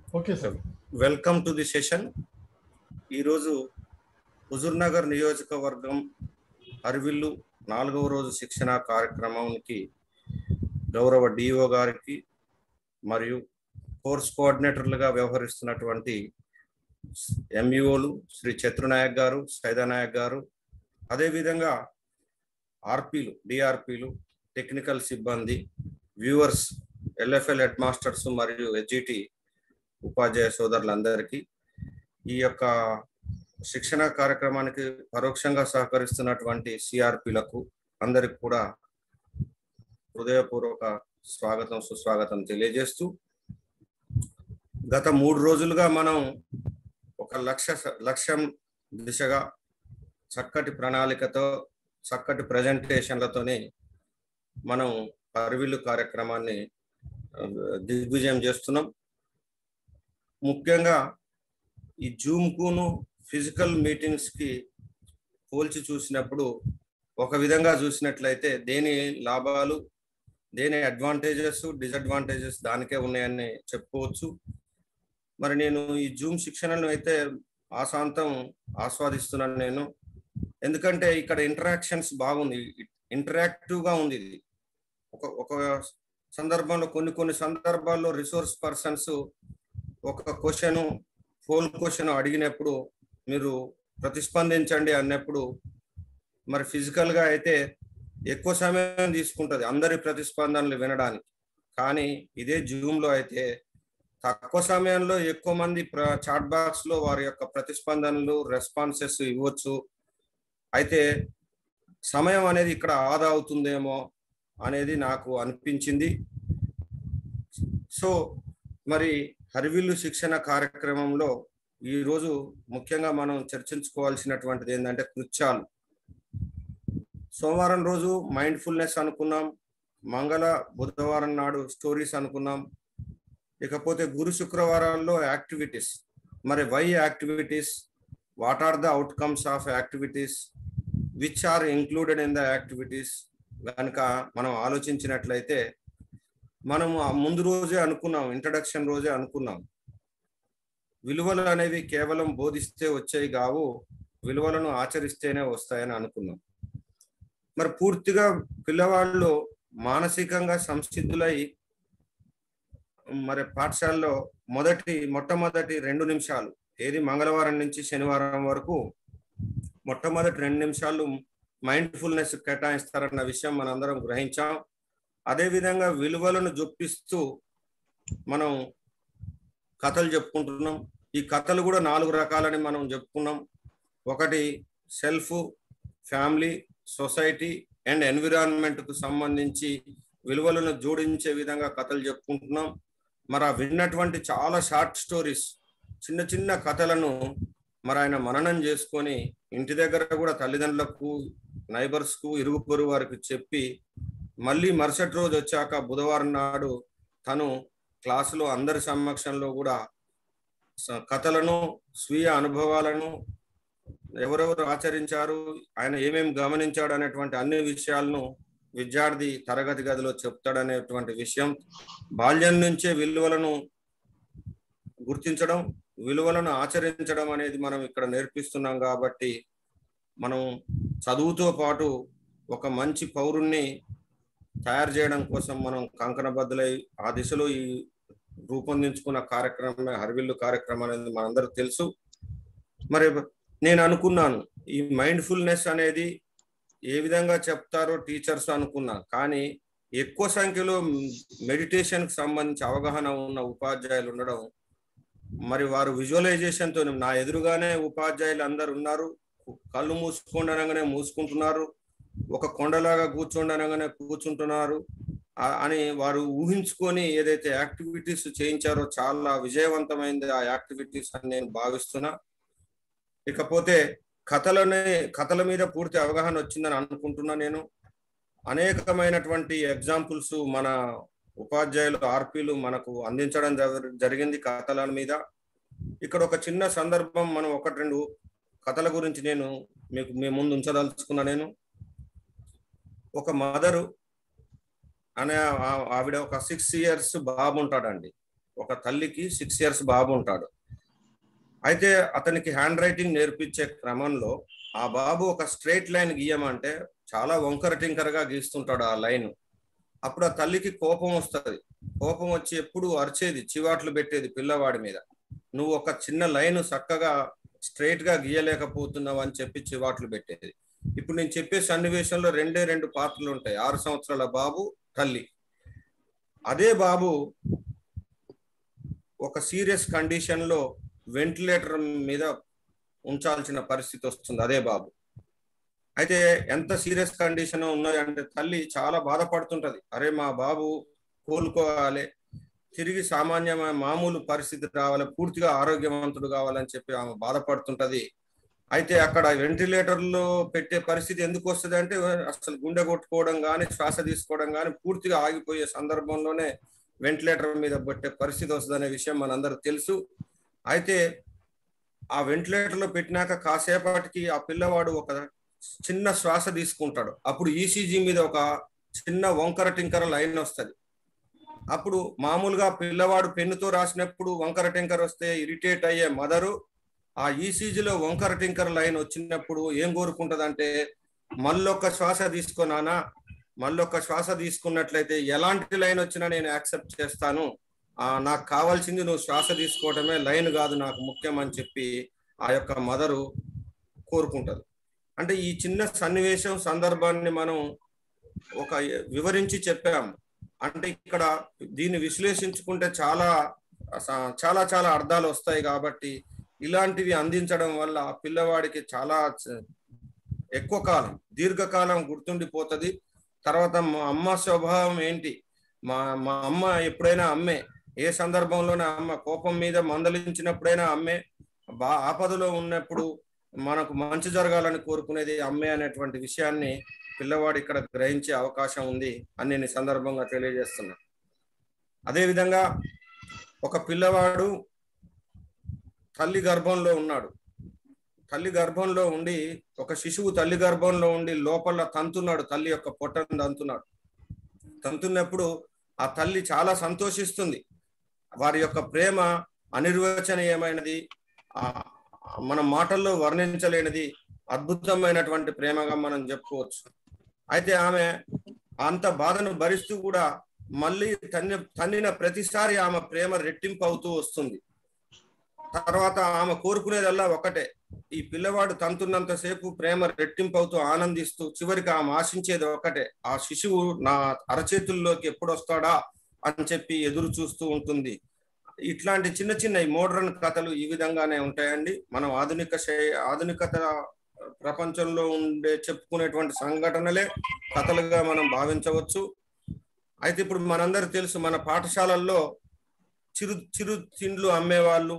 Okay sir welcome to the session ఈరోజు హుజూర్నగర్ నియోజకవర్గం అరవిల్లు నాలుగవ రోజు శిక్షణ కార్యక్రమానికి గౌరవ డిఓ గారికి మరియు కోర్స్ కోఆర్డినేటర్లుగా వ్యవహరిస్తున్నటువంటి ఎంఈఓలు శ్రీ చత్రునాయక్ గారు సైదానాయక్ గారు అదేవిధంగా ఆర్పీలు డిఆర్పీలు టెక్నికల్ సిబ్బంది వ్యూవర్స్ ఎల్ఎఫ్ఎల్ హెడ్ మాస్టర్స్ మరియు హెచ్జిటి ఉపాధ్యాయ సోదరులందరికీ ఈ యొక్క శిక్షణ కార్యక్రమానికి పరోక్షంగా సహకరిస్తున్నటువంటి సిఆర్పిలకు అందరికి కూడా హృదయపూర్వక స్వాగతం సుస్వాగతం తెలియజేస్తూ గత మూడు రోజులుగా మనం ఒక లక్ష్య లక్ష్యం దిశగా చక్కటి ప్రణాళికతో చక్కటి ప్రజెంటేషన్లతోనే మనం పరివిల్లు కార్యక్రమాన్ని దిగ్విజయం చేస్తున్నాం ముఖ్యంగా ఈ జూమ్కును ఫిజికల్ మీటింగ్స్కి పోల్చి చూసినప్పుడు ఒక విధంగా చూసినట్లయితే దేని లాభాలు దేని అడ్వాంటేజెస్ డిసడ్వాంటేజెస్ దానికే ఉన్నాయని చెప్పుకోవచ్చు మరి నేను ఈ జూమ్ శిక్షణను అయితే ఆశాంతం ఆస్వాదిస్తున్నాను నేను ఎందుకంటే ఇక్కడ ఇంటరాక్షన్స్ బాగుంది ఇంటరాక్టివ్గా ఉంది ఇది ఒక ఒక సందర్భంలో కొన్ని కొన్ని సందర్భాల్లో రిసోర్స్ పర్సన్స్ ఒక క్వశ్చన్ ఫోన్ క్వశ్చన్ అడిగినప్పుడు మీరు ప్రతిస్పందించండి అన్నప్పుడు మరి ఫిజికల్గా అయితే ఎక్కువ సమయం తీసుకుంటుంది అందరి ప్రతిస్పందనలు వినడానికి కానీ ఇదే జూమ్లో అయితే తక్కువ సమయంలో ఎక్కువ మంది చాట్ బాక్స్లో వారి యొక్క ప్రతిస్పందనలు రెస్పాన్సెస్ ఇవ్వచ్చు అయితే సమయం అనేది ఇక్కడ ఆదా అవుతుందేమో అనేది నాకు అనిపించింది సో మరి హరివిల్లు శిక్షణ కార్యక్రమంలో ఈరోజు ముఖ్యంగా మనం చర్చించుకోవాల్సినటువంటిది ఏంటంటే కృత్యాలు సోమవారం రోజు మైండ్ఫుల్నెస్ అనుకున్నాం మంగళ బుధవారం నాడు స్టోరీస్ అనుకున్నాం ఇకపోతే గురు శుక్రవారాల్లో యాక్టివిటీస్ మరి why activities what are the outcomes of activities which are included in the activities కనుక మనం ఆలోచించినట్లయితే మనం ముందు రోజే అనుకున్నాం ఇంట్రడక్షన్ రోజే అనుకున్నాం విలువలు అనేవి కేవలం బోధిస్తే వచ్చాయి కావు విలువలను ఆచరిస్తేనే వస్తాయని అనుకున్నాం మరి పూర్తిగా పిల్లవాళ్ళు మానసికంగా సంసిద్ధులై మరి పాఠశాలలో మొదటి మొట్టమొదటి రెండు నిమిషాలు ఏది మంగళవారం నుంచి శనివారం వరకు మొట్టమొదటి రెండు నిమిషాలు మైండ్ఫుల్నెస్ కేటాయిస్తారన్న విషయం మనందరం గ్రహించాం అదేవిధంగా విలువలను జొప్పిస్తూ మనం కథలు చెప్పుకుంటున్నాం ఈ కథలు కూడా నాలుగు రకాలని మనం చెప్పుకున్నాం ఒకటి సెల్ఫ్ ఫ్యామిలీ సొసైటీ అండ్ ఎన్విరాన్మెంట్కు సంబంధించి విలువలను జోడించే విధంగా కథలు చెప్పుకుంటున్నాం మరి ఆ విన్నటువంటి చాలా షార్ట్ స్టోరీస్ చిన్న చిన్న కథలను మరి ఆయన మననం చేసుకొని ఇంటి దగ్గర కూడా తల్లిదండ్రులకు నైబర్స్కు ఇరుగు పొరుగు వారికి చెప్పి మళ్ళీ మరుసటి రోజు వచ్చాక బుధవారం నాడు తను క్లాసులో అందరి సమక్షంలో కూడా కథలను స్వీయ అనుభవాలను ఎవరెవరు ఆచరించారు ఆయన ఏమేమి గమనించాడు అనేటువంటి అన్ని విషయాలను విద్యార్థి తరగతి గదిలో చెప్తాడనేటువంటి విషయం బాల్యం నుంచే విలువలను గుర్తించడం విలువలను ఆచరించడం అనేది మనం ఇక్కడ నేర్పిస్తున్నాం కాబట్టి మనం చదువుతో పాటు ఒక మంచి పౌరుణ్ణి తయారు చేయడం కోసం మనం కంకణబద్దులై ఆ దిశలో ఈ రూపొందించుకున్న కార్యక్రమమే హరివిల్లు కార్యక్రమం అనేది మనందరికి తెలుసు మరి నేను అనుకున్నాను ఈ మైండ్ఫుల్నెస్ అనేది ఏ విధంగా చెప్తారో టీచర్స్ అనుకున్నా కానీ ఎక్కువ సంఖ్యలో మెడిటేషన్కి సంబంధించి అవగాహన ఉన్న ఉపాధ్యాయులు ఉండడం మరి వారు విజువలైజేషన్తో నా ఎదురుగానే ఉపాధ్యాయులు అందరు ఉన్నారు కళ్ళు మూసుకోండి అనగానే మూసుకుంటున్నారు ఒక కొండలాగా కూర్చోండి అనగానే కూర్చుంటున్నారు అని వారు ఊహించుకొని ఏదైతే యాక్టివిటీస్ చేయించారో చాలా విజయవంతమైంది ఆ యాక్టివిటీస్ అని నేను భావిస్తున్నా ఇకపోతే కథలనే కథల మీద పూర్తి అవగాహన వచ్చిందని అనుకుంటున్నా నేను అనేకమైనటువంటి ఎగ్జాంపుల్స్ మన ఉపాధ్యాయులు ఆర్పీలు మనకు అందించడం జరిగింది కథల మీద ఇక్కడ ఒక చిన్న సందర్భం మనం ఒకటి రెండు కథల గురించి నేను మీకు మీ ముందు ఉంచదలుచుకున్నా నేను ఒక మదరు అనే ఆ- ఆవిడ ఒక సిక్స్ ఇయర్స్ బాబు ఉంటాడండి ఒక తల్లికి సిక్స్ ఇయర్స్ బాబు ఉంటాడు అయితే అతనికి హ్యాండ్ రైటింగ్ నేర్పించే క్రమంలో ఆ బాబు ఒక స్ట్రైట్ లైన్ గీయమంటే చాలా వంకర టింకరగా గీస్తుంటాడు ఆ లైన్ అప్పుడు ఆ తల్లికి కోపం వస్తుంది కోపం వచ్చి ఎప్పుడు అరిచేది చివాట్లు పెట్టేది పిల్లవాడి మీద నువ్వు ఒక చిన్న లైన్ చక్కగా స్ట్రైట్ గా గీయలేకపోతున్నావు అని చెప్పి చివాట్లు పెట్టేది ఇప్పుడు నేను చెప్పే సన్నివేశంలో రెండే రెండు పాత్రలు ఉంటాయి ఆరు సంవత్సరాల బాబు తల్లి అదే బాబు ఒక సీరియస్ కండిషన్ లో వెంటిలేటర్ మీద ఉంచాల్సిన పరిస్థితి వస్తుంది అదే బాబు అయితే ఎంత సీరియస్ కండిషన్ ఉన్నది అంటే తల్లి చాలా బాధపడుతుంటది అరే మా బాబు కోలుకోవాలి తిరిగి సామాన్య మామూలు పరిస్థితి రావాలి పూర్తిగా ఆరోగ్యవంతుడు కావాలని చెప్పి ఆమె బాధపడుతుంటది అయితే అక్కడ వెంటిలేటర్లో పెట్టే పరిస్థితి ఎందుకు వస్తుంది అంటే అసలు గుండె కొట్టుకోవడం కానీ శ్వాస తీసుకోవడం కానీ పూర్తిగా ఆగిపోయే సందర్భంలోనే వెంటిలేటర్ మీద పెట్టే పరిస్థితి వస్తుంది అనే విషయం మనందరికి తెలుసు అయితే ఆ వెంటిలేటర్లో పెట్టినాక కాసేపటికి ఆ పిల్లవాడు ఒక చిన్న శ్వాస తీసుకుంటాడు అప్పుడు ఈసీజీ మీద ఒక చిన్న వంకర టింకర లైన్ వస్తుంది అప్పుడు మామూలుగా పిల్లవాడు పెన్నుతో రాసినప్పుడు వంకర టింకర్ వస్తే ఇరిటేట్ అయ్యే మదరు ఆ ఈసీజీలో వంకర టింకర్ లైన్ వచ్చినప్పుడు ఏం కోరుకుంటదంటే మళ్ళొక్క శ్వాస తీసుకున్నానా మళ్ళొక్క శ్వాస తీసుకున్నట్లయితే ఎలాంటి లైన్ వచ్చినా నేను యాక్సెప్ట్ చేస్తాను ఆ నాకు కావాల్సింది నువ్వు శ్వాస తీసుకోవడమే లైన్ కాదు నాకు ముఖ్యం అని చెప్పి ఆ యొక్క మదరు కోరుకుంటది అంటే ఈ చిన్న సన్నివేశం సందర్భాన్ని మనం ఒక వివరించి చెప్పాము అంటే ఇక్కడ దీన్ని విశ్లేషించుకుంటే చాలా చాలా చాలా అర్థాలు వస్తాయి కాబట్టి ఇలాంటివి అందించడం వల్ల పిల్లవాడికి చాలా ఎక్కువ కాలం దీర్ఘకాలం గుర్తుండిపోతుంది తర్వాత మా అమ్మ స్వభావం ఏంటి మా మా అమ్మ ఎప్పుడైనా అమ్మే ఏ సందర్భంలోనే అమ్మ కోపం మీద మందలించినప్పుడైనా అమ్మే బా ఆపదలో ఉన్నప్పుడు మనకు మంచి జరగాలని కోరుకునేది అమ్మే అనేటువంటి విషయాన్ని పిల్లవాడు ఇక్కడ గ్రహించే అవకాశం ఉంది అని నేను సందర్భంగా తెలియజేస్తున్నా అదేవిధంగా ఒక పిల్లవాడు తల్లి గర్భంలో ఉన్నాడు తల్లి గర్భంలో ఉండి ఒక శిశువు తల్లి గర్భంలో ఉండి లోపల తంతున్నాడు తల్లి యొక్క పొట్టను తంతున్నాడు తంతున్నప్పుడు ఆ తల్లి చాలా సంతోషిస్తుంది వారి యొక్క ప్రేమ అనిర్వచనీయమైనది ఆ మన మాటల్లో వర్ణించలేనిది అద్భుతమైనటువంటి ప్రేమగా మనం చెప్పుకోవచ్చు అయితే ఆమె అంత బాధను భరిస్తూ కూడా మళ్ళీ తన్ని తన్నిన ప్రతిసారి ఆమె ప్రేమ రెట్టింపు అవుతూ వస్తుంది తర్వాత ఆమె కోరుకునేదల్లా ఒకటే ఈ పిల్లవాడు తంతున్నంతసేపు ప్రేమ రెట్టింపు అవుతూ ఆనందిస్తూ చివరికి ఆమె ఆశించేది ఒకటే ఆ శిశువు నా అరచేతుల్లోకి ఎప్పుడు వస్తాడా అని చెప్పి ఎదురు చూస్తూ ఉంటుంది ఇట్లాంటి చిన్న చిన్న మోడర్న్ కథలు ఈ విధంగానే ఉంటాయండి మనం ఆధునిక ఆధునికత ప్రపంచంలో ఉండే చెప్పుకునేటువంటి సంఘటనలే కథలుగా మనం భావించవచ్చు అయితే ఇప్పుడు మనందరికి తెలుసు మన పాఠశాలల్లో చిరు చిరు తిండ్లు అమ్మేవాళ్ళు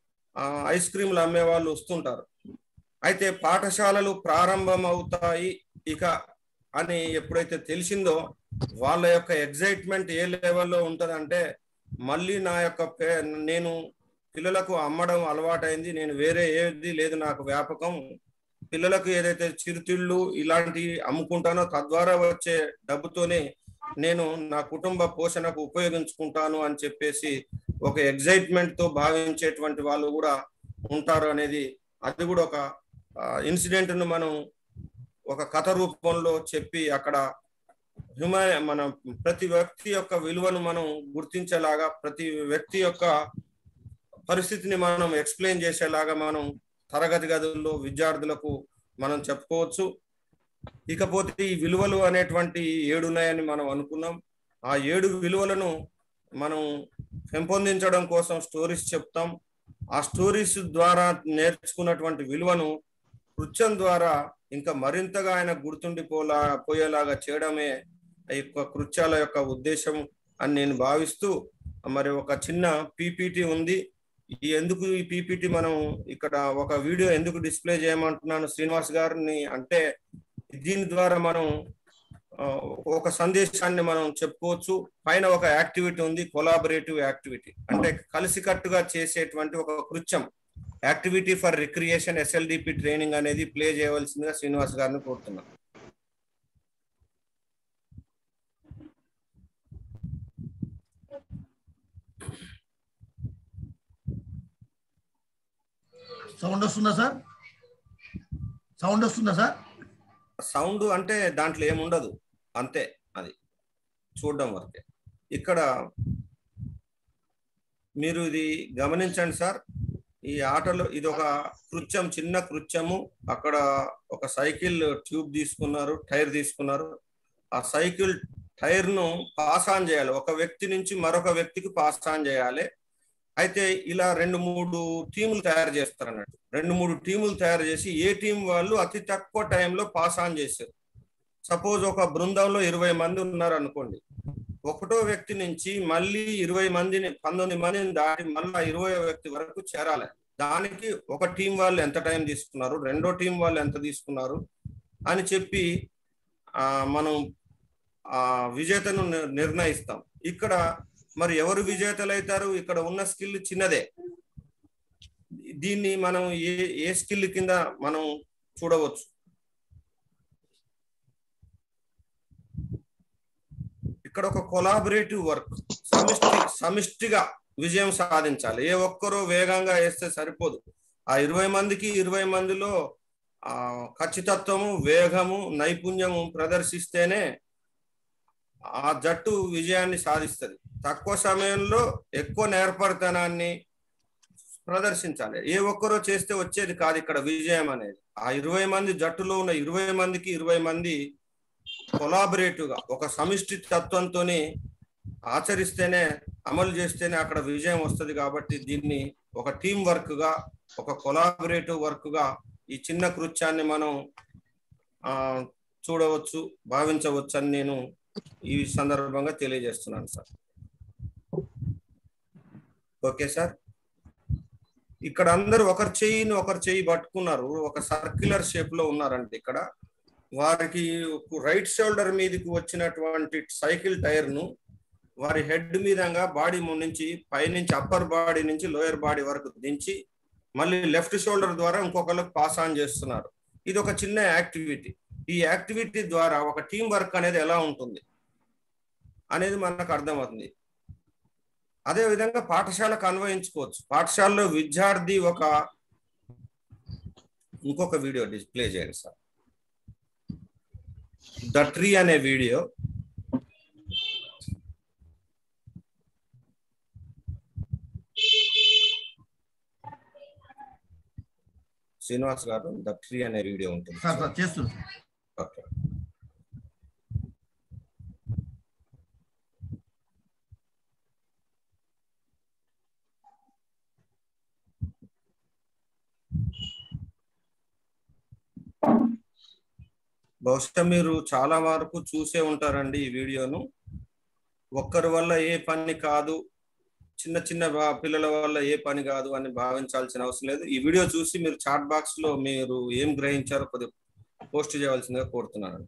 ఐస్ క్రీములు అమ్మేవాళ్ళు వస్తుంటారు అయితే పాఠశాలలు ప్రారంభం అవుతాయి ఇక అని ఎప్పుడైతే తెలిసిందో వాళ్ళ యొక్క ఎగ్జైట్మెంట్ ఏ లెవెల్లో ఉంటుందంటే మళ్ళీ నా యొక్క నేను పిల్లలకు అమ్మడం అలవాటైంది నేను వేరే ఏది లేదు నాకు వ్యాపకం పిల్లలకు ఏదైతే చిరుతిళ్ళు ఇలాంటివి అమ్ముకుంటానో తద్వారా వచ్చే డబ్బుతోనే నేను నా కుటుంబ పోషణకు ఉపయోగించుకుంటాను అని చెప్పేసి ఒక ఎగ్జైట్మెంట్ తో భావించేటువంటి వాళ్ళు కూడా ఉంటారు అనేది అది కూడా ఒక ఇన్సిడెంట్ ను మనం ఒక కథ రూపంలో చెప్పి అక్కడ హ్యూమా మన ప్రతి వ్యక్తి యొక్క విలువను మనం గుర్తించేలాగా ప్రతి వ్యక్తి యొక్క పరిస్థితిని మనం ఎక్స్ప్లెయిన్ చేసేలాగా మనం తరగతి గదుల్లో విద్యార్థులకు మనం చెప్పుకోవచ్చు ఇకపోతే ఈ విలువలు అనేటువంటి ఏడున్నాయని మనం అనుకున్నాం ఆ ఏడు విలువలను మనం పెంపొందించడం కోసం స్టోరీస్ చెప్తాం ఆ స్టోరీస్ ద్వారా నేర్చుకున్నటువంటి విలువను కృత్యం ద్వారా ఇంకా మరింతగా ఆయన గుర్తుండిపోలా పోయేలాగా చేయడమే ఈ యొక్క కృత్యాల యొక్క ఉద్దేశం అని నేను భావిస్తూ మరి ఒక చిన్న పీపీటీ ఉంది ఈ ఎందుకు ఈ పీపీటీ మనం ఇక్కడ ఒక వీడియో ఎందుకు డిస్ప్లే చేయమంటున్నాను శ్రీనివాస్ గారిని అంటే దీని ద్వారా మనం ఒక సందేశాన్ని మనం చెప్పుకోవచ్చు పైన ఒక యాక్టివిటీ ఉంది కొలాబరేటివ్ యాక్టివిటీ అంటే కలిసికట్టుగా చేసేటువంటి ఒక కృత్యం activity for recreation SLDP training అనేది ప్లే చేయవలసిందిగా శ్రీనివాస్ గారిని కోరుతున్నాను సౌండ్ వస్తుందా సార్ సౌండ్ వస్తుందా సార్ సౌండ్ అంటే దాంట్లో ఏముండదు అంతే అది చూడడం వరకే ఇక్కడ మీరు ఇది గమనించండి సార్ ఈ ఆటలో ఇది ఒక కృత్యం చిన్న కృత్యము అక్కడ ఒక సైకిల్ ట్యూబ్ తీసుకున్నారు టైర్ తీసుకున్నారు ఆ సైకిల్ టైర్ ను పాస్ ఆన్ చేయాలి ఒక వ్యక్తి నుంచి మరొక వ్యక్తికి పాస్ ఆన్ చేయాలి అయితే ఇలా రెండు మూడు టీములు తయారు చేస్తారు అన్నట్టు రెండు మూడు టీములు తయారు చేసి ఏ టీం వాళ్ళు అతి తక్కువ టైంలో పాస్ ఆన్ చేశారు సపోజ్ ఒక బృందంలో ఇరవై మంది ఉన్నారు అనుకోండి ఒకటో వ్యక్తి నుంచి మళ్ళీ ఇరవై మందిని పంతొమ్మిది మందిని దాటి మళ్ళీ ఇరవై వ్యక్తి వరకు చేరాలి దానికి ఒక టీం వాళ్ళు ఎంత టైం తీసుకున్నారు రెండో టీం వాళ్ళు ఎంత తీసుకున్నారు అని చెప్పి ఆ మనం ఆ విజేతను నిర్- నిర్ణయిస్తాం ఇక్కడ మరి ఎవరు విజేతలు అవుతారు ఇక్కడ ఉన్న స్కిల్ చిన్నదే దీన్ని మనం ఏ ఏ స్కిల్ కింద మనం చూడవచ్చు ఇక్కడ ఒక కొలాబరేటివ్ వర్క్ సమిష్టి సమిష్టిగా విజయం సాధించాలి ఏ ఒక్కరూ వేగంగా వేస్తే సరిపోదు ఆ ఇరవై మందికి ఇరవై మందిలో ఆ ఖచ్చితత్వము వేగము నైపుణ్యము ప్రదర్శిస్తేనే ఆ జట్టు విజయాన్ని సాధిస్తుంది తక్కువ సమయంలో ఎక్కువ నేర్పరితనాన్ని ప్రదర్శించాలి ఏ ఒక్కరో చేస్తే వచ్చేది కాదు ఇక్కడ విజయం అనేది ఆ ఇరవై మంది జట్టులో ఉన్న ఇరవై మందికి ఇరవై మంది కొలాబరేటివ్ గా ఒక సమిష్టి తత్వంతోని ఆచరిస్తేనే అమలు చేస్తేనే అక్కడ విజయం వస్తుంది కాబట్టి దీన్ని ఒక టీం వర్క్ గా ఒక కొలాబరేటివ్ వర్క్ గా ఈ చిన్న కృత్యాన్ని మనం ఆ చూడవచ్చు భావించవచ్చు అని నేను ఈ సందర్భంగా తెలియజేస్తున్నాను సార్ ఓకే సార్ ఇక్కడ అందరూ ఒకరి చెయ్యిని ఒకరి చెయ్యి పట్టుకున్నారు ఒక సర్క్యులర్ షేప్ లో ఉన్నారండి ఇక్కడ వారికి రైట్ షోల్డర్ మీదకి వచ్చినటువంటి సైకిల్ టైర్ ను వారి హెడ్ మీదంగా బాడీ నుంచి పైనుంచి అప్పర్ బాడీ నుంచి లోయర్ బాడీ వరకు దించి మళ్ళీ లెఫ్ట్ షోల్డర్ ద్వారా ఇంకొకరికి పాస్ ఆన్ చేస్తున్నారు ఇది ఒక చిన్న యాక్టివిటీ ఈ యాక్టివిటీ ద్వారా ఒక టీం వర్క్ అనేది ఎలా ఉంటుంది అనేది మనకు అర్థమవుతుంది అదే విధంగా పాఠశాలకు అన్వయించుకోవచ్చు పాఠశాలలో విద్యార్థి ఒక ఇంకొక వీడియో డిస్ప్లే చేయండి సార్ ద ట్రీ అనే వీడియో శ్రీనివాస్ గారు ద ట్రీ అనే వీడియో ఉంటుంది సార్ సార్ చేస్తుంది ఓకే బహుశా మీరు చాలా వరకు చూసే ఉంటారండి ఈ వీడియోను ఒక్కరి వల్ల ఏ పని కాదు చిన్న చిన్న బా- పిల్లల వల్ల ఏ పని కాదు అని భావించాల్సిన అవసరం లేదు ఈ వీడియో చూసి మీరు చాట్ బాక్స్ లో మీరు ఏం గ్రహించారో కొద్దిగా పోస్ట్ చేయవలసిందిగా కోరుతున్నాను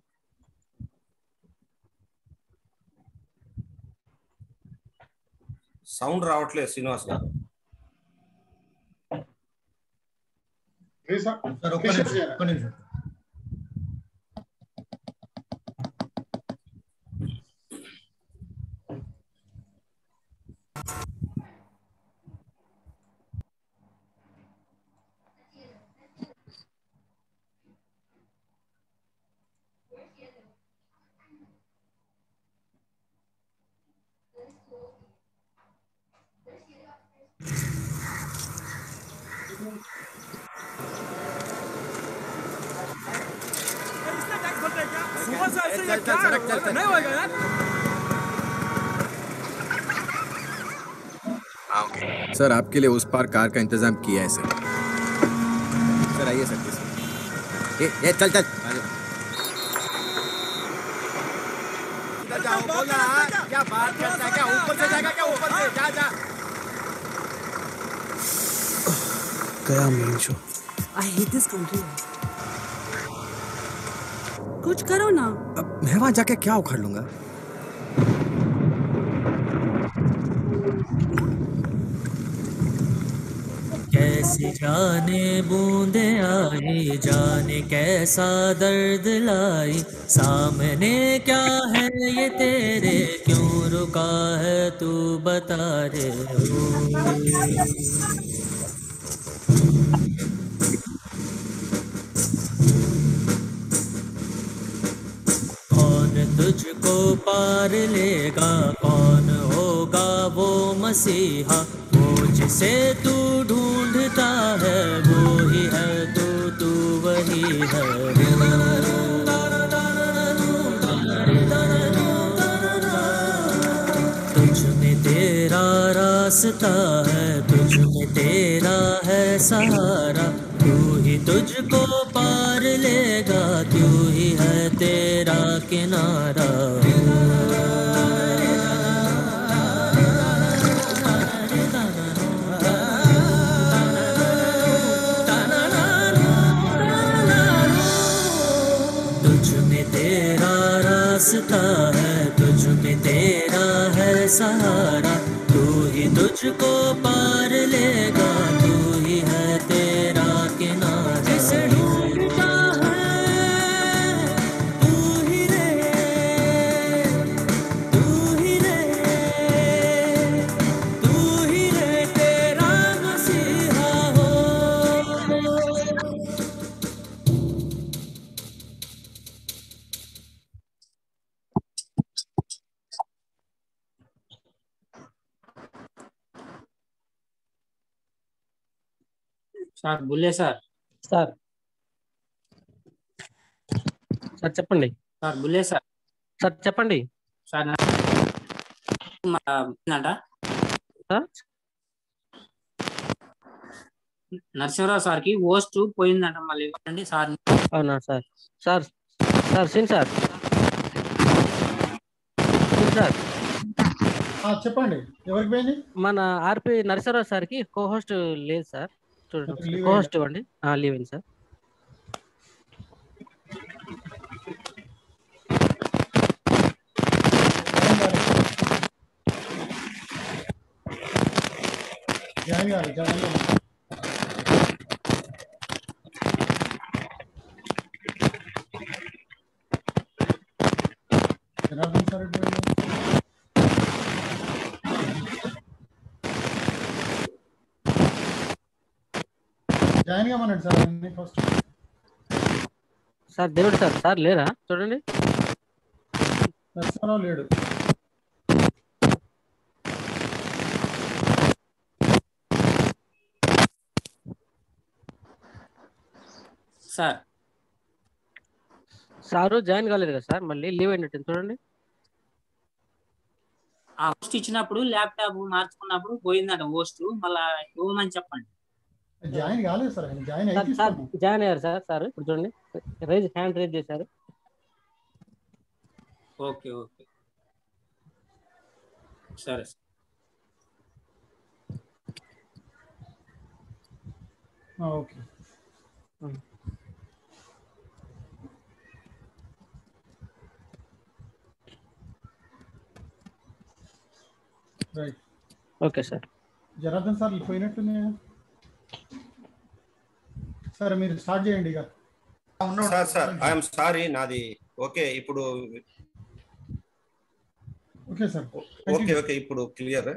సౌండ్ రావట్లేదు శ్రీనివాస్ గారు Please, sir. సార్ ఒక్క నిమిషం ఒక్క నిమిషం सुबह से ऐसे ही क्या नहीं होएगा यार सर आपके लिए उस पार कार का इंतजाम किया है सर सर आइए सर प्लीज ए, ए चल चल आ जाओ। जाओ बोला क्या बात करता है क्या ऊपर से जाएगा क्या ऊपर से जा जा गया main show I hate this country. कुछ करो ना अब मैं वहां जाके क्या उखाड़ लूंगा कैसी जाने बूंदे आई जाने कैसा दर्द लाई सामने क्या है ये तेरे क्यों रुका है तू बता रे ओ। को पार लेगा कौन होगा वो मसीहा वो जिसे तू ढूंढता है वो ही है तू तू वही है तुझ में तेरा रास्ता है तुझ में तेरा है सहारा तू ही तुझको पार लेगा तू ही है तेरा किनारा तुझ में तेरा रास्ता है तुझ में तेरा है सहारा तू ही तुझको पार लेगा तू ही है तेरा किनारा जिसे ढूंढता है तू ही रे तू ही रे तू ही रे तेरा मसीहा हो sir Bulle sir sir sir చెప్పండి సార్ బుల్లే సార్ సార్ చెప్పండి సార్ అంట సార్ నరసింహరావు సార్కి ఓస్ట్ పోయిందంట మళ్ళీ ఇవ్వండి సార్ అవునా sir sir sir Singh sir Singh sir ఆ, చెప్పండి ఎవరికి పోయింది మన ఆర్పి నరసరావు సార్కి కో హోస్ట్ లేదు సార్ చూడండి Okay, leave కో హోస్ట్ ఇవ్వండి లీవ్ ఇన్ సార్ జాయిన్ కాదు జాయిన్ కాదు జనార్దన్ సార్ ఎటు పోయిండు? జాయిన్ కామనండి సార్ అన్ని ఫస్ట్ సార్ దేవుడు సార్ సార్ లేరా చూడండి నరసింహరావు లేడు సార్ సారు జాయిన్ కాలేదు కదా సార్ మళ్ళీ లీవ్ అయినట్టు చూడండి ఆ పోస్ట్ ఇచ్చినప్పుడు ల్యాప్టాప్ మార్చుకున్నప్పుడు పోయిందంట పోస్ట్ మళ్ళా ఇవ్వమని చెప్పండి జాయిన్ కాలేదు సార్ ఆయన జాయిన్ సార్ అయితే సార్ ఇస్తాను. జాయిన్ అయ్యారు సార్ సార్ ఇప్పుడు చూడండి రైజ్ హ్యాండ్ రైజ్ చేశారు ఓకే ఓకే సరే సార్ ఆ, okay right okay sir Janardhan sir పోయినట్టుంది సరే మీరు స్టార్ట్ చేయండి ఇక సార్ సార్ ఐఎమ్ సారీ నాది ఓకే ఇప్పుడు ఓకే సార్ ఓకే ఓకే ఇప్పుడు క్లియర్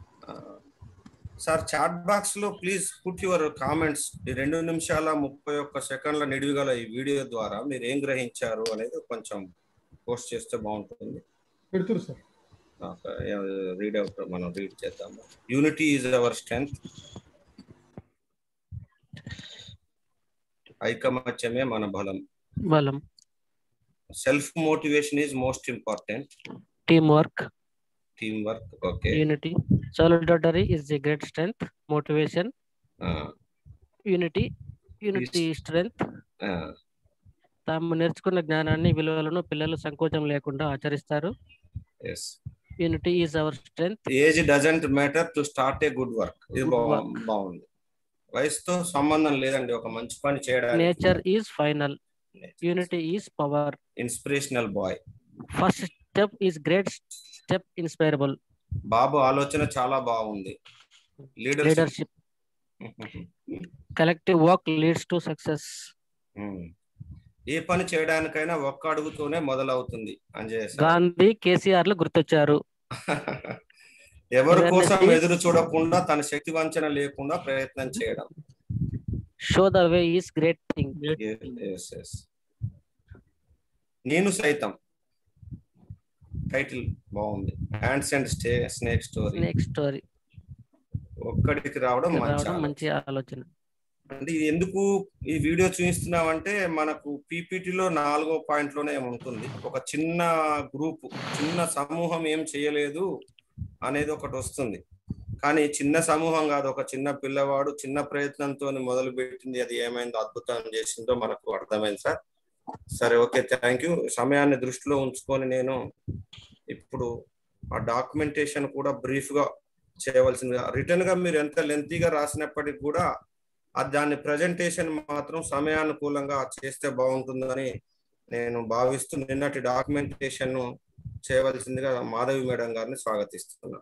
సార్ చాట్ బాక్స్ లో ప్లీజ్ పుట్ యువర్ కామెంట్స్ ఈ రెండు నిమిషాల ముప్పై ఒక్క సెకండ్ల నిడివిగల ఈ వీడియో ద్వారా మీరు ఏం గ్రహించారు అనేది కొంచెం పోస్ట్ చేస్తే బాగుంటుంది పెడుతురు సార్ రీడ్ అవుట్ మనం రీడ్ చేద్దాము యూనిటీ ఈజ్ అవర్ స్ట్రెంగ్త్ ఐకమత్యమే మన బలం బలం self motivation is most important team work team work okay unity solidarity is the great strength motivation unity unity strength తాము నేర్చుకున్న జ్ఞానాన్ని విలువలను పిల్లలు సంకోచం లేకుండా ఆచరిస్తారు yes unity is our strength age doesn't matter to start a good work ఇది Good బాగు- work. బాగుంది వయసుతో సంబంధం లేదండి ఒక మంచి పని చేయడానికి nature is final unity is power inspirational boy first step is great step inspirable బాబు ఆలోచన చాలా బాగుంది leadership leadership collective work leads to success ఏ పని చేయడానికైనా ఒక్క అడుగుతోనే మొదలవుతుంది అంజయ్ సార్ గాంధీ కేసీఆర్ లు గుర్తొచ్చారు ఎవరి Awareness కోసం is- ఎదురు చూడకుండా తన శక్తి వంచన లేకుండా ప్రయత్నం చేయడం show the way is great thing Yes, yes. నేను సైతం టైటిల్ బాగుంది hands and stay snake story snake story ఒక్కడికి రావడం మంచి రావడం ఆలోచన. మంచి ఆలోచన అంటే ఇది ఎందుకు ఈ వీడియో చూపిస్తున్నామంటే మనకు పీపీటీలో నాలుగో పాయింట్ లోనే ఉంటుంది ఒక చిన్న గ్రూప్ చిన్న సమూహం ఏం చేయలేదు అనేది ఒకటి వస్తుంది కానీ చిన్న సమూహం కాదు ఒక చిన్న పిల్లవాడు చిన్న ప్రయత్నంతో మొదలు పెట్టింది అది ఏమైందో అద్భుతం చేసిందో మనకు అర్థమైంది సార్ సరే ఓకే థ్యాంక్ యూ సమయాన్ని దృష్టిలో ఉంచుకొని నేను ఇప్పుడు ఆ డాక్యుమెంటేషన్ కూడా బ్రీఫ్ గా చేయవలసిందిగా రిటర్న్ గా మీరు ఎంత లెంతీగా రాసినప్పటికీ కూడా ఆ దాని ప్రజెంటేషన్ మాత్రం సమయానుకూలంగా చేస్తే బాగుంటుందని నేను భావిస్తూ నిన్నటి డాక్యుమెంటేషన్ ను చేయవలసిందిగా మాధవి మేడం గారిని స్వాగతిస్తున్నాను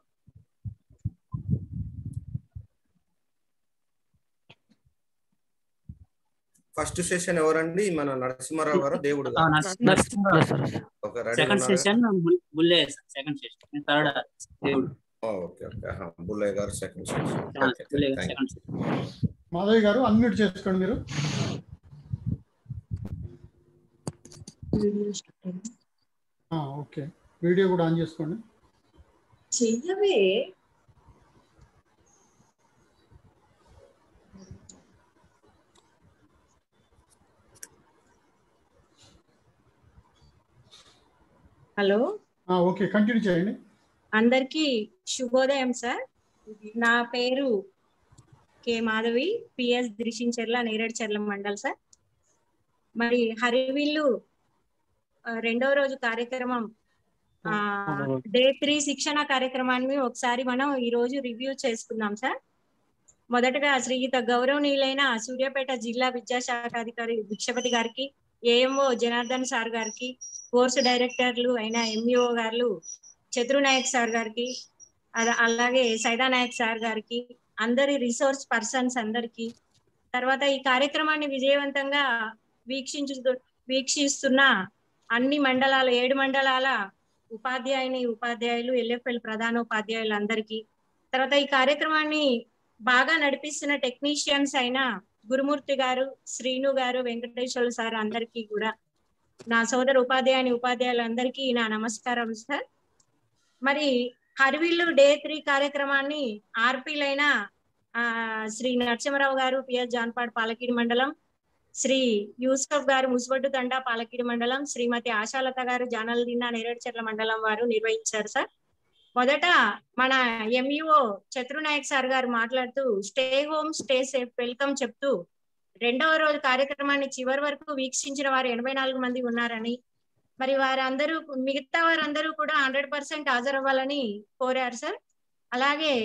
ఫస్ట్ సెషన్ ఎవరండి మన నరసింహారావు గారు దేవుడు ఆ, నరసి- నరసింహారావు. ఒక రెడీ సెకండ్ ఉన్నారా? Session Bulle second session third దేవుడు ఓ, ఓకే ఓకే ఆహా, బుల్లయ్య గారు సెకండ్ సెషన్ ఆ, okay Bulle thank you. Second session Madhavi గారు అన్మ్యూట్ చేసుకోండి మీరు ఆ, ఓకే వీడియో కూడా ఆన్ చేసుకోండి చెయ్యవే హలో ఆ, ఓకే కంటిన్యూ చేయండి అందరికీ శుభోదయం సార్ నా పేరు కె మాధవి పిఎస్ ద్రిషించెర్ల నేరేడుచెర్ల మండల్ సార్ మరి హరివిల్లు ఆ, రెండవ రోజు కార్యక్రమం ఆ, డే త్రీ శిక్షణ కార్యక్రమాన్ని ఒకసారి మనం ఈ రోజు రివ్యూ చేసుకుందాం సార్ మొదటగా శ్రీయుత గౌరవనీయులైన సూర్యాపేట జిల్లా విద్యాశాఖ అధికారి భిక్షపతి గారికి ఏఎంఓ జనార్దన్ సార్ గారికి కోర్సు డైరెక్టర్లు అయిన ఎంఈఓ గారు చతురు నాయక్ సార్ గారికి అల- అలాగే సైదా నాయక్ సార్ గారికి అందరి రిసోర్స్ పర్సన్స్ అందరికి తర్వాత ఈ కార్యక్రమాన్ని విజయవంతంగా వీక్షించు వీక్షిస్తున్న అన్ని మండలాల ఏడు మండలాల ఉపాధ్యాయుని ఉపాధ్యాయులు ఎల్ఎఫ్ఎల్ ప్రధానోపాధ్యాయులు అందరికీ తర్వాత ఈ కార్యక్రమాన్ని బాగా నడిపిస్తున్న టెక్నీషియన్స్ అయిన గురుమూర్తి గారు శ్రీను గారు వెంకటేశ్వర్లు సార్ అందరికీ కూడా నా సోదర ఉపాధ్యాయుని ఉపాధ్యాయులందరికీ నా నమస్కారం సార్ మరి హరివిల్లు డే త్రీ కార్యక్రమాన్ని ఆర్పీలైన ఆ, శ్రీ నరసింహరావు గారు పిఎస్ జాన్పాడ్ పాలకీడి మండలం శ్రీ యూసఫ్ గారు ముసుబడ్డు తండా పాలకీడి మండలం శ్రీమతి ఆశాలత గారు జానల్దిన్న నేరేడుచెర్ల మండలం వారు నిర్వహించారు సార్ మొదట మన ఎంఈఓ చతురునాయక్ సార్ గారు మాట్లాడుతూ stay home stay safe welcome చెప్తూ రెండవ రోజు కార్యక్రమాన్ని చివరి వరకు వీక్షించిన వారు ఎనభై నాలుగు మంది ఉన్నారని మరి వారందరూ మిగతా వారందరూ కూడా హండ్రెడ్ పర్సెంట్ హాజరవ్వాలని కోరారు సార్ అలాగే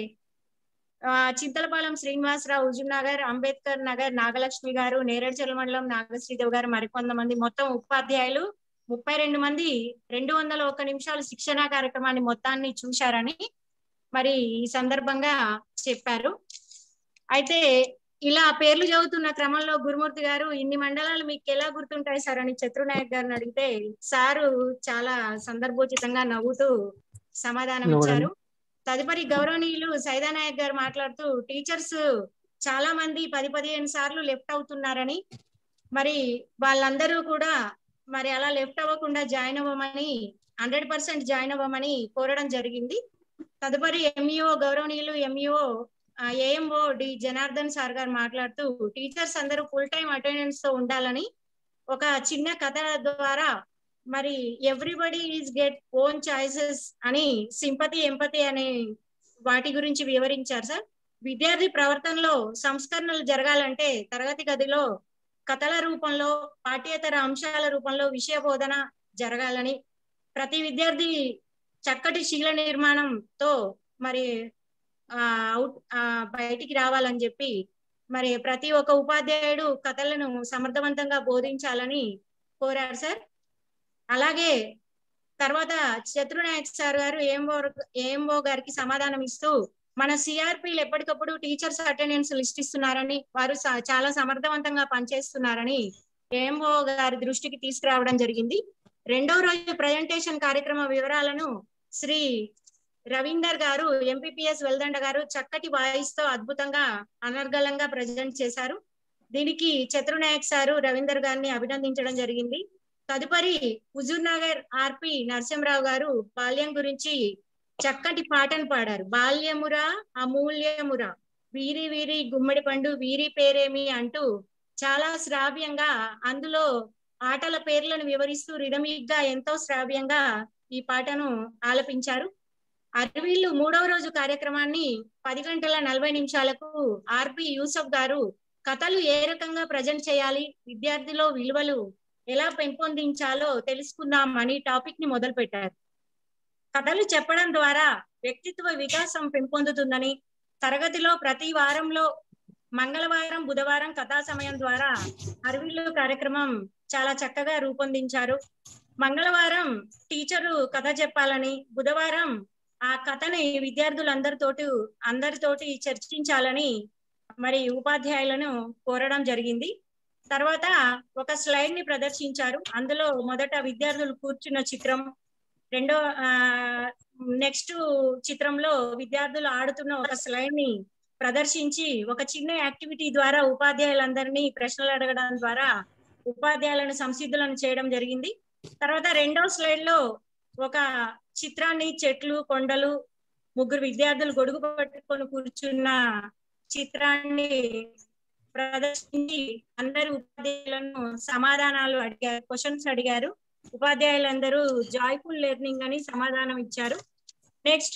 ఆ, చింతలపాలెం శ్రీనివాసరావు హుజూర్ నగర్ అంబేద్కర్ నగర్ నాగలక్ష్మి గారు నేరేడుచెర్ల మండలం నాగశ్రీదేవి గారు మరికొంతమంది మొత్తం ఉపాధ్యాయులు ముప్పై రెండు మంది రెండు వందల ఒక్క నిమిషాలు శిక్షణా కార్యక్రమాన్ని మొత్తాన్ని చూశారని మరి ఈ సందర్భంగా చెప్పారు అయితే ఇలా పేర్లు చదువుతున్న క్రమంలో గురుమూర్తి గారు ఇన్ని మండలాలు మీకు ఎలా గుర్తుంటాయి సార్ అని చత్రునాయక్ గారిని అడిగితే సారు చాలా సందర్భోచితంగా నవ్వుతూ సమాధానం ఇచ్చారు తదుపరి గౌరవనీయులు సైదానాయక్ గారు మాట్లాడుతూ టీచర్స్ చాలా మంది పది పదిహేను సార్లు లెఫ్ట్ అవుతున్నారని మరి వాళ్ళందరూ కూడా మరి అలా లెఫ్ట్ అవ్వకుండా జాయిన్ అవ్వమని హండ్రెడ్ పర్సెంట్ జాయిన్ అవ్వమని కోరడం జరిగింది తదుపరి ఎంఈఓ గౌరవనీయులు MEO AMO D Janardhan sir గారు మాట్లాడుతూ టీచర్స్ అందరూ ఫుల్ టైం అటెండెన్స్ తో ఉండాలని ఒక చిన్న కథ ద్వారా మరి everybody is get own choices అని సింపతి ఎంపతి అనే వాటి గురించి వివరించారు సార్ విద్యార్థి ప్రవర్తనలో సంస్కరణలు జరగాలంటే తరగతి గదిలో కథల రూపంలో పాఠ్యేతర అంశాల రూపంలో విషయ బోధన జరగాలని ప్రతి విద్యార్థి చక్కటి శీల నిర్మాణంతో మరి ఆ అవుట్ ఆ బయటికి రావాలని చెప్పి మరి ప్రతి ఒక్క ఉపాధ్యాయుడు కథలను సమర్థవంతంగా బోధించాలని కోరారు సార్ అలాగే తర్వాత శత్రునాయక్ సార్ గారు ఏంఓ ఏంఓ గారికి సమాధానం ఇస్తూ మన సిఆర్పిలు ఎప్పటికప్పుడు టీచర్స్ అటెండెన్స్ లిస్ట్ ఇస్తున్నారని వారు స- చాలా సమర్థవంతంగా పనిచేస్తున్నారని ఏంఓ గారి దృష్టికి తీసుకురావడం జరిగింది రెండో రోజు ప్రజెంటేషన్ కార్యక్రమ వివరాలను శ్రీ రవీందర్ గారు ఎంపీపీఎస్ వెల్దండ గారు చక్కటి వాయిస్ తో అద్భుతంగా అనర్గళంగా ప్రజెంట్ చేశారు దీనికి చతురునాయక్ సారు రవీందర్ గారిని అభినందించడం జరిగింది తదుపరి హుజూర్ నగర్ ఆర్పి నరసింహరావు గారు బాల్యం గురించి చక్కటి పాటను పాడారు బాల్యమురా అమూల్యమురా వీరి వీరి గుమ్మడి పండు వీరి పేరేమి అంటూ చాలా శ్రావ్యంగా అందులో ఆటల పేర్లను వివరిస్తూ రిధమిక్ గా ఎంతో శ్రావ్యంగా ఈ పాటను ఆలపించారు అరవీళ్ళు మూడవ రోజు కార్యక్రమాన్ని పది గంటల నలభై నిమిషాలకు ఆర్పి యూసఫ్ గారు కథలు ఏ రకంగా ప్రజెంట్ చేయాలి విద్యార్థిలో విలువలు ఎలా పెంపొందించాలో తెలుసుకుందాం అని టాపిక్ ని మొదలు పెట్టారు కథలు చెప్పడం ద్వారా వ్యక్తిత్వ వికాసం పెంపొందుతుందని తరగతిలో ప్రతి వారంలో మంగళవారం బుధవారం కథా సమయం ద్వారా అరవిల్లు కార్యక్రమం చాలా చక్కగా రూపొందించారు మంగళవారం టీచరు కథ చెప్పాలని బుధవారం ఆ కథని విద్యార్థులందరితోటి అందరితోటి చర్చించాలని మరి ఉపాధ్యాయులను కోరడం జరిగింది తర్వాత ఒక స్లైడ్ ని ప్రదర్శించారు అందులో మొదట విద్యార్థులు కూర్చున్న చిత్రం రెండో నెక్స్ట్ చిత్రంలో విద్యార్థులు ఆడుతున్న ఒక స్లైడ్ ని ప్రదర్శించి ఒక చిన్న యాక్టివిటీ ద్వారా ఉపాధ్యాయులందరినీ ప్రశ్నలు అడగడం ద్వారా ఉపాధ్యాయులను సంసిద్ధులను చేయడం జరిగింది తర్వాత రెండో స్లైడ్ లో ఒక చిత్రాన్ని చెట్లు కొండలు ముగ్గురు విద్యార్థులు గొడుగు పట్టుకొని కూర్చున్న చిత్రాన్ని ప్రదర్శించి అందరు ఉపాధ్యాయులను సమాధానాలు అడిగారు క్వశ్చన్స్ అడిగారు ఉపాధ్యాయులందరూ జాయ్ఫుల్ లెర్నింగ్ అని సమాధానం ఇచ్చారు నెక్స్ట్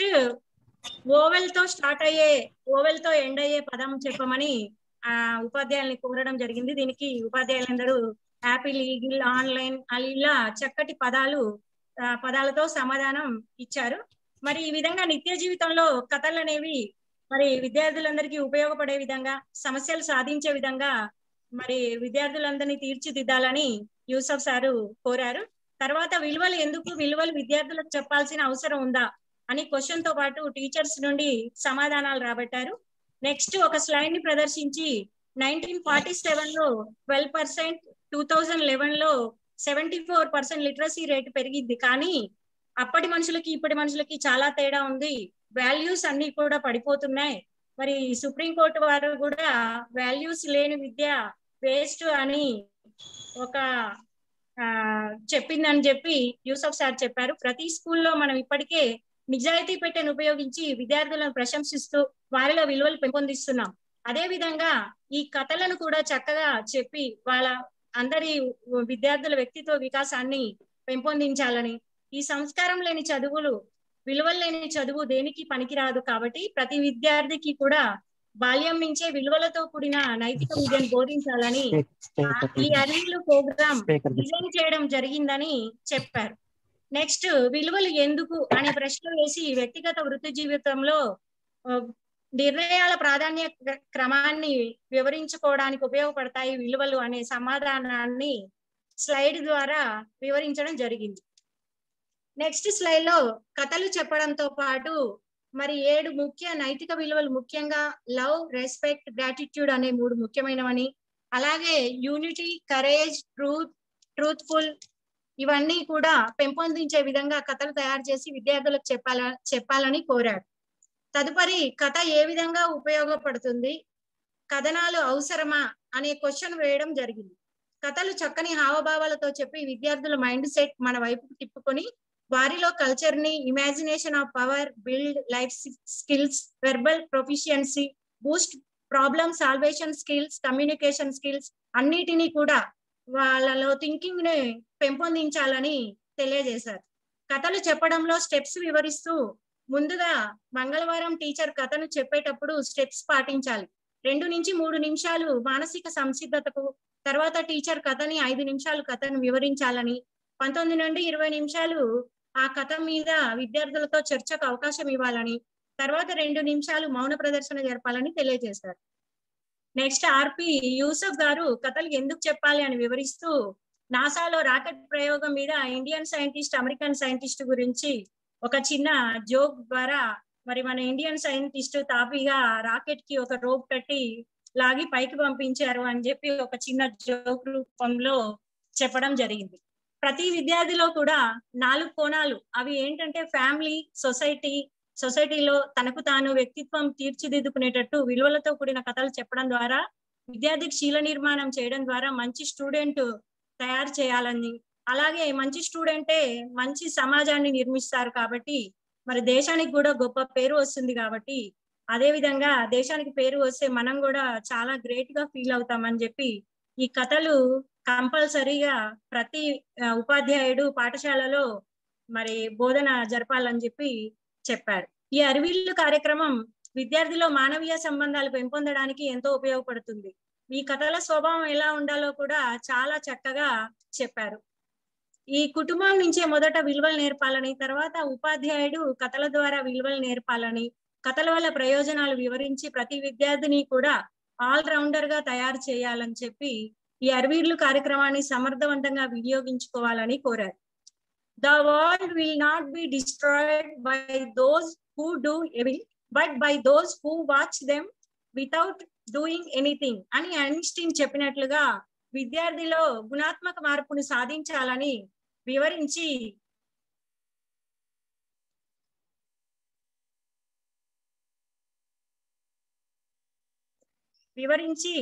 ఓవెల్ తో స్టార్ట్ అయ్యే ఓవెల్ తో ఎండ్ అయ్యే పదం చెప్పమని ఆ ఉపాధ్యాయుల్ని కోరడం జరిగింది దీనికి ఉపాధ్యాయులందరూ యాపిల్ ఈగిల్ ఆన్లైన్ ఇలా చక్కటి పదాలు పదాలతో సమాధానం ఇచ్చారు మరి ఈ విధంగా నిత్య జీవితంలో కథలు అనేవి మరి విద్యార్థులందరికీ ఉపయోగపడే విధంగా సమస్యలు సాధించే విధంగా మరి విద్యార్థులందరినీ తీర్చిదిద్దాలని యూసఫ్ సారు కోరారు తర్వాత విలువలు ఎందుకు విలువలు విద్యార్థులకు చెప్పాల్సిన అవసరం ఉందా అని క్వశ్చన్ తో పాటు టీచర్స్ నుండి సమాధానాలు రాబట్టారు నెక్స్ట్ ఒక స్లైడ్ ని ప్రదర్శించి నైన్టీన్ ఫార్టీ సెవెన్ లో twelve percent two thousand eleven లో seventy four percent literacy rate పెరిగింది కానీ అప్పటి మనుషులకి ఇప్పటి మనుషులకి చాలా తేడా ఉంది వాల్యూస్ అన్ని కూడా పడిపోతున్నాయి మరి సుప్రీంకోర్టు వారు కూడా వాల్యూస్ లేని విద్య వేస్ట్ అని ఒక చెప్పిందని చెప్పి యూసఫ్ సార్ చెప్పారు ప్రతి స్కూల్లో మనం ఇప్పటికే నిజాయితీ పెట్టెను ఉపయోగించి విద్యార్థులను ప్రశంసిస్తూ వారిలో విలువలు పెంపొందిస్తున్నాం అదే విధంగా ఈ కథలను కూడా చక్కగా చెప్పి వాళ్ళ అందరి విద్యార్థుల వ్యక్తిత్వ వికాసాన్ని పెంపొందించాలని ఈ సంస్కారం లేని చదువులు విలువలు లేని చదువు దేనికి పనికిరాదు కాబట్టి ప్రతి విద్యార్థికి కూడా బాల్యం నుంచే విలువలతో కూడిన నైతిక విద్యను బోధించాలని ఈ అరిలు ప్రోగ్రామ్ డిజైన్ చేయడం జరిగిందని చెప్పారు నెక్స్ట్ విలువలు ఎందుకు అనే ప్రశ్న వేసి వ్యక్తిగత వృత్తి జీవితంలో నిర్ణయాల ప్రాధాన్య క్రమాన్ని వివరించుకోవడానికి ఉపయోగపడతాయి విలువలు అనే సమాధానాన్ని స్లైడ్ ద్వారా వివరించడం జరిగింది నెక్స్ట్ స్లైడ్ లో కథలు చెప్పడంతో పాటు మరి ఏడు ముఖ్య నైతిక విలువలు ముఖ్యంగా లవ్ రెస్పెక్ట్ గ్రాటిట్యూడ్ అనే మూడు ముఖ్యమైనవని అలాగే యూనిటీ కరేజ్ ట్రూత్ ట్రూత్ఫుల్ ఇవన్నీ కూడా పెంపొందించే విధంగా కథలు తయారు చేసి విద్యార్థులకు చెప్పాల చెప్పాలని కోరాడు తదుపరి కథ ఏ విధంగా ఉపయోగపడుతుంది కథనాలు అవసరమా అనే క్వశ్చన్ వేయడం జరిగింది కథలు చక్కని హావభావాలతో చెప్పి విద్యార్థుల మైండ్ సెట్ మన వైపుకు తిప్పుకొని వారిలో కల్చర్ ని imagination of power build life skills verbal proficiency boost problem salvation skills communication skills అన్నిటినీ కూడా వాళ్ళలో థింకింగ్ ని పెంపొందించాలని తెలియజేశారు కథలు చెప్పడంలో స్టెప్స్ వివరిస్తూ ముందుగా మంగళవారం టీచర్ కథను చెప్పేటప్పుడు స్టెప్స్ పాటించాలి రెండు నుంచి మూడు నిమిషాలు మానసిక సంసిద్ధతకు తర్వాత టీచర్ కథని ఐదు నిమిషాలు కథను వివరించాలని పంతొమ్మిది నుండి ఇరవై నిమిషాలు ఆ కథ మీద విద్యార్థులతో చర్చకు అవకాశం ఇవ్వాలని తర్వాత రెండు నిమిషాలు మౌన ప్రదర్శన జరపాలని తెలియజేశారు నెక్స్ట్ ఆర్పి యూసఫ్ గారు కథలు ఎందుకు చెప్పాలి అని వివరిస్తూ నాసాలో రాకెట్ ప్రయోగం మీద ఇండియన్ సైంటిస్ట్ అమెరికన్ సైంటిస్ట్ గురించి ఒక చిన్న జోక్ ద్వారా మరి మన ఇండియన్ సైంటిస్ట్ తాపిగా రాకెట్ కి ఒక రోప్ కట్టి లాగి పైకి పంపించారు అని చెప్పి ఒక చిన్న జోక్ రూపంలో చెప్పడం జరిగింది ప్రతి విద్యార్థిలో కూడా నాలుగు కోణాలు అవి ఏంటంటే ఫ్యామిలీ సొసైటీ సొసైటీలో తనకు తాను వ్యక్తిత్వం తీర్చిదిద్దుకునేటట్టు విలువలతో కూడిన కథలు చెప్పడం ద్వారా విద్యార్థికి శీల నిర్మాణం చేయడం ద్వారా మంచి స్టూడెంట్ తయారు చేయాలని అలాగే మంచి స్టూడెంటే మంచి సమాజాన్ని నిర్మిస్తారు కాబట్టి మరి దేశానికి కూడా గొప్ప పేరు వస్తుంది కాబట్టి అదే విధంగా దేశానికి పేరు వస్తే మనం కూడా చాలా గ్రేట్ గా ఫీల్ అవుతామని చెప్పి ఈ కథలు కంపల్సరీగా ప్రతి ఆ, ఉపాధ్యాయుడు పాఠశాలలో మరి బోధన జరపాలని చెప్పి చెప్పారు ఈ అరివిల్లు కార్యక్రమం విద్యార్థిలో మానవీయ సంబంధాలు పెంపొందడానికి ఎంతో ఉపయోగపడుతుంది ఈ కథల స్వభావం ఎలా ఉండాలో కూడా చాలా చక్కగా చెప్పారు ఈ కుటుంబం నుంచే మొదట విలువలు నేర్పాలని తర్వాత ఉపాధ్యాయుడు కథల ద్వారా విలువలు నేర్పాలని కథల వల్ల ప్రయోజనాలు వివరించి ప్రతి విద్యార్థిని కూడా ఆల్ రౌండర్ గా తయారు చేయాలని చెప్పి ఈ అరవీర్లు కార్యక్రమాన్ని సమర్థవంతంగా వినియోగించుకోవాలని కోరారు the world will not be destroyed by those who do evil but by those who watch them without doing anything అని ఐన్స్టీన్ చెప్పినట్లుగా విద్యార్థిలో గుణాత్మక మార్పును సాధించాలని వివరించి వివరించి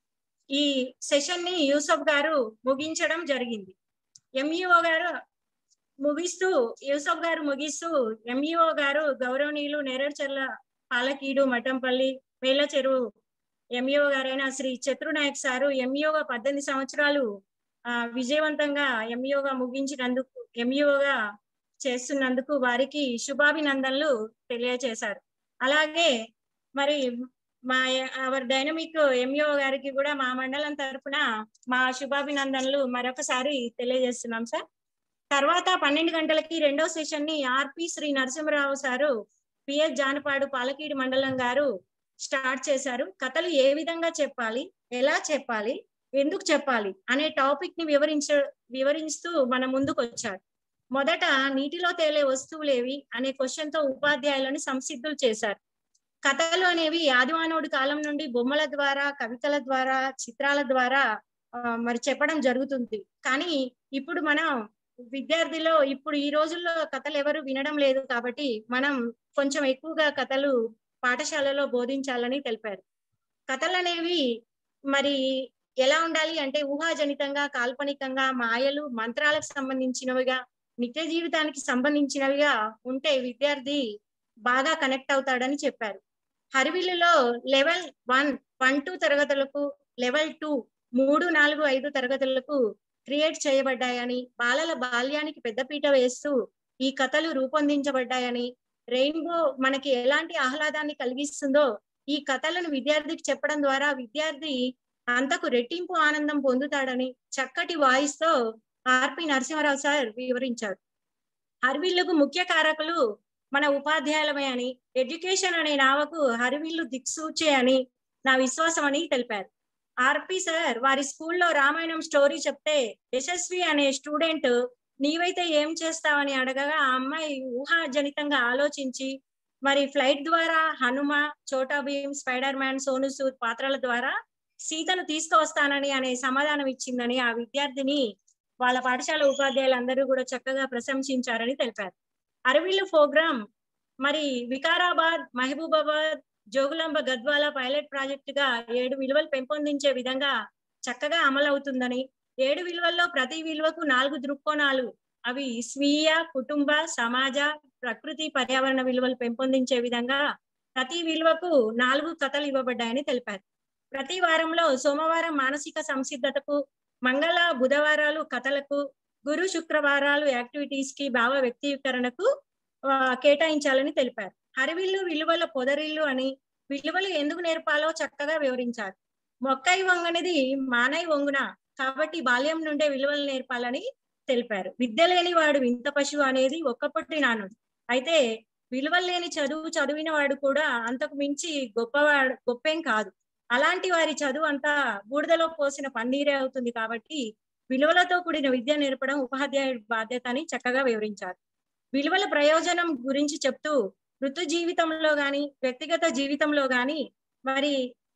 ఈ సెషన్ ని యూసఫ్ గారు ముగించడం జరిగింది ఎంఈఓ గారు ముగిస్తూ యూసఫ్ గారు ముగిస్తూ ఎంఈఓ గారు గౌరవనీయులు నేరేడ్చర్ల పాలకీడు మఠంపల్లి వేల చెరువు ఎంఈఓ గారైన శ్రీ చత్రునాయక్ సారు ఎంఈఓగా పద్దెనిమిది సంవత్సరాలు ఆ, విజయవంతంగా ఎంఈఓగా ముగించినందుకు ఎంఈఓగా చేస్తున్నందుకు వారికి శుభాభినందనలు తెలియజేశారు అలాగే మరి మా అవర్ డైనమిక్ ఎంఈఓ గారికి కూడా మా మండలం తరఫున మా శుభాభినందనలు మరొకసారి తెలియజేస్తున్నాం సార్ తర్వాత పన్నెండు గంటలకి రెండో సెషన్ ని RP Shri Narasimharao sir PS Janapadu Palakeedu మండలం గారు స్టార్ట్ చేశారు కథలు ఏ విధంగా చెప్పాలి ఎలా చెప్పాలి ఎందుకు చెప్పాలి అనే టాపిక్ ని వివరించ వివరిస్తూ మన ముందుకు వచ్చారు మొదట నీటిలో తేలే వస్తువులేవి అనే క్వశ్చన్ తో ఉపాధ్యాయులను సంసిద్ధులు చేశారు కథలు అనేవి ఆదిమానవుడి కాలం నుండి బొమ్మల ద్వారా కవితల ద్వారా చిత్రాల ద్వారా ఆ, మరి చెప్పడం జరుగుతుంది కానీ ఇప్పుడు మనం విద్యార్థిలో ఇప్పుడు ఈ రోజుల్లో కథలు ఎవరు వినడం లేదు కాబట్టి మనం కొంచెం ఎక్కువగా కథలు పాఠశాలలో బోధించాలని తెలిపారు కథలు అనేవి మరి ఎలా ఉండాలి అంటే ఊహాజనితంగా కాల్పనికంగా మాయలు మంత్రాలకు సంబంధించినవిగా నిత్య జీవితానికి సంబంధించినవిగా ఉంటే విద్యార్థి బాగా కనెక్ట్ అవుతాడని చెప్పారు హరివిల్లులో లెవెల్ వన్ వన్ టూ తరగతులకు లెవెల్ టూ మూడు నాలుగు ఐదు తరగతులకు క్రియేట్ చేయబడ్డాయని బాలల బాల్యానికి పెద్దపీట వేస్తూ ఈ కథలు రూపొందించబడ్డాయని రెయిన్బో మనకి ఎలాంటి ఆహ్లాదాన్ని కలిగిస్తుందో ఈ కథలను విద్యార్థికి చెప్పడం ద్వారా విద్యార్థి అంతకు రెట్టింపు ఆనందం పొందుతాడని చక్కటి వాయిస్ తో ఆర్పి నరసింహారావు సార్ వివరించారు హరివిల్లుకు ముఖ్య కారకులు మన ఉపాధ్యాయులమే అని ఎడ్యుకేషన్ అనే నావకు హరివిల్లు దిక్సూచే అని నా విశ్వాసం అని తెలిపారు ఆర్పి సార్ వారి స్కూల్లో రామాయణం స్టోరీ చెప్తే యశస్వి అనే స్టూడెంట్ నీవైతే ఏం చేస్తావని అడగగా ఆ అమ్మాయి ఊహాజనితంగా ఆలోచించి మరి ఫ్లైట్ ద్వారా హనుమ చోటా భీమ్ స్పైడర్ మ్యాన్ సోను సూద్ పాత్రల ద్వారా సీతను తీసుకువస్తానని అనే సమాధానం ఇచ్చిందని ఆ విద్యార్థిని వాళ్ళ పాఠశాల ఉపాధ్యాయులందరూ కూడా చక్కగా ప్రశంసించారని తెలిపారు అరవిల్లు ప్రోగ్రామ్ మరి వికారాబాద్ మహబూబాబాద్ జోగులాంబ గద్వాల పైలట్ ప్రాజెక్ట్ గా ఏడు విలువలు పెంపొందించే విధంగా చక్కగా అమలవుతుందని ఏడు విలువల్లో ప్రతి విలువకు నాలుగు దృక్కోణాలు అవి స్వీయ కుటుంబ సమాజ ప్రకృతి పర్యావరణ విలువలు పెంపొందించే విధంగా ప్రతి విలువకు నాలుగు కథలు ఇవ్వబడ్డాయని తెలిపారు ప్రతి వారంలో సోమవారం మానసిక సంసిద్ధతకు మంగళ బుధవారాలు కథలకు గురు శుక్రవారాలు యాక్టివిటీస్ కి భావ వ్యక్తీకరణకు ఆ, కేటాయించాలని తెలిపారు హరివిల్లు విలువల పొదరిల్లు అని విలువలు ఎందుకు నేర్పాలో చక్కగా వివరించారు మొక్కై వంగనిది మానై వంగున కాబట్టి బాల్యం నుండే విలువలు నేర్పాలని తెలిపారు విద్య లేని వాడు వింత పశువు అనేది ఒక్కపొట్టి నానుడు అయితే విలువలు లేని చదువు చదివిన వాడు కూడా అంతకు మించి గొప్పవాడు గొప్పేం కాదు అలాంటి వారి చదువు అంతా బూడిదలో పోసిన పన్నీరే అవుతుంది కాబట్టి విలువలతో కూడిన విద్య నేర్పడం ఉపాధ్యాయుడి బాధ్యత అని చక్కగా వివరించారు విలువల ప్రయోజనం గురించి చెప్తూ వృత్తి జీవితంలో గాని వ్యక్తిగత జీవితంలో గాని మరి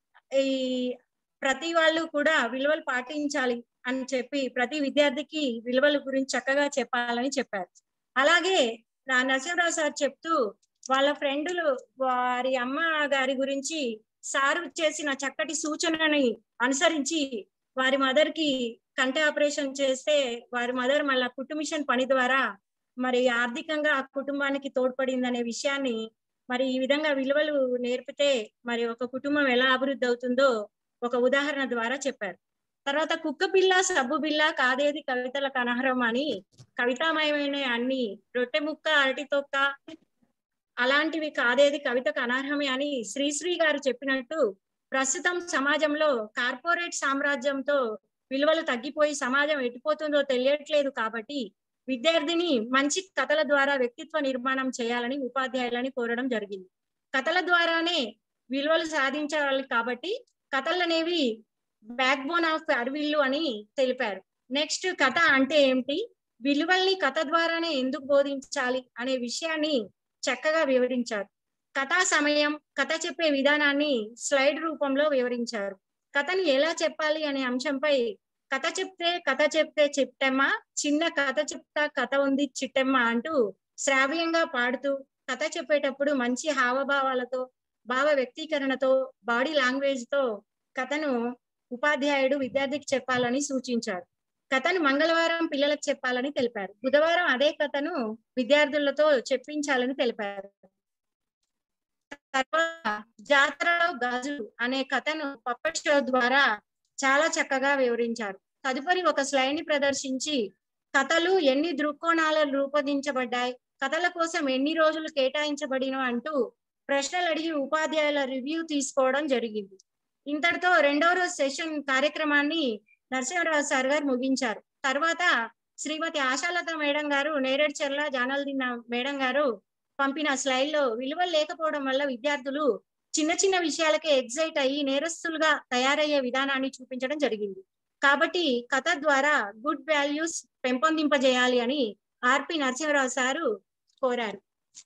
ఈ ప్రతి వాళ్ళు కూడా విలువలు పాటించాలి అని చెప్పి ప్రతి విద్యార్థికి విలువల గురించి చక్కగా చెప్పాలని చెప్పారు అలాగే నా నరసింహరావు సార్ చెప్తూ వాళ్ళ ఫ్రెండులు వారి అమ్మ గారి గురించి సారు చేసిన చక్కటి సూచనని అనుసరించి వారి మదర్ కి కంటి ఆపరేషన్ చేస్తే వారి మదర్ మళ్ళా కుట్టు మిషన్ పని ద్వారా మరి ఆర్థికంగా ఆ కుటుంబానికి తోడ్పడింది అనే విషయాన్ని మరి ఈ విధంగా విలువలు నేర్పితే మరి ఒక కుటుంబం ఎలా అభివృద్ధి అవుతుందో ఒక ఉదాహరణ ద్వారా చెప్పారు తర్వాత కుక్క పిల్ల సబ్బు బిల్ల కాదేది కవితలకు అనర్హం అని కవితామయమైన అన్ని రొట్టె ముక్క అరటి తొక్క అలాంటివి కాదేది కవితకు అనర్హమే అని శ్రీశ్రీ గారు చెప్పినట్టు ప్రస్తుతం సమాజంలో కార్పొరేట్ సామ్రాజ్యంతో విలువలు తగ్గిపోయి సమాజం ఎటుపోతుందో తెలియట్లేదు కాబట్టి విద్యార్థిని మంచి కథల ద్వారా వ్యక్తిత్వ నిర్మాణం చేయాలని ఉపాధ్యాయులని కోరడం జరిగింది కథల ద్వారానే విలువలు సాధించాలి కాబట్టి కథలు అనేవి బ్యాక్ బోన్ ఆఫ్ అరవిల్లు అని తెలిపారు నెక్స్ట్ కథ అంటే ఏమిటి విలువల్ని కథ ద్వారానే ఎందుకు బోధించాలి అనే విషయాన్ని చక్కగా వివరించారు కథా సమయం కథ చెప్పే విధానాన్ని స్లైడ్ రూపంలో వివరించారు కథని ఎలా చెప్పాలి అనే అంశంపై కథ చెప్తే కథ చెప్తే చిట్టెమ్మ చిన్న కథ చెప్తా కథ ఉంది చిట్టెమ్మ అంటూ శ్రావ్యంగా పాడుతూ కథ చెప్పేటప్పుడు మంచి హావభావాలతో భావ వ్యక్తీకరణతో బాడీ లాంగ్వేజ్ తో కథను ఉపాధ్యాయుడు విద్యార్థికి చెప్పాలని సూచించారు కథను మంగళవారం పిల్లలకు చెప్పాలని తెలిపారు బుధవారం అదే కథను విద్యార్థులతో చెప్పించాలని తెలిపారు తర్వాత జాతరలో గాజులు అనే కథను పప్పట్ షో ద్వారా చాలా చక్కగా వివరించారు తదుపరి ఒక స్లైడ్ ని ప్రదర్శించి కథలు ఎన్ని దృక్కోణాలు రూపొందించబడ్డాయి కథల కోసం ఎన్ని రోజులు కేటాయించబడిన అంటూ ప్రశ్నలు అడిగి ఉపాధ్యాయుల రివ్యూ తీసుకోవడం జరిగింది ఇంతటితో రెండవ రోజు సెషన్ కార్యక్రమాన్ని నరసింహరావు సార్ గారు ముగించారు తర్వాత శ్రీమతి ఆశాలత మేడం గారు నేరేడ్ చెర్ల జానల్దిన్న మేడం గారు పంపిన స్లైడ్ లో విలువలు లేకపోవడం వల్ల విద్యార్థులు చిన్న చిన్న విషయాలకే ఎగ్జైట్ అయ్యి నేరస్తులుగా తయారయ్యే విధానాన్ని చూపించడం జరిగింది కాబట్టి కథ ద్వారా గుడ్ వాల్యూస్ పెంపొందింపజేయాలి అని ఆర్పి నరసింహరావు సారు కోరారు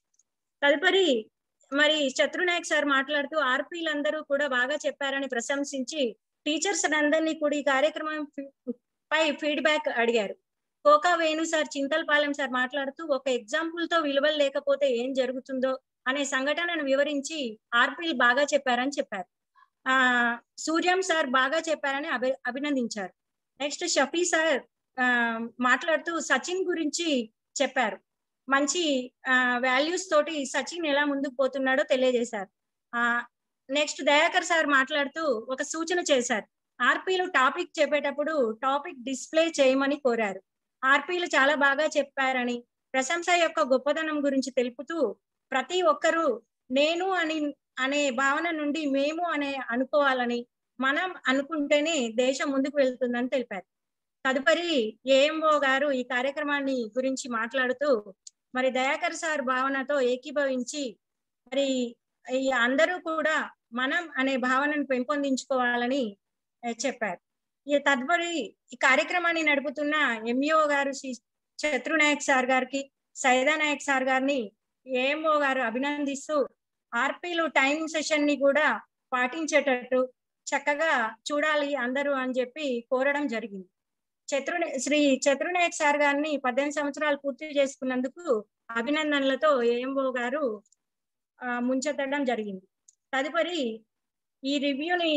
తదుపరి మరి శత్రునాయక్ సార్ మాట్లాడుతూ ఆర్పీలందరూ కూడా బాగా చెప్పారని ప్రశంసించి టీచర్స్ అందరినీ కూడా ఈ కార్యక్రమం పై ఫీడ్బ్యాక్ అడిగారు కోకా వేణు సార్ చింతలపాలెం సార్ మాట్లాడుతూ ఒక ఎగ్జాంపుల్ తో విలువలు లేకపోతే ఏం జరుగుతుందో అనే సంఘటనను వివరించి ఆర్పీలు బాగా చెప్పారని చెప్పారు ఆ సూర్యం సార్ బాగా చెప్పారని అభి అభినందించారు నెక్స్ట్ షఫీ సార్ ఆ మాట్లాడుతూ సచిన్ గురించి చెప్పారు మంచి వాల్యూస్ తోటి సచిన్ ఎలా ముందుకు పోతున్నాడో తెలియజేశారు ఆ నెక్స్ట్ దయాకర్ సార్ మాట్లాడుతూ ఒక సూచన చేశారు ఆర్పీలు టాపిక్ చెప్పేటప్పుడు టాపిక్ డిస్ప్లే చేయమని కోరారు ఆర్పీలు చాలా బాగా చెప్పారని ప్రశంస యొక్క గొప్పదనం గురించి తెలుపుతూ ప్రతి ఒక్కరూ నేను అని అనే భావన నుండి మేము అనే అనుకోవాలని మనం అనుకుంటేనే దేశం ముందుకు వెళ్తుందని తెలిపారు తదుపరి ఏఎంఓ గారు ఈ కార్యక్రమాన్ని గురించి మాట్లాడుతూ మరి దయాకర్ సార్ భావనతో ఏకీభవించి మరి ఈ అందరూ కూడా మనం అనే భావనను పెంపొందించుకోవాలని చెప్పారు ఈ తదుపరి ఈ కార్యక్రమాన్ని నడుపుతున్న ఎంఈఓ గారు శ్రీ శత్రునాయక్ సార్ గారికి సైదా నాయక్ సార్ గారిని ఏఎంఓ గారు అభినందిస్తూ ఆర్పీలు టైం సెషన్ ని కూడా పాటించేటట్టు చక్కగా చూడాలి అందరూ అని చెప్పి కోరడం జరిగింది చత్రు శ్రీ చత్రునాయక్ సార్ గారిని పద్దెనిమిది సంవత్సరాలు పూర్తి చేసుకున్నందుకు అభినందనలతో ఏఎంఓ గారు ముంచెత్తడం జరిగింది తదుపరి ఈ రివ్యూని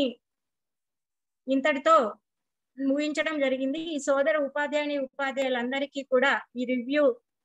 ఇంతటితో ముగించడం జరిగింది ఈ సోదర ఉపాధ్యాయుని ఉపాధ్యాయులందరికీ కూడా ఈ రివ్యూ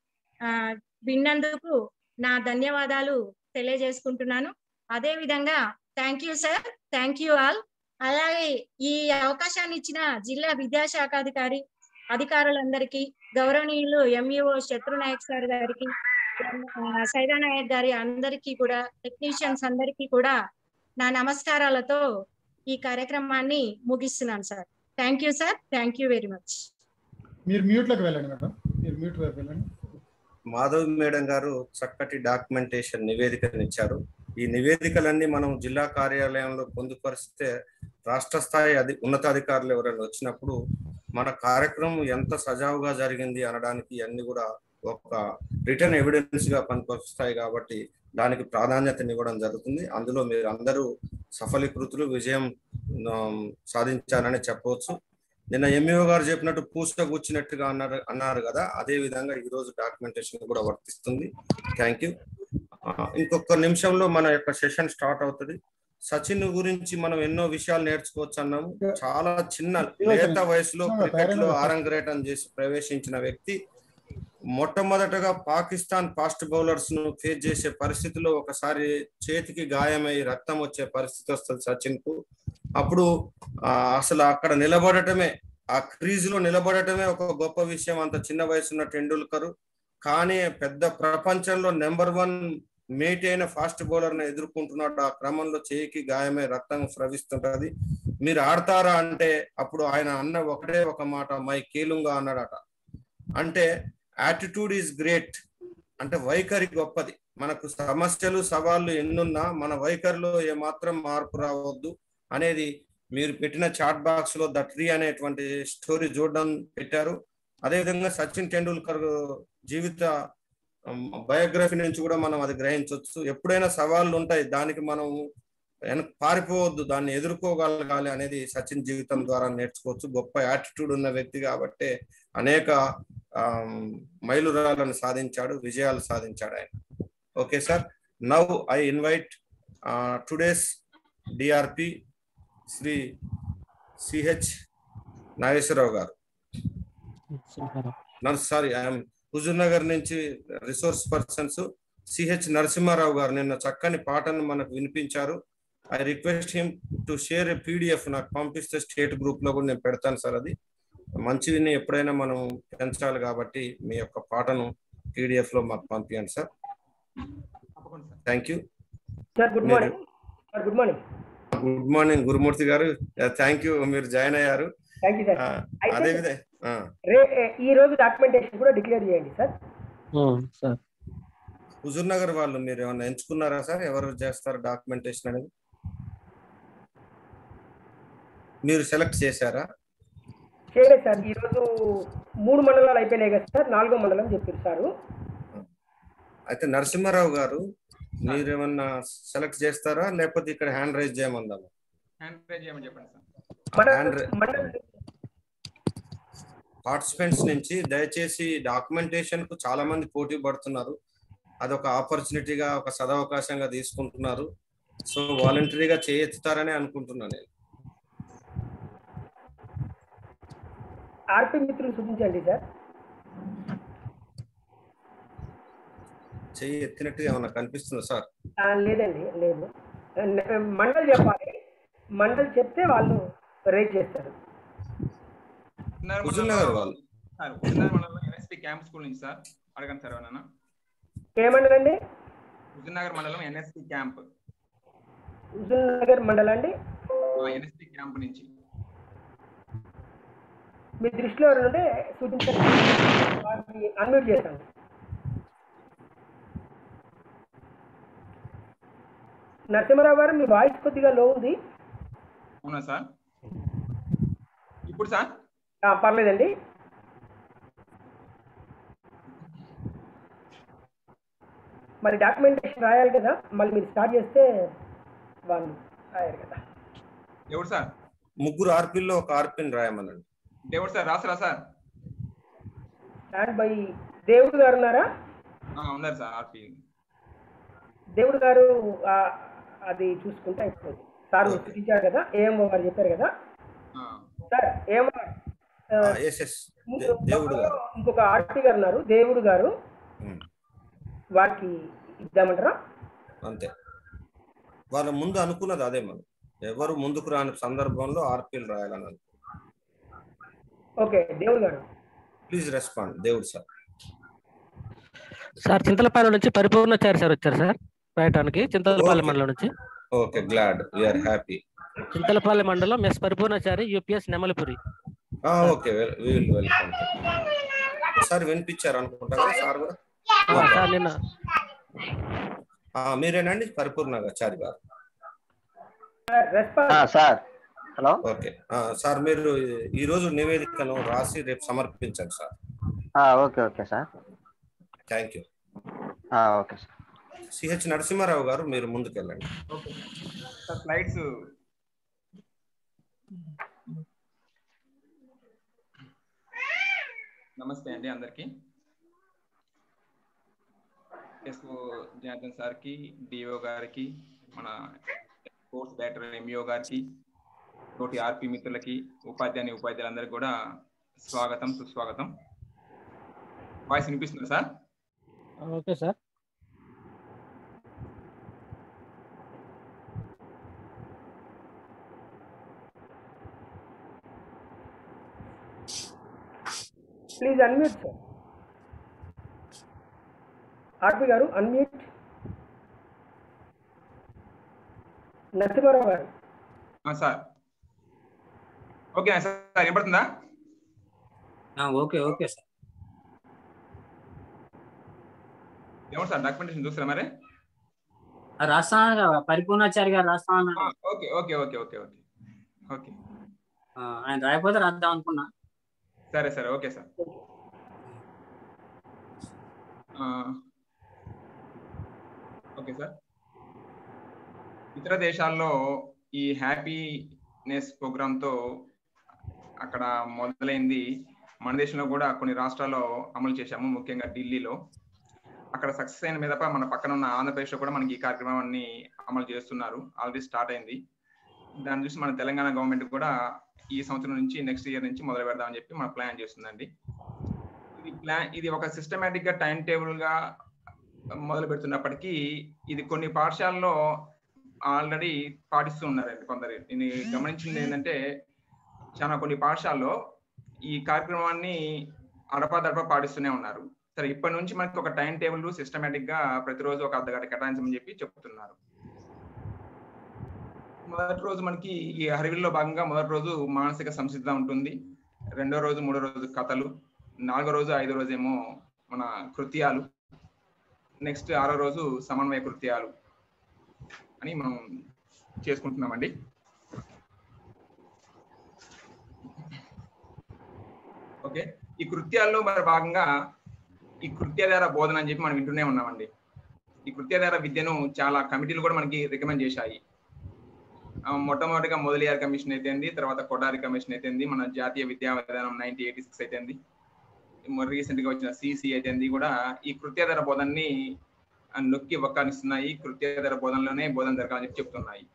విన్నందుకు నా ధన్యవాదాలు తెలియజేసుకుంటున్నాను అదే విధంగా thank you sir thank you all అలాగే ఈ అవకాశాన్ని ఇచ్చిన జిల్లా విద్యాశాఖాధికారి అధికారులందరికీ గౌరవనీయులు ఎంఈఓ శత్రునాయక్ సార్ గారికి సైదా నాయక్ గారి అందరికీ కూడా టెక్నీషియన్స్ అందరికీ కూడా నా నమస్కారాలతో ఈ కార్యక్రమాన్ని ముగిస్తున్నాను sir thank you sir thank you very much మీరు మ్యూట్లోకి వెళ్ళండి మేడం మీరు మ్యూట్ వైపు వెళ్ళండి మాధవ్ మేడం గారు చక్కటి డాక్యుమెంటేషన్ నివేదికను ఇచ్చారు ఈ నివేదికలన్నీ మనం జిల్లా కార్యాలయంలో పొందుపరిస్తే రాష్ట్ర స్థాయి అధి ఉన్నతాధికారులు ఎవరైనా వచ్చినప్పుడు మన కార్యక్రమం ఎంత సజావుగా జరిగింది అనడానికి అన్ని కూడా ఒక రిటర్న్ ఎవిడెన్స్ గా పనికొస్తాయి కాబట్టి దానికి ప్రాధాన్యతనివ్వడం జరుగుతుంది అందులో మీరు అందరూ సఫలీకృతులు విజయం సాధించారని చెప్పవచ్చు నిన్న ఎంఈఓ గారు చెప్పినట్టు పూస కూర్చున్నట్టుగా అన్నారు అన్నారు కదా అదే విధంగా ఈ రోజు డాక్యుమెంటేషన్ కూడా వర్తిస్తుంది థ్యాంక్ యూ ఇంకొక నిమిషంలో మన యొక్క సెషన్ స్టార్ట్ అవుతుంది సచిన్ గురించి మనం ఎన్నో విషయాలు నేర్చుకోవచ్చు అన్నాము చాలా చిన్న ఇదిగో లేత సార్. వయసులో ఇదిగో క్రికెట్ లో పేరెంట్ సార్. ఆరంగరేటం చేసి ప్రవేశించిన వ్యక్తి మొట్టమొదటగా పాకిస్తాన్ ఫాస్ట్ బౌలర్స్ ను ఫేస్ చేసే పరిస్థితిలో ఒకసారి చేతికి గాయమై రక్తం వచ్చే పరిస్థితి వస్తుంది సచిన్ కు అప్పుడు ఆ, అసలు అక్కడ నిలబడటమే ఆ క్రీజ్ లో నిలబడటమే ఒక గొప్ప విషయం అంత చిన్న వయసున్న టెండూల్కర్ కానీ పెద్ద ప్రపంచంలో నెంబర్ వన్ మేటి అయిన ఫాస్ట్ బౌలర్ ని ఎదుర్కొంటున్నాడు ఆ క్రమంలో చేయికి గాయమై రక్తం స్రవిస్తుంటది మీరు ఆడతారా అంటే అప్పుడు ఆయన అన్న ఒకటే ఒక మాట మై కీలుంగా అన్నాడట అంటే యాటిట్యూడ్ ఈజ్ గ్రేట్ అంటే వైఖరి గొప్పది మనకు సమస్యలు సవాళ్లు ఎన్నున్నా మన వైఖరిలో ఏమాత్రం మార్పు రావద్దు అనేది మీరు పెట్టిన చాట్ బాక్స్ లో ద ట్రీ అనేటువంటి స్టోరీ చూడడం పెట్టారు అదేవిధంగా సచిన్ టెండూల్కర్ జీవిత బయోగ్రఫీ నుంచి కూడా మనం అది గ్రహించవచ్చు ఎప్పుడైనా సవాళ్ళు ఉంటాయి దానికి మనం వెనక పారిపోవద్దు దాన్ని ఎదుర్కోగలగాలి అనేది సచిన్ జీవితం ద్వారా నేర్చుకోవచ్చు గొప్ప యాటిట్యూడ్ ఉన్న వ్యక్తి కాబట్టి అనేక ఆమ్, మైలురాళ్ళను సాధించాడు విజయాలు సాధించాడు ఆయన okay sir now I invite today's DRP Shri CH Nageswararao గారు నర్స్ సారీ ఐఎమ్ హుజూర్ నగర్ నుంచి రిసోర్స్ పర్సన్స్ సిహెచ్ నరసింహారావు గారు నిన్న చక్కని పాటను మనకు వినిపించారు I request him to share a PDF నాకు పంపిస్తే స్టేట్ గ్రూప్ లో కూడా నేను పెడతాను సార్ అది మంచిని ఎప్పుడైనా మనం పెంచాలి కాబట్టి మీ యొక్క పాటను పీడిఎఫ్ లో మాకు పంపించండి sir thank you sir good morning sir good morning good morning Gurumurthy గారు థ్యాంక్ యూ మీరు జాయిన్ అయ్యారు థ్యాంక్ యూ సార్ ఆ, అయితే- అదే విధంగా ఆ, రే ఈ రోజు డాక్యుమెంటేషన్ కూడా డిక్లేర్ చేయండి సార్ సార్ హుజూర్ నగర్ వాళ్ళు మీరు ఏమన్నా ఎంచుకున్నారా సార్ ఎవరు చేస్తారు డాక్యుమెంటేషన్ అనేది మీరు సెలెక్ట్ చేశారా చేయలేదు సార్ ఈ రోజు మూడు మండలాలు అయిపోయినాయి కదా సార్ నాలుగో మండలం చెప్పారు సార్ అయితే నరసింహారావు గారు మీరు ఏమన్నా సెలెక్ట్ చేస్తారా లేకపోతే ఇక్కడ హ్యాండ్ రైజ్ చేయమందామా హ్యాండ్ రైజ్ చేయమని చెప్పండి సార్ హ్యాండ్ పార్టిసిపెంట్స్ నుంచి దయచేసి డాక్యుమెంటేషన్ కు చాలా మంది పోటీ పడుతున్నారు అదొక ఆపర్చునిటీగా ఒక సదవకాశంగా తీసుకుంటున్నారు సో వాలంటరీగా చేయెత్తుతారని అనుకుంటున్నాను నేను ఆర్పి మిత్రులు సూచించండి సార్ చెయ్యి ఎత్తినట్టుగా ఏమన్నా కనిపిస్తుందా సార్ ఆ, లేదండి లేదు మండల్ చెప్పాలి మండల్ చెప్తే వాళ్ళు రేట్ చేస్తారు హుజూర్ నగర్ వాళ్ళు సార్ హుజూర్నగర్ మండలంలో ఎన్ఎస్పి క్యాంప్ స్కూల్ నుంచి సార్ అడగండి సార్ ఏమన్నా ఏమండల్ అండి హుజూర్నగర్ మండలం ఎన్ఎస్పి క్యాంప్ హుజూర్ నగర్ మండల్ అండి ఎన్ఎస్పి క్యాంప్ నుంచి మీ దృష్టిలో ఎవరు ఉంటే సూచించండి వారిని అన్మ్యూట్ చేస్తాను నరసింహారావు గారు మీ వాయిస్ కొద్దిగా లో ఉంది అవునా సార్ ఇప్పుడు సార్ ఆ, పర్లేదండి మరి డాక్యుమెంటేషన్ రాయాలి కదా మళ్ళీ మీరు స్టార్ట్ చేస్తే వాళ్ళు రాయాలి కదా ఎవరు సార్ ముగ్గురు ఆర్పీల్లో ఒక ఆర్పీని రాయమనండి ఎవరు సార్ రాసరా సార్ స్టాండ్ బై దేవుడు గారు ఉన్నారా ఆ, ఉన్నారు సార్ ఆర్పి దేవుడు గారు ఆ, అది చూసుకుంటే అయిపోతుంది సార్ చూపించారు కదా ఏమో గారు చెప్పారు కదా సార్ ఏమో ఎస్ ఎస్ దేవుడు గారు ఇంకొక ఆర్టీ గారు ఉన్నారు దేవుడు గారు ఉమ్, వారికి ఇద్దామంటారా అంతే వాళ్ళ ముందు అనుకున్నది అదే మనం ఎవరు ముందుకు రాని సందర్భంలో ఆర్పీలు రాయాలని అనుకున్నాం ఓకే దేవుడు గారు please respond Devudu sir sir Chintalapalem నుంచి పరిపూర్ణాచారి సార్ వచ్చారు సార్ రాయటానికి చింతలపాలెం మండలం నుంచి okay glad we're happy Chintalapalem మండలం S Paripoornachari UPS Nemalipuri okay will welcome sir వినిపించారు అనుకుంటా కదా సార్ కూడా ఆ, సార్ నిన్న ఆ, మీరేనండి పరిపూర్ణగాచారి గారు సార్ హలో ఓకే ఆ, సార్ మీరు ఈ రోజు నివేదికను రాసి రేపు సమర్పించండి sir okay okay sir thank you okay sir CH Narasimharao గారు మీరు ముందుకెళ్ళండి సార్ స్లైడ్స్ నమస్తే అండి అందరికి ఎస్ఓ జనార్దన్ సార్కి డిఓ గారికి మన కోర్స్ డైరెక్టర్ ఎంఈఓ గారికి తోటి ఆర్పి మిత్రులకి ఉపాధ్యాయుని ఉపాధ్యాయులందరికీ కూడా స్వాగతం సుస్వాగతం వాయిస్ వినిపిస్తుందా sir okay sir please unmute sir RP గారు అన్మ్యూట్ నరసింహారావు గారు ఆ, సార్ ఓకే సార్ వినపడుతుందా ఓకే ఓకే సార్ ఏమో సార్ డాక్యుమెంటేషన్ చూస్తారా మరి ఆ రాస్తాను కదా పరిపూర్ణాచారి గారు రాస్తా అన్నారు okay okay okay okay okay okay ఆ, ఆయన రాయకపోతే రాద్దాం అనుకున్నా సరే సరే ఓకే సార్ ఆ, ఓకే సార్ ఇతర దేశాల్లో ఈ హ్యాపీనెస్ ప్రోగ్రామ్తో అక్కడ మొదలైంది మన దేశంలో కూడా కొన్ని రాష్ట్రాల్లో అమలు చేశాము ముఖ్యంగా ఢిల్లీలో అక్కడ సక్సెస్ అయిన మీద మన పక్కన ఉన్న ఆంధ్రప్రదేశ్లో కూడా మనకి ఈ కార్యక్రమాన్ని అమలు చేస్తున్నారు ఆల్రెడీ స్టార్ట్ అయింది దాన్ని చూసి మన తెలంగాణ గవర్నమెంట్ కూడా ఈ సంవత్సరం నుంచి నెక్స్ట్ ఇయర్ నుంచి మొదలు పెడదామని చెప్పి మన ప్లాన్ చేస్తుందండి ఇది ప్లాన్ ఇది ఒక సిస్టమేటిక్ గా టైం టేబుల్ గా మొదలు పెడుతున్నప్పటికీ ఇది కొన్ని పాఠశాలలో ఆల్రెడీ పాటిస్తూ ఉన్నారండి కొందరు నేను గమనించింది ఏంటంటే చాలా కొన్ని పాఠశాలలో ఈ కార్యక్రమాన్ని అడపాదడపా పాటిస్తూనే ఉన్నారు సరే ఇప్పటి నుంచి మనకి ఒక టైం టేబుల్ సిస్టమేటిక్ గా ప్రతిరోజు ఒక అర్ధ గంట కేటాయించమని చెప్పి చెప్తున్నారు మొదటి రోజు మనకి ఈ హరివిల్లో భాగంగా మొదటి రోజు మానసిక సంసిద్ధత ఉంటుంది రెండో రోజు మూడో రోజు కథలు నాలుగో రోజు ఐదో రోజు ఏమో మన కృత్యాలు నెక్స్ట్ ఆరో రోజు సమన్వయ కృత్యాలు అని మనం చేసుకుంటున్నామండి ఓకే ఈ కృత్యాల్లో మరి భాగంగా ఈ కృత్యాధార బోధన అని చెప్పి మనం వింటూనే ఉన్నామండి ఈ కృత్యాధార విద్యను చాలా కమిటీలు కూడా మనకి రికమెండ్ చేశాయి ఆ, మొట్టమొదటిగా మొదలియార్ కమిషన్ అయితేంది తర్వాత కొడారి కమిషన్ అయితేంది మన జాతీయ విద్యా విధానం నైన్టీ ఎయిటీ సిక్స్ అయితేంది రీసెంట్ గా వచ్చిన సిసి అయితేంది కూడా ఈ కృత్యాధార బోధనని ఆ, నొక్కి ఒక్కానిస్తున్నాయి కృత్యాధార బోధనలోనే బోధన జరగాలని చెప్పి చెప్తున్నాయి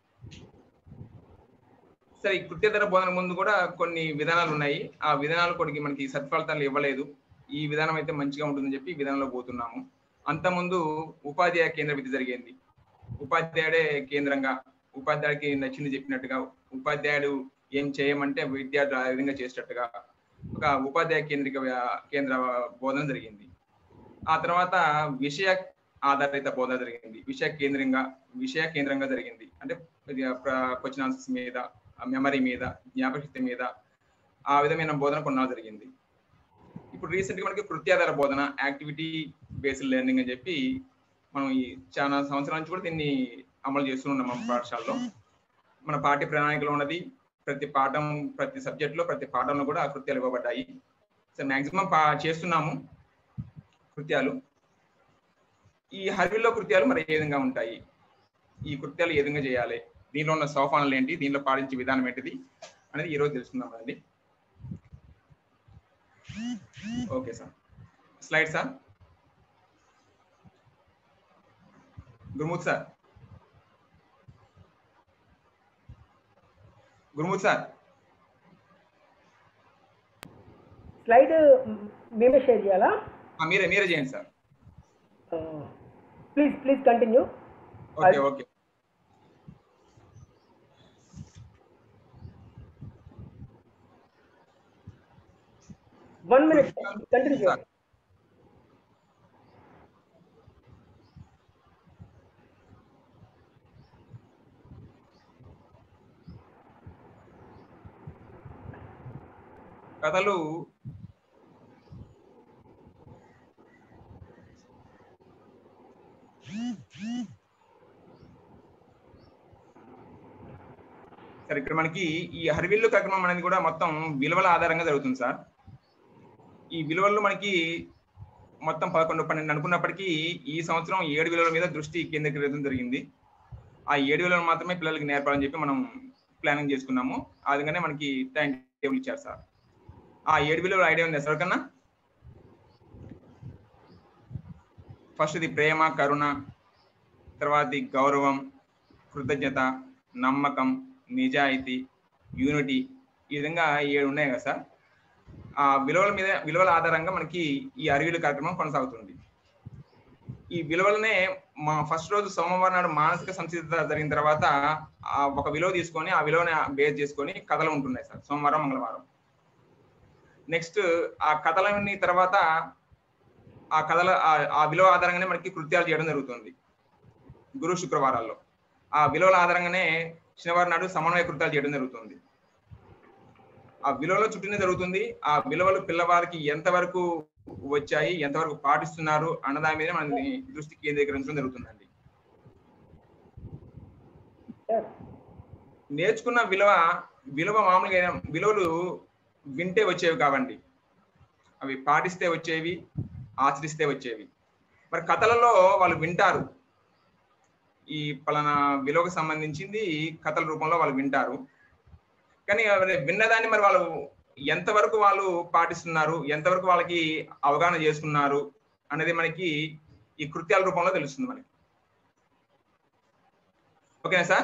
సరే ఈ కృత్యధర బోధన ముందు కూడా కొన్ని విధానాలు ఉన్నాయి ఆ విధానాలు కొన్ని మనకి సత్ఫలితాలు ఇవ్వలేదు ఈ విధానం అయితే మంచిగా ఉంటుందని చెప్పి ఈ విధానంలో పోతున్నాము అంతకుముందు ఉపాధ్యాయ కేంద్ర విద్య జరిగింది ఉపాధ్యాయుడే కేంద్రంగా ఉపాధ్యాయుడికి నచ్చింది చెప్పినట్టుగా ఉపాధ్యాయుడు ఏం చేయమంటే విద్యార్థులు ఆ విధంగా చేసేటట్టుగా ఒక ఉపాధ్యాయ కేంద్రిక వ్య- కేంద్ర బోధన జరిగింది ఆ తర్వాత విషయ ఆధారిత బోధన జరిగింది విషయ కేంద్రంగా విషయ కేంద్రంగా జరిగింది అంటే క్వశ్చన్ ఆన్సర్స్ మీద మెమరీ మీద జ్ఞాపకశక్తి మీద ఆ విధమైన బోధన కొన్నాళ్ళు జరిగింది ఇప్పుడు రీసెంట్ గా మనకి కృత్యాధార బోధన యాక్టివిటీ బేస్డ్ లెర్నింగ్ అని చెప్పి మనం ఈ చాలా సంవత్సరాల నుంచి కూడా దీన్ని అమలు చేస్తున్నాం మన పాఠశాలలో మన పాఠ్య ప్రణాళికలో ఉన్నది ప్రతి పాఠం ప్రతి సబ్జెక్ట్ లో ప్రతి పాఠంలో కూడా ఆ కృత్యాలు ఇవ్వబడ్డాయి సో మాక్సిమం చేస్తున్నాము కృత్యాలు ఈ హరివిల్లో కృత్యాలు మరి ఏ విధంగా ఉంటాయి ఈ కృత్యాలు ఏ విధంగా చేయాలి దీనిలో ఉన్న సోపానాలు ఏంటి దీనిలో పాటించే విధానం ఏంటిది అనేది ఈరోజు తెలుసుకుందాం అండి okay sir slide sir Gurumurthy sir Gurumurthy sir slide మేమే షేర్ చేయాలా ఆ, మీరే మీరే చేయండి sir please please continue okay okay one minute continue చేయాలి కథలు సరే ఇక్కడ మనకి ఈ హరివిల్లు కార్యక్రమం అనేది కూడా మొత్తం విలువల ఆధారంగా జరుగుతుంది సార్ ఈ విలువల్లో మనకి మొత్తం పదకొండు పన్నెండు అనుకున్నప్పటికీ ఈ సంవత్సరం ఏడు విలువల మీద దృష్టి కేంద్రీకరించడం జరిగింది ఆ ఏడు విలువలు మాత్రమే పిల్లలకి నేర్పాలని చెప్పి మనం ప్లానింగ్ చేసుకున్నాము ఆ విధంగానే మనకి టైం టేబుల్ ఇచ్చారు సార్ ఆ ఏడు విలువల ఐడియా ఉంది సార్ కన్నా ఫస్ట్ ఇది ప్రేమ కరుణ తర్వాతది గౌరవం కృతజ్ఞత నమ్మకం నిజాయితీ యూనిటీ ఈ విధంగా ఏడు ఉన్నాయి కదా సార్ ఆ విలువల మీద విలువల ఆధారంగా మనకి ఈ అరివిలు కార్యక్రమం కొనసాగుతుంది ఈ విలువలనే మా ఫస్ట్ రోజు సోమవారం నాడు మానసిక సంసిద్ధత జరిగిన తర్వాత ఆ ఒక విలువ తీసుకొని ఆ విలువని బేస్ చేసుకొని కథలు ఉంటున్నాయి సార్ సోమవారం మంగళవారం నెక్స్ట్ ఆ కథలని తర్వాత ఆ కథల ఆ- ఆ విలువ ఆధారంగానే మనకి కృత్యాలు చేయడం జరుగుతుంది గురు శుక్రవారాల్లో ఆ విలువల ఆధారంగానే శనివారం నాడు సమన్వయ కృత్యాలు చేయడం జరుగుతుంది ఆ విలువల చుట్టూనే జరుగుతుంది ఆ విలువలు పిల్లవారికి ఎంతవరకు వచ్చాయి ఎంతవరకు పాటిస్తున్నారు అన్న దాని మీద మన దృష్టి కేంద్రీకరించడం జరుగుతుందండి నేర్చుకున్న విలువ విలువ మామూలుగా ఏం- విలువలు వింటే వచ్చేవి కావండి అవి పాటిస్తే వచ్చేవి ఆచరిస్తే వచ్చేవి మరి కథలలో వాళ్ళు వింటారు ఈ పలానా విలువకు సంబంధించింది కథల రూపంలో వాళ్ళు వింటారు కానీ మరి విన్నదాన్ని మరి వాళ్ళు ఎంతవరకు వాళ్ళు పాటిస్తున్నారు ఎంతవరకు వాళ్ళకి అవగాహన చేసుకున్నారు అనేది మనకి ఈ కృత్యాల రూపంలో తెలుస్తుంది మనకి ఓకేనా sir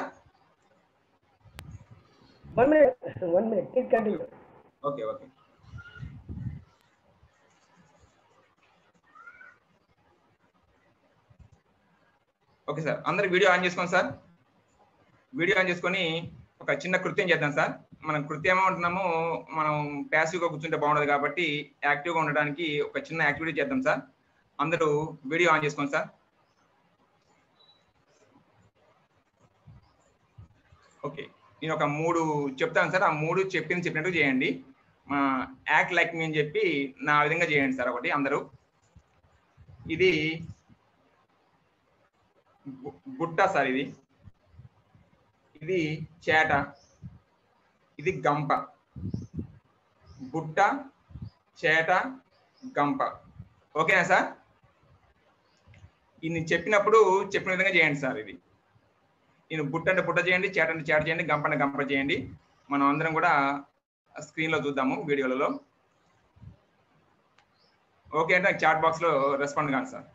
one minute one minute please continue okay okay okay sir అందరు వీడియో ఆన్ చేసుకోండి సార్ వీడియో ఆన్ చేసుకొని ఒక చిన్న కృత్యం చేద్దాం సార్ మనం కృత్యం ఏమంటున్నాము మనం ప్యాసివ్గా కూర్చుంటే బాగుండదు కాబట్టి యాక్టివ్గా ఉండడానికి ఒక చిన్న యాక్టివిటీ చేద్దాం సార్ అందరూ వీడియో ఆన్ చేసుకోండి సార్ ఓకే నేను ఒక మూడు చెప్తాను సార్ ఆ మూడు చెప్పింది చెప్పినట్టు చేయండి మా యాక్ట్ లైక్ మీ అని చెప్పి నా విధంగా చేయండి సార్ ఒకటి అందరూ ఇది గు- గుట్ట సార్ ఇది ఇది చేట ఇది గంప గుట్ట చేట గంప ఓకేనా సార్ ఇది నేను చెప్పినప్పుడు చెప్పిన విధంగా చేయండి సార్ ఇది నేను బుట్ట అంటే బుట్ట చేయండి చేట అంటే చేట చేయండి గంప అంటే గంప చేయండి మనం అందరం కూడా స్క్రీన్ లో చూద్దాము వీడియోలలో ఓకే అంటే నాకు చాట్ బాక్స్ లో రెస్పాండ్ కాదు sir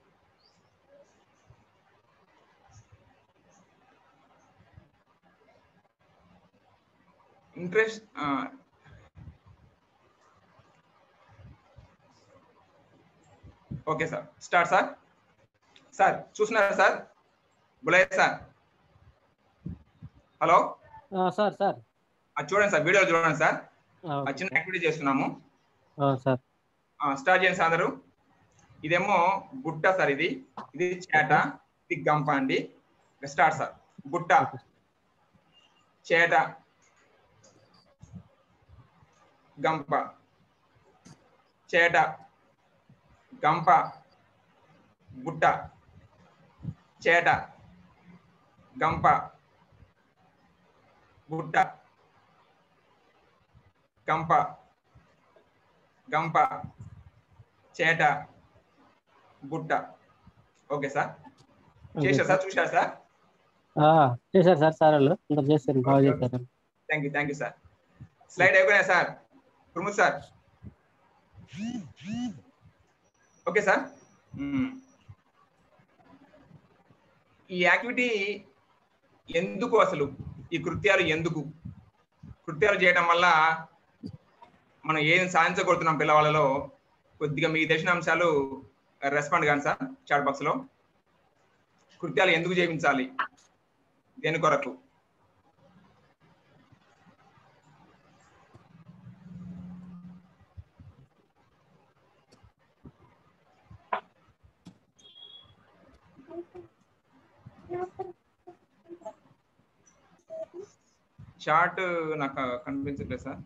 interest okay sir start sir sir చూస్తున్నారా sir Bulayya sir hello sir sir అది చూడండి సార్ వీడియో చూడండి సార్ ఆ చిన్న యాక్టివిటీ చేస్తున్నాము సార్ స్టార్ట్ చేయండి సార్ అందరూ ఇదేమో బుట్ట సార్ ఇది ఇది చేట ఇది గంప అండి స్టార్ట్ సార్ బుట్ట చేట గంప చేట గంప బుట్ట చేట గంప బుట్ట గంప గంప చేట బుట్ట ఓకే సార్ చేశారు సార్ చూశారు సార్ చేశారు సార్ సార్ వాళ్ళు అందరు చేశారు బాగా చేశారు thank you thank you sir slide అయిపోయినాయి sir Pramod sir okay sir hmm. ఈ యాక్టివిటీ ఎందుకు అసలు ఈ కృత్యాలు ఎందుకు కృత్యాలు చేయడం వల్ల మనం ఏం సాధించగలుగుతున్నాం పిల్లవాళ్ళలో కొద్దిగా మీకు తెలిసిన అంశాలు రెస్పాండ్ కానీ సార్ చాట్ బాక్స్ లో కృత్యాలు ఎందుకు చేయించాలి దేని కొరకు చార్ట్ నాకు కనిపించట్లేదు సార్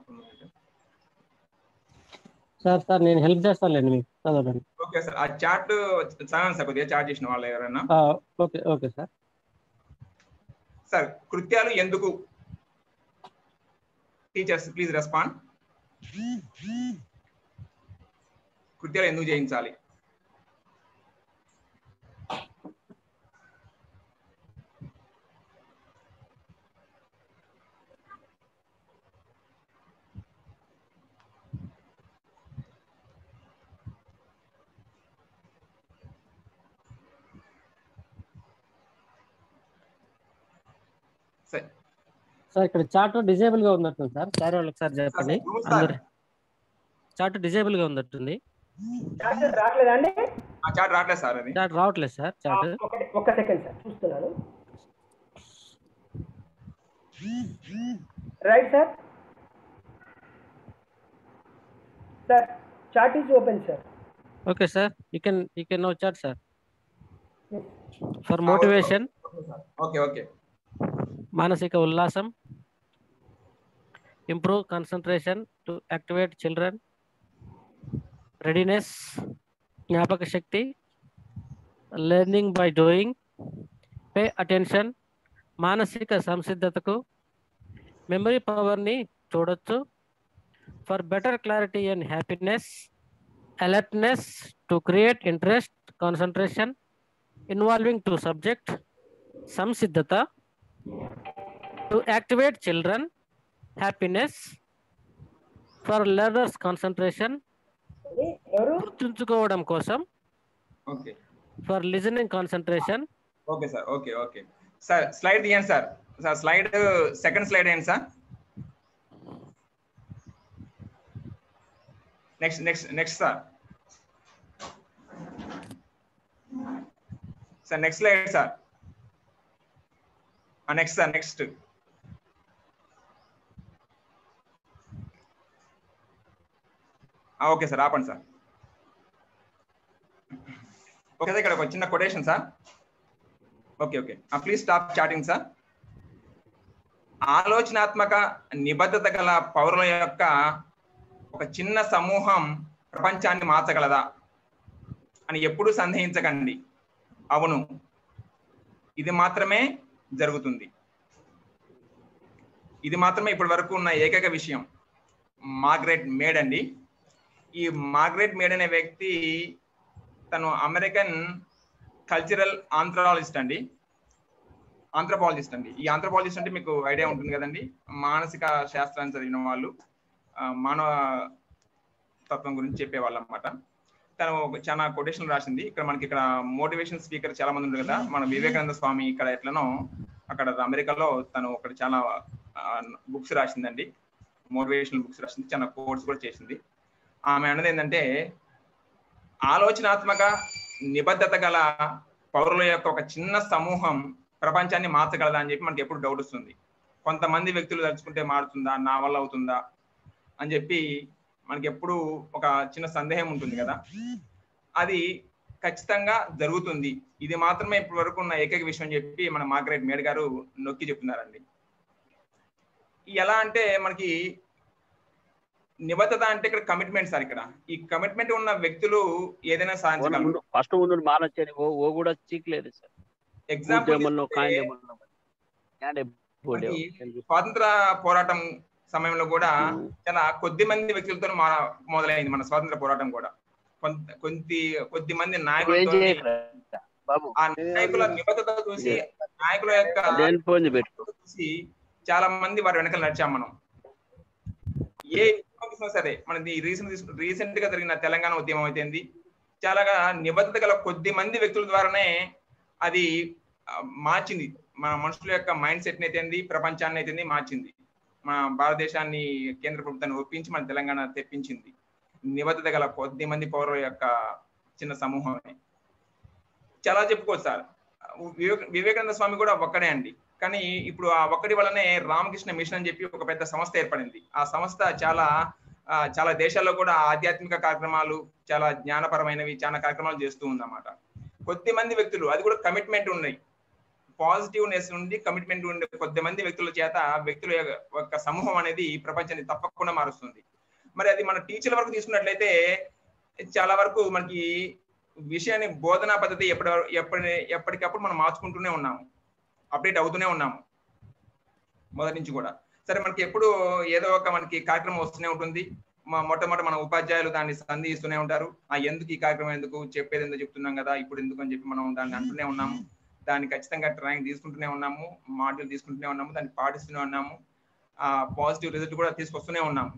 సార్ సార్ నేను హెల్ప్ చేస్తానులేండి మీకు చదవడానికి ఓకే సార్ ఆ చార్ట్ చదవండి సార్ కొద్దిగా చార్ట్ చేసిన వాళ్ళు ఎవరైనా ఆ, ఓకే ఓకే సార్ సార్ కృత్యాలు ఎందుకు టీచర్స్ ప్లీజ్ రెస్పాండ్ కృత్యాలు ఎందుకు చేయించాలి సరే సార్ ఇక్కడ చార్ట్ డిజేబుల్ గా ఉన్నట్టుంది సార్ సార్ వాళ్ళకి ఒకసారి చెప్పండి రూమ్ సార్. అందరు చార్ట్ డిజేబుల్ గా ఉన్నట్టుంది చార్ట్ రావట్లేదా అండి ఆ చాట్ రావట్లేదు సార్ అది చార్ట్ రావట్లేదు సార్ చార్ట్ ఒకటి ఒక్క సెకండ్ సార్ చూస్తున్నాను right sir sir chart is open sir okay sir you can you can know chart sir for motivation okay okay మానసిక ఉల్లాసం improve concentration to activate children readiness జ్ఞాపక శక్తి learning by doing pay attention మానసిక సంసిద్ధతకు memory పవర్ని చూడొచ్చు for better clarity and happiness alertness to create interest concentration involving to subject సంసిద్ధత to activate children happiness for learners concentration గుర్తుంచుకోవడం కోసం okay for listening concentration okay sir okay okay sir slide తీయండి sir sir slide second slide ఏంటి sir next next next sir sir next slide sir next sir next okay sir ఆపండి sir okay sir ఇక్కడ ఒక చిన్న quotation sir okay okay please stop chatting sir ఆలోచనాత్మక నిబద్ధత గల పౌరుల యొక్క ఒక చిన్న సమూహం ప్రపంచాన్ని మార్చగలదా అని ఎప్పుడూ సందేహించకండి అవును ఇది మాత్రమే జరుగుతుంది ఇది మాత్రమే ఇప్పటి వరకు ఉన్న ఏకైక విషయం మార్గరెట్ మేడ్ అండి ఈ మార్గరెట్ మేడ్ అనే వ్యక్తి తను అమెరికన్ కల్చరల్ ఆంథ్రాలజిస్ట్ అండి ఆంథ్రపాలజిస్ట్ అండి ఈ ఆంథ్రపాలజిస్ట్ అంటే మీకు ఐడియా ఉంటుంది కదండి మానసిక శాస్త్రాన్ని చదివిన వాళ్ళు ఆ, మానవ తత్వం గురించి చెప్పేవాళ్ళు అనమాట తను ఒక చాలా కొటేషన్ రాసింది ఇక్కడ మనకి ఇక్కడ మోటివేషన్ స్పీకర్ చాలా మంది ఉన్నారు కదా మన వివేకానంద స్వామి ఇక్కడ ఎట్లనో అక్కడ అమెరికాలో తను ఒకటి చాలా బుక్స్ రాసిందండి మోటివేషనల్ బుక్స్ రాసింది చాలా కోర్స్ కూడా చేసింది ఆమె అన్నది ఏంటంటే ఆలోచనాత్మక నిబద్ధత గల పౌరుల యొక్క ఒక చిన్న సమూహం ప్రపంచాన్ని మార్చగలదా అని చెప్పి మనకి ఎప్పుడు డౌట్ వస్తుంది కొంతమంది వ్యక్తులు తలుచుకుంటే మారుతుందా నా వల్ల అవుతుందా అని చెప్పి మనకి ఎప్పుడు ఒక చిన్న సందేహం ఉంటుంది కదా అది ఖచ్చితంగా జరుగుతుంది ఇది మాత్రమే ఇప్పటి వరకు ఉన్న ఏకైక విషయం అని చెప్పి మన మార్గరెట్ మేడ్ గారు నొక్కి చెప్తున్నారండి ఎలా అంటే మనకి నిబద్ధత అంటే ఇక్కడ కమిట్మెంట్ సార్ ఇక్కడ ఈ కమిట్మెంట్ ఉన్న వ్యక్తులు ఏదైనా సాధించగలరు ఫస్ట్ ముందు మానొచ్చని ఓ ఓ కూడా చీకలేదు సార్ ఎగ్జాంపుల్ ఉద్యమంలో కాండేమల్లో మనకి స్వాతంత్ర పోరాటం సమయంలో కూడా చాలా కొద్ది మంది వ్యక్తులతో మా- మొదలైంది మన స్వాతంత్ర పోరాటం కూడా కొంత కొద్ది కొద్ది మంది ఏం నాయకులతో చేయట్లే బాబు ఆ నాయకుల నిబద్ధత చూసి నాయకుల యొక్క నేను ఫోన్ పెట్టుకో చూసి చాలా మంది వారి వెనకాల నడిచాం మనం ఏ ఉద్యమం చూసినా సరే మనది రీసెంట్ రీసెంట్ గా జరిగిన తెలంగాణ ఉద్యమం అయితేంది చాలా నిబద్ధత గల కొద్ది మంది వ్యక్తుల ద్వారానే అది ఆ, మార్చింది మన మనుషుల యొక్క మైండ్ సెట్ అయితేంది ప్రపంచాన్ని అయితేంది మార్చింది మన భారతదేశాన్ని కేంద్ర ప్రభుత్వాన్ని ఒప్పించి మన తెలంగాణ తెప్పించింది నిబద్ధత గల కొద్ది మంది పౌరుల యొక్క చిన్న సమూహమే చాలా చెప్పుకోవచ్చు సార్ వివేక వివేకానంద స్వామి కూడా ఒక్కడే అండి కానీ ఇప్పుడు ఆ ఒక్కడి వల్లనే రామకృష్ణ మిషన్ అని చెప్పి ఒక పెద్ద సంస్థ ఏర్పడింది ఆ సంస్థ చాలా ఆ, చాలా దేశాల్లో కూడా ఆధ్యాత్మిక కార్యక్రమాలు చాలా జ్ఞానపరమైనవి చాలా కార్యక్రమాలు చేస్తూ ఉందన్నమాట కొద్ది మంది వ్యక్తులు అది కూడా కమిట్మెంట్ ఉన్నాయి పాజిటివ్నెస్ నుండి కమిట్మెంట్ ఉండే కొద్ది మంది వ్యక్తుల చేత వ్యక్తుల యొక్క సమూహం అనేది ప్రపంచాన్ని తప్పకుండా మారుస్తుంది మరి అది మన టీచర్ల వరకు తీసుకున్నట్లయితే చాలా వరకు మనకి విషయాన్ని బోధనా పద్ధతి ఎప్పటి ఎప్పటి ఎప్పటికప్పుడు మనం మార్చుకుంటూనే ఉన్నాము అప్డేట్ అవుతూనే ఉన్నాము మొదటి నుంచి కూడా సరే మనకి ఎప్పుడు ఏదో ఒక మనకి కార్యక్రమం వస్తూనే ఉంటుంది మా మొట్టమొదటి మన ఉపాధ్యాయులు దాన్ని సంధిస్తూనే ఉంటారు ఆ ఎందుకు ఈ కార్యక్రమం ఎందుకు చెప్పేది ఎందుకు చెప్తున్నాం కదా ఇప్పుడు ఎందుకు అని చెప్పి మనం దాన్ని అంటూనే ఉన్నాము దాన్ని ఖచ్చితంగా ట్రైనింగ్ తీసుకుంటూనే ఉన్నాము మాడ్యూల్ తీసుకుంటూనే ఉన్నాము దాన్ని పాటిస్తూనే ఉన్నాము ఆ పాజిటివ్ రిజల్ట్ కూడా తీసుకొస్తూనే ఉన్నాము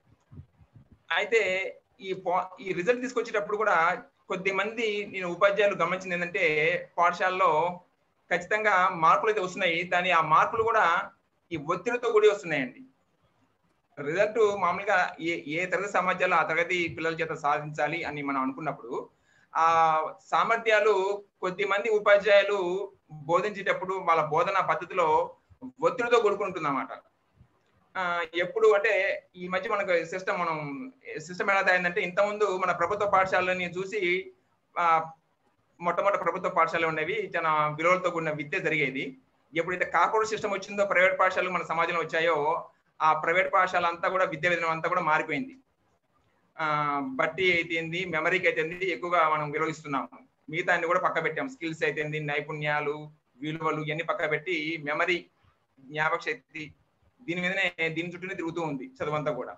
అయితే ఈ పా- ఈ రిజల్ట్ తీసుకొచ్చేటప్పుడు కూడా కొద్ది మంది నేను ఉపాధ్యాయులు గమనించింది ఏంటంటే పాఠశాలలో ఖచ్చితంగా మార్పులు అయితే వస్తున్నాయి దాని ఆ మార్పులు కూడా ఈ ఒత్తిడితో కూడి వస్తున్నాయండి రిజల్ట్ మామూలుగా ఏ ఏ తరగతి సామర్థ్యాలు ఆ తరగతి పిల్లల చేత సాధించాలి అని మనం అనుకున్నప్పుడు ఆ సామర్థ్యాలు కొద్ది మంది ఉపాధ్యాయులు బోధించేటప్పుడు వాళ్ళ బోధనా పద్ధతిలో ఒత్తిడితో కూడుకుంటుంది అన్నమాట ఎప్పుడు అంటే ఈ మధ్య మనకు సిస్టమ్ మనం సిస్టమ్ ఎలా తయారైందంటే ఇంతకుముందు మన ప్రభుత్వ పాఠశాలని చూసి ఆ మొట్టమొదటి ప్రభుత్వ పాఠశాలలు ఉండేవి చాలా విలువలతో కూడిన విద్య జరిగేది ఎప్పుడైతే కార్పొరేట్ సిస్టమ్ వచ్చిందో ప్రైవేట్ పాఠశాలలు మన సమాజంలో వచ్చాయో ఆ ప్రైవేట్ పాఠశాల అంతా కూడా విద్యా విధానం అంతా కూడా మారిపోయింది ఆ బట్టి అయితేంది మెమరీకి అయితేంది ఎక్కువగా మనం విలువిస్తున్నాము మిగతా అన్ని కూడా పక్క పెట్టాం స్కిల్స్ అయితేంది నైపుణ్యాలు విలువలు ఇవన్నీ పక్క పెట్టి మెమరీ జ్ఞాపక శక్తి దీని మీదనే దీని చుట్టూనే తిరుగుతూ ఉంది చదువంతా కూడా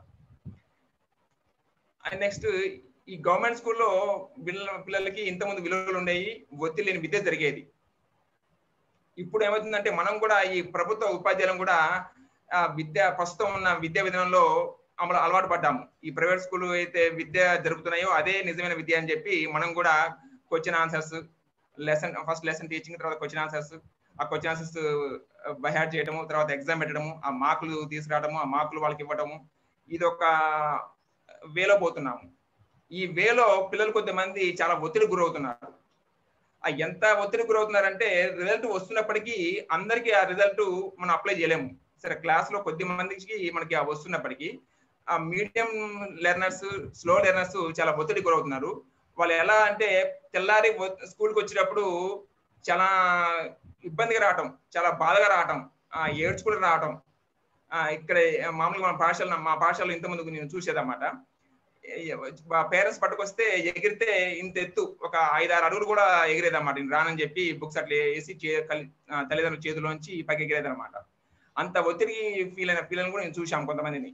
అండ్ నెక్స్ట్ ఈ గవర్నమెంట్ స్కూల్లో పిల్లల పిల్లలకి ఇంతకుముందు విలువలు ఉండేవి ఒత్తిడి లేని విద్య జరిగేది ఇప్పుడు ఏమవుతుందంటే మనం కూడా ఈ ప్రభుత్వ ఉపాధ్యాయులను కూడా ఆ విద్య ప్రస్తుతం ఉన్న విద్యా విధానంలో అమలు అలవాటు పడ్డాము ఈ ప్రైవేట్ స్కూల్ అయితే విద్య జరుపుతున్నాయో అదే నిజమైన విద్య అని చెప్పి మనం కూడా question answers lesson first lesson teaching తర్వాత క్వశ్చన్ ఆన్సర్స్ ఆ క్వశ్చన్ ఆన్సర్స్ బైహార్ట్ చేయడము తర్వాత ఎగ్జామ్ పెట్టడము ఆ మార్కులు తీసుకురావడము ఆ మార్కులు వాళ్ళకి ఇవ్వడము ఇది ఒక వేలో పోతున్నాము ఈ వేలో పిల్లలు కొంతమంది చాలా ఒత్తిడి గురవుతున్నారు ఆ ఎంత ఒత్తిడి గురవుతున్నారంటే రిజల్ట్ వస్తున్నప్పటికీ అందరికీ ఆ రిజల్ట్ మనం అప్లై చేయలేము సరే క్లాస్ లో కొద్ది మందికి మనకి ఆ వస్తున్నప్పటికీ ఆ మీడియం లెర్నర్స్ స్లో లెర్నర్స్ చాలా ఒత్తిడి గురవుతున్నారు వాళ్ళు ఎలా అంటే తెల్లారి స్కూల్కి వచ్చేటప్పుడు చాలా ఇబ్బందిగా రావటం చాలా బాధగా రావటం ఆ ఏడ్చుకుని రావటం ఆ ఇక్కడ మామూలుగా మన పాఠశాల మా పాఠశాలలో ఇంతమంది నేను చూసేదన్నమాట పేరెంట్స్ పట్టుకొస్తే ఎగిరితే ఇంత ఎత్తు ఒక ఐదారు అడుగులు కూడా ఎగిరేదన్నమాట నేను రానని చెప్పి బుక్స్ అట్లా వేసి తల్లిదండ్రుల చేతిలోంచి పైకి ఎగిరేదన్నమాట అంత ఒత్తిడి ఫీల్ అయిన పిల్లలు కూడా నేను చూసాం కొంతమందిని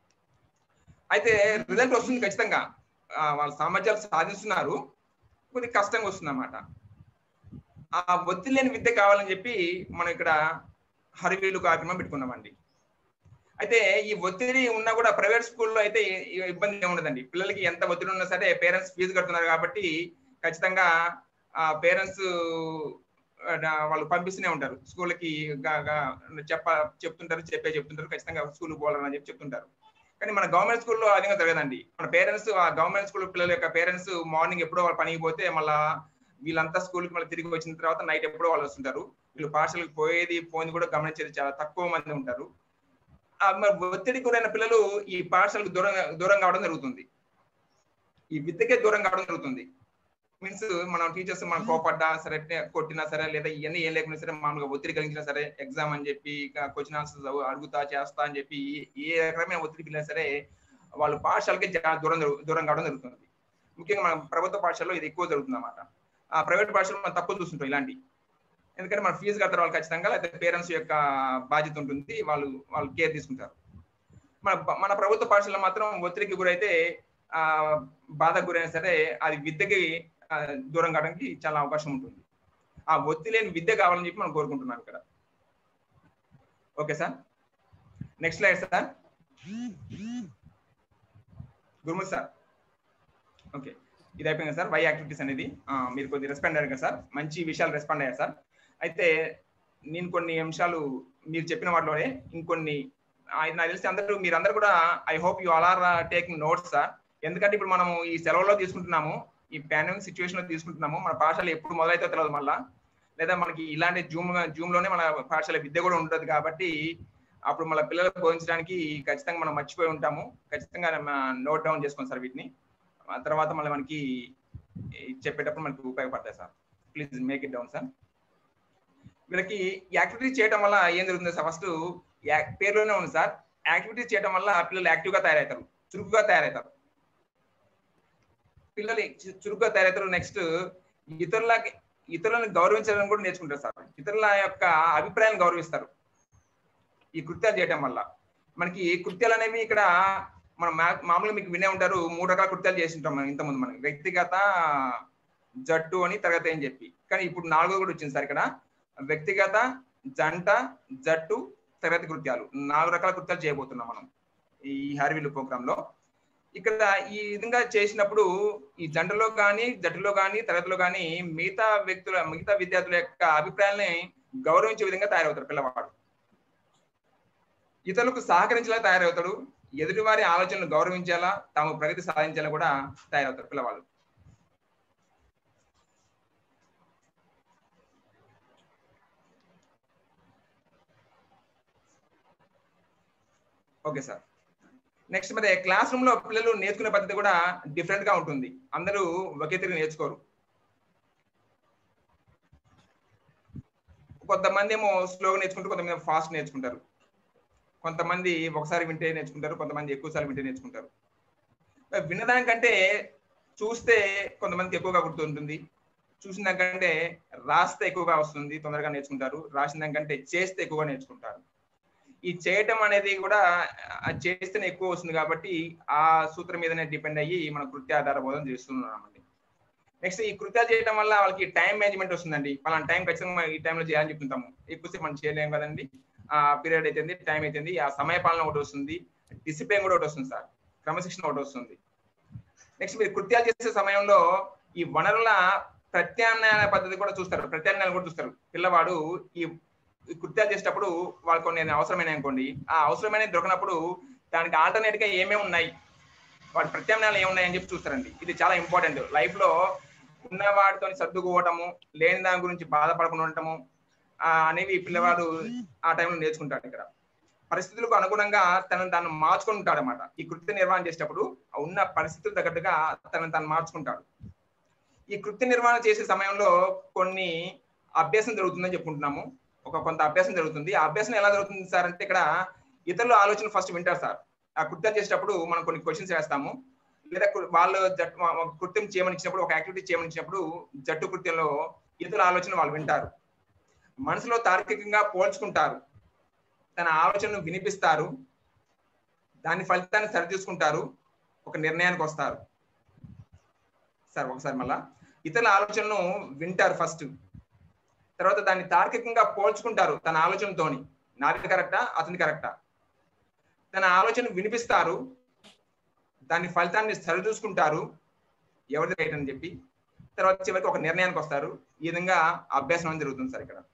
అయితే రిజల్ట్ వస్తుంది ఖచ్చితంగా వాళ్ళ సామర్థ్యాలు సాధిస్తున్నారు కొద్దిగా కష్టంగా వస్తుంది అన్నమాట ఆ ఒత్తిడి లేని విద్య కావాలని చెప్పి మనం ఇక్కడ హరివీలు కార్యక్రమం పెట్టుకున్నామండి అయితే ఈ ఒత్తిడి ఉన్నా కూడా ప్రైవేట్ స్కూల్లో అయితే ఇబ్బంది ఉండదండి పిల్లలకి ఎంత ఒత్తిడి ఉన్నా సరే పేరెంట్స్ ఫీజు కడుతున్నారు కాబట్టి ఖచ్చితంగా ఆ పేరెంట్స్ వాళ్ళు పంపిస్తూనే ఉంటారు స్కూల్కి చెప్ప చెప్తుంటారు చెప్పే చెప్తుంటారు ఖచ్చితంగా స్కూల్కి పోవాలని చెప్పి చెప్తుంటారు కానీ మన గవర్నమెంట్ స్కూల్లో అధికంగా జరగదండి మన పేరెంట్స్ ఆ గవర్నమెంట్ స్కూల్ పిల్లల యొక్క పేరెంట్స్ మార్నింగ్ ఎప్పుడో వాళ్ళు పనికి పోతే మళ్ళా వీళ్ళంతా స్కూల్కి మళ్ళీ తిరిగి వచ్చిన తర్వాత నైట్ ఎప్పుడో వాళ్ళు వస్తుంటారు వీళ్ళు పాఠశాలకు పోయేది పోయింది కూడా గమనించేది చాలా తక్కువ మంది ఉంటారు మరి ఒత్తిడి గురైన పిల్లలు ఈ పాఠశాలకు దూరం దూరం కావడం జరుగుతుంది ఈ విద్యకే దూరం కావడం జరుగుతుంది మీన్స్ మనం టీచర్స్ మనం కోపడ్డా సరే కొట్టినా సరే లేదా ఇవన్నీ ఏం లేకుండా సరే మామూలుగా ఒత్తిడి కలిగించినా సరే ఎగ్జామ్ అని చెప్పి క్వశ్చన్ ఆన్సర్స్ అడుగుతా చేస్తా అని చెప్పి ఏ రకమైన ఒత్తిడి పిల్లినా సరే వాళ్ళు పాఠశాలకి దూరం దూరం కావడం జరుగుతుంది ముఖ్యంగా మన ప్రభుత్వ పాఠశాలలో ఇది ఎక్కువ జరుగుతుంది అన్నమాట ఆ ప్రైవేట్ పాఠశాలలో మనం తక్కువ చూస్తుంటాం ఇలాంటి ఎందుకంటే మన ఫీజు కడతారు వాళ్ళు ఖచ్చితంగా లేకపోతే పేరెంట్స్ యొక్క బాధ్యత ఉంటుంది వాళ్ళు వాళ్ళు కేర్ తీసుకుంటారు మన మన ప్రభుత్వ పాఠశాలలో మాత్రం ఒత్తిడికి గురైతే ఆ బాధకు గురైనా సరే అది విద్యకి దూరం కావడానికి చాలా అవకాశం ఉంటుంది ఆ ఒత్తి లేని విద్య కావాలని చెప్పి మనం కోరుకుంటున్నాం ఇక్కడ okay sir next slide sir Gurumurthy sir okay ఇది అయిపోయింది సార్ వై యాక్టివిటీస్ అనేది మీరు కొద్దిగా రెస్పాండ్ అయ్యారు కదా సార్ మంచి విషయాలు రెస్పాండ్ అయ్యారు సార్ అయితే నేను కొన్ని అంశాలు మీరు చెప్పిన వాటిలోనే ఇంకొన్ని నాకు తెలిసి అందరూ మీరందరూ కూడా I hope you all are taking notes sir ఎందుకంటే ఇప్పుడు మనము ఈ సెలవులో తీసుకుంటున్నాము ఈ పాండమిక్ సిచ్యువేషన్ లో తీసుకుంటున్నాము మన పాఠశాల ఎప్పుడు మొదలైతే తెలియదు మళ్ళా లేదా మనకి ఇలాంటి జూమ్ జూమ్ లోనే మన పాఠశాల విద్య కూడా ఉంటుంది కాబట్టి అప్పుడు మన పిల్లలకు బోధించడానికి ఖచ్చితంగా మనం మర్చిపోయి ఉంటాము ఖచ్చితంగా నోట్ డౌన్ చేసుకోండి సార్ వీటిని ఆ తర్వాత మళ్ళీ మనకి చెప్పేటప్పుడు మనకి ఉపయోగపడతాయి sir please make it down sir వీళ్ళకి యాక్టివిటీస్ చేయడం వల్ల ఏం జరుగుతుంది సార్ ఫస్ట్ పేరులోనే ఉంది సార్ యాక్టివిటీస్ చేయడం వల్ల పిల్లలు యాక్టివ్గా తయారవుతారు చురుకుగా తయారవుతారు పిల్లలు చురుగ్గా తయారవుతారు నెక్స్ట్ ఇతరులకి ఇతరులను గౌరవించడం కూడా నేర్చుకుంటారు సార్ ఇతరుల యొక్క అభిప్రాయాన్ని గౌరవిస్తారు ఈ కృత్యాలు చేయడం వల్ల మనకి కృత్యాలు అనేవి ఇక్కడ మనం మామూలుగా మీకు వినే ఉంటారు మూడు రకాల కృత్యాలు చేసి ఉంటాం మనం ఇంతకుముందు మనం వ్యక్తిగత జట్టు అని తరగతి అని చెప్పి కానీ ఇప్పుడు నాలుగో కూడా వచ్చింది సార్ ఇక్కడ వ్యక్తిగత జంట జట్టు తరగతి కృత్యాలు నాలుగు రకాల కృత్యాలు చేయబోతున్నాం మనం ఈ హార్విల్ ప్రోగ్రామ్ లో ఇక్కడ ఈ విధంగా చేసినప్పుడు ఈ జంటలో కానీ జట్టులో కానీ తరగతిలో కానీ మిగతా వ్యక్తుల మిగతా విద్యార్థుల యొక్క అభిప్రాయాల్ని గౌరవించే విధంగా తయారవుతాడు పిల్లవాడు ఇతరులకు సహకరించేలా తయారవుతాడు ఎదుటివారి ఆలోచనలు గౌరవించేలా తాము ప్రగతి సాధించేలా కూడా తయారవుతారు పిల్లవాళ్ళు ఓకే సార్ నెక్స్ట్ మరి క్లాస్ రూమ్ లో పిల్లలు నేర్చుకునే పద్ధతి కూడా డిఫరెంట్ గా ఉంటుంది అందరూ ఒకే తిరిగి నేర్చుకోరు కొంతమంది ఏమో స్లోగా నేర్చుకుంటారు కొంతమంది ఫాస్ట్ నేర్చుకుంటారు కొంతమంది ఒకసారి వింటే నేర్చుకుంటారు కొంతమంది ఎక్కువ సార్లు వింటే నేర్చుకుంటారు మరి వినడానికంటే చూస్తే కొంతమందికి ఎక్కువగా గుర్తుంటుంది చూసిన దానికంటే రాస్తే ఎక్కువగా వస్తుంది తొందరగా నేర్చుకుంటారు రాసిన దానికంటే చేస్తే ఎక్కువగా నేర్చుకుంటారు ఈ చేయటం అనేది కూడా ఆ చేస్తేనే ఎక్కువ వస్తుంది కాబట్టి ఆ సూత్రం మీదనే డిపెండ్ అయ్యి మన కృత్యాధార బోధన చేస్తున్నామండి నెక్స్ట్ ఈ కృత్యాలు చేయడం వల్ల వాళ్ళకి టైం మేనేజ్మెంట్ వస్తుందండి పలానా టైం ఖచ్చితంగా మనం ఈ టైంలో చేయాలని చెప్తుంటాము ఎక్కువసేపు మనం చేయలేము కదండి ఆ పీరియడ్ అయితుంది టైం అవుతుంది ఆ సమయ పాలన ఒకటి వస్తుంది డిసిప్లిన్ కూడా ఒకటి వస్తుంది సార్ క్రమశిక్షణ ఒకటి వస్తుంది నెక్స్ట్ మీరు కృత్యాలు చేసే సమయంలో ఈ వనరుల ప్రత్యామ్నాయ పద్ధతి కూడా చూస్తారు ప్రత్యామ్నాయాలు కూడా చూస్తారు పిల్లవాడు ఈ ఈ కృత్యాలు చేసేటప్పుడు వాళ్ళకు కొన్ని అవసరమైన అనుకోండి ఆ అవసరమైన దొరకనప్పుడు దానికి ఆల్టర్నేట్ గా ఏమేమి ఉన్నాయి వాటి ప్రత్యామ్నాయాలు ఏమున్నాయి అని చెప్పి చూస్తారండి ఇది చాలా ఇంపార్టెంట్ లైఫ్ లో ఉన్న వాటితో సర్దుకోవటము లేని దాని గురించి బాధపడకుండా ఉండటము ఆ, అనేవి పిల్లవాడు ఆ టైంలో నేర్చుకుంటాడు ఇక్కడ పరిస్థితులకు అనుగుణంగా తనను తాను మార్చుకుంటాడు అనమాట ఈ కృత్య నిర్వహణ చేసేటప్పుడు ఆ ఉన్న పరిస్థితులు తగ్గట్టుగా తనను తాను మార్చుకుంటాడు ఈ కృత్య నిర్వహణ చేసే సమయంలో కొన్ని అభ్యాసం జరుగుతుందని చెప్పుకుంటున్నాము ఒక కొంత అభ్యాసం జరుగుతుంది ఆ అభ్యాసం ఎలా జరుగుతుంది సార్ అంటే ఇక్కడ ఇతరుల ఆలోచన ఫస్ట్ వింటారు సార్ ఆ కృత్యం చేసేటప్పుడు మనం కొన్ని క్వశ్చన్స్ వేస్తాము లేదా కు- వాళ్ళు జట్టు ఒక కృత్యం చేయమని ఇచ్చినప్పుడు ఒక యాక్టివిటీ చేయమని ఇచ్చినప్పుడు జట్టు కృత్యంలో ఇతరుల ఆలోచన వాళ్ళు వింటారు మనసులో తార్కికంగా పోల్చుకుంటారు తన ఆలోచనను వినిపిస్తారు దాని ఫలితాన్ని సరిచూసుకుంటారు ఒక నిర్ణయానికి వస్తారు సార్ ఒకసారి మళ్ళా ఇతరుల ఆలోచనను వింటారు ఫస్ట్ తర్వాత దాన్ని తార్కికంగా పోల్చుకుంటారు తన ఆలోచనతోని నాది కరెక్టా అతని కరెక్టా తన ఆలోచన వినిపిస్తారు దాని ఫలితాన్ని సరిచూసుకుంటారు ఎవరిది రైట్ అని చెప్పి తర్వాత చివరికి ఒక నిర్ణయానికి వస్తారు ఈ విధంగా అభ్యాసం అనేది జరుగుతుంది సార్ ఇక్కడ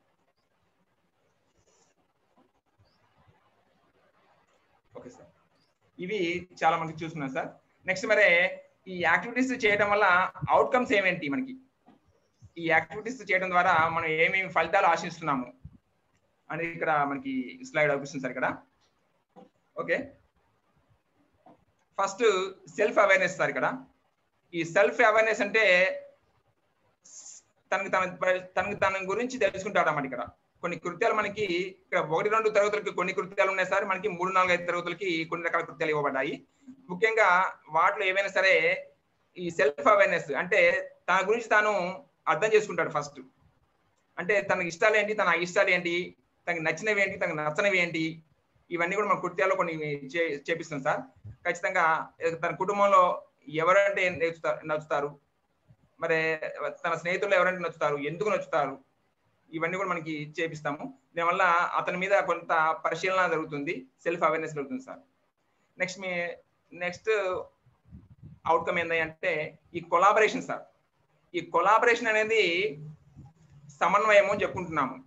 ఓకే సార్ ఇవి చాలా మనకి చూస్తున్నాం సార్ నెక్స్ట్ మరే ఈ యాక్టివిటీస్ చేయడం వల్ల అవుట్కమ్స్ ఏమేంటి మనకి ఈ యాక్టివిటీస్ చేయడం ద్వారా మనం ఏమేమి ఫలితాలు ఆశిస్తున్నాము అనేది ఇక్కడ మనకి స్లైడ్ అవుపిస్తుంది సార్ ఇక్కడ okay first self awareness sir ఇక్కడ ఈ సెల్ఫ్ అవేర్నెస్ అంటే తనకి తన తనకి తన గురించి తెలుసుకుంటాడు అన్నమాట ఇక్కడ కొన్ని కృత్యాలు మనకి ఇక్కడ ఒకటి రెండు తరగతులకి కొన్ని కృత్యాలు ఉన్నాయి సార్ మనకి మూడు నాలుగు ఐదు తరగతులకి కొన్ని రకాల కృత్యాలు ఇవ్వబడ్డాయి ముఖ్యంగా వాటిలో ఏవైనా సరే ఈ సెల్ఫ్ అవేర్నెస్ అంటే తన గురించి తాను అర్థం చేసుకుంటాడు ఫస్ట్ అంటే తనకి ఇష్టాలు ఏంటి తన ఇష్టాలు ఏంటి తనకి నచ్చినవి ఏంటి తనకి నచ్చనివి ఏంటి ఇవన్నీ కూడా మన కృత్యాల్లో కొన్ని చే- చేపిస్తాం సార్ ఖచ్చితంగా తన కుటుంబంలో ఎవరంటే నచ్చుతారు నచ్చుతారు మరి తన స్నేహితులు ఎవరంటే నచ్చుతారు ఎందుకు నచ్చుతారు ఇవన్నీ కూడా మనకి చేపిస్తాము దీనివల్ల అతని మీద కొంత పరిశీలన జరుగుతుంది సెల్ఫ్ అవేర్నెస్ జరుగుతుంది సార్ నెక్స్ట్ మీ నెక్స్ట్ అవుట్కమ్ ఏంటి అంటే ఈ కొలాబరేషన్ సార్ ఈ కొలాబరేషన్ అనేది సమన్వయం అని చెప్పుకుంటున్నాము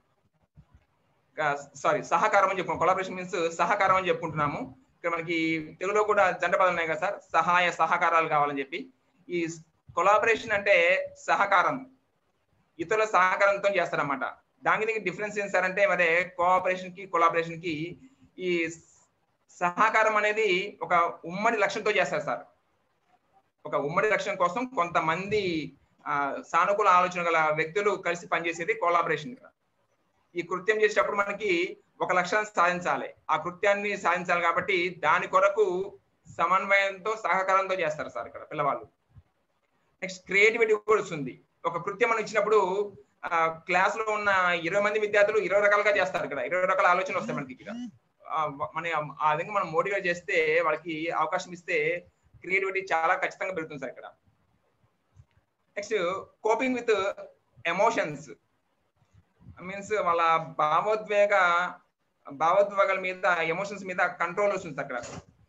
సారీ సహకారం అని చెప్పుకున్నాం కొలాబరేషన్ మీన్స్ సహకారం అని చెప్పుకుంటున్నాము ఇక్కడ మనకి తెలుగులో కూడా జంట పదాలు ఉన్నాయి కదా సార్ సహాయ సహకారాలు కావాలని చెప్పి ఈ కొలాబరేషన్ అంటే సహకారం ఇతరుల సహకారంతో చేస్తారన్నమాట దానికి డిఫరెన్స్ ఏంటి సార్ అంటే మరి కోఆపరేషన్ కి కొలాబరేషన్ కి ఈ సహకారం అనేది ఒక ఉమ్మడి లక్ష్యంతో చేస్తారు సార్ ఒక ఉమ్మడి లక్ష్యం కోసం కొంతమంది ఆ, సానుకూల ఆలోచన గల వ్యక్తులు కలిసి పనిచేసేది కోలాబరేషన్ ఇక్కడ ఈ కృత్యం చేసేటప్పుడు మనకి ఒక లక్ష్యాన్ని సాధించాలి ఆ కృత్యాన్ని సాధించాలి కాబట్టి దాని కొరకు సమన్వయంతో సహకారంతో చేస్తారు సార్ ఇక్కడ పిల్లవాళ్ళు నెక్స్ట్ క్రియేటివిటీ కూడా వస్తుంది ఒక కృత్యం మనం ఇచ్చినప్పుడు క్లాస్ లో ఉన్న ఇరవై మంది విద్యార్థులు ఇరవై రకాలుగా చేస్తారు ఇక్కడ ఇరవై రకాల ఆలోచనలు వస్తాయి మనకి ఇక్కడ ఆ, మన ఆ విధంగా మనం మోటివేట్ చేస్తే వాళ్ళకి అవకాశం ఇస్తే క్రియేటివిటీ చాలా ఖచ్చితంగా పెరుగుతుంది సార్ ఇక్కడ next coping with emotions means వాళ్ళ భావోద్వేగ భావోద్వేగాల మీద ఎమోషన్స్ మీద కంట్రోల్ వస్తుంది అక్కడ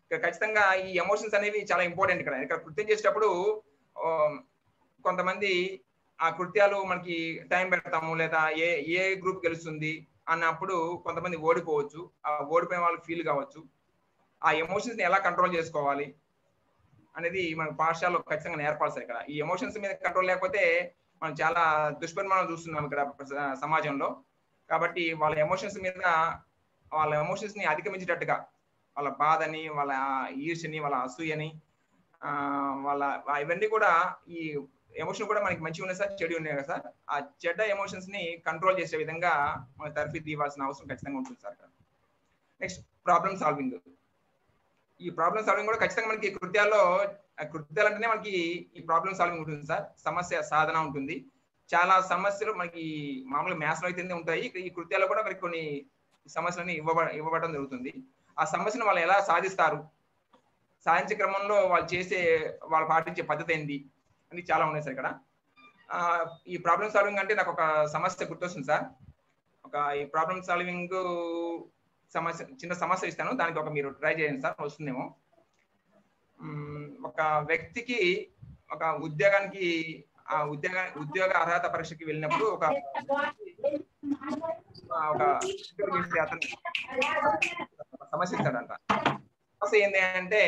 ఇక్కడ ఖచ్చితంగా ఈ ఎమోషన్స్ అనేవి చాలా ఇంపార్టెంట్ ఇక్కడ ఇక్కడ కృత్యం చేసేటప్పుడు ఆ, కొంతమంది ఆ కృత్యాలు మనకి టైం పెడతాము లేదా ఏ ఏ గ్రూప్ గెలుస్తుంది అన్నప్పుడు కొంతమంది ఓడిపోవచ్చు ఆ ఓడిపోయిన వాళ్ళు ఫీల్ కావచ్చు ఆ ఎమోషన్స్ ని ఎలా కంట్రోల్ చేసుకోవాలి అనేది మన పాఠశాలలో ఖచ్చితంగా నేర్పాలి సార్ ఇక్కడ ఈ ఎమోషన్స్ మీద కంట్రోల్ లేకపోతే మనం చాలా దుష్పరిమాణం చూస్తున్నాం ఇక్కడ స- సమాజంలో కాబట్టి వాళ్ళ ఎమోషన్స్ మీద వాళ్ళ ఎమోషన్స్ ని అధిగమించేటట్టుగా వాళ్ళ బాధని వాళ్ళ ఈర్ష్యని వాళ్ళ అసూయని ఆ, వాళ్ళ ఇవన్నీ కూడా ఈ ఎమోషన్ కూడా మనకి మంచిగా ఉన్నాయి సార్ చెడు ఉన్నాయి కదా సార్ ఆ చెడ్డ ఎమోషన్స్ ని కంట్రోల్ చేసే విధంగా మన తరఫీ ఇవ్వాల్సిన అవసరం ఖచ్చితంగా ఉంటుంది సార్ నెక్స్ట్ ప్రాబ్లమ్ సాల్వింగ్ ఈ ప్రాబ్లమ్ సాల్వింగ్ కూడా ఖచ్చితంగా మనకి కృత్యాల్లో ఆ కృత్యాలు అంటేనే మనకి ఈ ప్రాబ్లమ్ సాల్వింగ్ ఉంటుంది సార్ సమస్య సాధన ఉంటుంది చాలా సమస్యలు మనకి మామూలుగా మ్యాథ్స్ లో అయితే ఉంటాయి ఈ కృత్యాల్లో కూడా మనకి కొన్ని సమస్యలని ఇవ్వబ ఇవ్వబడడం జరుగుతుంది ఆ సమస్యను వాళ్ళు ఎలా సాధిస్తారు సాధించే క్రమంలో వాళ్ళు చేసే వాళ్ళు పాటించే పద్ధతి ఏంటి అని చాలా ఉన్నాయి సార్ ఇక్కడ ఆ, ఈ ప్రాబ్లమ్ సాల్వింగ్ అంటే నాకు ఒక సమస్య గుర్తొస్తుంది సార్ ఒక ఈ ప్రాబ్లమ్ సాల్వింగ్ సమస్య చిన్న సమస్య ఇస్తాను దానికి ఒక మీరు ట్రై చేయండి సార్ వస్తుందేమో మ్మ్, ఒక వ్యక్తికి ఒక ఉద్యోగానికి ఆ ఉద్యోగ ఉద్యోగ అర్హత పరీక్షకి వెళ్ళినప్పుడు ఒక ఆ, ఒక interview చేసే అతను సమస్య ఇస్తాడంట సమస్య ఏంటి అంటే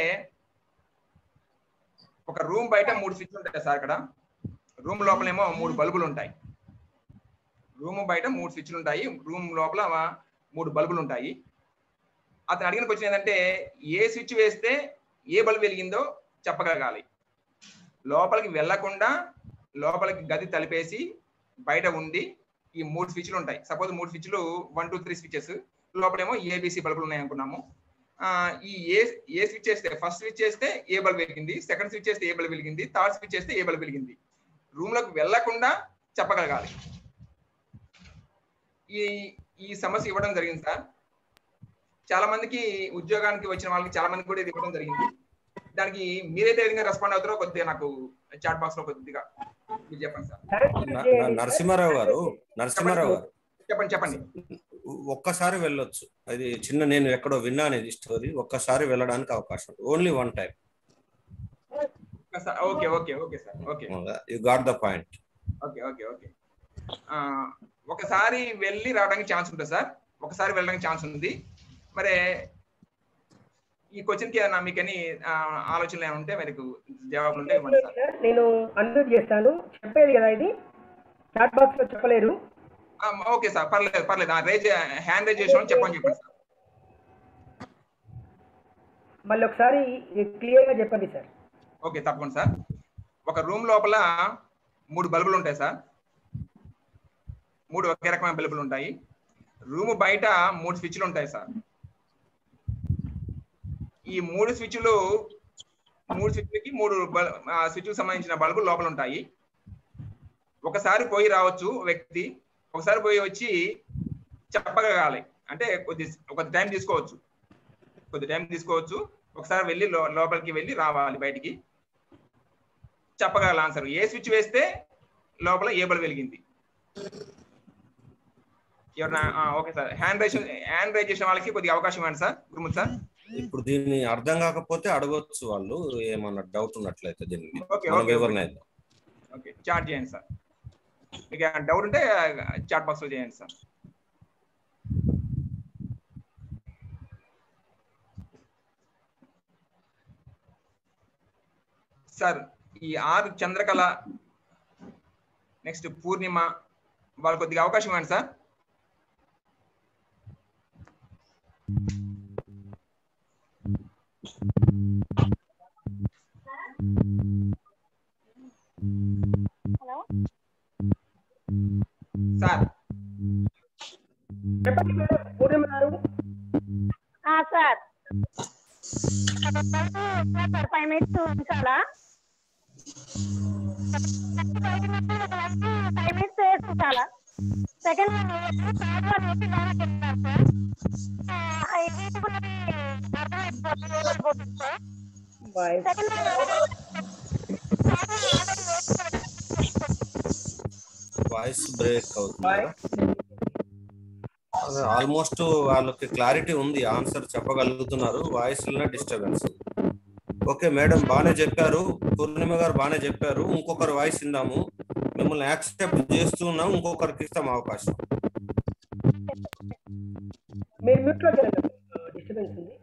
ఒక రూమ్ బయట మూడు స్విచ్లు ఉంటాయి సార్ అక్కడ రూమ్ లోపలేమో మూడు బల్బులు ఉంటాయి రూమ్ బయట మూడు స్విచ్లు ఉంటాయి రూమ్ లోపల మూడు బల్బులు ఉంటాయి అతను అడిగిన క్వశ్చన్ ఏంటంటే ఏ స్విచ్ వేస్తే ఏ బల్బ్ వెలిగిందో చెప్పగలగాలి లోపలికి వెళ్లకుండా లోపలికి గది తలిపేసి బయట ఉండి ఈ మూడు స్విచ్లు ఉంటాయి సపోజ్ మూడు స్విచ్లు వన్ టూ త్రీ స్విచెస్ లోపలేమో ఏబిసి బల్బులు ఉన్నాయి అనుకున్నాము ఆ, ఈ ఏ ఏ స్విచ్ చేస్తే ఫస్ట్ స్విచ్ చేస్తే ఏ బల్బ్ వెలిగింది సెకండ్ స్విచ్ చేస్తే ఏ బల్బ్ వెలిగింది థర్డ్ స్విచ్ చేస్తే ఏ బల్బ్ వెలిగింది రూమ్ లోకి వెళ్లకుండా చెప్పగలగాలి ఈ ఈ సమస్య ఇవ్వడం జరిగింది సార్ చాలా మందికి ఉద్యోగానికి వచ్చిన వాళ్ళకి చాలా మందికి కూడా ఇది ఇవ్వడం జరిగింది దానికి మీరైతే ఏ విధంగా రెస్పాండ్ అవుతారో కొద్దిగా నాకు చాట్ బాక్స్ లో కొద్దిగా మీరు చెప్పండి సార్ న- న- నరసింహారావు గారు నరసింహారావు గారు చెప్పండి చెప్పండి ఒక్కసారి వెళ్ళొచ్చు అది చిన్న నేను ఎక్కడో విన్నా అనేది స్టోరీ ఒక్కసారి వెళ్ళడానికి అవకాశం only one time okay okay okay sir okay you got the point okay okay okay ఆ, ఒకసారి వెళ్ళి రావడానికి ఛాన్స్ ఉంటుంది సార్ ఒకసారి వెళ్ళడానికి ఛాన్స్ ఉంది మరి ఈ క్వశ్చన్ కి ఏదైనా మీకు ఎన్ని ఆ, ఆలోచనలు ఏమైనా ఉంటే మీకు జవాబులు ఉంటే ఇవ్వండి సార్ నేను అన్మ్యూట్ చేస్తాను చెప్పేది కదా ఇది చాట్ బాక్స్ లో చెప్పలేరు ఆ, ఓకే సార్ పర్లేదు పర్లేదు రేజ్ హ్యాండ్ రేజ్ చేసిన వాళ్ళు చెప్పని చెప్పండి సార్ మళ్ళీ ఒకసారి క్లియర్ గా చెప్పండి సార్ ఓకే తప్పకుండా సార్ ఒక రూమ్ లోపల మూడు బల్బులు ఉంటాయి సార్ మూడు ఒకే రకమైన బల్బులు ఉంటాయి రూమ్ బయట మూడు స్విచ్లు ఉంటాయి సార్ ఈ మూడు స్విచ్లు మూడు స్విచ్లకి మూడు స్విచ్కి సంబంధించిన బల్బులు లోపల ఉంటాయి ఒకసారి పోయి రావచ్చు వ్యక్తి ఒకసారి పోయి వచ్చి చెప్పగలగాలి అంటే కొద్ది ఒక టైం తీసుకోవచ్చు కొద్ది టైం తీసుకోవచ్చు ఒకసారి వెళ్ళి లో- లోపలికి వెళ్ళి రావాలి బయటికి చెప్పగల ఆన్సర్ ఏ స్విచ్ వేస్తే లోపల ఏ బల్బ్ వెలిగింది ఎవరన్నా ఆ, okay sir hand raise hand raise చేసిన వాళ్ళకి కొద్దిగా అవకాశం ఇవ్వండి సార్ గురుమూర్తి సార్ ఇప్పుడు దీన్ని అర్థం కాకపోతే అడగొచ్చు వాళ్ళు ఏమన్నా డౌట్ ఉన్నట్లయితే దీన్ని ఓకే, మనం ఓకే, వివరణ ఓకే. ఇద్దాం ఓకే చాట్ చేయండి సార్ మీకు డౌట్ ఉంటే చాట్ బాక్స్ లో చేయండి సార్ సార్ ఈ ఆరు చంద్రకళ నెక్స్ట్ పూర్ణిమ వాళ్ళ కొద్దిగా అవకాశం ఇవ్వండి సార్ సార్ చెప్పండి madam Purnima garu sir five minutes ఉంచాలా ఫైవ్ మినిట్స్ ఉంచాలా సెకండ్ వాయిస్ బ్రేక్ అవుతుంది కదా? ఆల్మోస్ట్ వాళ్ళకి క్లారిటీ ఉంది ఆన్సర్ చెప్పగలుగుతున్నారు వాయిస్ లో డిస్టర్బెన్స్ ఓకే మేడం బాగానే చెప్పారు పూర్ణిమ గారు బాగానే చెప్పారు ఇంకొకరు వాయిస్ ఇందాము మిమ్మల్ని యాక్సెప్ట్ చేస్తూ ఉన్నాం ఇంకొకరికి ఇస్తాం అవకాశం మీరు మ్యూట్ లో డిస్టర్బెన్స్ ఉంది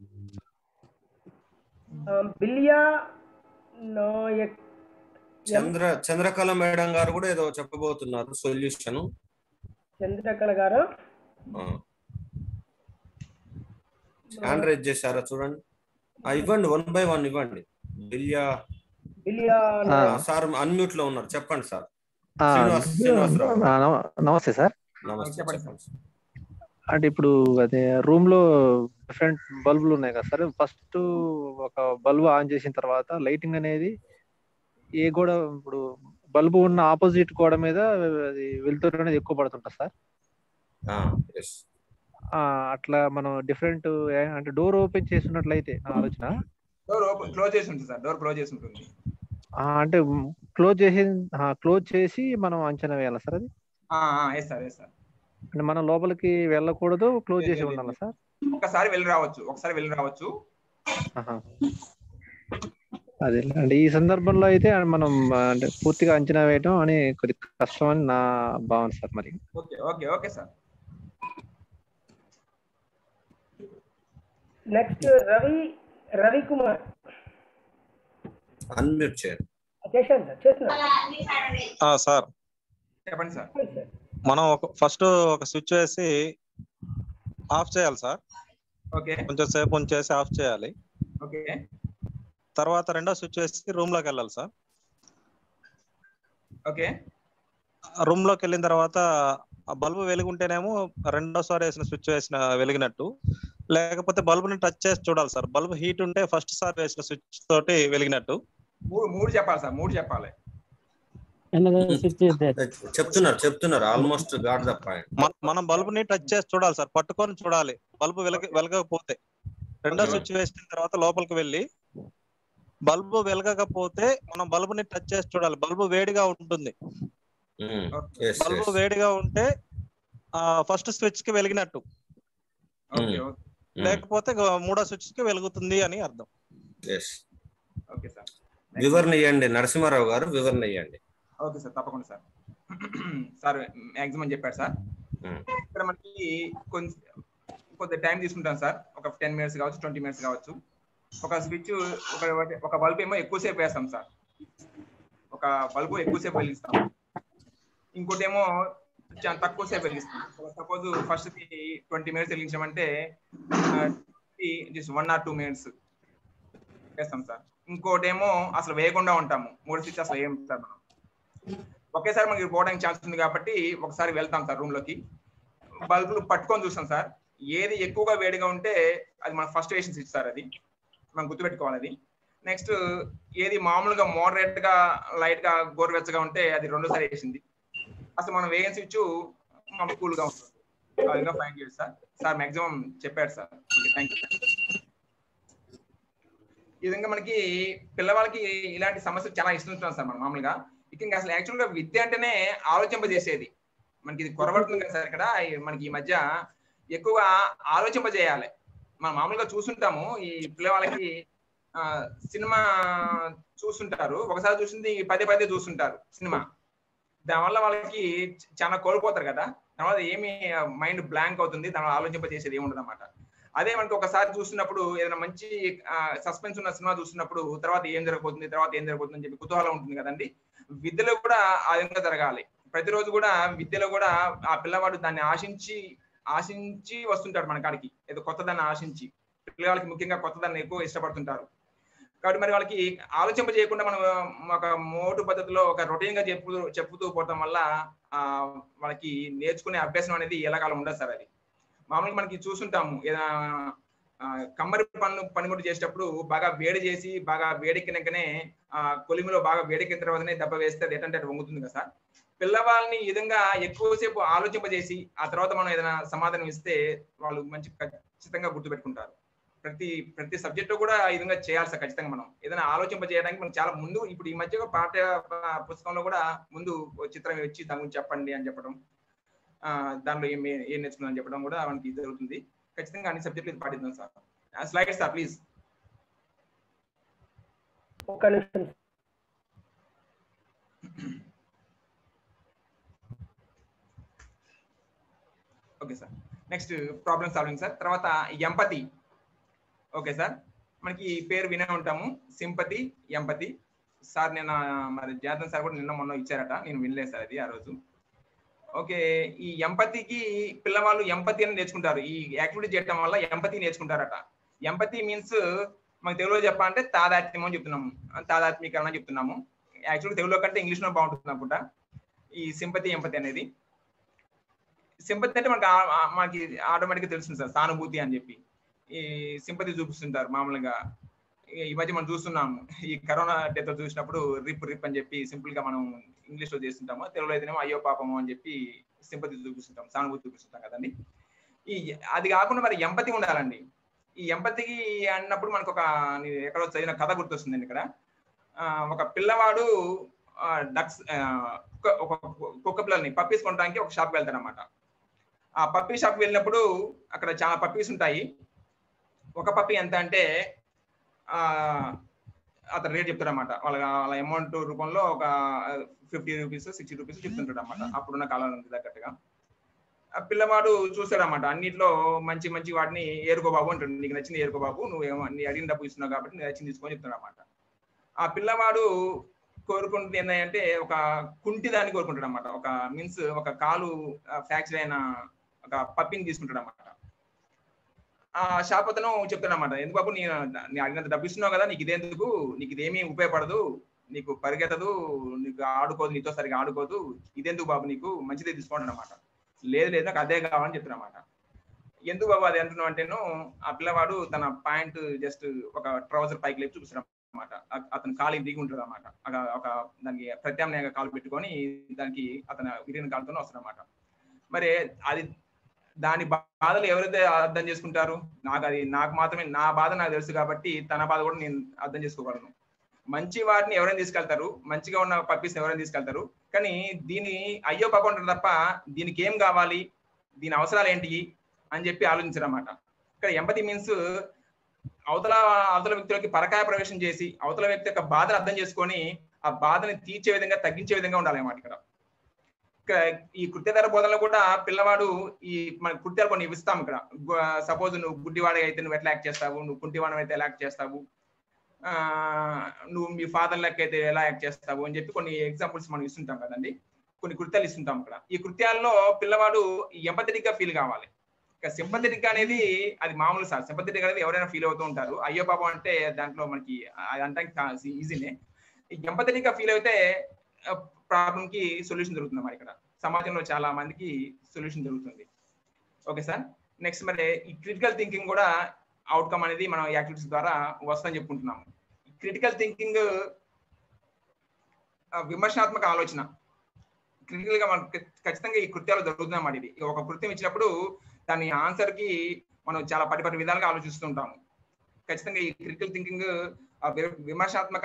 ఆ, బిలియా నాయక్ చంద్ర చంద్రకళ మేడం గారు కూడా ఏదో చెప్పబోతున్నారు సొల్యూషన్ చంద్రకళ గారు హ్యాండ్ రైజ్ చేశారా చూడండి ఆ, ఇవ్వండి వన్ బై వన్ ఇవ్వండి బిల్యా బిలియా ఆ, సార్ అన్మ్యూట్ లో ఉన్నారు చెప్పండి సార్ ఆ, శ్రీనివాస్ శ్రీనివాసరావు ఆ, నమ- నమస్తే సార్ నమస్తే చెప్పండి సార్. అంటే ఇప్పుడు అదే రూమ్ లో డిఫరెంట్ బల్బులు ఉన్నాయి కదా సార్ ఫస్ట్ ఒక బల్బు ఆన్ చేసిన తర్వాత లైటింగ్ అనేది ఏ గోడ ఇప్పుడు బల్బు ఉన్న ఆపోజిట్ గోడ మీద అది వెలుతురు అనేది ఎక్కువ పడుతుంటుంది సార్ ఆ, yes. ఆ, అట్లా మనం డిఫరెంట్ అంటే డోర్ ఓపెన్ చేస్తున్నట్లయితే నా ఆలోచన డోర్ ఓపెన్ క్లోజ్ చేసి ఉంటుంది సార్ డోర్ క్లోజ్ చేసి ఉంటుంది ఆ, అంటే క్లోజ్ చేసి క్లోజ్ చేసి మనం అంచనా వేయాలా సార్ అది ఎస్ సార్ ఎస్ సార్ అంటే మనం లోపలికి వెళ్ళకూడదు క్లోజ్ చేసి ఉండాలా సార్ ఒకసారి వెళ్ళి రావచ్చు ఒకసారి వెళ్ళి రావచ్చు ఆహా. అదే అంటే ఈ సందర్భంలో అయితే మనం ఆ, అంటే పూర్తిగా అంచనా వేయడం అని కొద్ది కష్టం అని నా భావన సార్ మరి okay okay okay sir next Ravi Ravi Kumar unmute చేయండి చేశాను సార్ చేస్తున్నా ఆ, సార్ చెప్పండి సార్ మనం ఒక ఫస్ట్ ఒక స్విచ్ వేసి ఆఫ్ చేయాలి సార్ ఓకే కొంచెం సేపు ఉంచేసి ఆఫ్ చేయాలి ఓకే తర్వాత రెండో స్విచ్ వేసి రూమ్ లోకి వెళ్ళాలి సార్ ఓకే రూమ్ లోకి వెళ్ళిన తర్వాత ఆ బల్బు వెలుగుంటేనేమో రెండోసారి వేసిన స్విచ్ వేసిన వెలిగినట్టు లేకపోతే బల్బుని టచ్ చేసి చూడాలి సార్ బల్బు హీట్ ఉంటే ఫస్ట్ సారి వేసిన స్విచ్ తోటి వెలిగినట్టు మూడు మూడు చెప్పాలి సార్ మూడు చెప్పాలి చెప్తున్నారు చెప్తున్నారు ఆల్మోస్ట్ గాడ్ ద పాయింట్ మన- మనం బల్బుని టచ్ చేసి చూడాలి సార్ పట్టుకొని చూడాలి బల్బు వెలగ వెలగకపోతే రెండో Okay. స్విచ్ వేసిన తర్వాత లోపలికి వెళ్ళి బల్బు వెలగకపోతే మనం బల్బుని టచ్ చేసి చూడాలి బల్బు వేడిగా ఉంటుంది బల్బు వేడిగా ఉంటే ఆ ఫస్ట్ స్విచ్ కి వెలిగినట్టు ఓకే ఓకే లేకపోతే గ- మూడో స్విచ్ కి వెలుగుతుంది అని అర్థం ఎస్ ఓకే సార్ వివరణ ఇవ్వండి నరసింహారావు గారు వివరణ ఇవ్వండి ఓకే సార్ తప్పకుండా సార్ సార్ మ్యాక్సిమం చెప్పారు సార్ ఇక్కడ మనకి కొంచెం కొంత టైం తీసుకుంటాం సార్ ఒక టెన్ మినిట్స్ కావచ్చు ట్వంటీ మినిట్స్ కావచ్చు ఒక స్విచ్ ఒక ఒక బల్బ్ ఏమో ఎక్కువసేపు వేస్తాం సార్ ఒక బల్బు ఎక్కువసేపు వెలిగిస్తాం ఇంకోటి ఏమో చాలా తక్కువ సేపు వెలిగిస్తాం సపోజ్ ఫస్ట్ ట్వంటీ మినిట్స్ వెలిగించామంటే just one or two minutes వేస్తాం సార్ ఇంకోటి ఏమో అసలు వేయకుండా ఉంటాము మూడు స్విచ్ అసలు వేయం సార్ మనం ఒకేసారి మనకి పోవడానికి ఛాన్స్ ఉంది కాబట్టి ఒకసారి వెళ్తాం సార్ రూమ్ లోకి బల్బులు పట్టుకొని చూస్తాం సార్ ఏది ఎక్కువగా వేడిగా ఉంటే అది మన ఫస్ట్ వేసిన స్విచ్ సార్ అది మనం గుర్తుపెట్టుకోవాలి అది నెక్స్ట్ ఏది మామూలుగా మోడరేట్ గా లైట్ గా గోరువెచ్చగా ఉంటే అది రెండోసారి వేసింది అసలు మనం వేయని స్విచ్ మన కూల్ గా ఉంటుంది ఆ విధంగా ఫైన్ చేయండి సార్ సార్ మాక్సిమం చెప్పారు సార్ ఓకే థ్యాంక్ యూ ఈ విధంగా మనకి పిల్లవాళ్ళకి ఇలాంటి సమస్యలు చాలా ఇస్తుంటున్నాం సార్ మనం మామూలుగా ఇక ఇంకా అసలు యాక్చువల్ గా విద్య అంటేనే ఆలోచింపజేసేది మనకి ఇది కొరబడుతుంది కదా సార్ ఇక్కడ ఈ- మనకి ఈ మధ్య ఎక్కువగా ఆలోచింపజేయాలి మనం మామూలుగా చూస్తుంటాము ఈ పిల్లవాళ్ళకి ఆ, సినిమా చూస్తుంటారు ఒకసారి చూసింది పదే పదే చూస్తుంటారు సినిమా దానివల్ల వాళ్ళకి చ- చాలా కోల్పోతారు కదా దానివల్ల ఏమి మైండ్ బ్లాంక్ అవుతుంది దానివల్ల ఆలోచింపజేసేది ఏమి ఉండదు అనమాట అదే మనకి ఒకసారి చూస్తున్నప్పుడు ఏదైనా మంచి సస్పెన్స్ ఉన్న సినిమా చూస్తున్నప్పుడు తర్వాత ఏం జరగబోతుంది తర్వాత ఏం జరగబోతుంది అని చెప్పి కుతూహలం ఉంటుంది కదండి విద్యలో కూడా ఆ విధంగా జరగాలి ప్రతిరోజు కూడా విద్యలో కూడా ఆ పిల్లవాడు దాన్ని ఆశించి ఆశించి వస్తుంటాడు మన కాడికి ఏదో కొత్తదాన్ని ఆశించి పిల్లవాళ్ళకి ముఖ్యంగా కొత్తదాన్ని ఎక్కువ ఇష్టపడుతుంటారు కాబట్టి మరి వాళ్ళకి ఆలోచింప చేయకుండా మనం ఒక మోటు పద్ధతిలో ఒక రొటీన్ గా చెప్పుతూ చెప్పుతూ పోవడం వల్ల ఆ వాళ్ళకి నేర్చుకునే అభ్యాసం అనేది ఎలాకాలం ఉండదు సార్ అది మామూలుగా మనకి చూస్తుంటాము ఏదైనా ఆ, కమ్మరి పనులు పనిముట్టు చేసేటప్పుడు బాగా వేడి చేసి బాగా వేడెక్కినాకనే ఆ కొలిమిలో బాగా వేడెక్కిన తర్వాతనే దెబ్బ వేస్తే అది ఏంటంటే అది వంగుతుంది కదా సార్ పిల్లవాళ్ళని ఈ విధంగా ఎక్కువసేపు ఆలోచింపజేసి ఆ తర్వాత మనం ఏదైనా సమాధానం ఇస్తే వాళ్ళు మంచి ఖచ్చితంగా గుర్తుపెట్టుకుంటారు ప్రతి ప్రతి సబ్జెక్టు కూడా ఈ విధంగా చేయాలి సార్ ఖచ్చితంగా మనం ఏదైనా ఆలోచింప చేయడానికి మనం చాలా ముందు ఇప్పుడు ఈ మధ్య పాఠ్య ఆ, పుస్తకంలో కూడా ముందు ఓ చిత్రం ఇచ్చి దాని గురించి చెప్పండి అని చెప్పడం ఆ, దానిలో ఏం ఏం నేర్చుకున్నాను చెప్పడం కూడా మనకి జరుగుతుంది ఖచ్చితంగా అన్ని సబ్జెక్టులు ఇది పాటిద్దాం సార్ స్లైడ్ సార్ ప్లీజ్ ఒక్క నిమిషం okay sir next problem solving sir తర్వాత ఎంపతి ఓకే సార్ మనకి ఈ పేరు వినే ఉంటాము సింపతి ఎంపతి సార్ నిన్న మరి జాతన్ సార్ కూడా నిన్న మొన్న ఇచ్చారట నేను వినలేదు సార్ అది ఆ రోజు ఓకే ఈ ఎంపతికి పిల్లవాళ్ళు ఎంపతి అని నేర్చుకుంటారు ఈ యాక్టివిటీ చేయడం వల్ల ఎంపతి నేర్చుకుంటారట ఎంపతి మీన్స్ మనకి తెలుగులో చెప్పాలంటే తాదాత్మ్యం అని చెప్తున్నాము తాదాత్మీకరణ అని చెప్తున్నాము యాక్చువల్గా తెలుగులో కంటే ఇంగ్లీష్లో బాగుంటుంది అనుకుంటా ఈ సింపతి ఎంపతి అనేది సింపతి అంటే మనకి ఆ- ఆ- మనకి ఆటోమేటిక్గా తెలుస్తుంది సార్ సానుభూతి అని చెప్పి ఈ సింపతి చూపిస్తుంటారు మామూలుగా ఈ- ఈ మధ్య మనం చూస్తున్నాము ఈ కరోనా డెత్ చూసినప్పుడు రిప్ రిప్ అని చెప్పి సింపుల్ గా మనం ఇంగ్లీష్ లో చేస్తుంటాము తెలుగులో అయితేనేమో అయ్యో పాపము అని చెప్పి సింపతి చూపిస్తుంటాం సానుభూతి చూపిస్తుంటాం కదండి ఈ అది కాకుండా మరి ఎంపతి ఉండాలండి ఈ ఎంపతికి అన్నప్పుడు మనకు ఒక నేను ఎక్కడో చదివిన కథ గుర్తొస్తుందండి ఇక్కడ ఆ, ఒక పిల్లవాడు డక్స్ ఒక కుక్క పిల్లల్ని పప్పీస్ కొనడానికి ఒక షాప్కి వెళ్తాడు అనమాట ఆ పప్పీ షాప్కి వెళ్ళినప్పుడు అక్కడ చాలా పప్పీస్ ఉంటాయి ఒక పప్పీ ఎంత అంటే ఆ అతను రేట్ చెప్తాడు అనమాట వాళ్ళ వాళ్ళ అమౌంట్ రూపంలో ఒక ఫిఫ్టీ రూపీస్ సిక్స్టీ రూపీస్ చెప్తుంటాడు అనమాట అప్పుడున్న కాలానికి తగ్గట్టుగా ఆ పిల్లవాడు చూస్తాడు అనమాట అన్నిట్లో మంచి మంచి వాటిని ఏరుకో బాబు అంటాడు నీకు నచ్చింది ఏరుకో బాబు నువ్వు ఏమో నీ అడిగిన డబ్బు ఇస్తున్నావు కాబట్టి నీ నచ్చింది తీసుకొని చెప్తాడు అనమాట ఆ పిల్లవాడు కోరుకుంటుంది ఏంటంటే ఒక కుంటి దాన్ని కోరుకుంటాడు అనమాట ఒక మీన్స్ ఒక కాలు ఫ్రాక్చర్ అయిన ఒక పప్పిని తీసుకుంటాడు అనమాట ఆ షాప్ అతను చెప్తాడు అనమాట ఎందుకు బాబు నీ నీ అడిగినంత డబ్బు ఇస్తున్నావు కదా నీకు ఇదేందుకు నీకు ఇదేమీ ఉపయోగపడదు నీకు పరిగెత్తదు నీకు ఆడుకోదు నీతో సరిగా ఆడుకోదు ఇదెందుకు బాబు నీకు మంచిదే తీసుకుంటాడు అనమాట లేదు లేదు నాకు అదే కావాలని చెప్తాడు అనమాట ఎందుకు బాబు అది అంటున్నావు అంటేను ఆ పిల్లవాడు తన పాయింట్ జస్ట్ ఒక ట్రౌజర్ పైకి లేపి చూపిస్తాడు అనమాట అతను కాలు దిగి ఉంటుంది అనమాట ఒక దానికి ప్రత్యామ్నాయంగా కాలు పెట్టుకొని దానికి అతను విరిగిన కాలుతోనే వస్తాడు అనమాట మరి అది దాని బాధలు ఎవరైతే అర్థం చేసుకుంటారు నాకు అది నాకు మాత్రమే నా బాధ నాకు తెలుసు కాబట్టి తన బాధ కూడా నేను అర్థం చేసుకోగలను మంచి వాటిని ఎవరైనా తీసుకెళ్తారు మంచిగా ఉన్న పప్పీస్ ఎవరైనా తీసుకెళ్తారు కానీ దీని అయ్యో పాప ఉంటారు తప్ప దీనికి ఏం కావాలి దీని అవసరాలు ఏంటి అని చెప్పి ఆలోచించరన్నమాట ఇక్కడ ఎంపతి మీన్స్ అవతల అవతల వ్యక్తులకి పరకాయ ప్రవేశం చేసి అవతల వ్యక్తి యొక్క బాధను అర్థం చేసుకొని ఆ బాధని తీర్చే విధంగా తగ్గించే విధంగా ఉండాలి అన్నమాట ఇక్కడ ఇక్కడ ఈ కృత్యధర బోధనలో కూడా పిల్లవాడు ఈ మన కృత్యాలు కొన్ని ఇస్తాం ఇక్కడ సపోజ్ నువ్వు గుడ్డివాడి అయితే నువ్వు ఎట్లా యాక్ట్ చేస్తావు నువ్వు కుంటివాడు అయితే ఎలా యాక్ట్ చేస్తావు ఆ నువ్వు మీ ఫాదర్ లెక్క అయితే ఎలా యాక్ట్ చేస్తావు అని చెప్పి కొన్ని ఎగ్జాంపుల్స్ మనం ఇస్తుంటాం కదండి కొన్ని కృత్యాలు ఇస్తుంటాం ఇక్కడ ఈ కృత్యాల్లో పిల్లవాడు ఎంపథెటిక్ గా ఫీల్ కావాలి ఇక సింపథెటిక్ అనేది అది మామూలు సార్ సింపథెటిక్ అనేది ఎవరైనా ఫీల్ అవుతూ ఉంటారు అయ్యో బాబు అంటే దాంట్లో మనకి అది అంటే ఈజీనే ఎంపథెటిక్ గా ఫీల్ అయితే ప్రాబ్లం కి సొల్యూషన్ దొరుకుతుంది మరి ఇక్కడ సమాజంలో చాలా మందికి సొల్యూషన్ దొరుకుతుంది ఓకే సార్ నెక్స్ట్ మరి ఈ క్రిటికల్ థింకింగ్ కూడా అవుట్కమ్ అనేది మనం యాక్టివిటీస్ ద్వారా వస్తుందని చెప్పుకుంటున్నాము క్రిటికల్ థింకింగ్ విమర్శనాత్మక ఆలోచన క్రిటికల్ గా మనం ఖచ్చితంగా ఈ కృత్యాలు జరుగుతున్నాం ఇది ఒక కృత్యం ఇచ్చినప్పుడు దాని ఆన్సర్ కి మనం చాలా పది పది విధాలుగా ఆలోచిస్తుంటాము ఖచ్చితంగా ఈ క్రిటికల్ థింకింగ్ విమర్శనాత్మక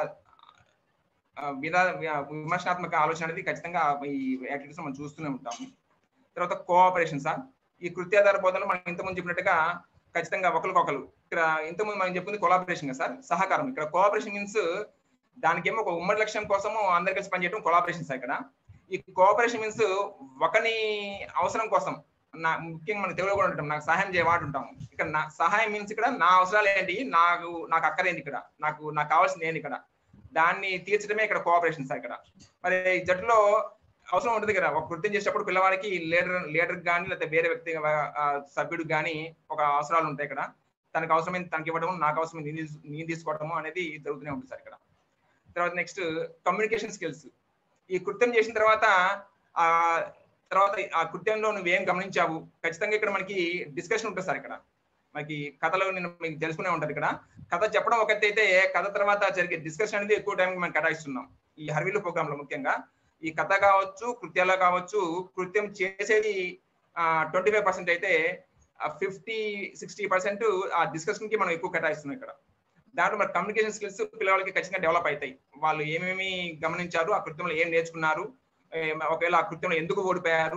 విధా విమర్శనాత్మక ఆలోచన అనేది ఖచ్చితంగా ఈ యాక్టివిటీస్ మనం చూస్తూనే ఉంటాము తర్వాత కోఆపరేషన్ సార్ ఈ కృత్యాధార బోధనలు మనం ఇంతకుముందు చెప్పినట్టుగా ఖచ్చితంగా ఒకరికొకరు ఇక్కడ ఇంతకుముందు మనం చెప్పింది కొలాబరేషన్ కదా సార్ సహకారం ఇక్కడ కోఆపరేషన్ మీన్స్ దానికేమో ఒక ఉమ్మడి లక్ష్యం కోసము అందరు కలిసి పనిచేయడం కొలాబరేషన్ సార్ ఇక్కడ ఈ కోఆపరేషన్ మీన్స్ ఒకని అవసరం కోసం నా ముఖ్యంగా మన తెలుగులో కూడా ఉంటాం నాకు సహాయం చేయవాడు ఉంటాము ఇక్కడ నా సహాయం మీన్స్ ఇక్కడ నా అవసరాలు ఏంటి నాకు నాకు అక్కరేంటి ఇక్కడ నాకు నాకు కావాల్సింది ఏంటి ఇక్కడ దాన్ని తీర్చడమే ఇక్కడ కోఆపరేషన్ సార్ ఇక్కడ మరి జట్టులో అవసరం ఉంటుంది కదా ఒక కృత్యం చేసేటప్పుడు పిల్లవాడికి లీడర్ లీడర్ కానీ లేకపోతే వేరే వ్యక్తి సభ్యుడు కానీ ఒక అవసరాలు ఉంటాయి ఇక్కడ తనకు అవసరమైన తనకి ఇవ్వడం నాకు అవసరమైన నేను తీసుకోవడము అనేది జరుగుతూనే ఉంటుంది సార్ ఇక్కడ తర్వాత నెక్స్ట్ కమ్యూనికేషన్ స్కిల్స్ ఈ కృత్యం చేసిన తర్వాత ఆ తర్వాత ఆ కృత్యంలో నువ్వేం గమనించావు ఖచ్చితంగా ఇక్కడ మనకి డిస్కషన్ ఉంటుంది సార్ ఇక్కడ మనకి కథలో నేను మీకు తెలుసుకునే ఉంటుంది ఇక్కడ కథ చెప్పడం ఒకటి అయితే కథ తర్వాత జరిగే డిస్కషన్ అనేది ఎక్కువ టైం మనం కేటాయిస్తున్నాం ఈ హర్వీలు ప్రోగ్రామ్ లో ముఖ్యంగా ఈ కథ కావచ్చు కృత్యాలు కావచ్చు కృత్యం చేసేది ట్వంటీ ఫైవ్ పర్సెంట్ అయితే ఫిఫ్టీ సిక్స్టీ పర్సెంట్ ఆ డిస్కషన్ కి మనం ఎక్కువ కేటాయిస్తున్నాం ఇక్కడ దాంట్లో మరి కమ్యూనికేషన్ స్కిల్స్ పిల్లలకి ఖచ్చితంగా డెవలప్ అవుతాయి వాళ్ళు ఏమేమి గమనించారు ఆ కృత్యంలో ఏం నేర్చుకున్నారు ఒకవేళ ఆ కృత్యంలో ఎందుకు ఓడిపోయారు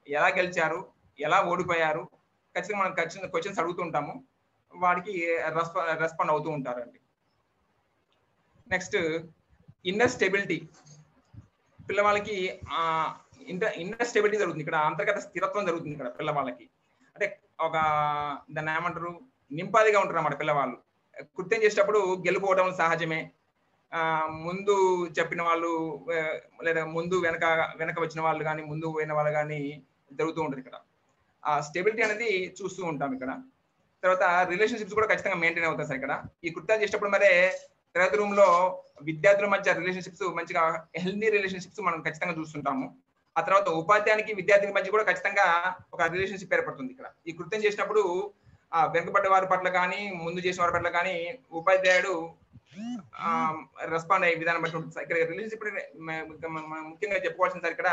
ఎలా గెలిచారు ఎలా ఓడిపోయారు ఖచ్చితంగా మనం ఖచ్చితంగా క్వశ్చన్స్ అడుగుతూ ఉంటాము వాడికి రెస్పా రెస్పాండ్ అవుతూ ఉంటారండి నెక్స్ట్ ఇన్నర్ స్టెబిలిటీ పిల్లవాళ్ళకి ఇంటర్ ఇన్నర్ స్టెబిలిటీ జరుగుతుంది ఇక్కడ అంతర్గత స్థిరత్వం జరుగుతుంది ఇక్కడ పిల్లవాళ్ళకి అంటే ఒక దాన్ని ఏమంటారు నింపాదిగా ఉంటారు అన్నమాట పిల్లవాళ్ళు కృత్యం చేసేటప్పుడు గెలుపోవడం సహజమే ఆ, ముందు చెప్పిన వాళ్ళు ఆ, లేదా ముందు వెనక వెనక వచ్చిన వాళ్ళు కానీ ముందు పోయిన వాళ్ళు కానీ జరుగుతూ ఉంటుంది ఇక్కడ ఆ స్టెబిలిటీ అనేది చూస్తూ ఉంటాం ఇక్కడ తర్వాత రిలేషన్షిప్స్ కూడా ఖచ్చితంగా మెయింటైన్ అవుతాయి సార్ ఇక్కడ ఈ కృత్యాలు చేసేటప్పుడు మరే తరగతి రూమ్ లో విద్యార్థుల మధ్య రిలేషన్షిప్స్ మంచిగా హెల్దీ రిలేషన్షిప్స్ మనం ఖచ్చితంగా చూస్తుంటాము ఆ తర్వాత ఉపాధ్యాయునికి విద్యార్థి మధ్య కూడా ఖచ్చితంగా ఒక రిలేషన్షిప్ ఏర్పడుతుంది ఇక్కడ ఈ కృత్యం చేసినప్పుడు ఆ వెనుకబడ్డ వారి పట్ల కానీ ముందు చేసిన వారి పట్ల కానీ ఉపాధ్యాయుడు రెస్పాండ్ అయ్యే విధానం బట్టి ఉంటుంది సార్. ఇక్కడ రిలేషన్షిప్ ముఖ్యంగా చెప్పుకోవాల్సింది సార్ ఇక్కడ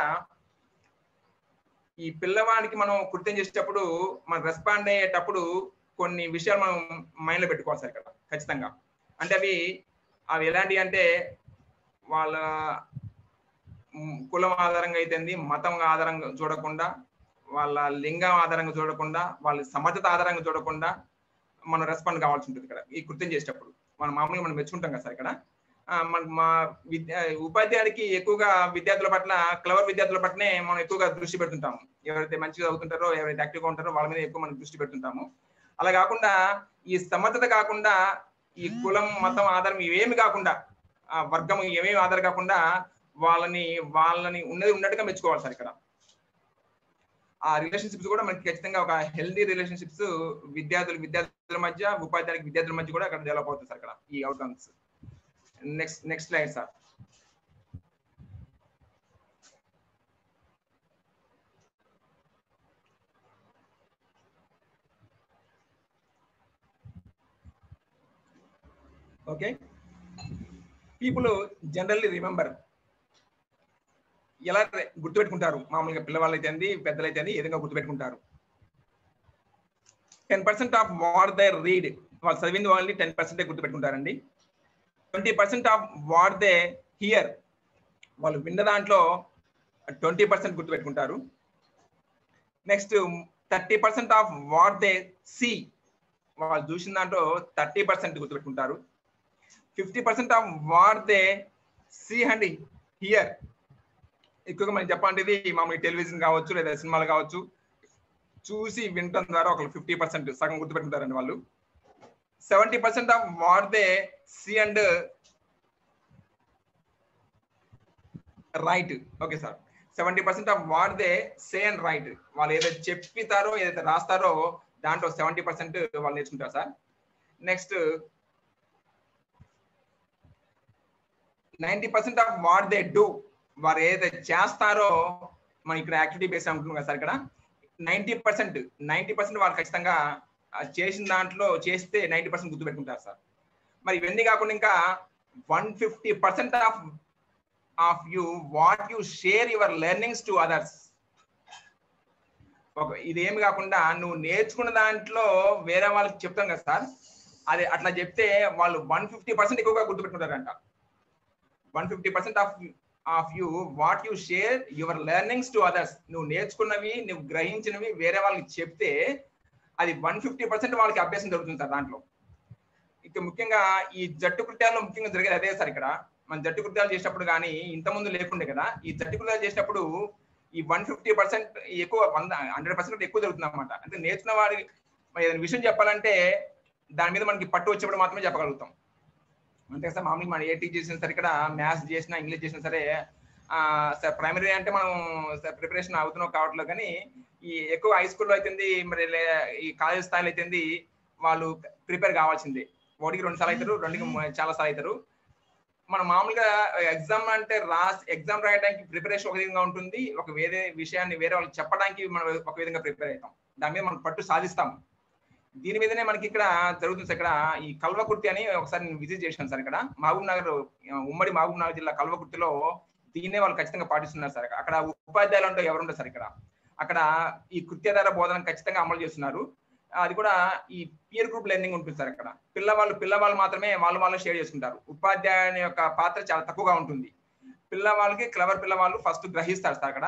ఈ పిల్లవాడికి మనం కృత్యం చేసేటప్పుడు మనం రెస్పాండ్ అయ్యేటప్పుడు కొన్ని విషయాలు మనం మైండ్ లో పెట్టుకోవాలి సార్ ఇక్కడ ఖచ్చితంగా అంటే అవి అవి ఎలాంటివి అంటే వాళ్ళ మ్, కులం ఆధారంగా అయితేంది మతం ఆధారంగా చూడకుండా వాళ్ళ లింగం ఆధారంగా చూడకుండా వాళ్ళ సమర్థత ఆధారంగా చూడకుండా మనం రెస్పాండ్ కావాల్సి ఉంటుంది ఇక్కడ ఈ కృత్యం చేసేటప్పుడు మనం మామూలుగా మనం మెచ్చుకుంటాం కదా సార్ ఇక్కడ ఆ, మన మా విద్య ఉపాధ్యాయుడికి ఎక్కువగా విద్యార్థుల పట్ల క్లవర్ విద్యార్థుల పట్లనే మనం ఎక్కువగా దృష్టి పెడుతుంటాము ఎవరైతే మంచిగా చదువుతుంటారో ఎవరైతే యాక్టివ్గా ఉంటారో వాళ్ళ మీద ఎక్కువ మనం దృష్టి పెడుతుంటాము అలా కాకుండా ఈ సమర్థత కాకుండా ఈ కులం మతం ఆధారం ఇవేమి కాకుండా ఆ వర్గం ఏమేమి ఆధారం కాకుండా వాళ్ళని వాళ్ళని ఉన్నది ఉన్నట్టుగా మెచ్చుకోవాలి సార్ ఇక్కడ ఆ రిలేషన్షిప్స్ కూడా మనకి ఖచ్చితంగా ఒక హెల్దీ రిలేషన్షిప్స్ విద్యార్థులు విద్యార్థుల మధ్య ఉపాధ్యాయులకు విద్యార్థుల మధ్య కూడా అక్కడ డెవలప్ అవుతుంది సార్ ఇక్కడ ఈ outcomes next next slide sir okay people generally remember ఎలా రె- గుర్తుపెట్టుకుంటారు మామూలుగా పిల్లవాళ్ళు అయితే పెద్దలు అయితే ఏ విధంగా గుర్తుపెట్టుకుంటారు ten percent of what they read వాళ్ళు చదివింది వాళ్ళని టెన్ పర్సెంటే గుర్తుపెట్టుకుంటారండి twenty percent of what they hear వాళ్ళు విన్న దాంట్లో ట్వంటీ పర్సెంట్ గుర్తుపెట్టుకుంటారు next thirty percent of what they see వాళ్ళు చూసిన దాంట్లో థర్టీ పర్సెంట్ గుర్తుపెట్టుకుంటారు fifty percent of what they see and hear ఎక్కువగా మనం చెప్పాలంటే ఇది మామూలు టెలివిజన్ కావచ్చు లేదా సినిమాలు కావచ్చు చూసి వినటం ద్వారా ఒక ఫిఫ్టీ పర్సెంట్ సగం గుర్తుపెట్టుకుంటారండి వాళ్ళు seventy percent of what they see and write okay sir seventy percent of what they say and write వాళ్ళు ఏదైతే చెప్పితారో ఏదైతే రాస్తారో దాంట్లో సెవెంటీ పర్సెంట్ వాళ్ళు నేర్చుకుంటారు sir next ninety percent of what they do వారు ఏదైతే చేస్తారో మనం ఇక్కడ యాక్టివిటీ బేస్ అనుకుంటున్నాం కదా సార్ ఇక్కడ నైంటీ పర్సెంట్ నైంటీ పర్సెంట్ వాళ్ళు ఖచ్చితంగా ఆ చేసిన దాంట్లో చేస్తే నైంటీ పర్సెంట్ గుర్తుపెట్టుకుంటారు సార్ మరి ఇవన్నీ కాకుండా ఇంకా one fifty percent of of you what you share your learnings to others ఒక ఇదేమి కాకుండా నువ్వు నేర్చుకున్న దాంట్లో వేరే వాళ్ళకి చెప్తాం కదా సార్ అది అట్లా చెప్తే వాళ్ళు వన్ ఫిఫ్టీ పర్సెంట్ ఎక్కువగా గుర్తుపెట్టుకుంటారంట one fifty percent of of you what you share your learnings to others నువ్వు నేర్చుకున్నవి నువ్వు గ్రహించినవి వేరే వాళ్ళకి చెప్తే అది వన్ ఫిఫ్టీ పర్సెంట్ వాళ్ళకి అభ్యాసం జరుగుతుంది సార్ దాంట్లో ఇక ముఖ్యంగా ఈ జట్టు కృత్యాల్లో ముఖ్యంగా జరిగేది అదే సార్ ఇక్కడ మన జట్టు కృత్యాలు చేసినప్పుడు కానీ ఇంతకుముందు లేకుండే కదా ఈ జట్టు కృత్యాలు చేసినప్పుడు ఈ వన్ ఫిఫ్టీ పర్సెంట్ ఎక్కువ వంద హండ్రెడ్ పర్సెంట్ ఎక్కువ జరుగుతుంది అనమాట అంటే నేర్చుకున్న వాడి మరి ఏదైనా విషయం చెప్పాలంటే దాని మీద మనకి పట్టు వచ్చినప్పుడు మాత్రమే చెప్పగలుగుతాం అంతే సార్ మామూలుగా మనం ఏ టీచ్ చేసినా సరే ఇక్కడ మ్యాథ్స్ చేసినా ఇంగ్లీష్ చేసినా సరే ఆ, సార్ ప్రైమరీ అంటే మనం ప్రిపరేషన్ అవుతున్నాం కావట్లేదు కానీ ఈ ఎక్కువ హై స్కూల్లో అయితే మరి లే- ఈ కాలేజ్ స్థాయిలో అయితే వాళ్ళు ప్రిపేర్ కావాల్సిందే ఒకటికి రెండు సార్లు అవుతారు రెండుకి మూడు- చాలా సార్లు అవుతారు మనం మామూలుగా ఎగ్జామ్ అంటే రాసి ఎగ్జామ్ రాయడానికి ప్రిపరేషన్ ఒక విధంగా ఉంటుంది ఒక వేరే విషయాన్ని వేరే వాళ్ళకి చెప్పడానికి మనం ఒక విధంగా ప్రిపేర్ అవుతాం దాని మీద మనం పట్టు సాధిస్తాం దీని మీదనే మనకి ఇక్కడ జరుగుతుంది సార్ ఇక్కడ ఈ కల్వకుర్తి అని ఒకసారి నేను విజిట్ చేశాను సార్ ఇక్కడ మహబూబ్ నగర్ ఆ, ఉమ్మడి మహబూబ్ నగర్ జిల్లా కల్వకుర్తిలో దీన్నే వాళ్ళు ఖచ్చితంగా పాటిస్తున్నారు సార్ అక్కడ ఉపాధ్యాయులు అంటే ఎవరుంటారు సార్ ఇక్కడ అక్కడ ఈ కృత్యధార బోధన ఖచ్చితంగా అమలు చేస్తున్నారు అది కూడా ఈ పియర్ గ్రూప్ లెర్నింగ్ ఉంటుంది సార్ అక్కడ పిల్లవాళ్ళు పిల్లవాళ్ళు మాత్రమే వాళ్ళు వాళ్ళు షేర్ చేసుకుంటారు ఉపాధ్యాయుని యొక్క పాత్ర చాలా తక్కువగా ఉంటుంది పిల్లవాళ్ళకి క్లవర్ పిల్లవాళ్ళు ఫస్ట్ గ్రహిస్తారు సార్ అక్కడ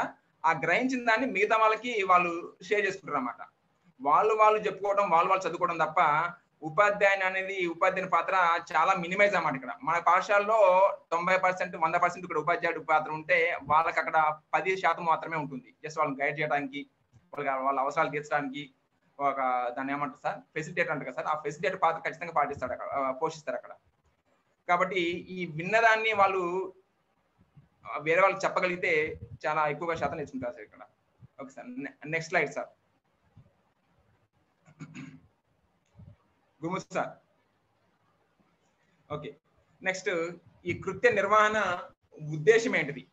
ఆ గ్రహించిన దాన్ని మిగతా వాళ్ళకి వాళ్ళు షేర్ చేసుకుంటారు అన్నమాట వాళ్ళు వాళ్ళు చెప్పుకోవడం వాళ్ళు వాళ్ళు చదువుకోవడం తప్ప ఉపాధ్యాయుని అనేది ఉపాధ్యాయుని పాత్ర చాలా మినిమైజ్ అన్నమాట ఇక్కడ మన పాఠశాలలో తొంభై పర్సెంట్ వంద పర్సెంట్ ఇక్కడ ఉపాధ్యాయుడు పాత్ర ఉంటే వాళ్ళకి అక్కడ పది శాతం మాత్రమే ఉంటుంది జస్ట్ వాళ్ళని గైడ్ చేయడానికి వాళ్ళ వాళ్ళ అవసరాలు తీర్చడానికి ఒక దాన్ని ఏమంటారు సార్ ఫెసిలిటేటర్ అంటారు కదా సార్ ఆ ఫెసిలిటేటర్ పాత్ర ఖచ్చితంగా పాటిస్తాడు అక్కడ ఆ, పోషిస్తారు అక్కడ కాబట్టి ఈ విన్నదాన్ని వాళ్ళు ఆ, వేరే వాళ్ళకి చెప్పగలిగితే చాలా ఎక్కువగా శాతం నేర్చుకుంటారు సార్ ఇక్కడ okay sir next slide sir గుముస్ సార్ ఓకే నెక్స్ట్ ఈ కృత్య నిర్వహణ ఉద్దేశం ఏంటిది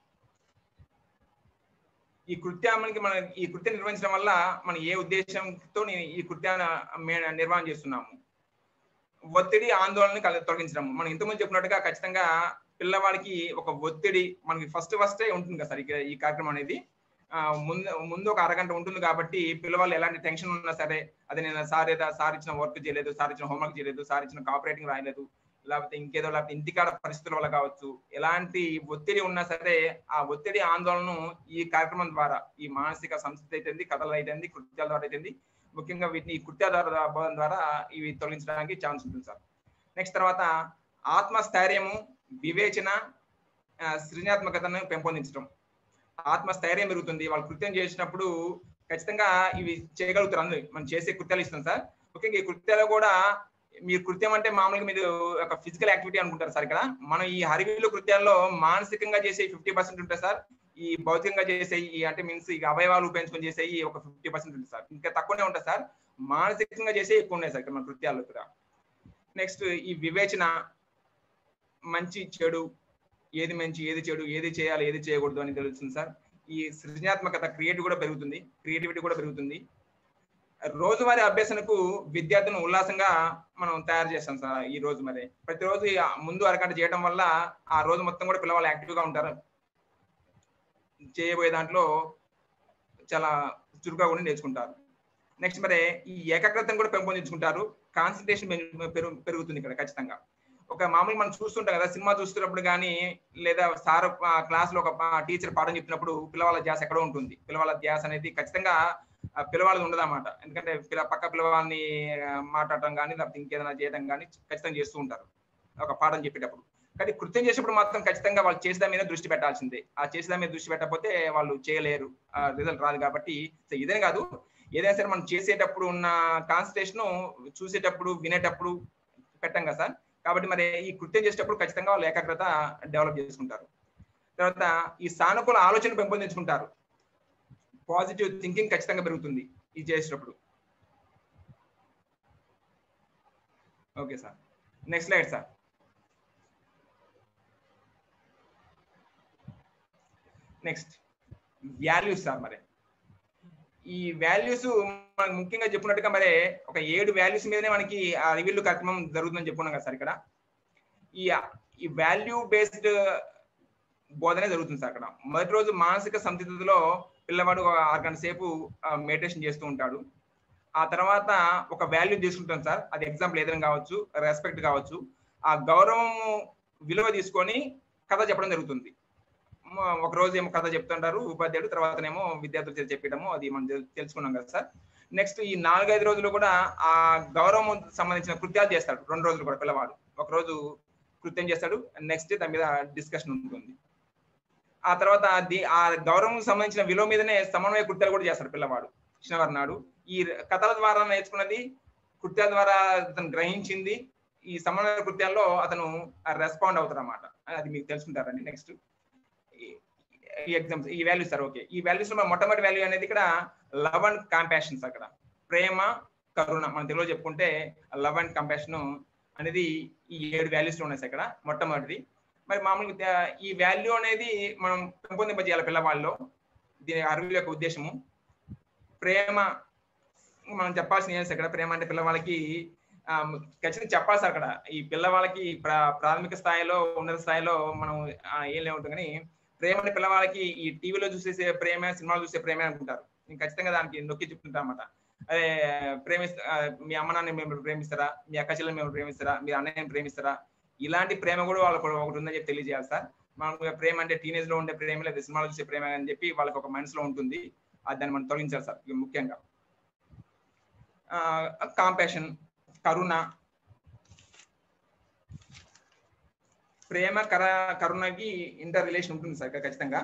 ఈ కృత్యానికి మనం ఈ కృత్యం నిర్వహించడం వల్ల మనం ఏ ఉద్దేశంతో ఈ కృత్యాన్ని మే- నిర్వహణ చేస్తున్నాము ఒత్తిడి ఆందోళన కల- తొలగించడం మనం ఇంతకుముందు చెప్పినట్టుగా ఖచ్చితంగా పిల్లవాడికి ఒక ఒత్తిడి మనకి ఫస్ట్ ఫస్టే ఉంటుంది కదా సార్ ఇక- ఈ కార్యక్రమం అనేది ఆ, ముందు ముందు ఒక అరగంట ఉంటుంది కాబట్టి పిల్లవాళ్ళు ఎలాంటి టెన్షన్ ఉన్నా సరే అది నేను సార్ ఏదా సార్ ఇచ్చిన వర్క్ చేయలేదు సార్ ఇచ్చిన హోంవర్క్ చేయలేదు సార్ ఇచ్చిన కాపరేటింగ్ రాయలేదు లేకపోతే ఇంకేదో లేకపోతే ఇంటికాడ పరిస్థితుల వల్ల కావచ్చు ఎలాంటి ఒత్తిడి ఉన్నా సరే ఆ ఒత్తిడి ఆందోళనను ఈ కార్యక్రమం ద్వారా ఈ మానసిక సంస్కృతి అయితేంది కథలు అయితేంది కృత్యాల ద్వారా అయితేంది ముఖ్యంగా వీటిని ఈ కృత్యాల ద్వారా బోధన ద్వారా ఇవి తొలగించడానికి ఛాన్స్ ఉంటుంది సార్ నెక్స్ట్ తర్వాత ఆత్మస్థైర్యము వివేచన ఆ, సృజనాత్మకతను పెంపొందించడం ఆత్మస్థైర్యం పెరుగుతుంది వాళ్ళు కృత్యం చేసినప్పుడు ఖచ్చితంగా ఇవి చేయగలుగుతారు అందరూ మనం చేసే కృత్యాలు ఇస్తాం సార్ ముఖ్యంగా ఈ కృత్యాలు కూడా మీరు కృత్యం అంటే మామూలుగా మీరు ఒక ఫిజికల్ యాక్టివిటీ అనుకుంటారు సార్ ఇక్కడ మనం ఈ హరివిల్లు కృత్యాల్లో మానసికంగా చేసే ఫిఫ్టీ పర్సెంట్ ఉంటాయి సార్ ఈ భౌతికంగా చేసే ఈ అంటే మీన్స్ ఈ అవయవాలు ఉపయోగించుకొని చేసే ఈ ఒక ఫిఫ్టీ పర్సెంట్ ఉంటుంది సార్ ఇంకా తక్కువనే ఉంటుంది సార్ మానసికంగా చేసే ఎక్కువ ఉన్నాయి సార్ ఇక్కడ మన కృత్యాలు ఇక్కడ నెక్స్ట్ ఈ వివేచన మంచి చెడు ఏది మంచి ఏది చెడు ఏది చేయాలి ఏది చేయకూడదు అని తెలుస్తుంది సార్ ఈ సృజనాత్మకత క్రియేటివ్ కూడా పెరుగుతుంది క్రియేటివిటీ కూడా పెరుగుతుంది రోజువారీ అభ్యసనకు విద్యార్థులను ఉల్లాసంగా మనం తయారు చేస్తాం సార్ ఈ రోజు మరి ప్రతిరోజు ఈ ముందు అరగంట చేయడం వల్ల ఆ రోజు మొత్తం కూడా పిల్లవాళ్ళు యాక్టివ్ గా ఉంటారు చేయబోయే దాంట్లో చాలా చురుగ్గా ఉండి నేర్చుకుంటారు నెక్స్ట్ మరి ఈ ఏకాగ్రతను కూడా పెంపొందించుకుంటారు కాన్సన్ట్రేషన్ పెరుగుతుంది ఇక్కడ ఖచ్చితంగా ఒక మామూలు మనం చూస్తుంటాం కదా సినిమా చూస్తున్నప్పుడు కానీ లేదా సార్ క్లాస్ లో ఒక టీచర్ పాఠం చెప్పినప్పుడు పిల్లవాళ్ళ ధ్యాస ఎక్కడో ఉంటుంది పిల్లవాళ్ళ ధ్యాస అనేది ఖచ్చితంగా ఆ పిల్లవాళ్ళది ఉండదన్నమాట ఎందుకంటే పిల్ల పక్క పిల్లవాళ్ళని ఆ, మాట్లాడటం కానీ లేకపోతే ఇంకేదైనా చేయడం కానీ ఖచ్చితంగా చేస్తూ ఉంటారు ఒక పాఠం చెప్పేటప్పుడు కానీ కృత్యం చేసేప్పుడు మాత్రం ఖచ్చితంగా వాళ్ళు చేసేదా మీద దృష్టి పెట్టాల్సిందే ఆ చేసేదా మీద దృష్టి పెట్టకపోతే వాళ్ళు చేయలేరు ఆ రిజల్ట్ రాదు కాబట్టి సో ఇదే కాదు ఏదైనా సరే మనం చేసేటప్పుడు ఉన్న కాన్సన్ట్రేషన్ చూసేటప్పుడు వినేటప్పుడు పెట్టాం కదా సార్ కాబట్టి మరి ఈ కృత్యం చేసేటప్పుడు ఖచ్చితంగా వాళ్ళు ఏకాగ్రత డెవలప్ చేసుకుంటారు తర్వాత ఈ సానుకూల ఆలోచన పెంపొందించుకుంటారు పాజిటివ్ థింకింగ్ ఖచ్చితంగా పెరుగుతుంది ఇది చేసేటప్పుడు okay sir next slide sir next values sir మరి ఈ వాల్యూస్ మనకు ముఖ్యంగా చెప్పినట్టుగా మరి ఒక ఏడు వాల్యూస్ మీదనే మనకి ఆ రివ్యూలు కార్యక్రమం జరుగుతుందని చెప్పుకున్నాం కదా సార్ ఇక్కడ ఈ ఈ వాల్యూ బేస్డ్ బోధనే జరుగుతుంది సార్ అక్కడ మొదటి రోజు మానసిక సంసిద్ధతలో పిల్లవాడు ఒక ఆరు గంటల సేపు మెడిటేషన్ చేస్తూ ఉంటాడు ఆ తర్వాత ఒక వాల్యూ తీసుకుంటాం సార్ అది ఎగ్జాంపుల్ ఏదైనా కావచ్చు రెస్పెక్ట్ కావచ్చు ఆ గౌరవం విలువ తీసుకొని కథ చెప్పడం జరుగుతుంది మ- ఒక రోజు ఏమో కథ చెప్తుంటారు ఉపాధ్యాయుడు తర్వాతనేమో విద్యార్థులు చేత చెప్పడము అది మనం తెల్- తెలుసుకున్నాం కదా సార్ నెక్స్ట్ ఈ నాలుగైదు రోజులు కూడా ఆ గౌరవం సంబంధించిన కృత్యాలు చేస్తాడు రెండు రోజులు కూడా పిల్లవాడు ఒక రోజు కృత్యం చేస్తాడు నెక్స్ట్ దాని మీద డిస్కషన్ ఉంటుంది ఆ తర్వాత ది- ఆ గౌరవం సంబంధించిన విలువ మీదనే సమన్వయ కృత్యాలు కూడా చేస్తాడు పిల్లవాడు కృష్ణవారి నాడు ఈ కథల ద్వారా నేర్చుకున్నది కృత్యాల ద్వారా అతను గ్రహించింది ఈ సమన్వయ కృత్యాల్లో అతను రెస్పాండ్ అవుతాడు అన్నమాట అది మీకు తెలుసుకుంటారండి నెక్స్ట్ ఈ ఎగ్జామ్స్ ఈ వాల్యూస్ సార్ ఓకే ఈ వాల్యూస్ లో మొట్టమొదటి వాల్యూ అనేది ఇక్కడ లవ్ అండ్ కంపాషన్స్ అక్కడ ప్రేమ కరుణ మన తెలుగులో చెప్పుకుంటే లవ్ అండ్ కంపాషన్ అనేది ఈ ఏడు వాల్యూస్ ఉన్నాయి సార్ ఇక్కడ మొట్టమొదటిది మరి మామూలుగా ద- ఈ వాల్యూ అనేది మనం పెంపొందింపజేయాలి పిల్లవాళ్ళలో దీని అరవై యొక్క ఉద్దేశము ప్రేమ మనం చెప్పాల్సిన ఏం సార్ ఇక్కడ ప్రేమ అంటే పిల్లవాళ్ళకి ఆ, ఖచ్చితంగా చెప్పాలి సార్ అక్కడ ఈ పిల్లవాళ్ళకి ప్రా- ప్రాథమిక స్థాయిలో ఉన్నత స్థాయిలో మనం ఆ, ఏం లేవుంటుంది కానీ ప్రేమ అంటే పిల్లవాళ్ళకి ఈ టీవీలో చూసేసే ప్రేమ సినిమాలు చూసే ప్రేమ అనుకుంటారు నేను ఖచ్చితంగా దానికి నొక్కి చెప్తుంటా అన్నమాట అదే ప్రేమిస్తా ఆ, మీ అమ్మ నాన్న మేము ప్రేమిస్తారా మీ అక్క చెల్లెలు మేము ప్రేమిస్తారా మీ అన్నయ్యని ప్రేమిస్తారా ఇలాంటి ప్రేమ కూడా వాళ్ళకు ఒకటి ఉందని చెప్పి తెలియజేయాలి సార్ మామూలుగా ప్రేమ అంటే టీనేజ్ లో ఉండే ప్రేమ లేదా సినిమాలో చూసే ప్రేమ అని చెప్పి వాళ్ళకి ఒక మనసులో ఉంటుంది అది దాన్ని మనం తొలగించాలి సార్ ఇవి ముఖ్యంగా కాంపాషన్ కరుణ ప్రేమ కర కరుణకి ఇంటర్ రిలేషన్ ఉంటుంది సార్ ఇక్కడ ఖచ్చితంగా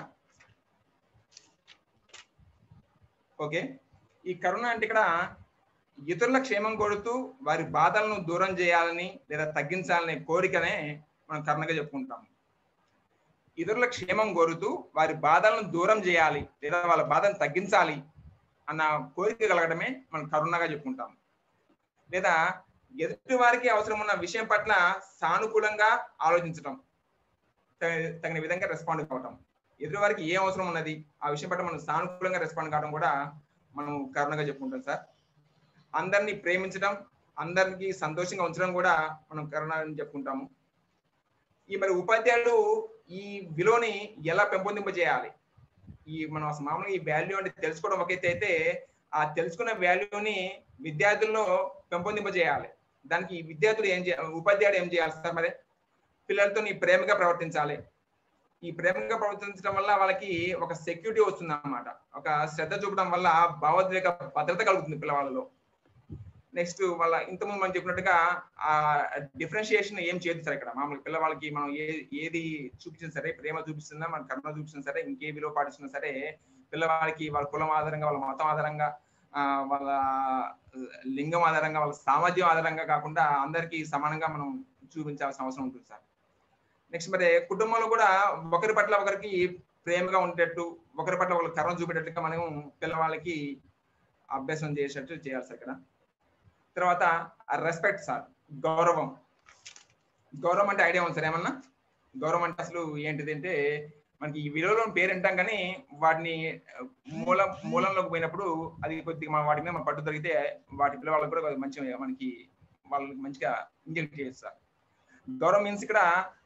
ఓకే ఈ కరుణ అంటే ఇక్కడ ఇతరుల క్షేమం కోరుతూ వారి బాధలను దూరం చేయాలని లేదా తగ్గించాలనే కోరికనే మనం కరుణగా చెప్పుకుంటాం ఇతరుల క్షేమం కోరుతూ వారి బాధలను దూరం చేయాలి లేదా వాళ్ళ బాధను తగ్గించాలి అన్న కోరిక కలగడమే మనం కరుణగా చెప్పుకుంటాం లేదా ఎదుటి వారికి అవసరం ఉన్న విషయం పట్ల సానుకూలంగా ఆలోచించడం తగిన- తగిన విధంగా రెస్పాండ్ కావటం ఎదుటి వారికి ఏం అవసరం ఉన్నది ఆ విషయం పట్ల మనం సానుకూలంగా రెస్పాండ్ కావడం కూడా మనం కరుణగా చెప్పుకుంటాం సార్ అందరినీ ప్రేమించడం అందరికి సంతోషంగా ఉంచడం కూడా మనం కరుణ అని చెప్పుకుంటాము ఈ మరి ఉపాధ్యాయులు ఈ విలువని ఎలా పెంపొందింపజేయాలి ఈ మనం అసలు మామూలుగా ఈ వాల్యూ అంటే తెలుసుకోవడం ఒక ఎత్తు అయితే ఆ తెలుసుకున్న వాల్యూని విద్యార్థుల్లో పెంపొందింపజేయాలి దానికి ఈ విద్యార్థులు ఏం చేయాలి ఉపాధ్యాయుడు ఏం చేయాలి సార్ మరి పిల్లలతో నీ ప్రేమగా ప్రవర్తించాలి ఈ ప్రేమగా ప్రవర్తించడం వల్ల వాళ్ళకి ఒక సెక్యూరిటీ వస్తుంది అన్నమాట ఒక శ్రద్ధ చూపడం వల్ల భావోద్వేగ భద్రత కలుగుతుంది పిల్లవాళ్ళలో నెక్స్ట్ వాళ్ళ ఇంతకుముందు మనం చెప్పినట్టుగా ఆ డిఫరెన్షియేషన్ ఏం చేయదు సార్ ఇక్కడ మామూలు పిల్లవాళ్ళకి మనం ఏ ఏది చూపించినా సరే ప్రేమ చూపిస్తున్నా మన కర్మ చూపించినా సరే ఇంకే విలువ పాటిస్తున్నా సరే పిల్లవాళ్ళకి వాళ్ళ కులం ఆధారంగా వాళ్ళ మతం ఆధారంగా ఆ, వాళ్ళ లింగం ఆధారంగా వాళ్ళ సామాజిక ఆధారంగా కాకుండా అందరికీ సమానంగా మనం చూపించాల్సిన అవసరం ఉంటుంది సార్ నెక్స్ట్ మరి కుటుంబంలో కూడా ఒకరి పట్ల ఒకరికి ప్రేమగా ఉండేటట్టు ఒకరి పట్ల ఒకరి కర్మ చూపేటట్టుగా మనం పిల్లవాళ్ళకి అభ్యాసం చేసేటట్టు చేయాలి సార్ ఇక్కడ తర్వాత రెస్పెక్ట్ సార్ గౌరవం గౌరవం అంటే ఐడియా ఉంది సార్ ఏమన్నా గౌరవం అంటే అసలు ఏంటిది అంటే మనకి ఈ విలువలో పేరు అంటాం కానీ వాటిని మూల మూలంలోకి పోయినప్పుడు అది కొద్దిగా మన వాటి మీద మన పట్టు దొరికితే వాటి పిల్లవాళ్ళకి కూడా కొద్దిగా మంచిగా మనకి వాళ్ళకి మంచిగా ఇంజెక్ట్ చేయొచ్చు సార్ గౌరవం మీన్స్ ఇక్కడ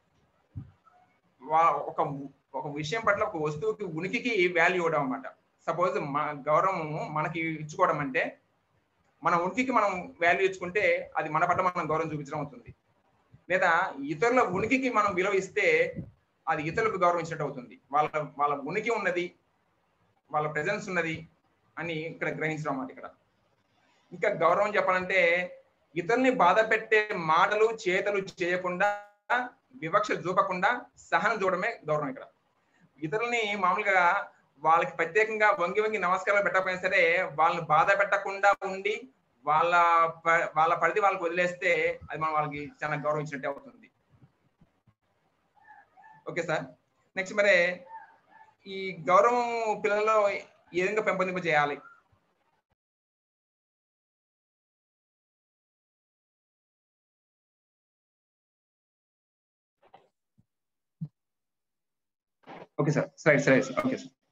వా- ఒక ఒక విషయం పట్ల ఒక వస్తువుకి ఉనికికి వాల్యూ ఇవ్వడం అన్నమాట సపోజ్ మన గౌరవం మనకి ఇచ్చుకోవడం అంటే మన ఉనికికి మనం వాల్యూ ఇచ్చుకుంటే అది మన పట్ల మనం గౌరవం చూపించడం అవుతుంది లేదా ఇతరుల ఉనికికి మనం విలువ ఇస్తే అది ఇతరులకు గౌరవం ఇచ్చినట్టు అవుతుంది వాళ్ళ వాళ్ళ ఉనికి ఉన్నది వాళ్ళ ప్రెజెన్స్ ఉన్నది అని ఇక్కడ గ్రహించడం అన్నమాట ఇక్కడ ఇంకా గౌరవం చెప్పాలంటే ఇతరుల్ని బాధ పెట్టే మాటలు చేతలు చేయకుండా వివక్ష చూపకుండా సహనం చూడడమే గౌరవం ఇక్కడ ఇతరుల్ని మామూలుగా వాళ్ళకి ప్రత్యేకంగా వంగి వంగి నమస్కారాలు పెట్టకపోయినా సరే వాళ్ళని బాధ పెట్టకుండా ఉండి వాళ్ళ ప- వాళ్ళ పరిధి వాళ్ళకి వదిలేస్తే అది మనం వాళ్ళకి చాలా గౌరవం ఇచ్చినట్టే అవుతుంది ఓకే సార్ నెక్స్ట్ మరి ఈ గౌరవం పిల్లల్లో ఏ విధంగా పెంపొందింప చేయాలి ఓకే సార్ సరే సరే sir okay sir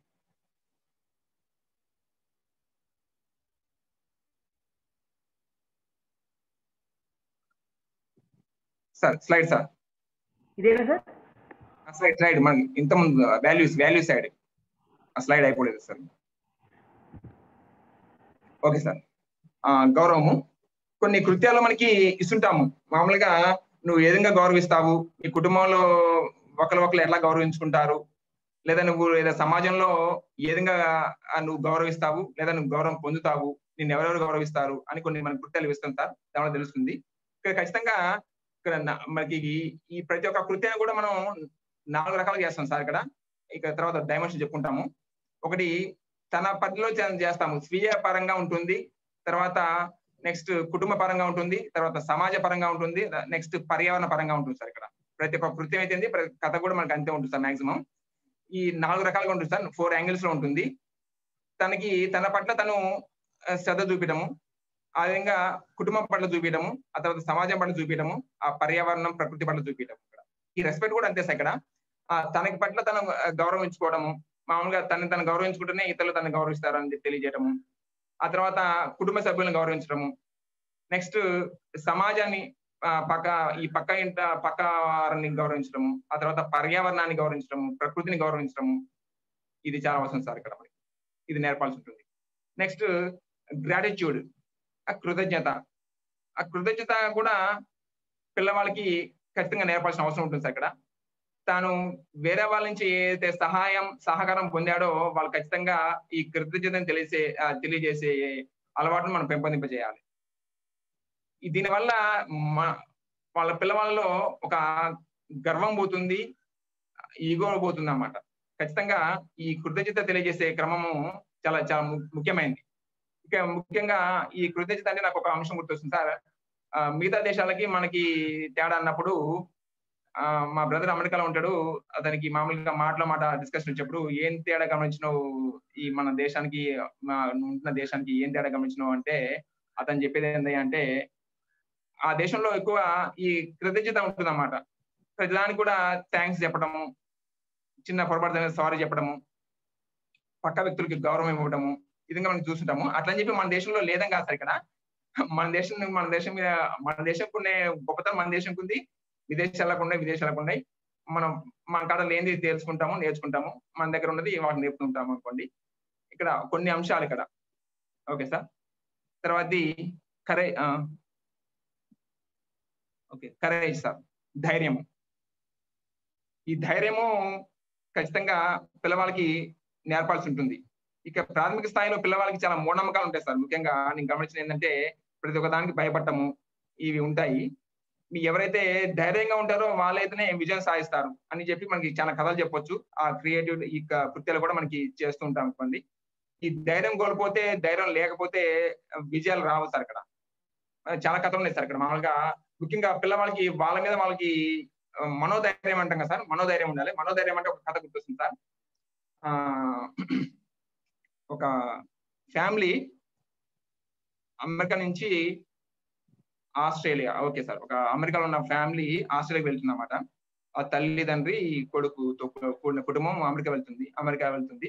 sir slide sir ఇదేనా సార్ స్లైడ్ స్లైడ్ మన ఇంతకుముందు వాల్యూస్ వాల్యూ సైడ్ ఆ స్లైడ్ అయిపోలేదు సార్ ఓకే సార్ ఆ, గౌరవము కొన్ని కృత్యాలు మనకి ఇస్తుంటాము మామూలుగా నువ్వు ఏ విధంగా గౌరవిస్తావు నీ కుటుంబంలో ఒకరు ఒకరు ఎట్లా గౌరవించుకుంటారు లేదా నువ్వు లేదా సమాజంలో ఏ విధంగా ఆ, నువ్వు గౌరవిస్తావు లేదా నువ్వు గౌరవం పొందుతావు నిన్ను ఎవరెవరు గౌరవిస్తారు అని కొన్ని మన కృత్యాలు ఇస్తాం సార్ దానివల్ల తెలుస్తుంది ఇక్కడ ఖచ్చితంగా ఇక్కడ నా- మనకి ఈ- ఈ ప్రతి ఒక్క కృత్యాన్ని కూడా మనం నాలుగు రకాలుగా చేస్తాం సార్ ఇక్కడ ఇక తర్వాత డైమెన్షన్ చెప్పుకుంటాము ఒకటి తన పరిధిలో చే- చేస్తాము స్వీయ పరంగా ఉంటుంది తర్వాత నెక్స్ట్ కుటుంబ పరంగా ఉంటుంది తర్వాత సమాజ పరంగా ఉంటుంది నెక్స్ట్ పర్యావరణ పరంగా ఉంటుంది సార్ ఇక్కడ ప్రతి ఒక్క కృత్యం అయితే ప్రతి కథ కూడా మనకి అంతే ఉంటుంది సార్ మాక్సిమం ఈ నాలుగు రకాలుగా ఉంటుంది సార్ ఫోర్ యాంగిల్స్ లో ఉంటుంది తనకి తన పట్ల తను ఆ, శ్రద్ధ చూపించడము ఆ విధంగా కుటుంబం పట్ల చూపించడము ఆ తర్వాత సమాజం పట్ల చూపించడము ఆ పర్యావరణం ప్రకృతి పట్ల చూపించడం ఇక్కడ ఈ రెస్పెక్ట్ కూడా అంతే సార్ ఇక్కడ ఆ, తనకి పట్ల తను ఆ, గౌరవించుకోవడము మామూలుగా తనని తను గౌరవించుకుంటేనే ఇతరులు తను గౌరవిస్తారని చెప్పి తెలియజేయడము ఆ తర్వాత కుటుంబ సభ్యులను గౌరవించడము నెక్స్ట్ సమాజాన్ని ఆ, పక్క ఈ పక్క ఇంట పక్క వారిని గౌరవించడము ఆ తర్వాత పర్యావరణాన్ని గౌరవించడము ప్రకృతిని గౌరవించడము ఇది చాలా అవసరం సార్ ఇక్కడ మనకి ఇది నేర్పాల్సి ఉంటుంది నెక్స్ట్ గ్రాటిట్యూడ్ ఆ కృతజ్ఞత ఆ కృతజ్ఞత కూడా పిల్లవాళ్ళకి ఖచ్చితంగా నేర్పాల్సిన అవసరం ఉంటుంది సార్ ఇక్కడ తాను వేరే వాళ్ళ నుంచి ఏదైతే సహాయం సహకారం పొందాడో వాళ్ళు ఖచ్చితంగా ఈ కృతజ్ఞతను తెలిసే ఆ, తెలియజేసే అలవాటును మనం పెంపొందింపజేయాలి ఈ దీనివల్ల మ- వాళ్ళ పిల్లవాళ్ళలో ఒక గర్వం పోతుంది ఈగో పోతుంది అన్నమాట ఖచ్చితంగా ఈ కృతజ్ఞత తెలియజేసే క్రమము చాలా చాలా ము- ముఖ్యమైనది ఇక ముఖ్యంగా ఈ కృతజ్ఞత అంటే నాకు ఒక అంశం గుర్తొస్తుంది సార్ ఆ, మిగతా దేశాలకి మనకి తేడా అన్నప్పుడు ఆ, మా బ్రదర్ అమెరికాలో ఉంటాడు అతనికి మామూలుగా మాటలో మాట డిస్కషన్ వచ్చినప్పుడు ఏం తేడా గమనించినావు ఈ మన దేశానికి మా నువ్వు ఉంటున్న దేశానికి ఏం తేడా గమనించినావు అంటే అతను చెప్పేది ఏంటి అంటే ఆ దేశంలో ఎక్కువ ఈ కృతజ్ఞత ఉంటుందన్నమాట ప్రతిదానికి కూడా థ్యాంక్స్ చెప్పడము చిన్న పొరపాటు సారీ చెప్పడము పక్క వ్యక్తులకి గౌరవం ఇవ్వడము ఇది మనం చూస్తుంటాము అట్లా అని చెప్పి మన దేశంలో లేదని కాదు సార్ ఇక్కడ మన దేశం మన దేశం మీద మన దేశంకు ఉండే గొప్పతనం మన దేశంకు ఉంది విదేశాలకు ఉన్నాయి విదేశాలకు ఉన్నాయి మనం మన కాడ లేనిది తెలుసుకుంటాము నేర్చుకుంటాము మన దగ్గర ఉన్నది వాటిని నేర్పుతుంటాము అనుకోండి ఇక్కడ కొన్ని అంశాలు ఇక్కడ ఓకే సార్ తర్వాత కరే ఓకే కరేజ్ సార్ ధైర్యము ఈ ధైర్యము ఖచ్చితంగా పిల్లవాళ్ళకి నేర్పాల్సి ఉంటుంది ఇక ప్రాథమిక స్థాయిలో పిల్లవాళ్ళకి చాలా మూఢనమ్మకాలు ఉంటాయి సార్ ముఖ్యంగా నేను గమనించిన ఏంటంటే ప్రతి ఒక్క దానికి భయపడటము ఇవి ఉంటాయి మీ ఎవరైతే ధైర్యంగా ఉంటారో వాళ్ళైతేనే విజయం సాధిస్తారు అని చెప్పి మనకి చాలా కథలు చెప్పొచ్చు ఆ క్రియేటివ్ ఈ క- కృత్యాలు కూడా మనకి చేస్తూ ఉంటాం అనుకోండి ఈ ధైర్యం కోల్పోతే ధైర్యం లేకపోతే విజయాలు రావు సార్ ఇక్కడ ఆ, చాలా కథలు ఉన్నాయి సార్ ఇక్కడ మామూలుగా ముఖ్యంగా పిల్లవాళ్ళకి వాళ్ళ మీద వాళ్ళకి ఆ, మనోధైర్యం అంటాం కదా సార్ మనోధైర్యం ఉండాలి మనోధైర్యం అంటే ఒక కథ గుర్తొస్తుంది సార్ ఆ ఒక ఫ్యామిలీ అమెరికా నుంచి ఆస్ట్రేలియా ఓకే సార్ ఒక అమెరికాలో ఉన్న ఫ్యామిలీ ఆస్ట్రేలియాకి వెళ్తుందన్నమాట ఆ తల్లి తండ్రి కొడుకుతో కూడిన కుటుంబం అమెరికా వెళ్తుంది అమెరికా వెళ్తుంది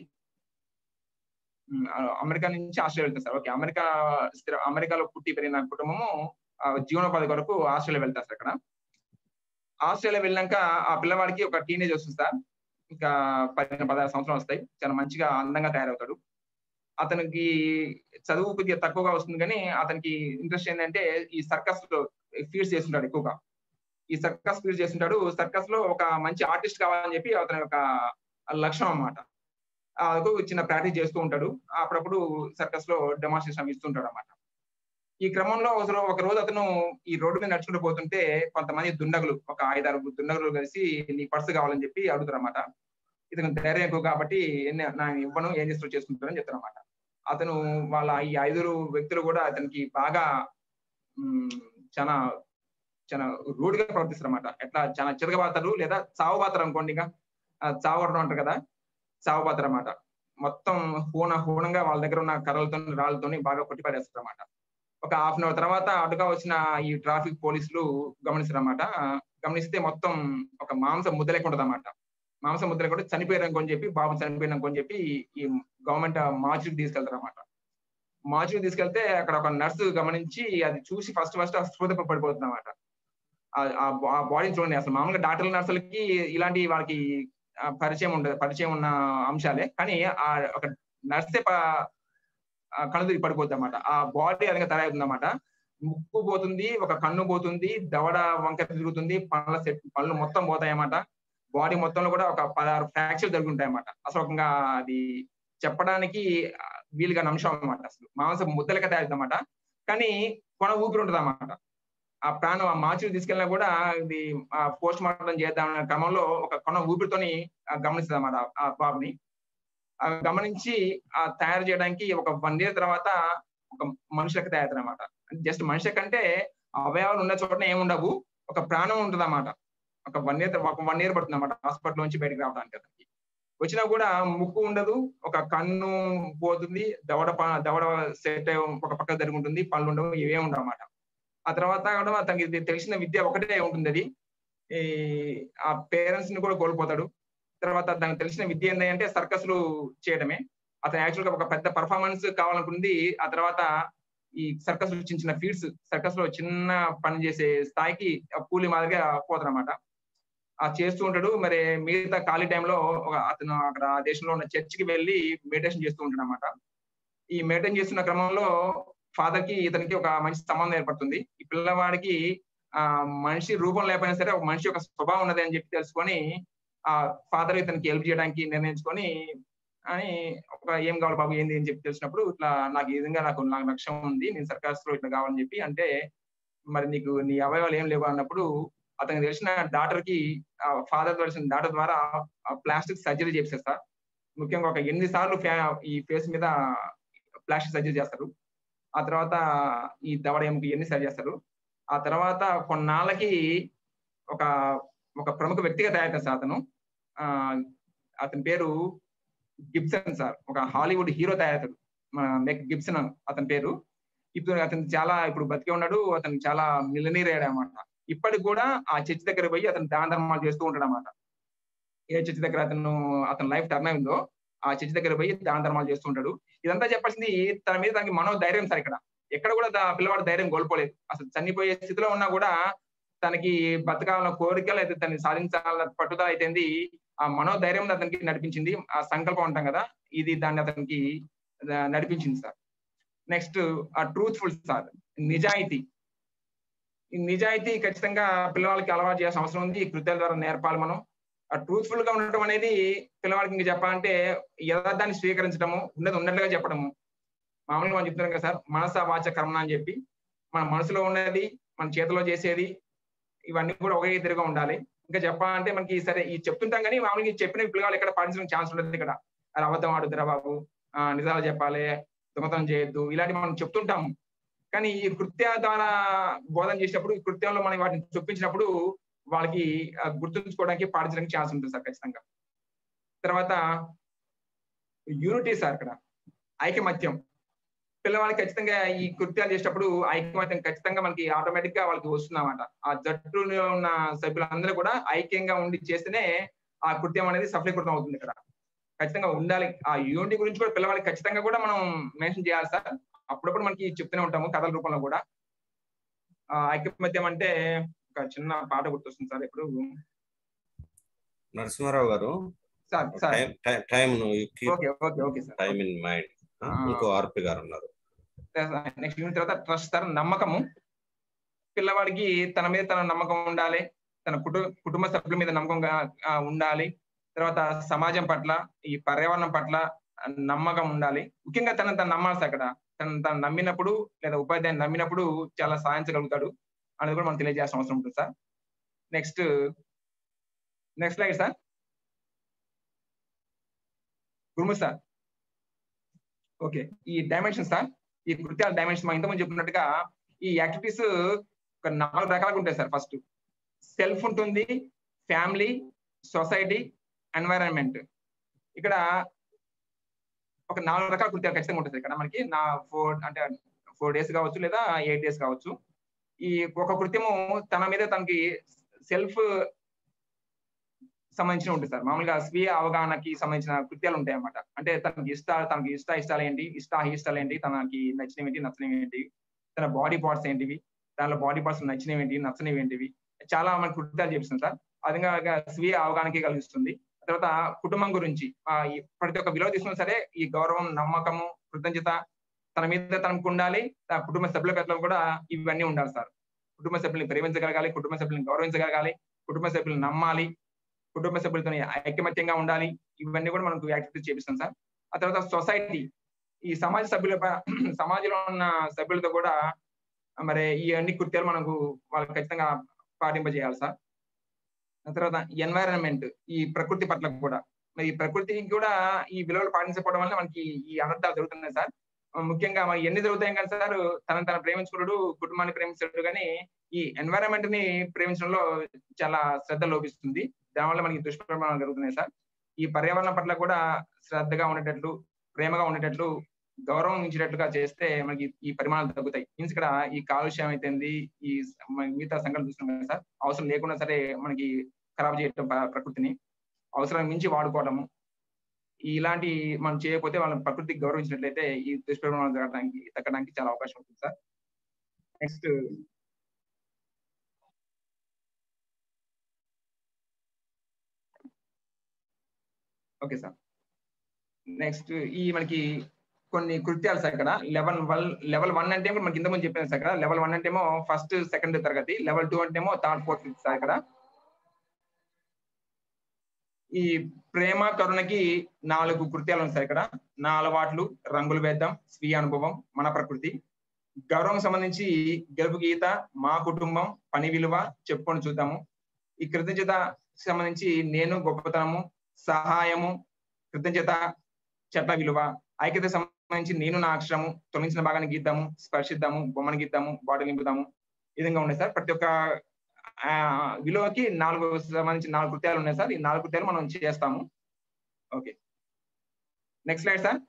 ఉమ్, ఆ, అమెరికా నుంచి ఆస్ట్రేలియా వెళ్తుంది సార్ ఓకే అమెరికా స్థిర అమెరికాలో పుట్టి పెరిగిన కుటుంబము ఆ, జీవనోపాధి కొరకు ఆస్ట్రేలియా వెళ్తారు సార్ అక్కడ ఆస్ట్రేలియా వెళ్ళాక ఆ పిల్లవాడికి ఒక టీనేజ్ వస్తుంది సార్ ఇంకా పదిహేను పదహారు సంవత్సరాలు వస్తాయి చాలా మంచిగా అందంగా తయారవుతాడు అతనికి చదువు కొద్దిగా తక్కువగా వస్తుంది కానీ అతనికి ఇంట్రెస్ట్ ఏంటంటే ఈ సర్కస్ లో ఫీడ్స్ చేస్తుంటాడు ఎక్కువగా ఈ సర్కస్ ఫీడ్స్ చేస్తుంటాడు సర్కస్ లో ఒక మంచి ఆర్టిస్ట్ కావాలని చెప్పి అతని యొక్క లక్ష్యం అన్నమాట అదొక చిన్న ప్రాక్టీస్ చేస్తూ ఉంటాడు అప్పుడప్పుడు సర్కస్ లో డెమాన్స్ట్రేషన్ ఇస్తుంటాడు అన్నమాట ఈ క్రమంలో ఒక రో- ఒక రోజు అతను ఈ రోడ్డు మీద నడుచుకుంటూ పోతుంటే కొంతమంది దుండగులు ఒక ఐదారు దుండగులు కలిసి నీ పర్సు కావాలని చెప్పి అడుగుతారు అన్నమాట ఇతను ధైర్యం ఎక్కువ కాబట్టి ఎన్ని- నేను ఇవ్వను ఏం చేస్తూ చేసుకుంటారని చెప్తారు అన్నమాట అతను వాళ్ళ ఈ ఐదుగురు వ్యక్తులు కూడా అతనికి బాగా ఉమ్, చాలా చాలా రూడ్ గా ప్రవర్తిస్తారు అన్నమాట ఎట్లా చాలా చిరగబాతారు లేదా చావుబాతారు అనుకోండి ఇంకా ఆ, చావడం అంటారు కదా చావుబాతారు అన్నమాట మొత్తం హూన హూనంగా వాళ్ళ దగ్గర ఉన్న కర్రలతో రాళ్ళతోని బాగా కొట్టిపడేస్తారు అన్నమాట ఒక హాఫ్ అన్ అవర్ తర్వాత అటుగా వచ్చిన ఈ ట్రాఫిక్ పోలీసులు గమనిస్తారు అన్నమాట గమనిస్తే మొత్తం ఒక మాంసం ముద్ద లేకుండా అన్నమాట మాంసం ముద్ర కూడా చనిపోయారు అనుకొని చెప్పి బాబు చనిపోయిన అనుకొని చెప్పి ఈ గవర్నమెంట్ మార్చుకి తీసుకెళ్తారు అన్నమాట మార్చుకి తీసుకెళ్తే అక్కడ ఒక నర్సు గమనించి అది చూసి ఫస్ట్ ఫస్ట్ స్పృహ పడిపోతుంది అనమాట ఆ బాడీని చూడండి అసలు మామూలుగా డాక్టర్ల నర్సులకి ఇలాంటి వాళ్ళకి ఆ, పరిచయం ఉండదు పరిచయం ఉన్న అంశాలే కానీ ఆ ఒక నర్సే ప- ఆ కణుదిరి పడిపోద్ది అనమాట ఆ బాడీ అదిగా తయారవుతుంది అనమాట ముక్కు పోతుంది ఒక కన్ను పోతుంది దవడ వంక తిరుగుతుంది పళ్ళ సెట్ పళ్ళు మొత్తం పోతాయి అన్నమాట బాడీ మొత్తంలో కూడా ఒక పదహారు ఫ్రాక్చర్ జరుగుంటాయి అన్నమాట అసలు ఒక అది చెప్పడానికి ఆ, వీలుగా అంశం అన్నమాట అసలు మాంసం ముద్దలక తయారుతుంది అన్నమాట కానీ కొన ఊపిరి ఉంటుంది అన్నమాట ఆ ప్రాణం ఆ మార్చి తీసుకెళ్ళినా కూడా ఇది పోస్ట్ మార్టం చేద్దాం అనే క్రమంలో ఒక కొన ఊపిరితోని ఆ, గమనిస్తుంది అన్నమాట ఆ బాబుని ఆ గమనించి ఆ తయారు చేయడానికి ఒక వన్ ఇయర్ తర్వాత ఒక మనుషులకు తయారు అనమాట జస్ట్ మనిషి కంటే అవయవాలు ఉన్న చోటనే ఏముండవు ఒక ప్రాణం ఉంటుంది అన్నమాట ఒక వన్ ఇయర్ ఒక వన్ ఇయర్ పడుతుంది అన్నమాట హాస్పిటల్ నుంచి బయటకు రావడానికి అతనికి వచ్చినా కూడా ముక్కు ఉండదు ఒక కన్ను పోతుంది దవడ ప- దవడ సెట్ ఒక పక్క జరుగుంటుంది పళ్ళు ఉండవు ఇవే ఉండవు అన్నమాట ఆ తర్వాత కూడా అతనికి ఇది తెలిసిన విద్య ఒకటే ఉంటుంది అది ఈ ఆ పేరెంట్స్ ని కూడా కోల్పోతాడు తర్వాత దానికి తెలిసిన విద్య ఏంటి అంటే సర్కస్లు చేయడమే అతను యాక్చువల్ గా ఒక పెద్ద పర్ఫార్మెన్స్ కావాలనుకుంది ఆ తర్వాత ఈ సర్కస్ లో చిన్న చిన్న ఫీడ్స్ సర్కస్ లో చిన్న పని చేసే స్థాయికి ఆ కూలి మాదిరిగా పోతారన్నమాట ఆ చేస్తూ ఉంటాడు మరి మిగతా ఖాళీ టైంలో ఒక అతను అక్కడ ఆ దేశంలో ఉన్న చర్చికి వెళ్ళి మెడిటేషన్ చేస్తూ ఉంటాడు అనమాట ఈ మెడిటేషన్ చేస్తున్న క్రమంలో ఫాదర్ కి ఇతనికి ఒక మంచి సంబంధం ఏర్పడుతుంది ఈ పిల్లవాడికి ఆ మనిషి రూపం లేకపోయినా సరే ఒక మనిషి యొక్క స్వభావం ఉన్నది అని చెప్పి తెలుసుకొని ఆ ఫాదర్ ఇతనికి హెల్ప్ చేయడానికి నిర్ణయించుకొని అని ఒక ఏం కావాలి బాబు ఏంది అని చెప్పి తెలిసినప్పుడు ఇట్లా నాకు ఈ విధంగా నాకు నాకు లక్ష్యం ఉంది నేను సర్కాస్ లో ఇట్లా కావాలని చెప్పి అంటే మరి నీకు నీ అవయవాలు ఏం లేవు అన్నప్పుడు అతనికి తెలిసిన డాక్టర్ కి ఫాదర్ తెలిసిన డాక్టర్ ద్వారా ప్లాస్టిక్ సర్జరీ చేస్తారు సార్ ముఖ్యంగా ఒక ఎనిమిది సార్లు ఫ్యా- ఈ ఫేస్ మీద ప్లాస్టిక్ సర్జరీ చేస్తారు ఆ తర్వాత ఈ దవడ ఎముక ఎన్ని సరి చేస్తారు ఆ తర్వాత కొన్నాళ్ళకి ఒక ఒక ప్రముఖ వ్యక్తిగా తయారు సార్ అతను ఆ అతని పేరు గిబ్సన్ సార్ ఒక హాలీవుడ్ హీరో తయారవుతాడు మన మెక్ గిబ్సన్ అతని పేరు ఇప్పుడు అతను చాలా ఇప్పుడు బతికే ఉన్నాడు అతను చాలా మిలనీర్ అయ్యాడు అనమాట ఇప్పటికి కూడా ఆ చర్చి దగ్గర పోయి అతను దాన ధర్మాలు చేస్తూ ఉంటాడు అనమాట ఏ చర్చి దగ్గర అతను అతని లైఫ్ టర్న్ అయిందో ఆ చర్చి దగ్గర పోయి దాన ధర్మాలు చేస్తూ ఉంటాడు ఇదంతా చెప్పాల్సింది తన మీద తనకి మనో ధైర్యం సార్ ఇక్కడ ఎక్కడ కూడా దా- పిల్లవాడు ధైర్యం కోల్పోలేదు అసలు చనిపోయే స్థితిలో ఉన్నా కూడా తనకి బతకాలన్న కోరిక లేదా తనని సాధించాలన్న పట్టుదల అయితేంది ఆ మనోధైర్యం అతనికి నడిపించింది ఆ సంకల్పం అంటాం కదా ఇది దాన్ని అతనికి ఆ, నడిపించింది సార్ నెక్స్ట్ ఆ ట్రూత్ఫుల్ సార్ నిజాయితీ ఈ నిజాయితీ ఖచ్చితంగా పిల్లవాళ్ళకి అలవాటు చేయాల్సిన అవసరం ఉంది ఈ కృత్యాల ద్వారా నేర్పాలి మనం ఆ ట్రూత్ఫుల్ గా ఉండటం అనేది పిల్లవాడికి ఇంకా చెప్పాలంటే యథార్థాన్ని స్వీకరించడము ఉన్నది ఉన్నట్లుగా చెప్పడము మామూలుగా మనం చెప్తున్నాం కదా సార్ మనస వాచ కర్మ అని చెప్పి మన మనసులో ఉన్నది మన చేతిలో చేసేది ఇవన్నీ కూడా ఒకే ఎదురుగా ఉండాలి ఇంకా చెప్పాలంటే మనకి సరే ఈ చెప్తుంటాం కానీ మామూలుగా ఈ చెప్పిన పిల్లలు ఎక్కడ పాటించడం ఛాన్స్ ఉండదు ఇక్కడ అది అబద్ధం ఆడుతురా బాబు ఆ, నిజాలు చెప్పాలి దొంగతనం చేయొద్దు ఇలాంటి మనం చెప్తుంటాము కానీ ఈ కృత్య ద్వారా బోధన చేసినప్పుడు ఈ కృత్యంలో మనం వాటిని చొప్పించినప్పుడు వాళ్ళకి ఆ, గుర్తుంచుకోవడానికి పాటించడానికి ఛాన్స్ ఉంటుంది సార్ ఖచ్చితంగా తర్వాత యూనిటీ సార్ ఇక్కడ ఐకమత్యం పిల్లవాళ్ళకి ఖచ్చితంగా ఈ కృత్యాలు చేసేటప్పుడు ఐకమత్యం ఖచ్చితంగా మనకి ఆటోమేటిక్ గా వాళ్ళకి వస్తుందన్నమాట ఆ జట్టులో ఉన్న సభ్యులందరూ కూడా ఐక్యంగా ఉండి చేస్తేనే ఆ కృత్యం అనేది సఫలీకృతం అవుతుంది ఇక్కడ ఖచ్చితంగా ఉండాలి ఆ యూనిటీ గురించి కూడా పిల్లవాళ్ళకి ఖచ్చితంగా కూడా మనం మెన్షన్ చేయాలి సార్ అప్పుడప్పుడు మనకి చెప్తూనే ఉంటాము కథల రూపంలో కూడా ఆ ఐకమత్యం అంటే ఒక చిన్న పాట గుర్తొస్తుంది సార్ ఇప్పుడు Narasimharao garu sir sir time okay okay okay sir time in mind ఇంకో ఆర్పి గారు ఉన్నారు నెక్స్ట్ యూనిట్ తర్వాత ట్రస్ట్ సార్ నమ్మకము పిల్లవాడికి తన మీద తన నమ్మకం ఉండాలి తన కుటుంబ కుటుంబ సభ్యుల మీద నమ్మకంగా ఆ, ఉండాలి తర్వాత సమాజం పట్ల ఈ పర్యావరణం పట్ల ఆ, నమ్మకం ఉండాలి ముఖ్యంగా తన తను నమ్మాలి సార్ అక్కడ తను తను నమ్మినప్పుడు లేదా ఉపాధ్యాయుని నమ్మినప్పుడు చాలా సాధించగలుగుతాడు అనేది కూడా మనం తెలియజేయాల్సిన అవసరం ఉంటుంది sir next next light sir గురుము సార్ ఓకే ఈ డైమెన్షన్ సార్ ఈ కృత్యాల డైమెన్షన్ మనం ఇంతకుముందు చెప్పినట్టుగా ఈ యాక్టివిటీస్ ఒక నాలుగు రకాలుగా ఉంటాయి సార్ ఫస్ట్ సెల్ఫ్ ఉంటుంది ఫ్యామిలీ సొసైటీ ఎన్వైరన్మెంట్ ఇక్కడ ఒక నాలుగు రకాల కృత్యాలు ఖచ్చితంగా ఉంటుంది ఇక్కడ మనకి నా ఫోర్ అంటే ఫోర్ డేస్ కావచ్చు లేదా ఎయిట్ డేస్ కావచ్చు ఈ ఒక కృత్యము తన మీద తనకి సెల్ఫ్ సంబంధించిన ఉంటుంది సార్ మామూలుగా స్వీయ అవగాహనకి సంబంధించిన కృత్యాలు ఉంటాయి అన్నమాట అంటే తనకి ఇష్ట తనకి ఇష్ట ఇష్టాలు ఏంటి ఇష్ట ఇష్టాలు ఏంటి తనకి నచ్చినవి ఏంటి నచ్చనివి ఏంటి తన బాడీ పార్ట్స్ ఏంటివి దానిలో బాడీ పార్ట్స్ నచ్చినవి ఏంటి నచ్చనివి ఏంటివి చాలా మనకి కృత్యాలు చెప్తుంది సార్ అదిగా స్వీయ అవగాహనకి కలిగిస్తుంది తర్వాత కుటుంబం గురించి ఆ, ఈ ప్రతి ఒక్క విలువ తీసుకున్నా సరే ఈ గౌరవం నమ్మకము కృతజ్ఞత తన మీద తనకు ఉండాలి తన కుటుంబ సభ్యుల పట్ల కూడా ఇవన్నీ ఉండాలి సార్ కుటుంబ సభ్యుల్ని ప్రేమించగలగాలి కుటుంబ సభ్యుల్ని గౌరవించగలగాలి కుటుంబ సభ్యులను నమ్మాలి కుటుంబ సభ్యులతో ఐకమత్యంగా ఉండాలి ఇవన్నీ కూడా మనకు యాక్టివిటీస్ చేపిస్తాం సార్ ఆ తర్వాత సొసైటీ ఈ సమాజ సభ్యుల ప- సమాజంలో ఉన్న సభ్యులతో కూడా మరి ఈ అన్ని కృత్యాలు మనకు వాళ్ళకి ఖచ్చితంగా పాటింపజేయాలి సార్ ఆ తర్వాత ఎన్వైరన్మెంట్ ఈ ప్రకృతి పట్ల కూడా మరి ఈ ప్రకృతికి కూడా ఈ విలువలు పాటించకపోవడం వల్ల మనకి ఈ అనర్థాలు జరుగుతున్నాయి సార్ ముఖ్యంగా మరి ఎన్ని జరుగుతాయి కానీ సార్ తనను తను ప్రేమించుకున్నాడు కుటుంబాన్ని ప్రేమించాడు కానీ ఈ ఎన్వైరన్మెంట్ ని ప్రేమించడంలో చాలా శ్రద్ధ లోపిస్తుంది దానివల్ల మనకి దుష్పరిణామాలు జరుగుతున్నాయి సార్ ఈ పర్యావరణం పట్ల కూడా శ్రద్ధగా ఉండేటట్లు ప్రేమగా ఉండేటట్లు గౌరవం ఇచ్చేటట్లుగా చేస్తే మనకి ఈ పరిమాణాలు తగ్గుతాయి మీన్స్ ఇక్కడ ఈ కాలుష్యం అయితేంది ఈ మన మిగతా సంఘటన చూస్తున్నాం కదా సార్ అవసరం లేకుండా సరే మనకి ఖరాబ్ చేయటం ప్ర- ప్రకృతిని అవసరం మించి వాడుకోవడము ఇలాంటి మనం చేయకపోతే వాళ్ళని ప్రకృతికి గౌరవించినట్లయితే ఈ దుష్పరిణామాలు జరగడానికి తగ్గడానికి చాలా అవకాశం ఉంటుంది sir next okay sir next ఈ మనకి కొన్ని కృత్యాలు సార్ ఇక్కడ లెవెల్ వన్ లెవెల్ వన్ అంటే మనకి ఇంతకుముందు చెప్పాను సార్ ఇక్కడ లెవెల్ వన్ అంటేమో ఫస్ట్ సెకండ్ తరగతి లెవెల్ టూ అంటేమో థర్డ్ ఫోర్త్ ఫిఫ్త్ సార్ ఇక్కడ ఈ ప్రేమ కరుణకి నాలుగు కృత్యాలు ఉన్నాయి సార్ ఇక్కడ నా అలవాట్లు రంగులు వేద్దాం స్వీయ అనుభవం మన ప్రకృతి గౌరవం సంబంధించి గెలుపు గీత మా కుటుంబం పని విలువ చెప్పుకొని చూద్దాము ఈ కృతజ్ఞత సంబంధించి నేను గొప్పతనము సహాయము కృతజ్ఞత చట్ల విలువ ఐక్యత సంబంధించి నేను నా అక్షరము తొలగించిన భాగాన్ని గీద్దాము స్పర్శిద్దాము బొమ్మను గీద్దాము బాటిల్ నింపుదాము ఈ విధంగా ఉన్నాయి సార్ ప్రతి ఒక్క ఆ, విలువకి నాలుగు సంబంధించి నాలుగు కృత్యాలు ఉన్నాయి సార్ ఈ నాలుగు కృత్యాలు మనం చేస్తాము okay next slide sir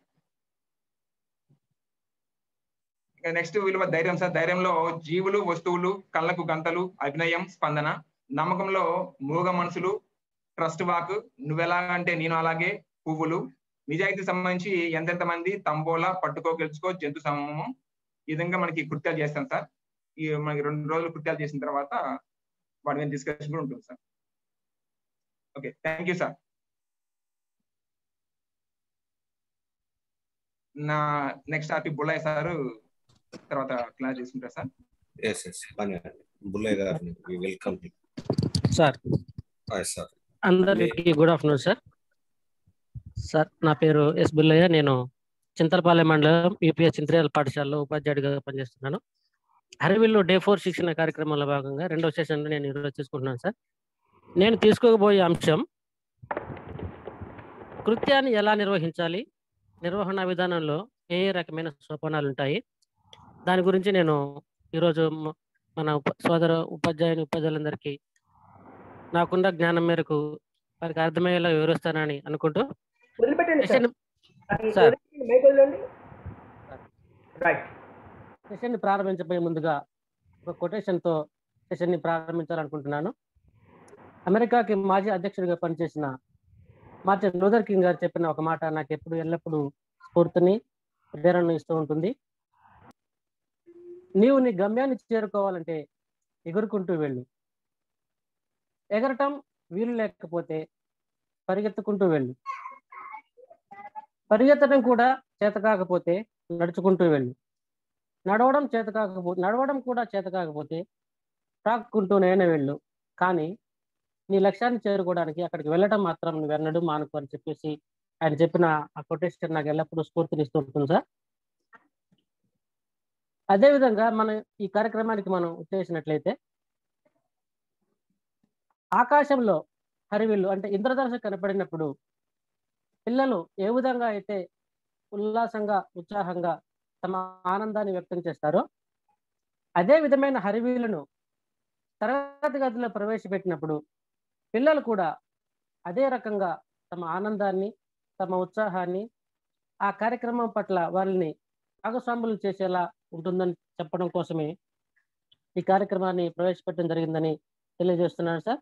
next విలువ ధైర్యం సార్ ధైర్యంలో జీవులు వస్తువులు కళ్ళకు గంతలు అభినయం స్పందన నమ్మకంలో మూగ మనసులు ట్రస్ట్ వాక్ నువ్వెలాగంటే నేను అలాగే పువ్వులు నిజాయితీ సంబంధించి ఎంతెంత మంది తంబోలా పట్టుకో గెలుచుకో జంతు సమూహం ఈ విధంగా మనకి కృత్యాలు చేస్తాం సార్ ఈ మనకి రెండు రోజులు కృత్యాలు చేసిన తర్వాత వాటి మీద డిస్కషన్ కూడా ఉంటుంది sir okay thank you sir నా నెక్స్ట్ ఆర్టి బుల్లయ్య సార్ తర్వాత క్లాస్ చేసుకుంటారు sir S S Phani Bullayya గారిని వెల్కమ్ సార్ సార్ అందరికి గుడ్ ఆఫ్టర్నూన్ సార్ సార్ నా పేరు ఎస్ బుల్లయ్య నేను చింతలపాలెం మండలం యూపీఎస్ చింతరేల పాఠశాలలో ఉపాధ్యాయుడిగా పనిచేస్తున్నాను అరవిల్లు డే ఫోర్ శిక్షణ కార్యక్రమంలో భాగంగా రెండవ సెషన్లో నేను ఈరోజు తీసుకుంటున్నాను సార్ నేను తీసుకోబోయే అంశం కృత్యాన్ని ఎలా నిర్వహించాలి నిర్వహణ విధానంలో ఏ ఏ రకమైన సోపానాలు ఉంటాయి దాని గురించి నేను ఈరోజు మ- మన ఉప- సోదర ఉపాధ్యాయుని ఉపాధ్యాయులందరికీ నాకున్న జ్ఞానం మేరకు వారికి అర్థమయ్యేలా వివరిస్తానని అనుకుంటూ వదిలిపెట్టండి సార్ సెషన్ అది సార్. వదిలిపెట్టండి, మైక్ వదలండి రైట్ సెషన్ ని ప్రారంభించబోయే ముందుగా ఒక కొటేషన్ తో సెషన్ ని ప్రారంభించాలనుకుంటున్నాను అమెరికాకి మాజీ అధ్యక్షుడిగా పనిచేసిన మార్టిన్ లూథర్ కింగ్ గారు చెప్పిన ఒక మాట నాకు ఎప్పుడు ఎల్లప్పుడూ స్ఫూర్తిని ప్రేరణను ఇస్తూ ఉంటుంది నీవు నీ గమ్యాన్ని చేరుకోవాలంటే ఎగురుకుంటూ వెళ్ళు ఎగరటం వీలు లేకపోతే పరిగెత్తుకుంటూ వెళ్ళు పరిగెత్తడం కూడా చేత కాకపోతే నడుచుకుంటూ వెళ్ళు నడవడం చేత కాకపోతే నడవడం కూడా చేత కాకపోతే తాక్కుంటూనే వెళ్ళు కానీ నీ లక్ష్యాన్ని చేరుకోవడానికి అక్కడికి వెళ్ళటం మాత్రం నువ్వు ఎన్నడూ మానుకో అని చెప్పేసి ఆయన చెప్పిన ఆ కొటేషన్ నాకు ఎల్లప్పుడూ స్ఫూర్తినిస్తూ ఉంటుంది సార్ అదే విధంగా మనం ఈ కార్యక్రమానికి మనం చేసినట్లయితే ఆకాశంలో హరివిల్లు అంటే ఇంద్రధనుష కనపడినప్పుడు పిల్లలు ఏ విధంగా అయితే ఉల్లాసంగా ఉత్సాహంగా తమ ఆనందాన్ని వ్యక్తం చేస్తారో అదే విధమైన హరివీలను తరగతి గదిలో ప్రవేశపెట్టినప్పుడు పిల్లలు కూడా అదే రకంగా తమ ఆనందాన్ని తమ ఉత్సాహాన్ని ఆ కార్యక్రమం పట్ల వాళ్ళని భాగస్వాములు చేసేలా ఉంటుందని చెప్పడం కోసమే ఈ కార్యక్రమాన్ని ప్రవేశపెట్టడం జరిగిందని తెలియజేస్తున్నాను సార్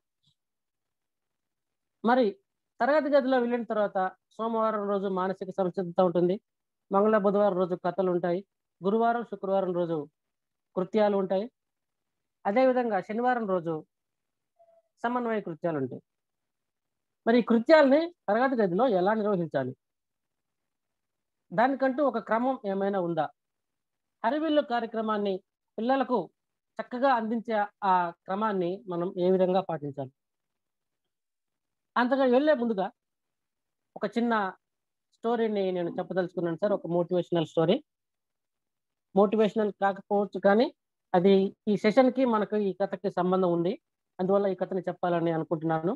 మరి తరగతి గదిలో వెళ్ళిన తర్వాత సోమవారం రోజు మానసిక సంసిద్ధత ఉంటుంది మంగళ బుధవారం రోజు కథలు ఉంటాయి గురువారం శుక్రవారం రోజు కృత్యాలు ఉంటాయి అదేవిధంగా శనివారం రోజు సమన్వయ కృత్యాలు ఉంటాయి మరి ఈ కృత్యాలని తరగతి గదిలో ఎలా నిర్వహించాలి దానికంటూ ఒక క్రమం ఏమైనా ఉందా హరివిల్లు కార్యక్రమాన్ని పిల్లలకు చక్కగా అందించే ఆ క్రమాన్ని మనం ఏ విధంగా పాటించాలి అంతగా వెళ్ళే ముందుగా ఒక చిన్న స్టోరీని నేను చెప్పదలుచుకున్నాను సార్ ఒక మోటివేషనల్ స్టోరీ మోటివేషనల్ కాకపోవచ్చు కానీ అది ఈ సెషన్ కి మనకు ఈ కథకి సంబంధం ఉంది అందువల్ల ఈ కథని చెప్పాలని అనుకుంటున్నాను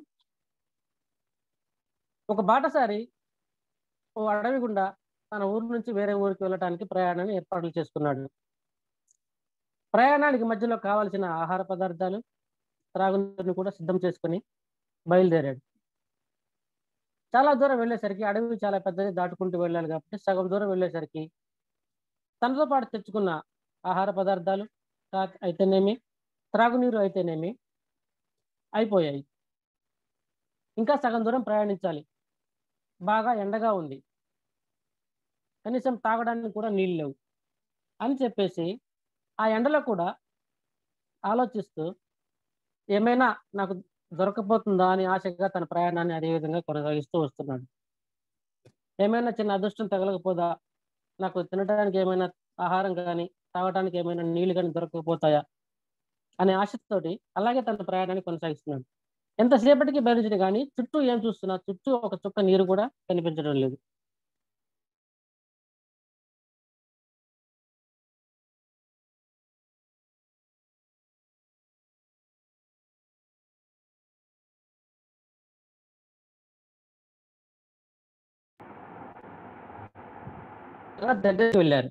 ఒక బాటసారి ఓ అడవి గుండా తన ఊరు నుంచి వేరే ఊరికి వెళ్ళటానికి ప్రయాణాన్ని ఏర్పాట్లు చేసుకున్నాడు ప్రయాణానికి మధ్యలో కావలసిన ఆహార పదార్థాలు త్రాగునీరుని కూడా సిద్ధం చేసుకుని బయలుదేరాడు చాలా దూరం వెళ్ళేసరికి అడవి చాలా పెద్దది దాటుకుంటూ వెళ్ళాలి కాబట్టి సగం దూరం వెళ్ళేసరికి తనతో పాటు తెచ్చుకున్న ఆహార పదార్థాలు కా- అయితేనేమి త్రాగునీరు అయితేనేమి అయిపోయాయి ఇంకా సగం దూరం ప్రయాణించాలి బాగా ఎండగా ఉంది కనీసం తాగడానికి కూడా నీళ్ళు లేవు అని చెప్పేసి ఆ ఎండలో కూడా ఆలోచిస్తూ ఏమైనా నాకు దొరకపోతుందా అని ఆశగా తన ప్రయాణాన్ని అదే విధంగా కొనసాగిస్తూ వస్తున్నాడు ఏమైనా చిన్న అదృష్టం తగలకపోదా నాకు తినడానికి ఏమైనా ఆహారం కానీ తాగడానికి ఏమైనా నీళ్లు కానీ దొరకకపోతాయా అనే ఆశతోటి అలాగే తన ప్రయాణాన్ని కొనసాగిస్తున్నాడు ఎంతసేపటికి బయలుదేరి కానీ చుట్టూ ఏం చూస్తున్నా చుట్టూ ఒక చుక్క నీరు కూడా కనిపించడం లేదు అలా దగ్గరికి వెళ్ళారు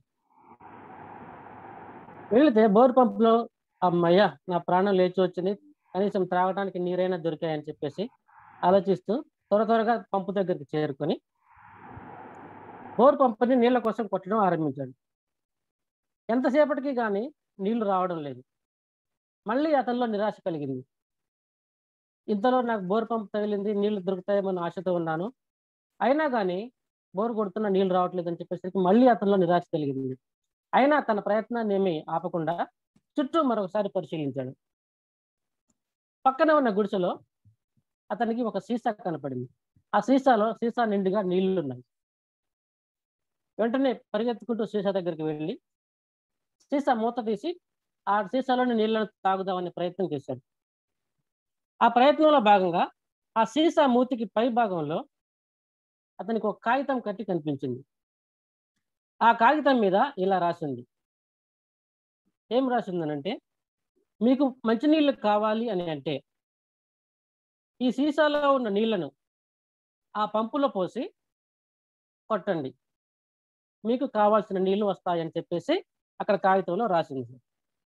వెళితే బోర్ పంపులో అమ్మయ్య నా ప్రాణం లేచి వచ్చింది కనీసం త్రాగడానికి నీరైనా దొరికాయని చెప్పేసి ఆలోచిస్తూ త్వర త్వరగా పంపు దగ్గరికి చేరుకొని బోర్ పంపుని నీళ్ళ కోసం కొట్టడం ఆరంభించాడు ఎంతసేపటికి కానీ నీళ్లు రావడం లేదు మళ్ళీ అతనిలో నిరాశ కలిగింది ఇంతలో నాకు బోర్ పంపు తగిలింది నీళ్లు దొరుకుతాయేమో ఆశతో ఉన్నాను అయినా కానీ బోర్ కొడుతున్న నీళ్లు రావట్లేదు అని చెప్పేసరికి మళ్ళీ అతనిలో నిరాశ కలిగింది అయినా తన ప్రయత్నాన్ని ఏమీ ఆపకుండా చుట్టూ మరొకసారి పరిశీలించాడు పక్కన ఉన్న గుడిసెలో అతనికి ఒక సీసా కనపడింది ఆ సీసాలో సీసా నిండుగా నీళ్లు ఉన్నాయి వెంటనే పరిగెత్తుకుంటూ సీసా దగ్గరికి వెళ్ళి సీసా మూత తీసి ఆ సీసాలోని నీళ్లను తాగుదామనే ప్రయత్నం చేశాడు ఆ ప్రయత్నంలో భాగంగా ఆ సీసా మూతికి పై భాగంలో అతనికి ఒక కాగితం కట్టి కనిపించింది ఆ కాగితం మీద ఇలా రాసింది ఏం రాసిందనంటే మీకు మంచినీళ్ళు కావాలి అని అంటే ఈ సీసాలో ఉన్న నీళ్లను ఆ పంపులో పోసి కొట్టండి మీకు కావాల్సిన నీళ్లు వస్తాయని చెప్పేసి అక్కడ కాగితంలో రాసింది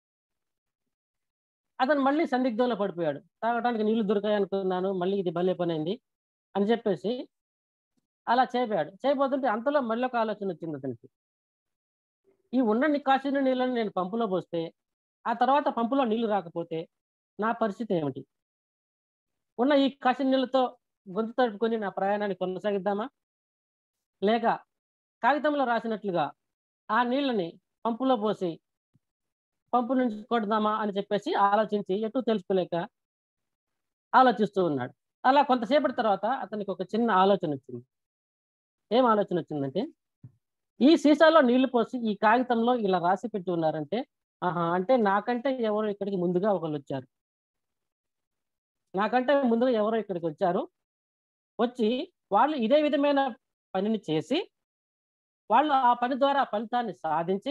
అతను మళ్ళీ సందిగ్ధంలో పడిపోయాడు తాగడానికి నీళ్లు దొరికాయి అనుకున్నాను మళ్ళీ ఇది భలే పని అయింది అని చెప్పేసి అలా చేయబోయాడు చేయబోతుంటే అంతలో మళ్ళీ ఒక ఆలోచన వచ్చింది అతనికి ఈ ఉన్న కాసిన నీళ్ళని నేను పంపులో పోస్తే ఆ తర్వాత పంపులో నీళ్లు రాకపోతే నా పరిస్థితి ఏమిటి ఉన్న ఈ కాసిన నీళ్ళతో గొంతు తడుపుకొని నా ప్రయాణాన్ని కొనసాగిద్దామా లేక కాగితంలో రాసినట్లుగా ఆ నీళ్ళని పంపులో పోసి పంపు నుంచి కొడదామా అని చెప్పేసి ఆలోచించి ఎటు తెలుసుకోలేక ఆలోచిస్తూ ఉన్నాడు అలా కొంతసేపటి తర్వాత అతనికి ఒక చిన్న ఆలోచన వచ్చింది ఏం ఆలోచన వచ్చిందంటే ఈ సీసాలో నీళ్లు పోసి ఈ కాగితంలో ఇలా రాసి పెట్టి ఉన్నారంటే ఆహా అంటే నాకంటే ఎవరో ఇక్కడికి ముందుగా ఒకళ్ళు వచ్చారు నాకంటే ముందుగా ఎవరో ఇక్కడికి వచ్చారు వచ్చి వాళ్ళు ఇదే విధమైన పనిని చేసి వాళ్ళు ఆ పని ద్వారా ఫలితాన్ని సాధించి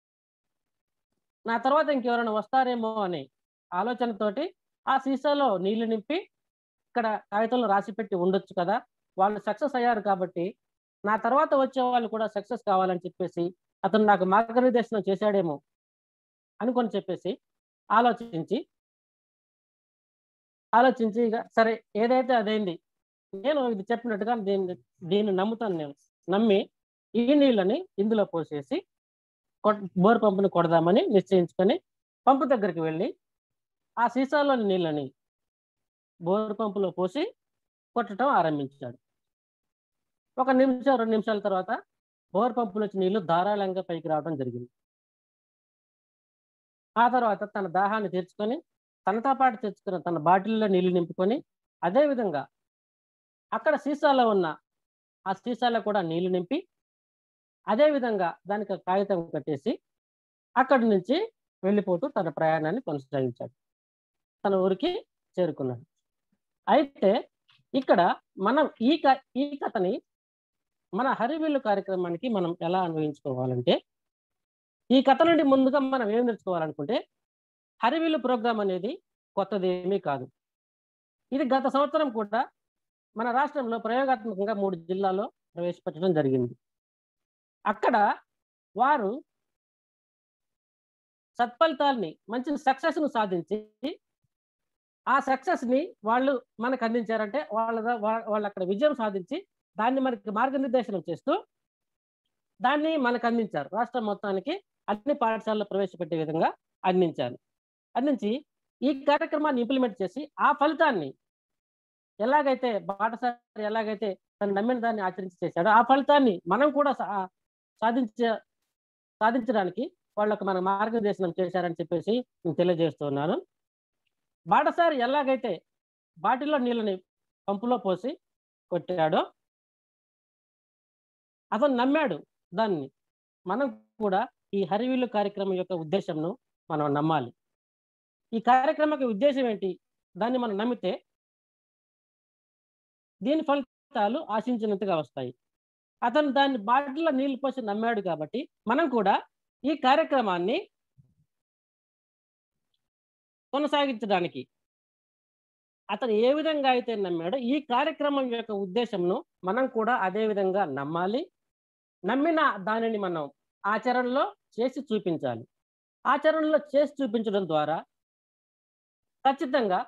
నా తర్వాత ఇంకెవరైనా వస్తారేమో అనే ఆలోచనతోటి ఆ సీసాలో నీళ్లు నింపి ఇక్కడ కాగితంలో రాసి పెట్టి ఉండొచ్చు కదా వాళ్ళు సక్సెస్ అయ్యారు కాబట్టి నా తర్వాత వచ్చే వాళ్ళు కూడా సక్సెస్ కావాలని చెప్పేసి అతను నాకు మార్గనిర్దేశనం చేశాడేమో అనుకొని చెప్పేసి ఆలోచించి ఆలోచించి ఇక సరే ఏదైతే అదైంది నేను ఇది చెప్పినట్టుగా దీన్ని దీన్ని నమ్ముతాను నేను నమ్మి ఈ నీళ్ళని ఇందులో పోసేసి బోర్ పంపుని కొడదామని నిశ్చయించుకొని పంపు దగ్గరికి వెళ్ళి ఆ సీసాలోని నీళ్ళని బోర్ పంపులో పోసి కొట్టడం ఆరంభించాడు ఒక నిమిషం రెండు నిమిషాల తర్వాత బోర్ పంపు నుంచి నీళ్లు ధారాళంగా పైకి రావడం జరిగింది ఆ తర్వాత తన దాహాన్ని తీర్చుకొని తనతో పాటు తెచ్చుకున్న తన బాటిల్లో నీళ్లు నింపుకొని అదే విధంగా అక్కడ సీసాలో ఉన్న ఆ సీసాలో కూడా నీళ్లు నింపి అదే విధంగా దానికి కాగితం కట్టేసి అక్కడి నుంచి వెళ్ళిపోతూ తన ప్రయాణాన్ని కొనసాగించాడు తన ఊరికి చేరుకున్నాడు అయితే ఇక్కడ మనం ఈ క ఈ కథని మన హరివిల్లు కార్యక్రమానికి మనం ఎలా అన్వయించుకోవాలంటే ఈ కథ నుండి ముందుగా మనం ఏం నేర్చుకోవాలనుకుంటే హరివిల్లు ప్రోగ్రాం అనేది కొత్తది ఏమీ కాదు ఇది గత సంవత్సరం కూడా మన రాష్ట్రంలో ప్రయోగాత్మకంగా మూడు జిల్లాల్లో ప్రవేశపెట్టడం జరిగింది అక్కడ వారు సత్ఫలితాల్ని మంచి సక్సెస్ను సాధించి ఆ సక్సెస్ని వాళ్ళు మనకు అందించారంటే వాళ్ళ వాళ్ళు అక్కడ విజయం సాధించి దాన్ని మనకి మార్గనిర్దేశనం చేస్తూ దాన్ని మనకు అందించారు రాష్ట్రం మొత్తానికి అన్ని పాఠశాలలో ప్రవేశపెట్టే విధంగా అందించారు అందించి ఈ కార్యక్రమాన్ని ఇంప్లిమెంట్ చేసి ఆ ఫలితాన్ని ఎలాగైతే బాటసారి ఎలాగైతే తను నమ్మిన దాన్ని ఆచరించి చేశాడో ఆ ఫలితాన్ని మనం కూడా సాధించ సాధించడానికి వాళ్ళకు మన మార్గదర్శనం చేశారని చెప్పేసి నేను తెలియజేస్తున్నాను బాటసారి ఎలాగైతే బాటిల్లో నీళ్ళని పంపులో పోసి కొట్టాడో అతను నమ్మాడు దాన్ని మనం కూడా ఈ హరివిల్లు కార్యక్రమం యొక్క ఉద్దేశంను మనం నమ్మాలి ఈ కార్యక్రమం ఉద్దేశం ఏంటి దాన్ని మనం నమ్మితే దీని ఫలితాలు ఆశించినంతగా వస్తాయి అతను దాన్ని బాటిల్లో నీళ్లు పోసి నమ్మాడు కాబట్టి మనం కూడా ఈ కార్యక్రమాన్ని కొనసాగించడానికి అతను ఏ విధంగా అయితే నమ్మాడో ఈ కార్యక్రమం యొక్క ఉద్దేశంను మనం కూడా అదే విధంగా నమ్మాలి నమ్మిన దానిని మనం ఆచరణలో చేసి చూపించాలి ఆచరణలో చేసి చూపించడం ద్వారా ఖచ్చితంగా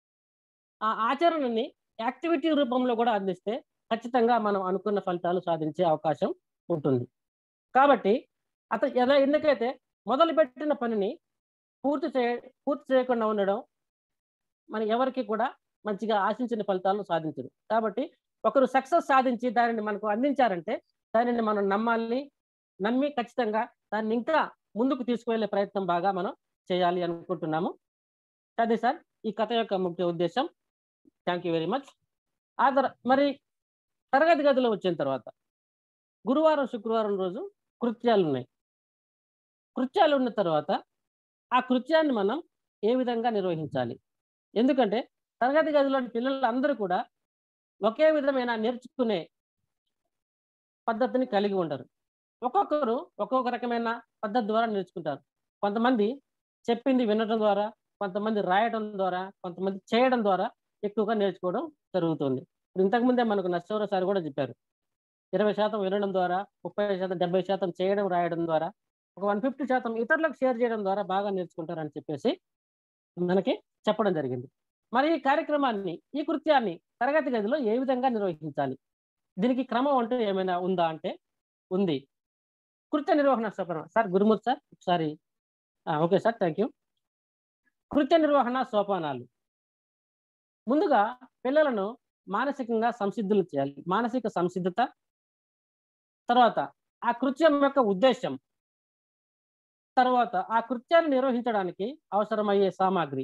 ఆ ఆచరణని యాక్టివిటీ రూపంలో కూడా అందిస్తే ఖచ్చితంగా మనం అనుకున్న ఫలితాలు సాధించే అవకాశం ఉంటుంది కాబట్టి అతను ఎలా ఎందుకైతే మొదలుపెట్టిన పనిని పూర్తి చేయ పూర్తి చేయకుండా ఉండడం మన ఎవరికి కూడా మంచిగా ఆశించిన ఫలితాలను సాధించరు కాబట్టి ఒకరు సక్సెస్ సాధించి దానిని మనకు అందించారంటే దానిని మనం నమ్మాలి నమ్మి ఖచ్చితంగా దాన్ని ఇంకా ముందుకు తీసుకువెళ్ళే ప్రయత్నం బాగా మనం చేయాలి అనుకుంటున్నాము అదే సార్ ఈ కథ యొక్క ముఖ్య ఉద్దేశం థ్యాంక్ యూ వెరీ మచ్ ఆ తర మరి తరగతి గదిలో వచ్చిన తర్వాత గురువారం శుక్రవారం రోజు కృత్యాలు ఉన్నాయి కృత్యాలు ఉన్న తర్వాత ఆ కృత్యాన్ని మనం ఏ విధంగా నిర్వహించాలి ఎందుకంటే తరగతి గదిలోని పిల్లలు అందరూ కూడా ఒకే విధమైన నేర్చుకునే పద్ధతిని కలిగి ఉండరు ఒక్కొక్కరు ఒక్కొక్క రకమైన పద్ధతి ద్వారా నేర్చుకుంటారు కొంతమంది చెప్పింది వినడం ద్వారా కొంతమంది రాయడం ద్వారా కొంతమంది చేయడం ద్వారా ఎక్కువగా నేర్చుకోవడం జరుగుతుంది ఇప్పుడు ఇంతకుముందే మనకు నష్టవర సార్ కూడా చెప్పారు ఇరవై శాతం వినడం ద్వారా ముప్పై శాతం డెబ్బై శాతం చేయడం రాయడం ద్వారా ఒక వన్ ఫిఫ్టీ శాతం ఇతరులకు షేర్ చేయడం ద్వారా బాగా నేర్చుకుంటారని చెప్పేసి మనకి చెప్పడం జరిగింది మరి ఈ కార్యక్రమాన్ని ఈ కృత్యాన్ని తరగతి గదిలో ఏ విధంగా నిర్వహించాలి దీనికి క్రమం అంటూ ఏమైనా ఉందా అంటే ఉంది కృత్య నిర్వహణ సోపానం సార్ గురుమూర్తి సార్ ఒకసారి ఓకే సార్ థ్యాంక్ యూ కృత్య నిర్వహణ సోపానాలు ముందుగా పిల్లలను మానసికంగా సంసిద్ధులు చేయాలి మానసిక సంసిద్ధత తర్వాత ఆ కృత్యం యొక్క ఉద్దేశం తర్వాత ఆ కృత్యాన్ని నిర్వహించడానికి అవసరమయ్యే సామాగ్రి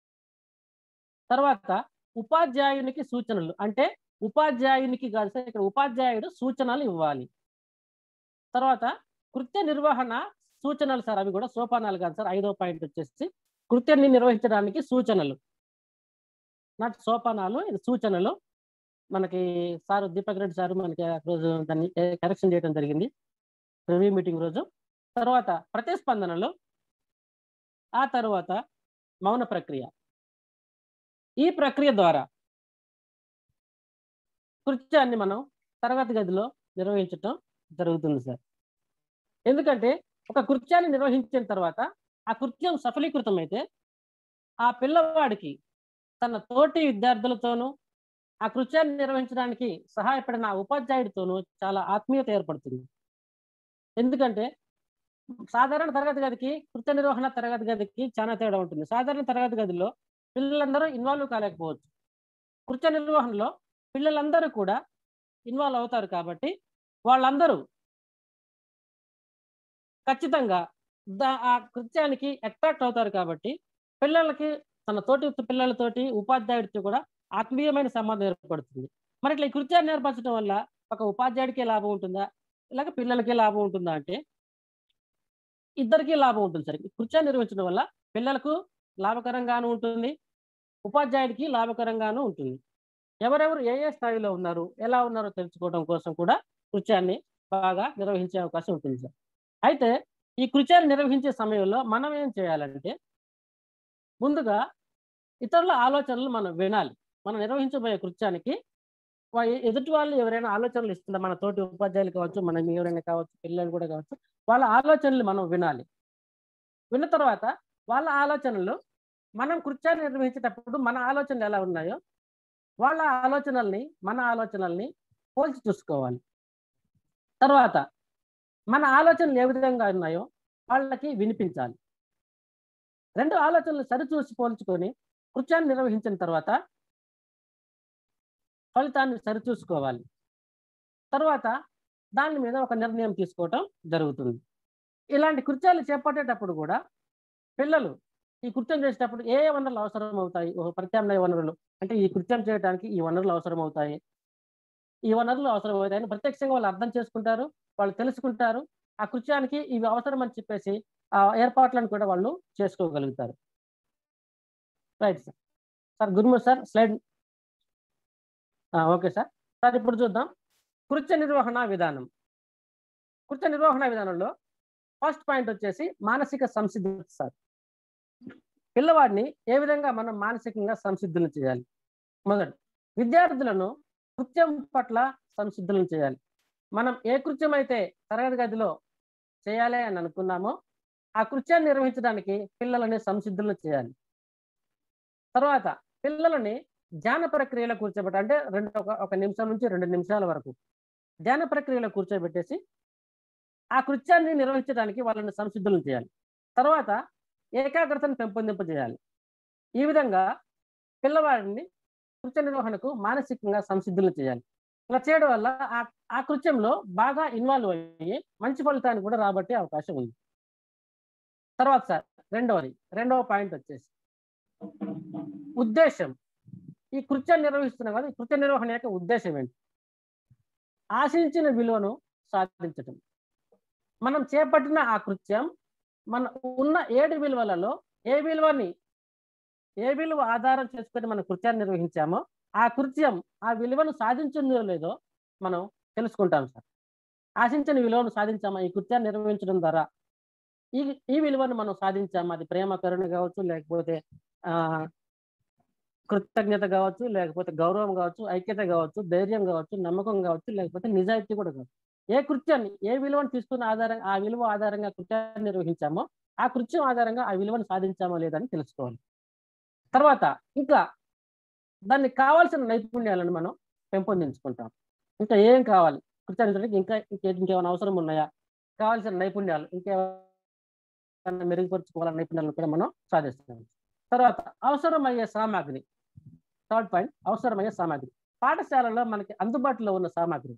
తర్వాత ఉపాధ్యాయునికి సూచనలు అంటే ఉపాధ్యాయునికి కాదు సార్ ఇక్కడ ఉపాధ్యాయుడు సూచనలు ఇవ్వాలి తర్వాత కృత్య నిర్వహణ సూచనలు సార్ అవి కూడా సోపానాలు కాదు సార్ ఐదో పాయింట్ వచ్చేసి కృత్యాన్ని నిర్వహించడానికి సూచనలు నాటి సోపానాలు ఇది సూచనలు మనకి సార్ దీపక్ రెడ్డి సార్ మనకి ఆ రోజు దాన్ని కరెక్షన్ చేయడం జరిగింది రివ్యూ మీటింగ్ రోజు తర్వాత ప్రతిస్పందనలు ఆ తర్వాత మౌన ప్రక్రియ ఈ ప్రక్రియ ద్వారా కృత్యాన్ని మనం తరగతి గదిలో నిర్వహించటం జరుగుతుంది సార్ ఎందుకంటే ఒక కృత్యాన్ని నిర్వహించిన తర్వాత ఆ కృత్యం సఫలీకృతం అయితే ఆ పిల్లవాడికి తన తోటి విద్యార్థులతోనూ ఆ కృత్యాన్ని నిర్వహించడానికి సహాయపడిన ఆ ఉపాధ్యాయుడితోనూ చాలా ఆత్మీయత ఏర్పడుతుంది ఎందుకంటే సాధారణ తరగతి గదికి కృత్య నిర్వహణ తరగతి గదికి చాలా తేడా ఉంటుంది సాధారణ తరగతి గదిలో పిల్లలందరూ ఇన్వాల్వ్ కాలేకపోవచ్చు కృత్య నిర్వహణలో పిల్లలందరూ కూడా ఇన్వాల్వ్ అవుతారు కాబట్టి వాళ్ళందరూ ఖచ్చితంగా ఆ కృత్యానికి అట్రాక్ట్ అవుతారు కాబట్టి పిల్లలకి తన తోటి పిల్లలతోటి ఉపాధ్యాయుడితో కూడా ఆత్మీయమైన సంబంధం ఏర్పడుతుంది మరి ఇట్లా ఈ కృత్యాన్ని నేర్పరచడం వల్ల ఒక ఉపాధ్యాయుడికి లాభం ఉంటుందా ఇలాగ పిల్లలకి లాభం ఉంటుందా అంటే ఇద్దరికీ లాభం ఉంటుంది సరే కృత్యాన్ని నిర్వహించడం వల్ల పిల్లలకు లాభకరంగాను ఉంటుంది ఉపాధ్యాయుడికి లాభకరంగాను ఉంటుంది ఎవరెవరు ఏ ఏ స్థాయిలో ఉన్నారు ఎలా ఉన్నారో తెలుసుకోవడం కోసం కూడా కృత్యాన్ని బాగా నిర్వహించే అవకాశం ఉంటుంది సార్ అయితే ఈ కృత్యాన్ని నిర్వహించే సమయంలో మనం ఏం చేయాలంటే ముందుగా ఇతరుల ఆలోచనలు మనం వినాలి మనం నిర్వహించబోయే కృత్యానికి ఎదుటి వాళ్ళు ఎవరైనా ఆలోచనలు ఇస్తుందా మన తోటి ఉపాధ్యాయులు కావచ్చు మనం ఎవరైనా కావచ్చు పిల్లలు కూడా కావచ్చు వాళ్ళ ఆలోచనలు మనం వినాలి విన్న తర్వాత వాళ్ళ ఆలోచనలు మనం కృత్యాన్ని నిర్వహించేటప్పుడు మన ఆలోచనలు ఎలా ఉన్నాయో వాళ్ళ ఆలోచనల్ని మన ఆలోచనల్ని పోల్చి చూసుకోవాలి తర్వాత మన ఆలోచనలు ఏ విధంగా ఉన్నాయో వాళ్ళకి వినిపించాలి రెండు ఆలోచనలు సరిచూసి పోల్చుకొని కృత్యాన్ని నిర్వహించిన తర్వాత ఫలితాన్ని సరిచూసుకోవాలి తర్వాత దాని మీద ఒక నిర్ణయం తీసుకోవటం జరుగుతుంది ఇలాంటి కృత్యాలు చేపట్టేటప్పుడు కూడా పిల్లలు ఈ కృత్యం చేసేటప్పుడు ఏ వనరులు అవసరం అవుతాయి ఒక ప్రత్యామ్నాయ వనరులు అంటే ఈ కృత్యం చేయడానికి ఈ వనరులు అవసరం అవుతాయి ఈ వనరులు అవసరం అవుతాయని ప్రత్యక్షంగా వాళ్ళు అర్థం చేసుకుంటారు వాళ్ళు తెలుసుకుంటారు ఆ కృత్యానికి ఇవి అవసరం అని చెప్పేసి ఆ ఏర్పాట్లను కూడా వాళ్ళు చేసుకోగలుగుతారు రైట్ సార్ సార్ గురుమూర్ sir slide okay sir sir ఇప్పుడు చూద్దాం కృత్య నిర్వహణ విధానం కృత్య నిర్వహణ విధానంలో ఫస్ట్ పాయింట్ వచ్చేసి మానసిక సంసిద్ధత సార్ పిల్లవాడిని ఏ విధంగా మనం మానసికంగా సంసిద్ధులను చేయాలి మొదటి విద్యార్థులను కృత్యం పట్ల సంసిద్ధులను చేయాలి మనం ఏ కృత్యం అయితే తరగతి గదిలో చేయాలి అని అనుకున్నామో ఆ కృత్యాన్ని నిర్వహించడానికి పిల్లలని సంసిద్ధులను చేయాలి తర్వాత పిల్లలని ధ్యాన ప్రక్రియలో కూర్చోబెట్టి అంటే రెండు ఒక ఒక నిమిషం నుంచి రెండు నిమిషాల వరకు ధ్యాన ప్రక్రియలో కూర్చోబెట్టేసి ఆ కృత్యాన్ని నిర్వహించడానికి వాళ్ళని సంసిద్ధులను చేయాలి తర్వాత ఏకాగ్రతను పెంపొందింపజేయాలి ఈ విధంగా పిల్లవాడిని కృత్య నిర్వహణకు మానసికంగా సంసిద్ధులను చేయాలి ఇలా చేయడం వల్ల ఆ ఆ కృత్యంలో బాగా ఇన్వాల్వ్ అయ్యి మంచి ఫలితాన్ని కూడా రాబట్టే అవకాశం ఉంది తర్వాత సార్ రెండవది రెండవ పాయింట్ వచ్చేసి ఉద్దేశం ఈ కృత్యాన్ని నిర్వహిస్తున్నాం కదా ఈ కృత్య నిర్వహణ యొక్క ఉద్దేశం ఏంటి ఆశించిన విలువను సాధించటం మనం చేపట్టిన ఆ కృత్యం మన ఉన్న ఏడు విలువలలో ఏ విలువని ఏ విలువ ఆధారం చేసుకొని మన కృత్యాన్ని నిర్వహించామో ఆ కృత్యం ఆ విలువను సాధించిందో లేదో మనం తెలుసుకుంటాం సార్ ఆశించిన విలువను సాధించామా ఈ కృత్యాన్ని నిర్వహించడం ద్వారా ఈ ఈ విలువను మనం సాధించామా అది ప్రేమ కరుణ కావచ్చు లేకపోతే ఆ కృతజ్ఞత కావచ్చు లేకపోతే గౌరవం కావచ్చు ఐక్యత కావచ్చు ధైర్యం కావచ్చు నమ్మకం కావచ్చు లేకపోతే నిజాయితీ కూడా కావచ్చు ఏ కృత్యాన్ని ఏ విలువను తీసుకున్న ఆధారంగా ఆ విలువ ఆధారంగా కృత్యాన్ని నిర్వహించామో ఆ కృత్యం ఆధారంగా ఆ విలువను సాధించామో లేదని తెలుసుకోవాలి తర్వాత ఇంకా దానికి కావాల్సిన నైపుణ్యాలను మనం పెంపొందించుకుంటాం ఇంకా ఏం కావాలి కృత్యాన్ని ఇంకా ఇంకా ఇంకేమైనా అవసరం ఉన్నాయా కావాల్సిన నైపుణ్యాలు ఇంకేమైనా మెరుగుపరుచుకోవాలన్న నైపుణ్యాలను కూడా మనం సాధిస్తాం తర్వాత అవసరమయ్యే సామాగ్రి థర్డ్ పాయింట్ అవసరమయ్యే సామాగ్రి పాఠశాలలో మనకి అందుబాటులో ఉన్న సామాగ్రి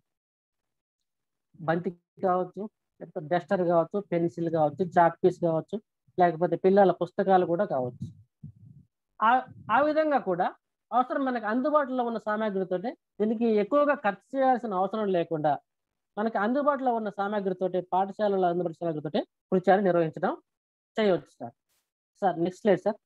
బంతి కావచ్చు లేకపోతే డస్టర్ కావచ్చు పెన్సిల్ కావచ్చు చాక్ పీస్ కావచ్చు లేకపోతే పిల్లల పుస్తకాలు కూడా కావచ్చు ఆ ఆ విధంగా కూడా అవసరం మనకి అందుబాటులో ఉన్న సామాగ్రితోటే దీనికి ఎక్కువగా ఖర్చు చేయాల్సిన అవసరం లేకుండా మనకి అందుబాటులో ఉన్న సామాగ్రితోటి పాఠశాలలో అందుబాటు సామాగ్రితోటి కృత్యాన్ని నిర్వహించడం చేయవచ్చు సార్ సార్ నెక్స్ట్ లేదు సార్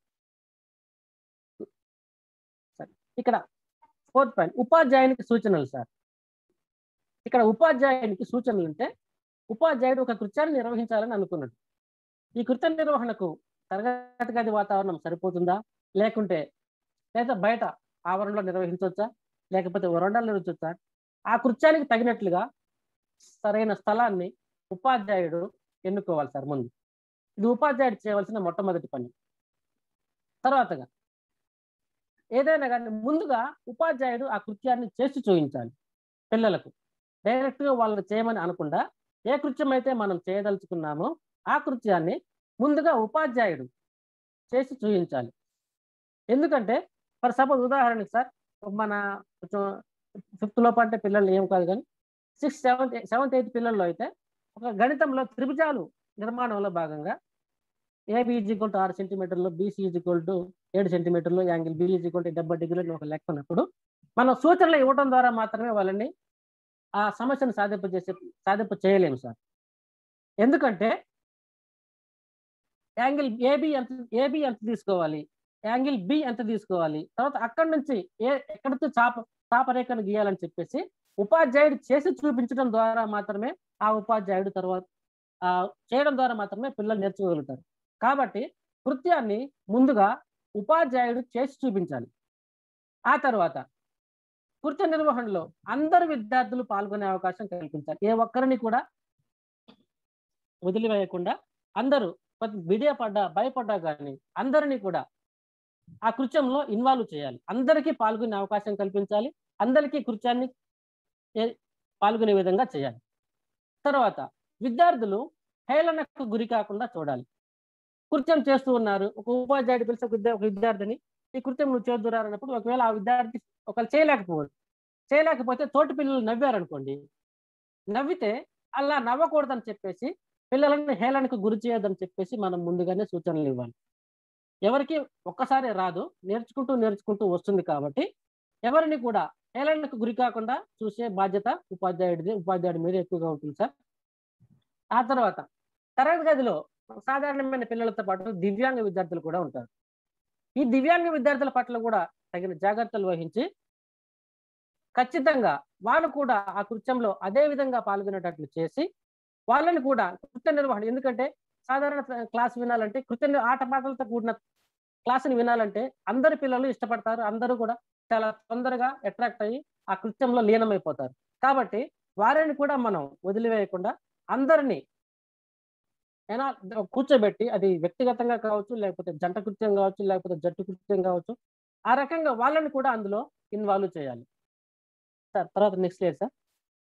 సార్ ఇక్కడ ఫోర్త్ పాయింట్ ఉపాధ్యాయునికి సూచనలు సార్ ఇక్కడ ఉపాధ్యాయునికి సూచనలు అంటే ఉపాధ్యాయుడు ఒక కృత్యాన్ని నిర్వహించాలని అనుకున్నాడు ఈ కృత్య నిర్వహణకు తరగతి గది వాతావరణం సరిపోతుందా లేకుంటే లేదా బయట ఆవరణలో నిర్వహించవచ్చా లేకపోతే వరండాలో నిర్వహించవచ్చా ఆ కృత్యానికి తగినట్లుగా సరైన స్థలాన్ని ఉపాధ్యాయుడు ఎన్నుకోవాలి సార్ ముందు ఇది ఉపాధ్యాయుడు చేయవలసిన మొట్టమొదటి పని తర్వాతగా ఏదైనా కానీ ముందుగా ఉపాధ్యాయుడు ఆ కృత్యాన్ని చేసి చూపించాలి పిల్లలకు డైరెక్ట్గా వాళ్ళని చేయమని అనకుండా ఏ కృత్యం అయితే మనం చేయదలుచుకున్నామో ఆ కృత్యాన్ని ముందుగా ఉపాధ్యాయుడు చేసి చూపించాలి ఎందుకంటే ఫర్ సపోజ్ ఉదాహరణకి సార్ మన కొంచెం ఫిఫ్త్ లోపు అంటే పిల్లలు ఏం కాదు కానీ సిక్స్త్ సెవెంత్ సెవెంత్ ఎయిత్ పిల్లల్లో అయితే ఒక గణితంలో త్రిభుజాలు నిర్మాణంలో భాగంగా ఏబి ఈజ్ ఈక్వల్ టు ఆరు సెంటీమీటర్లు బీసీ ఈజ్ ఈక్వల్ టు ఏడు సెంటీమీటర్లు angle B is equal to డెబ్బై డిగ్రీలు ఒక లెక్క ఉన్నప్పుడు మనం సూచనలు ఇవ్వడం ద్వారా మాత్రమే వాళ్ళని ఆ సమస్యను సాధింపు చేసే సాధింపు చేయలేము సార్ ఎందుకంటే యాంగిల్ ఏబి ఎంత ఏబి ఎంత తీసుకోవాలి యాంగిల్ బి ఎంత తీసుకోవాలి తర్వాత అక్కడి నుంచి ఏ ఎక్కడితో చాప చాపరేఖను గీయాలని చెప్పేసి ఉపాధ్యాయుడు చేసి చూపించడం ద్వారా మాత్రమే ఆ ఉపాధ్యాయుడు తర్వాత ఆ చేయడం ద్వారా మాత్రమే పిల్లలు నేర్చుకోగలుగుతారు కాబట్టి కృత్యాన్ని ముందుగా ఉపాధ్యాయుడు చేసి చూపించాలి ఆ తర్వాత కృత్య నిర్వహణలో అందరు విద్యార్థులు పాల్గొనే అవకాశం కల్పించాలి ఏ ఒక్కరిని కూడా వదిలివేయకుండా అందరూ విడియ పడ్డా భయపడ్డా కానీ అందరినీ కూడా ఆ కృత్యంలో ఇన్వాల్వ్ చేయాలి అందరికీ పాల్గొనే అవకాశం కల్పించాలి అందరికీ కృత్యాన్ని పాల్గొనే విధంగా చేయాలి తర్వాత విద్యార్థులు హేళనకు గురి కాకుండా చూడాలి కృత్యం చేస్తూ ఉన్నారు ఒక ఉపాధ్యాయుడు పిలిచి ఒక విద్యా ఒక విద్యార్థిని ఈ కృత్యం నువ్వు చేద్దురా అన్నప్పుడు ఒకవేళ ఆ విద్యార్థి ఒకళ్ళు చేయలేకపోవచ్చు చేయలేకపోతే తోటి పిల్లలు నవ్వారనుకోండి నవ్వితే అలా నవ్వకూడదని చెప్పేసి పిల్లలని హేళనకు గురి చేయొద్దని చెప్పేసి మనం ముందుగానే సూచనలు ఇవ్వాలి ఎవరికి ఒక్కసారి రాదు నేర్చుకుంటూ నేర్చుకుంటూ వస్తుంది కాబట్టి ఎవరిని కూడా హేళనకు గురి కాకుండా చూసే బాధ్యత ఉపాధ్యాయుడిది ఉపాధ్యాయుడి మీద ఎక్కువగా ఉంటుంది సార్ ఆ తర్వాత తరగతి గదిలో సాధారణమైన పిల్లలతో పాటు దివ్యాంగ విద్యార్థులు కూడా ఉంటారు ఈ దివ్యాంగ విద్యార్థుల పట్ల కూడా తగిన జాగ్రత్తలు వహించి ఖచ్చితంగా వాళ్ళు కూడా ఆ కృత్యంలో అదే విధంగా పాల్గొనేటట్లు చేసి వాళ్ళని కూడా కృత్య నిర్వహణ ఎందుకంటే సాధారణ క్లాస్ వినాలంటే కృత్య ని- ఆట పాటలతో కూడిన క్లాసుని వినాలంటే అందరి పిల్లలు ఇష్టపడతారు అందరూ కూడా చాలా తొందరగా అట్రాక్ట్ అయ్యి ఆ కృత్యంలో లీనమైపోతారు కాబట్టి వారిని కూడా మనం వదిలివేయకుండా అందరినీ ఏనా కూర్చోబెట్టి అది వ్యక్తిగతంగా కావచ్చు లేకపోతే జంట కృత్యం కావచ్చు లేకపోతే జట్టు కృత్యం కావచ్చు ఆ రకంగా వాళ్ళని కూడా అందులో ఇన్వాల్వ్ చేయాలి సార్ తర్వాత నెక్స్ట్ ఇయర్ సార్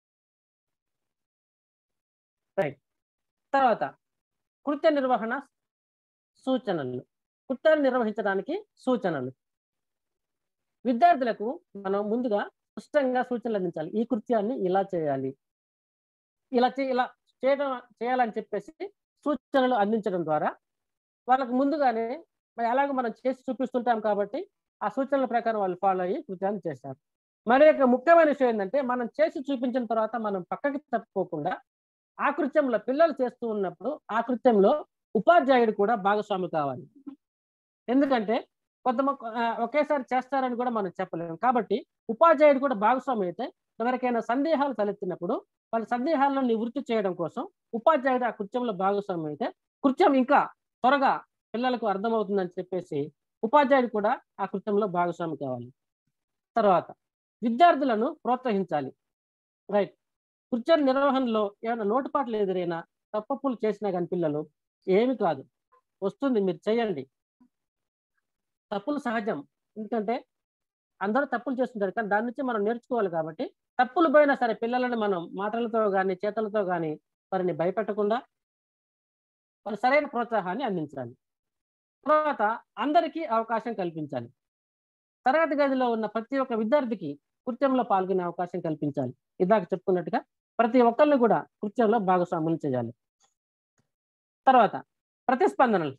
రైట్ తర్వాత కృత్య నిర్వహణ సూచనలు కృత్యాన్ని నిర్వహించడానికి సూచనలు విద్యార్థులకు మనం ముందుగా స్పష్టంగా సూచనలు అందించాలి ఈ కృత్యాన్ని ఇలా చేయాలి ఇలా చే ఇలా చేయడం చేయాలని చెప్పేసి సూచనలు అందించడం ద్వారా వాళ్ళకు ముందుగానే మరి అలాగే మనం చేసి చూపిస్తుంటాం కాబట్టి ఆ సూచనల ప్రకారం వాళ్ళు ఫాలో అయ్యి కృత్యాన్ని చేస్తారు మరి యొక్క ముఖ్యమైన విషయం ఏంటంటే మనం చేసి చూపించిన తర్వాత మనం పక్కకి తప్పుకోకుండా ఆ కృత్యంలో పిల్లలు చేస్తూ ఉన్నప్పుడు ఆ కృత్యంలో ఉపాధ్యాయుడు కూడా భాగస్వామి కావాలి ఎందుకంటే కొంత ఒకేసారి చేస్తారని కూడా మనం చెప్పలేము కాబట్టి ఉపాధ్యాయుడు కూడా భాగస్వామి అయితే ఎవరికైనా సందేహాలు తలెత్తినప్పుడు వాళ్ళ సందేహాలను నివృత్తి చేయడం కోసం ఉపాధ్యాయుడు ఆ కృత్యంలో భాగస్వామి అయితే కృత్యం ఇంకా త్వరగా పిల్లలకు అర్థమవుతుందని చెప్పేసి ఉపాధ్యాయుడు కూడా ఆ కృత్యంలో భాగస్వామి కావాలి తర్వాత విద్యార్థులను ప్రోత్సహించాలి రైట్ కృత్య నిర్వహణలో ఏమైనా లోటుపాట్లు ఎదురైనా తప్పప్పులు చేసినా కానీ పిల్లలు ఏమి కాదు వస్తుంది మీరు చేయండి తప్పులు సహజం ఎందుకంటే అందరూ తప్పులు చేస్తుంటారు కానీ దాని నుంచి మనం నేర్చుకోవాలి కాబట్టి తప్పులు పోయినా సరే పిల్లలను మనం మాటలతో కానీ చేతలతో కానీ వారిని భయపెట్టకుండా వారి సరైన ప్రోత్సాహాన్ని అందించాలి తర్వాత అందరికీ అవకాశం కల్పించాలి తరగతి గదిలో ఉన్న ప్రతి ఒక్క విద్యార్థికి కృత్యంలో పాల్గొనే అవకాశం కల్పించాలి ఇందాక చెప్పుకున్నట్టుగా ప్రతి ఒక్కరిని కూడా కృత్యంలో భాగస్వాములు చేయాలి తర్వాత ప్రతిస్పందనలు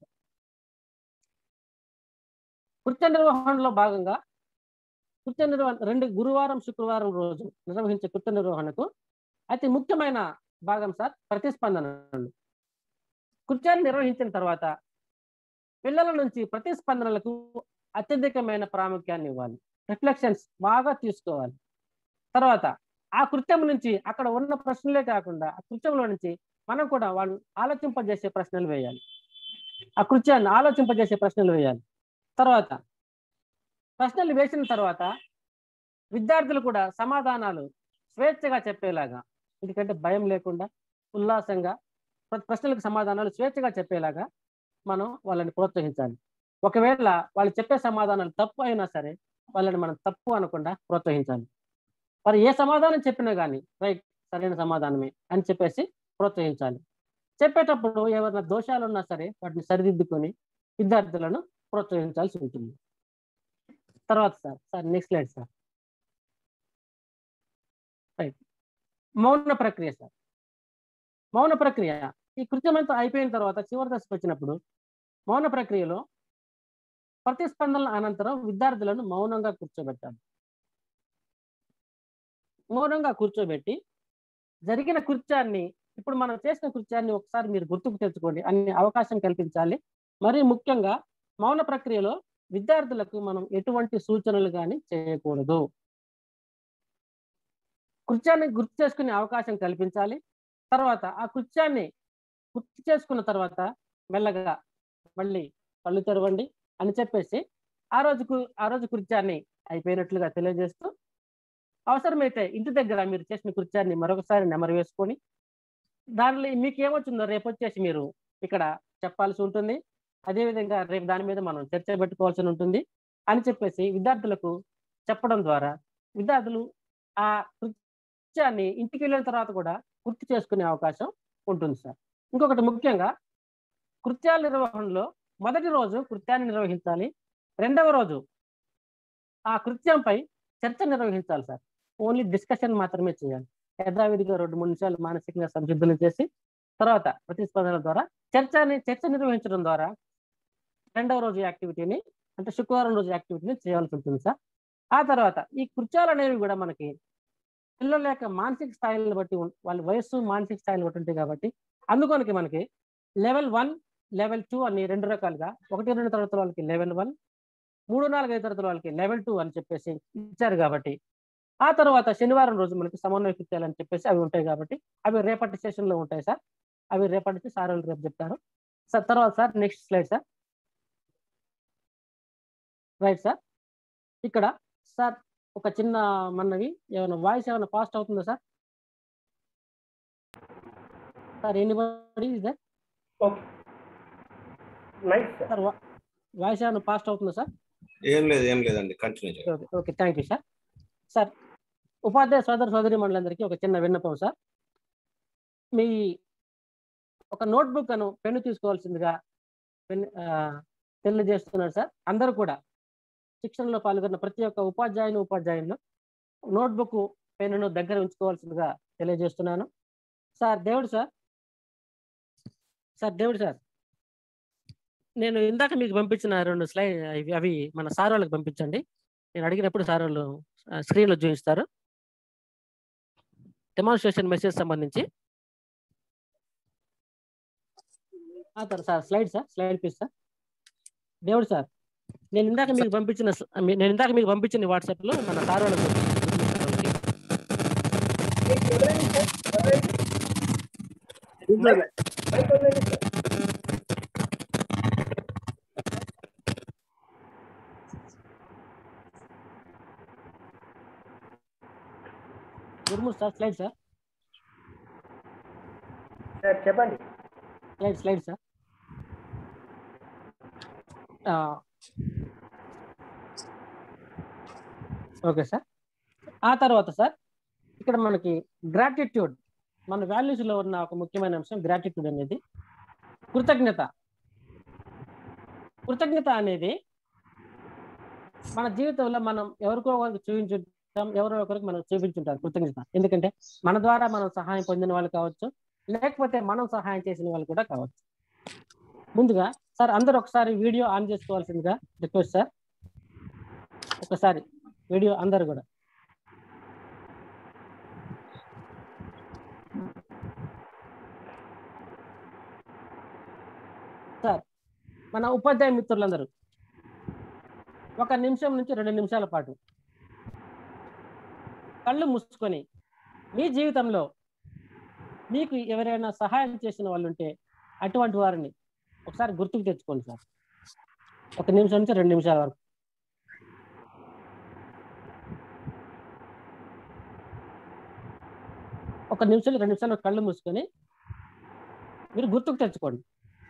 కృత్య నిర్వహణలో భాగంగా కృత్య నిర్వహణ రెండు గురువారం శుక్రవారం రోజు నిర్వహించే కృత్య నిర్వహణకు అతి ముఖ్యమైన భాగం సార్ ప్రతిస్పందనలు కృత్యాన్ని నిర్వహించిన తర్వాత పిల్లల నుంచి ప్రతిస్పందనలకు అత్యధికమైన ప్రాముఖ్యాన్ని ఇవ్వాలి రిఫ్లెక్షన్స్ బాగా తీసుకోవాలి తర్వాత ఆ కృత్యం నుంచి అక్కడ ఉన్న ప్రశ్నలే కాకుండా ఆ కృత్యంలో నుంచి మనం కూడా వాళ్ళు ఆలోచింపజేసే ప్రశ్నలు వేయాలి ఆ కృత్యాన్ని ఆలోచింపజేసే ప్రశ్నలు వేయాలి తర్వాత ప్రశ్నలు వేసిన తర్వాత విద్యార్థులు కూడా సమాధానాలు స్వేచ్ఛగా చెప్పేలాగా ఎందుకంటే భయం లేకుండా ఉల్లాసంగా ప్రశ్నలకు సమాధానాలు స్వేచ్ఛగా చెప్పేలాగా మనం వాళ్ళని ప్రోత్సహించాలి ఒకవేళ వాళ్ళు చెప్పే సమాధానాలు తప్పు అయినా సరే వాళ్ళని మనం తప్పు అనకుండా ప్రోత్సహించాలి వారు ఏ సమాధానం చెప్పినా కానీ రైట్ సరైన సమాధానమే అని చెప్పేసి ప్రోత్సహించాలి చెప్పేటప్పుడు ఏమైనా దోషాలు ఉన్నా సరే వాటిని సరిదిద్దుకొని విద్యార్థులను ప్రోత్సహించాల్సి ఉంటుంది తర్వాత sir sir next slide sir right మౌన ప్రక్రియ సార్ మౌన ప్రక్రియ ఈ కృత్యమంతా అయిపోయిన తర్వాత చివరి దశకు వచ్చినప్పుడు మౌన ప్రక్రియలో ప్రతిస్పందనల అనంతరం విద్యార్థులను మౌనంగా కూర్చోబెట్టాలి మౌనంగా కూర్చోబెట్టి జరిగిన కృత్యాన్ని ఇప్పుడు మనం చేసిన కృత్యాన్ని ఒకసారి మీరు గుర్తుకు తెచ్చుకోండి అన్ని అవకాశం కల్పించాలి మరీ ముఖ్యంగా మౌన ప్రక్రియలో విద్యార్థులకు మనం ఎటువంటి సూచనలు కానీ చేయకూడదు కృత్యాన్ని గుర్తు చేసుకునే అవకాశం కల్పించాలి తర్వాత ఆ కృత్యాన్ని గుర్తు చేసుకున్న తర్వాత మెల్లగా మళ్ళీ కళ్ళు తెరవండి అని చెప్పేసి ఆ రోజుకు ఆ రోజు కృత్యాన్ని అయిపోయినట్లుగా తెలియజేస్తూ అవసరమైతే ఇంటి దగ్గర మీరు చేసిన కృత్యాన్ని మరొకసారి నెమరు వేసుకొని దానిలో మీకు ఏమొచ్చిందో రేపు వచ్చేసి మీరు ఇక్కడ చెప్పాల్సి ఉంటుంది అదేవిధంగా రేపు దాని మీద మనం చర్చ పెట్టుకోవాల్సి ఉంటుంది అని చెప్పేసి విద్యార్థులకు చెప్పడం ద్వారా విద్యార్థులు ఆ కృత్యాన్ని ఇంటికి వెళ్ళిన తర్వాత కూడా గుర్తు చేసుకునే అవకాశం ఉంటుంది సార్ ఇంకొకటి ముఖ్యంగా కృత్యాల నిర్వహణలో మొదటి రోజు కృత్యాన్ని నిర్వహించాలి రెండవ రోజు ఆ కృత్యంపై చర్చ నిర్వహించాలి సార్ ఓన్లీ డిస్కషన్ మాత్రమే చేయాలి యథావిధిగా రెండు మూడు నిమిషాలు మానసికంగా సంసిద్ధులు చేసి తర్వాత ప్రతిస్పందన ద్వారా చర్చని చర్చ నిర్వహించడం ద్వారా రెండవ రోజు యాక్టివిటీని అంటే శుక్రవారం రోజు యాక్టివిటీని చేయాల్సి ఉంటుంది సార్ ఆ తర్వాత ఈ కృత్యాలు అనేవి కూడా మనకి పిల్లల యొక్క మానసిక స్థాయిలను బట్టి వాళ్ళ వయస్సు మానసిక స్థాయిలు బట్టి ఉంటాయి కాబట్టి అందుకొనికి మనకి లెవెల్ వన్ లెవెల్ టూ అని రెండు రకాలుగా ఒకటి రెండు తరగతుల వాళ్ళకి లెవెల్ వన్ మూడు నాలుగు ఐదు తరగతుల వాళ్ళకి లెవెల్ టూ అని చెప్పేసి ఇచ్చారు కాబట్టి ఆ తర్వాత శనివారం రోజు మనకి సమన్వయ కృత్యాలు అని చెప్పేసి అవి ఉంటాయి కాబట్టి అవి రేపటి సెషన్ లో ఉంటాయి సార్ అవి రేపటికి సార్ వాళ్ళు రేపు చెప్తారు సార్ తర్వాత sir next slide sir right sir ఇక్కడ సార్ ఒక చిన్న మనవి ఏమైనా వాయిస్ ఏమైనా ఫాస్ట్ అవుతుందా సార్ సార్ ఎనీబడి ఇదే ఓకే నైస్ సార్ వాయిస్ ఏమైనా ఫాస్ట్ అవుతుందా సార్ ఏం లేదు ఏం లేదండి కంటిన్యూ చేయండి okay okay thank you sir sir ఉపాధ్యాయ సోదర సోదరి మండలందరికీ ఒక చిన్న విన్నపం సార్ మీ ఒక నోట్బుక్ అను పెన్ను తీసుకోవాల్సిందిగా పెన్ ఆ, తెలియజేస్తున్నారు సార్ అందరూ కూడా శిక్షణలో పాల్గొన్న ప్రతి ఒక్క ఉపాధ్యాయుని ఉపాధ్యాయులు నోట్బుక్ పెన్నును దగ్గర ఉంచుకోవాల్సిందిగా తెలియజేస్తున్నాను సార్ దేవుడు సార్ సార్ దేవుడు సార్ నేను ఇందాక మీకు పంపించిన రెండు స్లైడ్ అవి అవి మన సార్ వాళ్ళకి పంపించండి నేను అడిగినప్పుడు సార్ వాళ్ళు స్క్రీన్లో చూపిస్తారు డెమాన్స్ట్రేషన్ మెసేజ్ సంబంధించి ఆ తర్వాత sir slide sir slide please sir దేవుడు సార్ నేను ఇందాక మీకు పంపించిన స- మీ- నేను ఇందాక మీకు పంపించిన వాట్సాప్ లో మన సార్ వాళ్ళకి గురుమూర్ సార్ స్లైడ్ సార్ సార్ చెప్పండి slide slide sir okay sir ఆ తర్వాత సార్ ఇక్కడ మనకి గ్రాటిట్యూడ్ మన values లో ఉన్న ఒక ముఖ్యమైన అంశం గ్రాటిట్యూడ్ అనేది కృతజ్ఞత కృతజ్ఞత అనేది మన జీవితంలో మనం ఎవరికో ఒకరికి చూపించుంటాం ఎవరో ఒకరికి మనం చూపించుంటాం కృతజ్ఞత ఎందుకంటే మన ద్వారా మనం సహాయం పొందిన వాళ్ళు కావచ్చు లేకపోతే మనం సహాయం చేసిన వాళ్ళు కూడా కావచ్చు ముందుగా సార్ అందరు ఒకసారి వీడియో ఆన్ చేసుకోవాల్సిందిగా రిక్వెస్ట్ సార్ ఒకసారి వీడియో అందరు కూడా సార్ మన ఉపాధ్యాయ మిత్రులందరూ ఒక నిమిషం నుంచి రెండు నిమిషాల పాటు కళ్ళు మూసుకొని మీ జీవితంలో మీకు ఎవరైనా సహాయం చేసిన వాళ్ళు ఉంటే అటువంటి వారిని ఒకసారి గుర్తుకు తెచ్చుకోండి సార్ ఒక నిమిషం నుంచి రెండు నిమిషాల వరకు ఒక నిమిషం రెండు నిమిషాలు కళ్ళు మూసుకొని మీరు గుర్తుకు తెచ్చుకోండి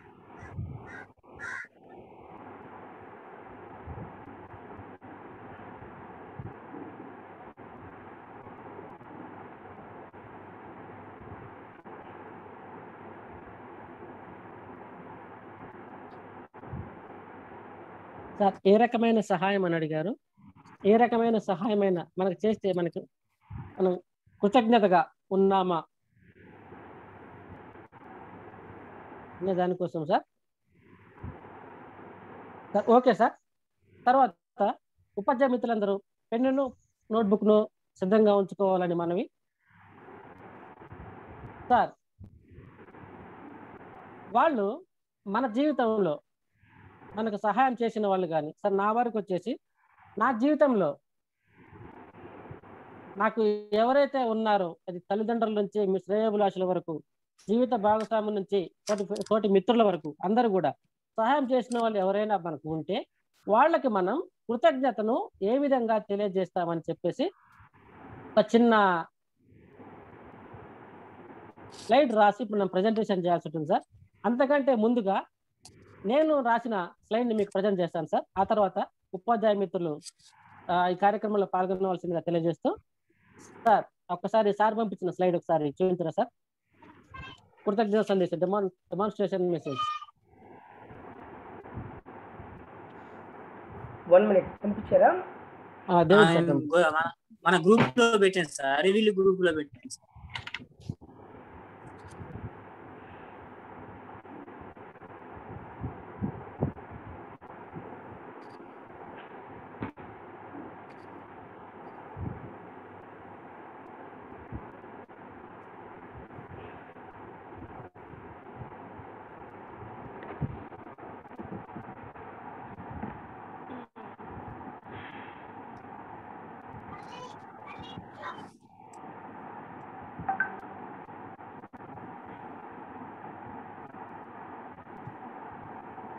సార్ ఏ రకమైన సహాయం అని అడిగారు ఏ రకమైన సహాయమైన మనకు చేస్తే మనకు మనం కృతజ్ఞతగా ఉన్నామా అనే దానికోసం సార్ సార్ ఓకే సార్ తర్వాత ఉపాధ్యాయ మిత్రులందరూ పెన్నును నోట్బుక్ను సిద్ధంగా ఉంచుకోవాలని మనవి సార్ వాళ్ళు మన జీవితంలో మనకు సహాయం చేసిన వాళ్ళు కానీ సార్ నా వరకు వచ్చేసి నా జీవితంలో నాకు ఎవరైతే ఉన్నారో అది తల్లిదండ్రుల నుంచి మీ శ్రేయోభిలాషుల వరకు జీవిత భాగస్వామి నుంచి తోటి తోటి మిత్రుల వరకు అందరూ కూడా సహాయం చేసిన వాళ్ళు ఎవరైనా మనకు ఉంటే వాళ్ళకి మనం కృతజ్ఞతను ఏ విధంగా తెలియజేస్తామని చెప్పేసి ఒక చిన్న స్లైడ్ రాసి ఇప్పుడు మనం ప్రజెంటేషన్ చేయాల్సి ఉంటుంది సార్ అంతకంటే ముందుగా నేను రాసిన స్లైడ్ ని మీకు ప్రజెంట్ చేస్తాను సార్ ఆ తర్వాత ఉపాధ్యాయ మిత్రులు ఆ, ఈ కార్యక్రమంలో పాల్గొనవలసిందిగా తెలియజేస్తూ సార్ ఒక్కసారి సార్ పంపించిన స్లైడ్ ఒకసారి చూపించరా సార్ కృతజ్ఞత సందేశం డెమాన్ డెమాన్స్ట్రేషన్ మెసేజ్ వన్ మినిట్ పంపించారా దేవుడు ఆయన సార్ గో- మన- మన గ్రూప్ లో పెట్టాను సార్ రివీల్ గ్రూప్ లో పెట్టాను సార్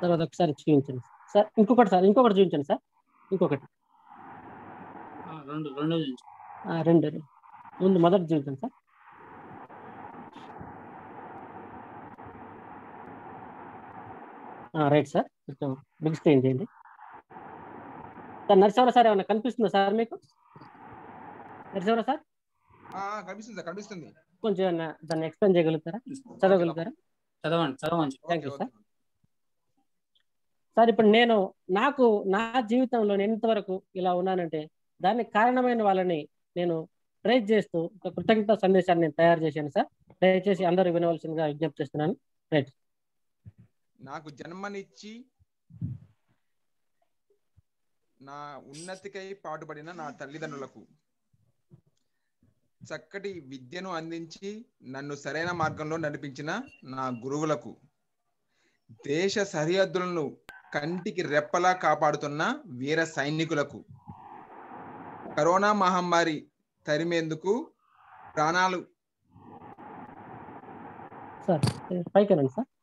తర్వాత ఒకసారి చూపించండి సార్ ఇంకొకటి సార్ ఇంకొకటి చూపించండి సార్ ఇంకొకటి ఆ, రెండు రెండు నుంచి ఆ, రెండు రెండు. ముందు మొదటి చూపించండి సార్ రైట్ సార్ కొంచెం బిగ్ స్క్రీన్ చేయండి సార్ నరసింహరావు సార్ ఏమైనా కనిపిస్తుందా సార్ మీకు నరసింహరావు సార్ ఆ, ఆ, కనిపిస్తుంది సార్ కనిపిస్తుంది కొంచెం ఏమన్నా దాన్ని ఎక్స్ప్లెయిన్ చేయగలుగుతారా చదవగలుగుతారా చదవండి చదవండి థ్యాంక్ యూ సార్ సార్ ఇప్పుడు నేను నాకు నా జీవితంలో నేను ఎంతవరకు ఇలా ఉన్నానంటే దానికి కారణమైన వాళ్ళని నేను ప్రైజ్ చేస్తూ ఒక కృతజ్ఞత సందేశాన్ని నేను తయారు చేశాను సార్ దయచేసి అందరూ వినవలసిందిగా విజ్ఞప్తి చేస్తున్నాను రైట్ నాకు జన్మనిచ్చి నా ఉన్నతికై పాటుపడిన నా తల్లిదండ్రులకు చక్కటి విద్యను అందించి నన్ను సరైన మార్గంలో నడిపించిన నా గురువులకు దేశ సరిహద్దులను కంటికి రెప్పలా కాపాడుతున్న వీర సైనికులకు కరోనా మహమ్మారి తరిమేందుకు ప్రాణాలు సార్ పైకి రండి సార్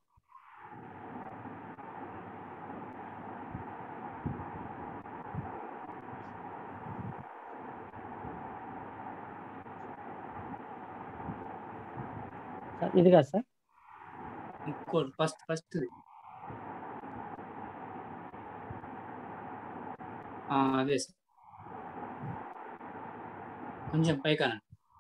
సార్ ఇది కాదు సార్ ఇంకోటి ఫస్ట్ ఫస్ట్ అదే సార్ కొంచెం పైకాన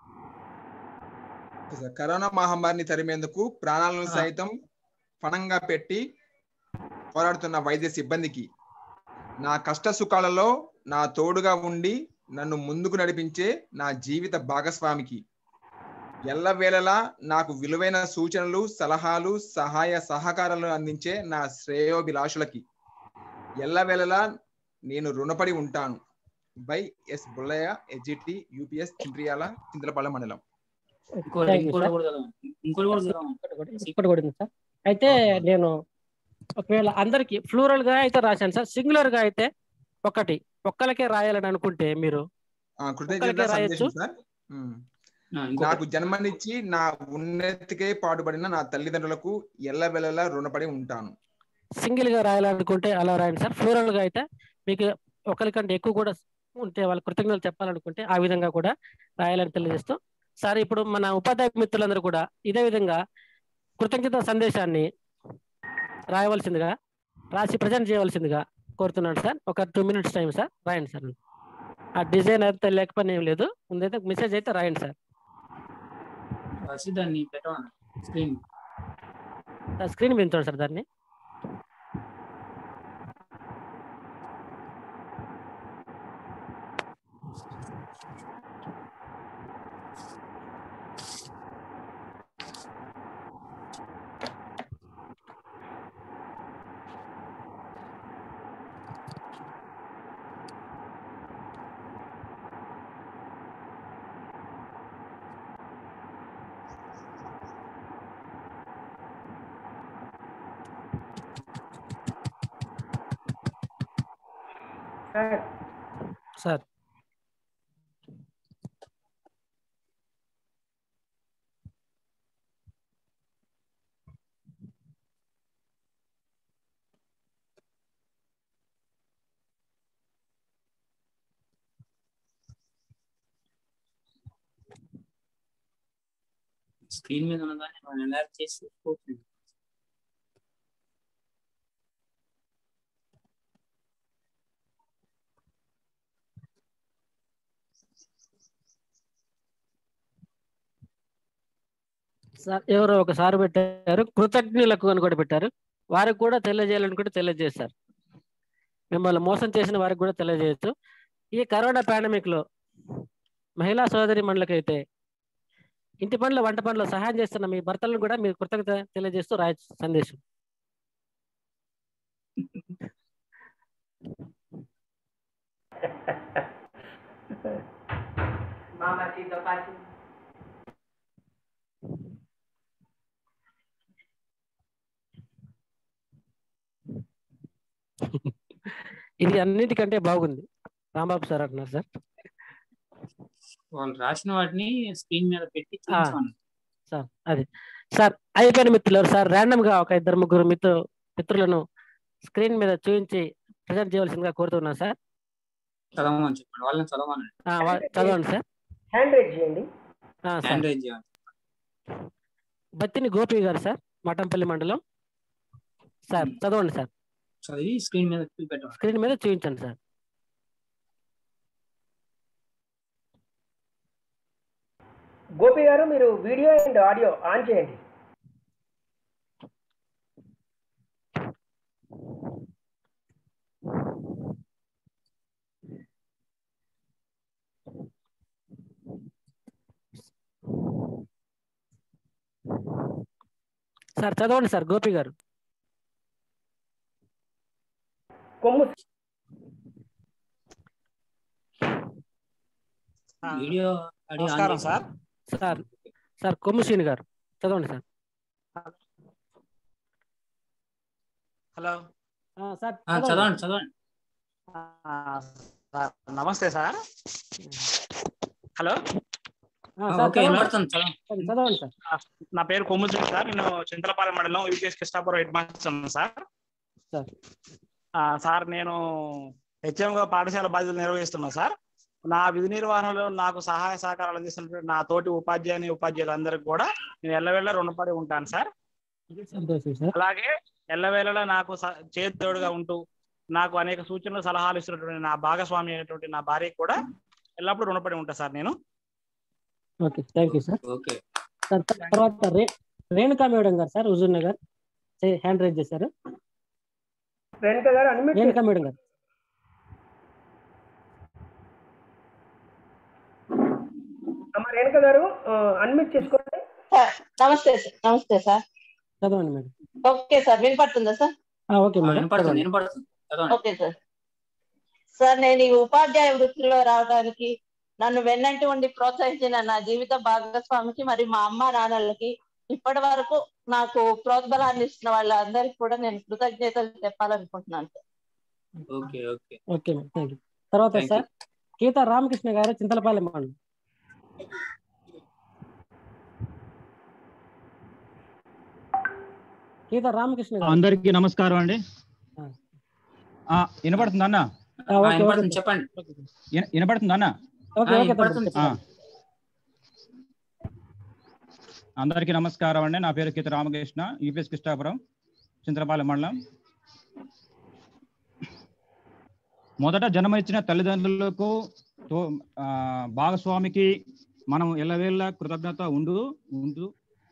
కరోనా మహమ్మారిని తరిమేందుకు ప్రాణాలను సైతం పణంగా పెట్టి పోరాడుతున్న వైద్య సిబ్బందికి నా కష్ట సుఖాలలో నా తోడుగా ఉండి నన్ను ముందుకు నడిపించే నా జీవిత భాగస్వామికి ఎల్లవేళలా నాకు విలువైన సూచనలు సలహాలు సహాయ సహకారాలు అందించే నా శ్రేయోభిలాషులకి ఎల్లవేళలా నేను రుణపడి ఉంటాను by S Bullaiah SGT UPS చింద్రియాల చింతలపాలె మండలం ఇంకోటి Thank you, ఇంకోటి sir. కూడా చదవండి ఇంకోటి కూడా చదవండి ఇక్కడ కూడా ఉంది సార్ అయితే నేను ఒకవేళ అందరికి ఫ్లూరల్ గా అయితే రాశాను సార్ సింగులర్ గా అయితే ఒకటి ఒక్కలకే రాయాలని అనుకుంటే మీరు ఆ, ఒక్కలకే కృతజ్ఞత రాయొచ్చు సందేశం సార్ ఉమ్. నాకు జన్మనిచ్చి నా ఉన్నతికే పాటుపడిన నా తల్లిదండ్రులకు ఎల్లవెల్లలా రుణపడి ఉంటాను సింగిల్ గా రాయాలనుకుంటే అలా రాయండి సార్ ఫ్లూరల్ గా అయితే మీకు ఒకరికంటే ఎక్కువ కూడా ఉంటే వాళ్ళ కృతజ్ఞతలు చెప్పాలనుకుంటే ఆ విధంగా కూడా రాయాలని తెలియజేస్తూ సార్ ఇప్పుడు మన ఉపాధ్యాయ మిత్రులందరూ కూడా ఇదే విధంగా కృతజ్ఞత సందేశాన్ని రాయవలసిందిగా రాసి ప్రజెంట్ చేయవలసిందిగా కోరుతున్నాను సార్ ఒక టూ మినిట్స్ టైం సార్ రాయండి సార్ ఆ డిజైన్ అయితే లేకపోయినా ఏం లేదు ముందైతే మెసేజ్ అయితే రాయండి సార్ రాసి దాన్ని పెట్టమని స్క్రీన్ స్క్రీన్ మీద ఉంచండి సార్ దాన్ని సార్ సార్ స్క్రీన్ మీద ఉన్నదాన్ని మనం ఎన్లార్జ్ చేసి పోతుంది సార్ ఎవరో ఒక సార్ పెట్టారు కృతజ్ఞులకు అని కూడా పెట్టారు వారికి కూడా తెలియజేయాలనుకుంటే తెలియజేస్తారు మిమ్మల్ని మోసం చేసిన వారికి కూడా తెలియజేయచ్చు ఈ కరోనా పాండమిక్ లో మహిళా సోదరి మండలకైతే ఇంటి పనులు వంట పనులు సహాయం చేస్తున్న మీ భర్తలను కూడా మీరు కృతజ్ఞత తెలియజేస్తూ రాయ సందేశం Mama Tita Pati. ఇది అన్నిటికంటే బాగుంది రాంబాబు సార్ అంటున్నారు సార్ వాళ్ళు రాసిన వాటిని స్క్రీన్ మీద పెట్టి చూపించమని సార్ అది సార్ అయిపోయిన మిత్రులు సార్ ర్యాండమ్ గా ఒక ఇద్దరు ముగ్గురు మిత్రు మిత్రులను స్క్రీన్ మీద చూపించి ప్రజెంట్ చేయవలసిందిగా కోరుతున్నాను సార్ చదవమని చెప్పండి వాళ్ళని చదవమని ఆ, వా- చదవండి సార్ హ్యాండ్ రైజ్ చేయండి ఆ, సార్ హ్యాండ్ రైజ్ చేయాలి బత్తిని గోపి గారు సార్ మఠంపల్లి మండలం సార్ చదవండి సార్ చదివి స్క్రీన్ మీద చూపెట్టండి స్క్రీన్ మీద చూపించండి సార్ గోపి గారు మీరు వీడియో అండ్ ఆడియో ఆన్ చేయండి సార్ చదవండి సార్ గోపి గారు కొమ్ము వీడియో ఆడియో ఆన్ నమస్కారం చేసి- సార్ సార్ సార్ కొమ్ముశ్రీని గారు చదవండి సార్ హలో ఆ, సార్ ఆ, చదవండి చదవండి ఆ, సార్ నమస్తే సార్ హలో ఆ, ఆ, సార్ ఓకే చదవండి. వినపడుతుంది చదవండి సరే, చదవండి సార్ ఆ, నా పేరు కొమ్ముశ్రీ సార్ నేను చింతలపాలెం మండలం UPS Krishnapuram head master sir sir ఆ, సార్ నేను హెచ్ఎంగా పాఠశాల బాధ్యతలు నిర్వహిస్తున్నా సార్ నా విధి నిర్వహణలో నాకు సహాయ సహకారాలు అందిస్తున్నటువంటి నా తోటి ఉపాధ్యాయుని ఉపాధ్యాయులందరికీ కూడా నేను ఎల్లవేళ రుణపడి ఉంటాను సార్ సంతోషం సార్ అలాగే ఎల్లవేళలా నాకు స- చేదోడుగా ఉంటూ నాకు అనేక సూచనలు సలహాలు ఇస్తున్నటువంటి నా భాగస్వామి అయినటువంటి నా భార్యకి కూడా ఎల్లప్పుడూ రుణపడి ఉంటా సార్ నేను okay thank you sir okay sir త- తర్వాత రే రేణుకా మేడం గారు సార్ హుజూర్ నగర్ చే- హ్యాండ్ రైజ్ చేశారు రేణుక గారు అన్మిట్ రేణుకా మేడం గారు అమ్మ రేణుక గారు అన్మిట్ చేసుకోండి నమస్తే సార్ నమస్తే సార్ చదవండి మేడం ఓకే సార్ వినపడుతుందా సార్ ఆ, ఓకే మేడం వినపడుతుంది చదవండి వినపడుతుంది చదవండి ఓకే సార్ సార్ నేను ఈ ఉపాధ్యాయ వృత్తిలో రావడానికి నన్ను వెన్నంటి ఉండి ప్రోత్సహించిన నా జీవిత భాగస్వామికి మరి మా అమ్మ నాన్నలకి ఇప్పటి వరకు నాకు ప్రోత్బలాన్ని ఇస్తున్న వాళ్ళందరికీ కూడా నేను కృతజ్ఞతలు చెప్పాలనుకుంటున్నాను sir okay okay okay madam thank you తర్వాత Thank you. Sir Geetha Ramakrishna గారు చింతలపాలెం మండలం గీత రామకృష్ణ గారు అందరికీ నమస్కారం అండి ఆ. ఆ, వినపడుతుందా అన్న ఆ, ఓకే, ఓకే వినపడుతుంది చెప్పండి విన- వినపడుతుందా అన్న ఓకే ఆ, ఓకే వినపడుతుంది ఆ. అందరికీ నమస్కారం అండి నా పేరు కీత రామకృష్ణ యూపీఎస్ కృష్ణాపురం చింతలపాలెం మండలం మొదట జన్మనిచ్చిన తల్లిదండ్రులకు తో- ఆ, భాగస్వామికి మనం ఎల్లవేళ్ళ కృతజ్ఞత ఉండు ఉండు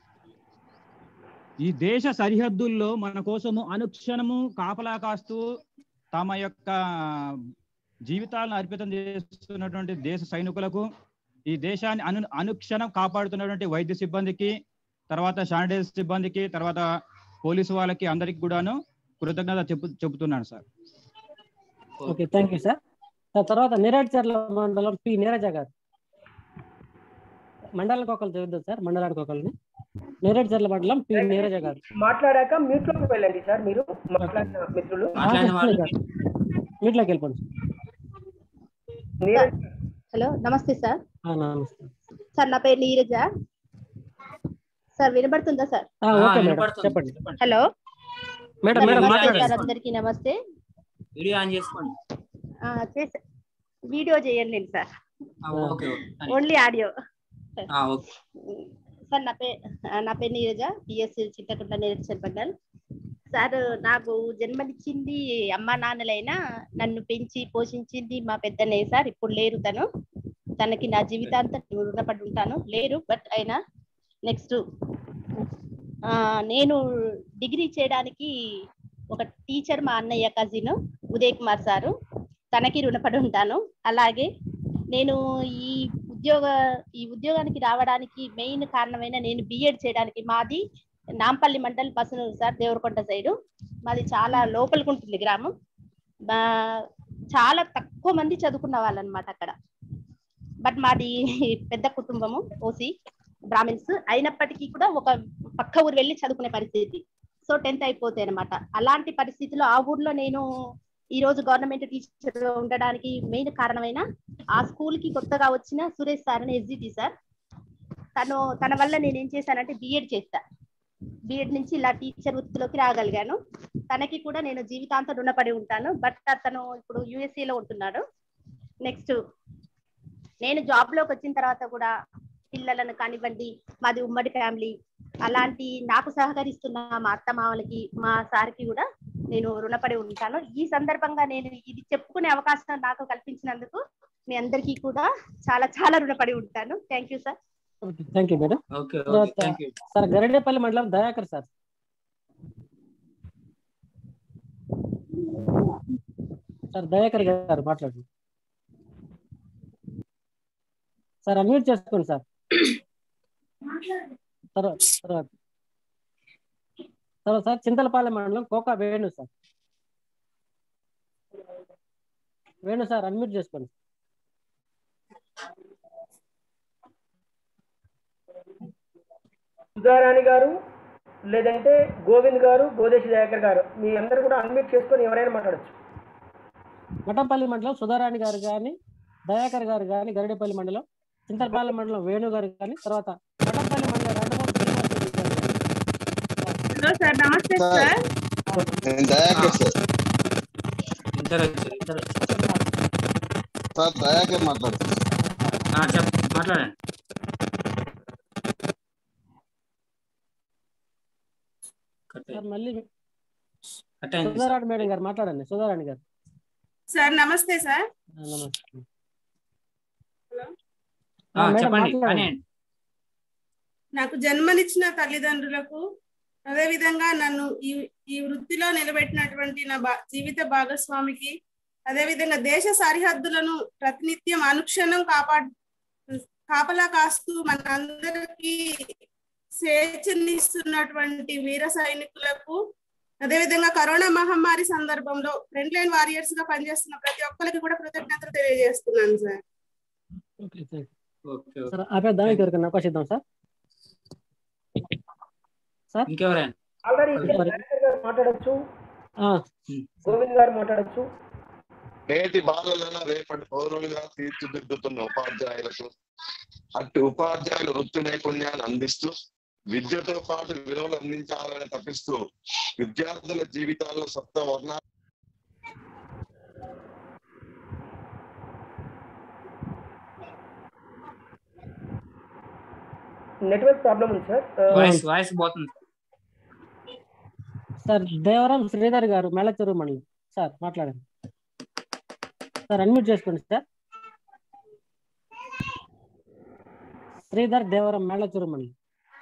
ఈ దేశ సరిహద్దుల్లో మన కోసము అనుక్షణము కాపలా కాస్తూ తమ యొక్క జీవితాలను అర్పితం చేస్తున్నటువంటి దేశ సైనికులకు ఈ దేశాన్ని అను అనుక్షణం కాపాడుతున్నటువంటి వైద్య సిబ్బందికి తర్వాత శానిటైజర్ సిబ్బందికి తర్వాత పోలీసు వాళ్ళకి అందరికి కూడాను కృతజ్ఞత చెప్పు చెబుతున్నాను sir okay thank you sir sir తర్వాత నేరేడ్చర్ల మండలం పి నీరజ గారు మండలానికి ఒకరు చదువుద్దాం సార్ మండలానికి ఒకరిని నేరేడ్చర్ల మండలం పి నీరజ గారు మాట్లాడాక మ్యూట్ లోకి వెళ్ళండి సార్ మీరు మాట్లాడిన మిత్రులు మాట్లాడిన వాళ్ళు మీట్లోకి వెళ్ళిపోండి నీరజ్ హలో నమస్తే సార్ ఆ, నమస్తే సార్ నా పేరు నీరజ సార్ వినబడుతుందా సార్ ఆ, ఆ, ఓకే మేడం వినపడుతుంది చెప్పండి చెప్పండి హలో మేడం సార్ మేడం నమస్తే మాట్లాడండి సార్ అందరికీ నమస్తే వీడియో ఆన్ చేసుకోండి ఆ, చేసా వీడియో చేయండి సార్ ఆ, ఓకే ఓకే ఓన్లీ ఆడియో ఆ, ఓకే సార్ నా పేరు నా పేరు నీరజ పిఎస్ చింతకుంట నీరజ్ బండల్ సార్ నాకు జన్మనిచ్చింది అమ్మా నాన్నలైనా నన్ను పెంచి పోషించింది మా పెద్దనే సార్ ఇప్పుడు లేరు తను తనకి నా జీవితాంతం రుణపడి ఉంటాను లేరు బట్ అయినా నెక్స్ట్ నేను డిగ్రీ చేయడానికి ఒక టీచర్ మా అన్నయ్య కజిన్ ఉదయ్ కుమార్ సారు తనకి రుణపడి ఉంటాను అలాగే నేను ఈ ఉద్యోగ ఈ ఉద్యోగానికి రావడానికి మెయిన్ కారణమైన నేను బిఎడ్ చేయడానికి మాది నాంపల్లి మండల్ పసనూరు సార్ దేవరకొండ సైడు మాది చాలా లోపలికి ఉంటుంది గ్రామం బా- చాలా తక్కువ మంది చదువుకున్న వాళ్ళు అనమాట అక్కడ బట్ మాది పెద్ద కుటుంబము ఓసి బ్రాహ్మిన్స్ అయినప్పటికీ కూడా ఒక పక్క ఊరు వెళ్ళి చదువుకునే పరిస్థితి సో టెన్త్ అయిపోతాయి అనమాట అలాంటి పరిస్థితిలో ఆ ఊర్లో నేను ఈ రోజు గవర్నమెంట్ టీచర్ ఉండడానికి మెయిన్ కారణమైన ఆ స్కూల్ కి కొత్తగా వచ్చిన సురేష్ సార్ అని ఎస్జిటి సార్ తను తన వల్ల నేను ఏం చేశానంటే బిఎడ్ చేస్తా బిఎడ్ నుంచి ఇలా టీచర్ వృత్తిలోకి రాగలిగాను తనకి కూడా నేను జీవితాంతం రుణపడి ఉంటాను బట్ అతను ఇప్పుడు USA లో ఉంటున్నాడు నెక్స్ట్ నేను జాబ్ లోకి వచ్చిన తర్వాత కూడా పిల్లలను కానివ్వండి మాది ఉమ్మడి ఫ్యామిలీ అలాంటి నాకు సహకరిస్తున్న మా అత్త మామలకి మా సార్కి కూడా నేను రుణపడి ఉంటాను ఈ సందర్భంగా నేను ఇది చెప్పుకునే అవకాశం నాకు కల్పించినందుకు మీ అందరికీ కూడా చాలా చాలా రుణపడి ఉంటాను thank you sir thank you madam okay okay తర్వాత థ్యాంక్ యూ సార్ గరడేపల్లి మండలం దయాకర్ సార్ సార్ దయాకర్ గారు మాట్లాడండి సార్ అన్మ్యూట్ చేసుకోండి సార్ తర్వాత తర్వాత తర్వాత సార్ చింతలపాలెం మండలం Koka Venu sir Venu sir unmute చేసుకోండి సుధారాణి గారు లేదంటే గోవింద్ గారు గోదేశి దయాకర్ గారు మీ అందరూ కూడా అన్మ్యూట్ చేసుకొని ఎవరైనా మాట్లాడచ్చు మఠంపల్లి మండలం సుధారాణి గారు కానీ దయాకర్ గారు కానీ గరిడేపల్లి మండలం చింతలపాలెం మండలం వేణు గారు కానీ తర్వాత మఠంపల్లి మండలం హలో సార్ నమస్తే సార్ నేను దయాకర్ సార్ ఇద్దరు వచ్చారు ఇద్దరు సార్ దయాకర్ మాట్లాడుతున్నాను ఆ, చెప్ మాట్లాడండి సార్ మళ్ళీ కట్ అయింది సార్. సుధారాణి మేడం గారు మాట్లాడండి సుధారాణి గారు సార్ నమస్తే సార్ ఆ, నమస్తే ఆ, మేడం చెప్పండి మాట్లాడండి. కానివ్వండి నాకు జన్మనిచ్చిన తల్లిదండ్రులకు అదే విధంగా నన్ను ఈ ఈ వృత్తిలో నిలబెట్టినటువంటి నా బా- జీవిత భాగస్వామికి అదే విధంగా దేశ సరిహద్దులను ప్రతినిత్యం అనుక్షణం కాపాడు కాపలా కాస్తూ మనందరికీ స్వేచ్ఛనిస్తున్నటువంటి వీర సైనికులకు అదే విధంగా కరోనా మహమ్మారి సందర్భంలో ఫ్రంట్ లైన్ వారియర్స్ గా పనిచేస్తున్న ప్రతి ఒక్కరికి కూడా కృతజ్ఞతలు తెలియజేస్తున్నాను sir okay thank okay you sir ఆపేద్దాం ఇంకెవరికైనా అవకాశం ఇద్దాం సార్ సార్ ఇంకెవరైనా ఆల్రెడీ మరి- దయాకర్ గారు మాట్లాడచ్చు ఆ, గోవింద్ గారు మాట్లాడచ్చు నేటి బాలలను రేపటి పౌరులుగా తీర్చిదిద్దుతున్న ఉపాధ్యాయులకు అట్టి ఉపాధ్యాయుల వృత్తి నైపుణ్యాన్ని అందిస్తూ విద్యతో పాటు విలువలు అందించాలని తప్పిస్తూ విద్యార్థుల జీవితాల్లో సప్త వర్ణ నెట్వర్క్ ప్రాబ్లం ఉంది సార్ వాయిస్ వాయిస్ పోతుంది సార్ దేవరం శ్రీధర్ గారు మేళచెరువు మండలం సార్ మాట్లాడండి సార్ అన్మ్యూట్ చేసుకోండి సార్ శ్రీధర్ దేవరం మేళచెరువు మండలం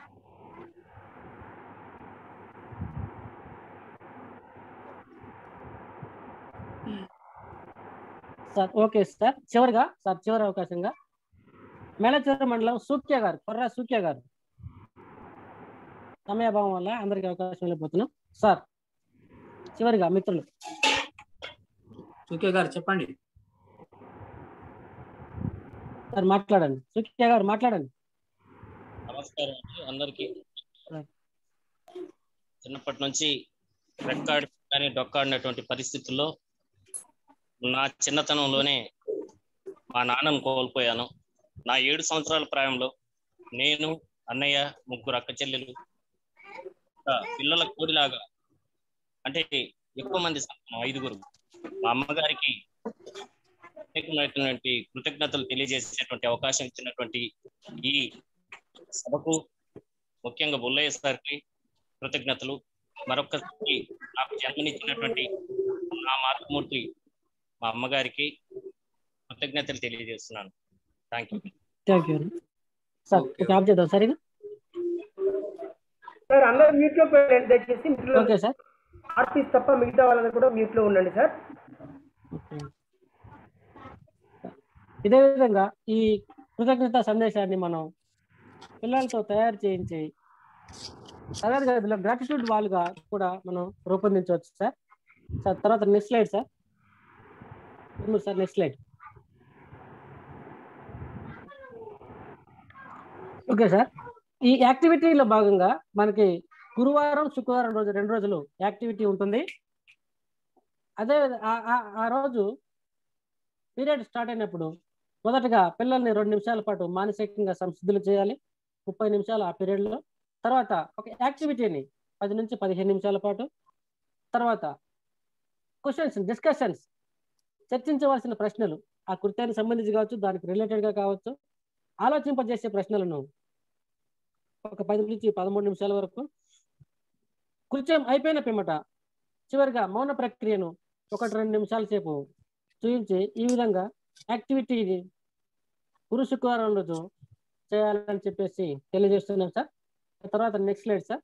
సార్ ఓకే సార్ చివరిగా సార్ చివరి అవకాశంగా మేళచెరువు మండలం సూక్య గారు కొర్ర సూక్య గారు సమయాభావం వల్ల అందరికి అవకాశం వెళ్ళిపోతున్నాం సార్ చివరిగా మిత్రులు సుఖే గారు చెప్పండి సార్ మాట్లాడండి సుఖ్య గారు మాట్లాడండి నమస్కారం అండి అందరికి సార్. చిన్నప్పటి నుంచి రెక్కాడి కానీ డొక్కాడినటువంటి పరిస్థితుల్లో నా చిన్నతనంలోనే మా నాన్నను కోల్పోయాను నా ఏడు సంవత్సరాల ప్రాయంలో నేను అన్నయ్య ముగ్గురు అక్క చెల్లెలు ఇంకా పిల్లల కోడిలాగా అంటే ఎక్కువ మంది సంతానం, ఐదుగురు మా అమ్మగారికి ప్రత్యేకమైనటువంటి కృతజ్ఞతలు తెలియజేసేటువంటి అవకాశం ఇచ్చినటువంటి ఈ సభకు ముఖ్యంగా బుల్లయ్య సార్కి కృతజ్ఞతలు మరొకసారి నాకు జన్మనిచ్చినటువంటి నా మాతృమూర్తి మా అమ్మగారికి కృతజ్ఞతలు తెలియజేస్తున్నాను thank you thank you sir okay off చేద్దాం సరేనా సార్ అందరూ మ్యూట్ లో పెట్టండి దయచేసి మిత్రులు ఓకే సార్ ఆర్టిస్ట్ తప్ప మిగతా వాళ్ళందరూ కూడా మ్యూట్ లో ఉండండి సార్ ఇదే విధంగా ఈ కృతజ్ఞత సందేశాన్ని మనం పిల్లలతో తయారు చేయించి తరగతి గదిలో గ్రాటిట్యూడ్ వాళ్ళుగా కూడా మనం రూపొందించవచ్చు సార్ సార్ తర్వాత నెక్స్ట్ స్లైడ్ సార్ ఉంది sir next slide okay sir ఈ యాక్టివిటీలో భాగంగా మనకి గురువారం శుక్రవారం రోజు రెండు రోజులు యాక్టివిటీ ఉంటుంది అదే విధ- ఆ- ఆ- ఆ రోజు పీరియడ్ స్టార్ట్ అయినప్పుడు మొదటగా పిల్లల్ని రెండు నిమిషాల పాటు మానసికంగా సంసిద్ధులు చేయాలి ముప్పై నిమిషాలు ఆ పీరియడ్లో తర్వాత ఒక యాక్టివిటీని పది నుంచి పదిహేను నిమిషాల పాటు తర్వాత క్వశ్చన్స్ డిస్కషన్స్ చర్చించవలసిన ప్రశ్నలు ఆ కృత్యానికి సంబంధించి కావచ్చు దానికి రిలేటెడ్ గా కావచ్చు ఆలోచింపజేసే ప్రశ్నలను ఒక పది నుంచి పదమూడు నిమిషాల వరకు కృత్యం అయిపోయిన పిమ్మట చివరిగా మౌన ప్రక్రియను ఒకటి రెండు నిమిషాల సేపు చూపించి ఈ విధంగా యాక్టివిటీ గురు శుక్రవారం రోజు చేయాలని చెప్పేసి తెలియజేస్తున్నాం సార్ తర్వాత నెక్స్ట్ స్లైడ్ సార్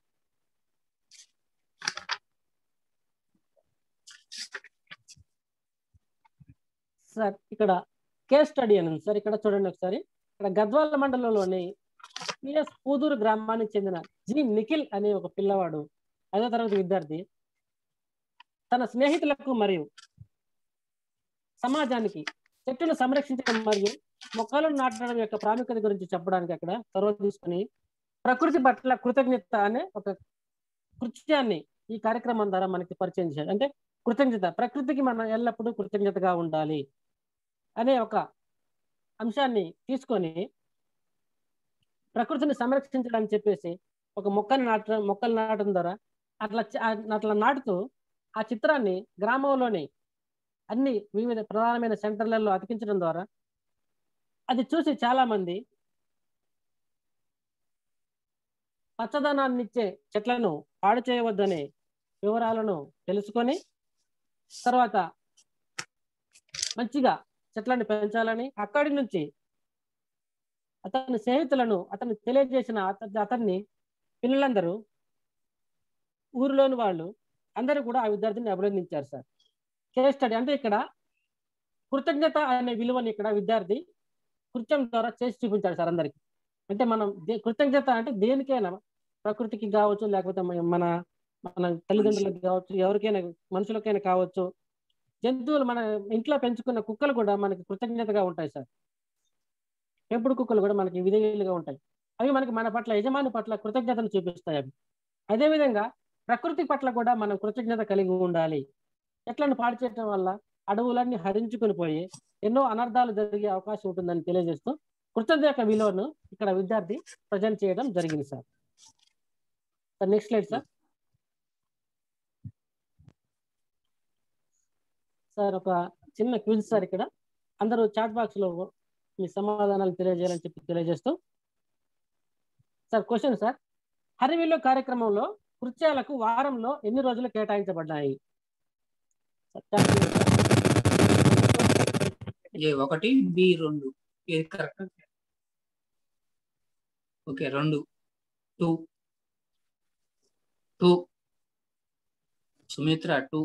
సార్ ఇక్కడ కేస్ స్టడీ అని ఉంది సార్ ఇక్కడ చూడండి ఒకసారి ఇక్కడ గద్వాల మండలంలోని పిఎస్ పూదూరు గ్రామానికి చెందిన జి నిఖిల్ అనే ఒక పిల్లవాడు ఐదో తరగతి విద్యార్థి తన స్నేహితులకు మరియు సమాజానికి చెట్టును సంరక్షించడం మరియు మొక్కలను నాటడం యొక్క ప్రాముఖ్యత గురించి చెప్పడానికి అక్కడ చొరవ తీసుకుని ప్రకృతి పట్ల కృతజ్ఞత అనే ఒక కృత్యాన్ని ఈ కార్యక్రమం ద్వారా మనకి పరిచయం చేశారు అంటే కృతజ్ఞత ప్రకృతికి మనం ఎల్లప్పుడూ కృతజ్ఞతగా ఉండాలి అనే ఒక అంశాన్ని తీసుకొని ప్రకృతిని సంరక్షించడానికి చెప్పేసి ఒక మొక్కని నాటడం మొక్కలు నాటడం ద్వారా అట్లా చ- అట్లా నాటుతూ ఆ చిత్రాన్ని గ్రామంలోని అన్ని వివిధ ప్రధానమైన సెంటర్లలో అతికించడం ద్వారా అది చూసి చాలా మంది పచ్చదనాన్ని ఇచ్చే చెట్లను పాడు చేయవద్దనే వివరాలను తెలుసుకొని తర్వాత మంచిగా చెట్లను పెంచాలని అక్కడి నుంచి అతని స్నేహితులను అతను తెలియజేసిన అత- అతన్ని పిల్లలందరూ ఊరిలోని వాళ్ళు అందరూ కూడా ఆ విద్యార్థిని అభినందించారు సార్ కేస్ స్టడీ అంటే ఇక్కడ కృతజ్ఞత అనే విలువని ఇక్కడ విద్యార్థి కృత్యం ద్వారా చేసి చూపించాడు సార్ అందరికి అంటే మనం దే- కృతజ్ఞత అంటే దేనికైనా ప్రకృతికి కావచ్చు లేకపోతే మన- మన మన తల్లిదండ్రులకు కావచ్చు ఎవరికైనా మనుషులకైనా కావచ్చు జంతువులు మన ఇంట్లో పెంచుకున్న కుక్కలు కూడా మనకి కృతజ్ఞతగా ఉంటాయి సార్ పెంపుడు కుక్కలు కూడా మనకి విధేయులుగా ఉంటాయి అవి మనకి మన పట్ల యజమాని పట్ల కృతజ్ఞతను చూపిస్తాయి అవి అదేవిధంగా ప్రకృతి పట్ల కూడా మనం కృతజ్ఞత కలిగి ఉండాలి చెట్లను పాడు చేయడం వల్ల అడవులన్నీ హరించుకుని పోయి ఎన్నో అనర్థాలు జరిగే అవకాశం ఉంటుందని తెలియజేస్తూ కృతజ్ఞత యొక్క విలువను ఇక్కడ విద్యార్థి ప్రజెంట్ చేయడం జరిగింది sir sir next slide sir sir ఒక చిన్న క్విజ్ సార్ ఇక్కడ అందరూ చాట్ బాక్స్ లో మీ సమాధానాలు తెలియజేయాలని చెప్పి తెలియజేస్తూ సార్ క్వశ్చన్ సార్ హరివిల్లు కార్యక్రమంలో కృత్యాలకు వారంలో ఎన్ని రోజులు కేటాయించబడ్డాయి సార్, chat చేయండి సార్. ఏ ఒకటి బి రెండు ఏది కరెక్ట్ ఓకే రెండు two two Sumitra two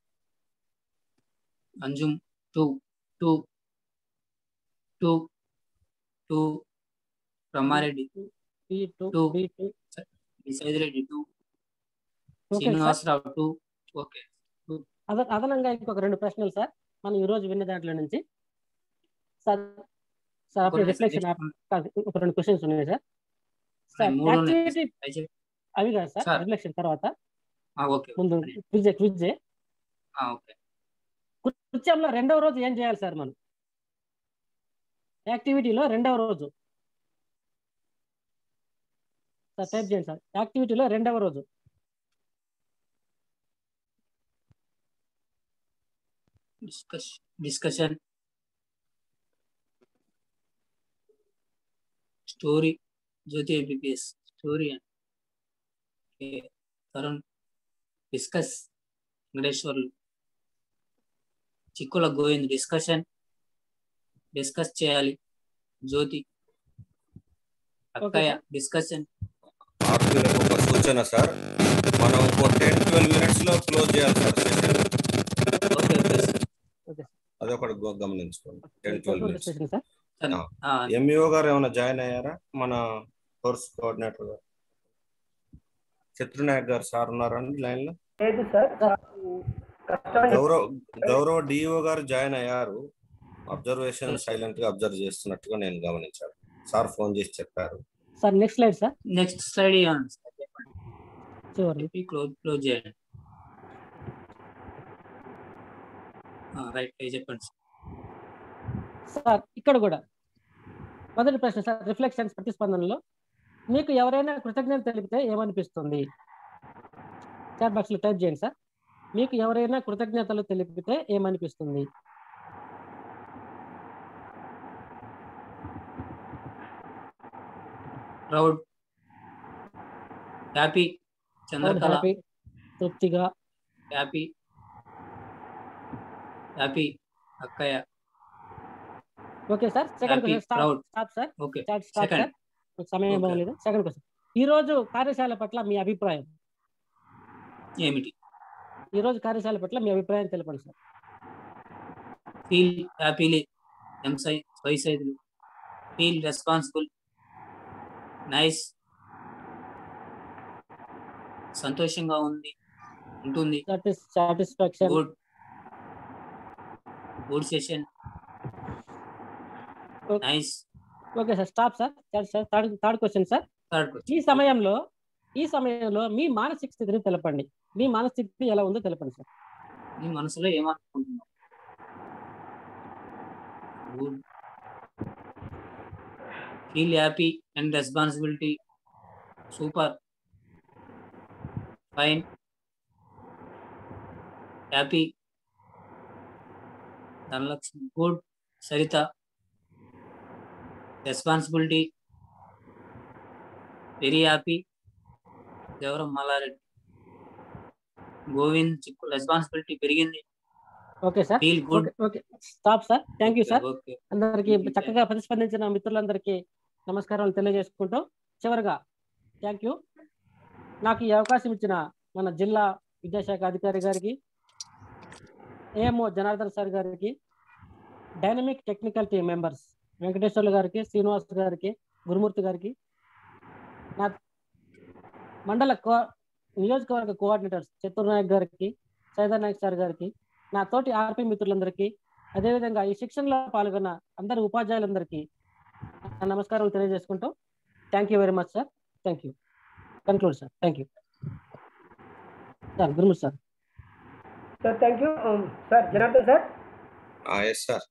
Anjum two two two two Ramareddy B two two B two Saidireddy two okay sir Srinivasarao two okay అద అదనంగా ఇంకొక రెండు ప్రశ్నలు సార్ మనం ఈ రోజు విన్న దాంట్లో నుంచి సార్ సార్ అప్పుడు కొన్ని రిఫ్లెక్షన్ suggestion- కాదు ఒక రెండు క్వశ్చన్స్ ఉన్నాయి సార్ సార్ మూడు ఉన్నాయి. యాక్టివిటీ దయచేసి- అవి కాదు సార్ సార్. రిఫ్లెక్షన్ తర్వాత ఆ, ఓకే ముందు క్విజ్ క్విజ్ ఆ, ఓకే కృత్యంలో రెండవ రోజు ఏం చేయాలి సార్ మనం యాక్టివిటీలో రెండవ రోజు సార్ టైప్ చేయండి సార్ యాక్టివిటీలో రెండవ రోజు discuss discussion story Jyothi MBBS story Tarun discuss Venkateswarlu Chikkula Govind discussion discuss చేయాలి జ్యోతి అక్కయ్య డిస్కషన్ ఆర్పీలకు ఒక సూచన సార్ మనం ఇంకో టెన్ ట్వెల్వ్ మినిట్స్ లో క్లోజ్ చేయాలి sir session okay okay sir okay అదొకటి గ- గమనించుకోండి ten twelve minutes session sir ఆ, ఎంఈఓ గారు ఏమైనా జాయిన్ అయ్యారా మన కోర్స్ కోఆర్డినేటర్ గారు శత్రునాయక్ గారు సార్ ఉన్నారండి లైన్ లో లేదు సార్ కష్టమైన గౌరవ్ గౌరవ్ డిఓ గారు జాయిన్ అయ్యారు అబ్జర్వేషన్ సైలెంట్ గా అబ్జర్వ్ చేస్తున్నట్టుగా నేను గమనించాను సార్ ఫోన్ చేసి చెప్పారు sir next slide sir next slide ఇవ్వండి సార్ చివరి చెప్పి క్లోజ్ క్లోజ్ చేయండి రైట్ చెప్పండి సార్ సార్ ఇక్కడ కూడా మొదటి ప్రశ్న సార్ రిఫ్లెక్షన్స్ ప్రతిస్పందనలో మీకు ఎవరైనా కృతజ్ఞత తెలిపితే ఏమనిపిస్తుంది చాట్ బాక్స్ లో టైప్ చేయండి సార్ మీకు ఎవరైనా కృతజ్ఞతలు తెలిపితే ఏమనిపిస్తుంది ప్రౌడ్ హ్యాపీ చంద్రకళ హ్యాపీ తృప్తిగా హ్యాపీ హ్యాపీ అక్కయ్య okay sir second Happy, question stop proud. Stop sir okay stop stop second sir మీకు సమయం Okay. బాగలేదు సెకండ్ క్వశ్చన్ ఈ రోజు కార్యశాల పట్ల మీ అభిప్రాయం ఏమిటి ఈ రోజు కార్యశాల పట్ల మీ అభిప్రాయం తెలపండి సార్ ఫీల్ హ్యాపీలీ ఎంసై స్వైసైదులు ఫీల్ రెస్పాన్సిబుల్ నైస్ సంతోషంగా ఉంది ఉంటుంది satisfaction good good session nice okay sir stop sir sir third third question sir third ఈ సమయంలో ఈ సమయంలో మీ మానసిక స్థితిని తెలపండి మీ మానసిక స్థితి ఎలా ఉందో తెలపండి సార్ నీ మనసులో ఏమనుకుంటున్నావు good feel happy and responsibility super fine happy Dhanalakshmi good Saritha responsibility very happy Devaram Mallareddy Govind చిక్కు రెస్పాన్సిబిలిటీ పెరిగింది okay sir feel good okay okay stop sir thank you sir okay అందరికి చక్కగా ప్రతిస్పందించిన మిత్రులందరికీ నమస్కారాలు తెలియజేసుకుంటూ చివరిగా థ్యాంక్ యూ నాకు ఈ అవకాశం ఇచ్చిన మన జిల్లా విద్యాశాఖ అధికారి గారికి ఏఎంఓ జనార్దన్ సార్ గారికి dynamic technical team members Venkateswarlu గారికి శ్రీనివాస్ గారికి గురుమూర్తి గారికి నా మండల కో నియోజకవర్గ కోఆర్డినేటర్స్ చతుర్ నాయక్ గారికి సైదర్ నాయక్ సార్ గారికి నా తోటి ఆర్పి మిత్రులందరికీ అదేవిధంగా ఈ శిక్షణలో పాల్గొన్న అందరి ఉపాధ్యాయులందరికీ నా నమస్కారాలు తెలియజేసుకుంటూ thank you very much sir thank you conclude sir thank you sir Gurumurthy sir sir thank you sir Janardhan sir yes sir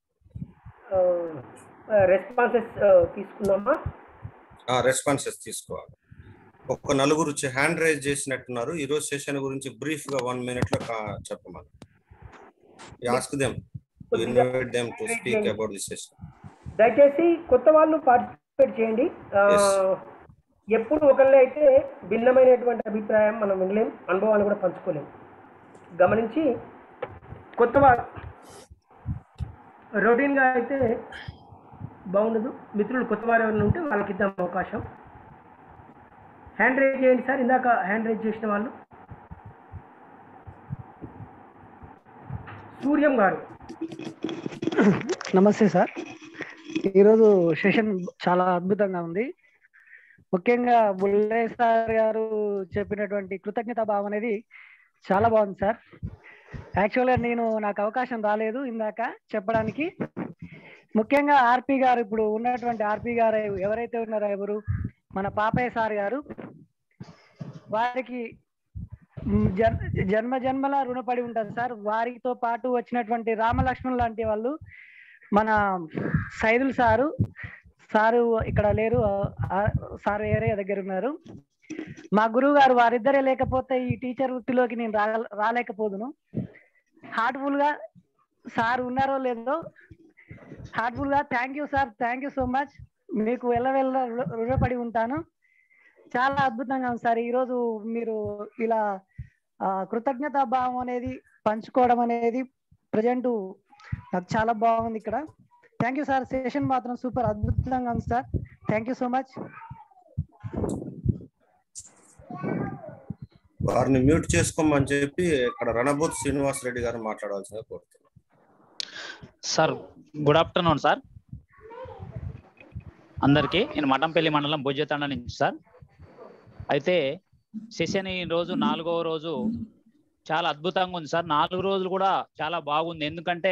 responses తీసుకుందామా రెస్పాన్సెస్ తీసుకోవాలి ఒక్క నలుగురు హ్యాండ్ రైజ్ చేసినట్టున్నారు ఈ రోజు సెషన్ గురించి బ్రీఫ్ గా వన్ మినిట్ లో కా- చెప్పమని ask them invite them to speak about the session దయచేసి కొత్త వాళ్ళు పార్టిసిపేట్ చేయండి ఆ, Yes. ఎప్పుడు ఒకళ్ళే అయితే భిన్నమైనటువంటి అభిప్రాయం మనం వినలేం అనుభవాన్ని కూడా పంచుకోలేం గమనించి కొత్త వాళ్ళు రొటీన్గా అయితే బాగుండదు మిత్రులు కొత్త వారు ఎవరైనా ఉంటే వాళ్ళకి ఇద్దాం అవకాశం హ్యాండ్ రైజ్ చేయండి సార్ ఇందాక హ్యాండ్ రైజ్ చేసిన వాళ్ళు సూర్యం గారు నమస్తే సార్ ఈరోజు సెషన్ చాలా అద్భుతంగా ఉంది ముఖ్యంగా బుల్లే సార్ గారు చెప్పినటువంటి కృతజ్ఞత భావం అనేది చాలా బాగుంది సార్ యాక్చువల్గా నేను నాకు అవకాశం రాలేదు ఇందాక చెప్పడానికి ముఖ్యంగా ఆర్పి గారు ఇప్పుడు ఉన్నటువంటి ఆర్పి గారు ఎవరైతే ఉన్నారో ఎవరు మన పాపయ్య సార్ గారు వారికి మ్, జన్- జన్మ జన్మల రుణపడి ఉంటారు సార్ వారితో పాటు వచ్చినటువంటి రామలక్ష్మణ్ లాంటి వాళ్ళు మన సైదుల్ సారు సారు ఇక్కడ లేరు ఆ, సార్ వేరే దగ్గర ఉన్నారు మా గురువు గారు వారిద్దరే లేకపోతే ఈ టీచర్ వృత్తిలోకి నేను రా రాలేకపోదును హార్ట్ఫుల్ గా సార్ ఉన్నారో లేదో హార్ట్ఫుల్ గా thank you sir thank you so much మీకు వెళ్ళవెళ్ళ రుణ- రుణపడి ఉంటాను చాలా అద్భుతంగా ఉంది సార్ ఈరోజు మీరు ఇలా ఆ, కృతజ్ఞతా భావం అనేది పంచుకోవడం అనేది ప్రజెంట్ నాకు చాలా బాగుంది ఇక్కడ థ్యాంక్ యూ సార్ సెషన్ మాత్రం సూపర్ అద్భుతంగా ఉంది sir thank you so much వారిని మ్యూట్ చేసుకోమని చెప్పి ఇక్కడ రణబోత్ శ్రీనివాస్ రెడ్డి గారు మాట్లాడాల్సిందిగా కోరుతున్నాను సార్ గుడ్ ఆఫ్టర్నూన్ సార్ అందరికీ నేను మఠంపల్లి మండలం భుజతండ నుంచి సార్ అయితే సెషన్ ఈ రోజు నాలుగవ రోజు చాలా అద్భుతంగా ఉంది సార్ నాలుగు రోజులు కూడా చాలా బాగుంది ఎందుకంటే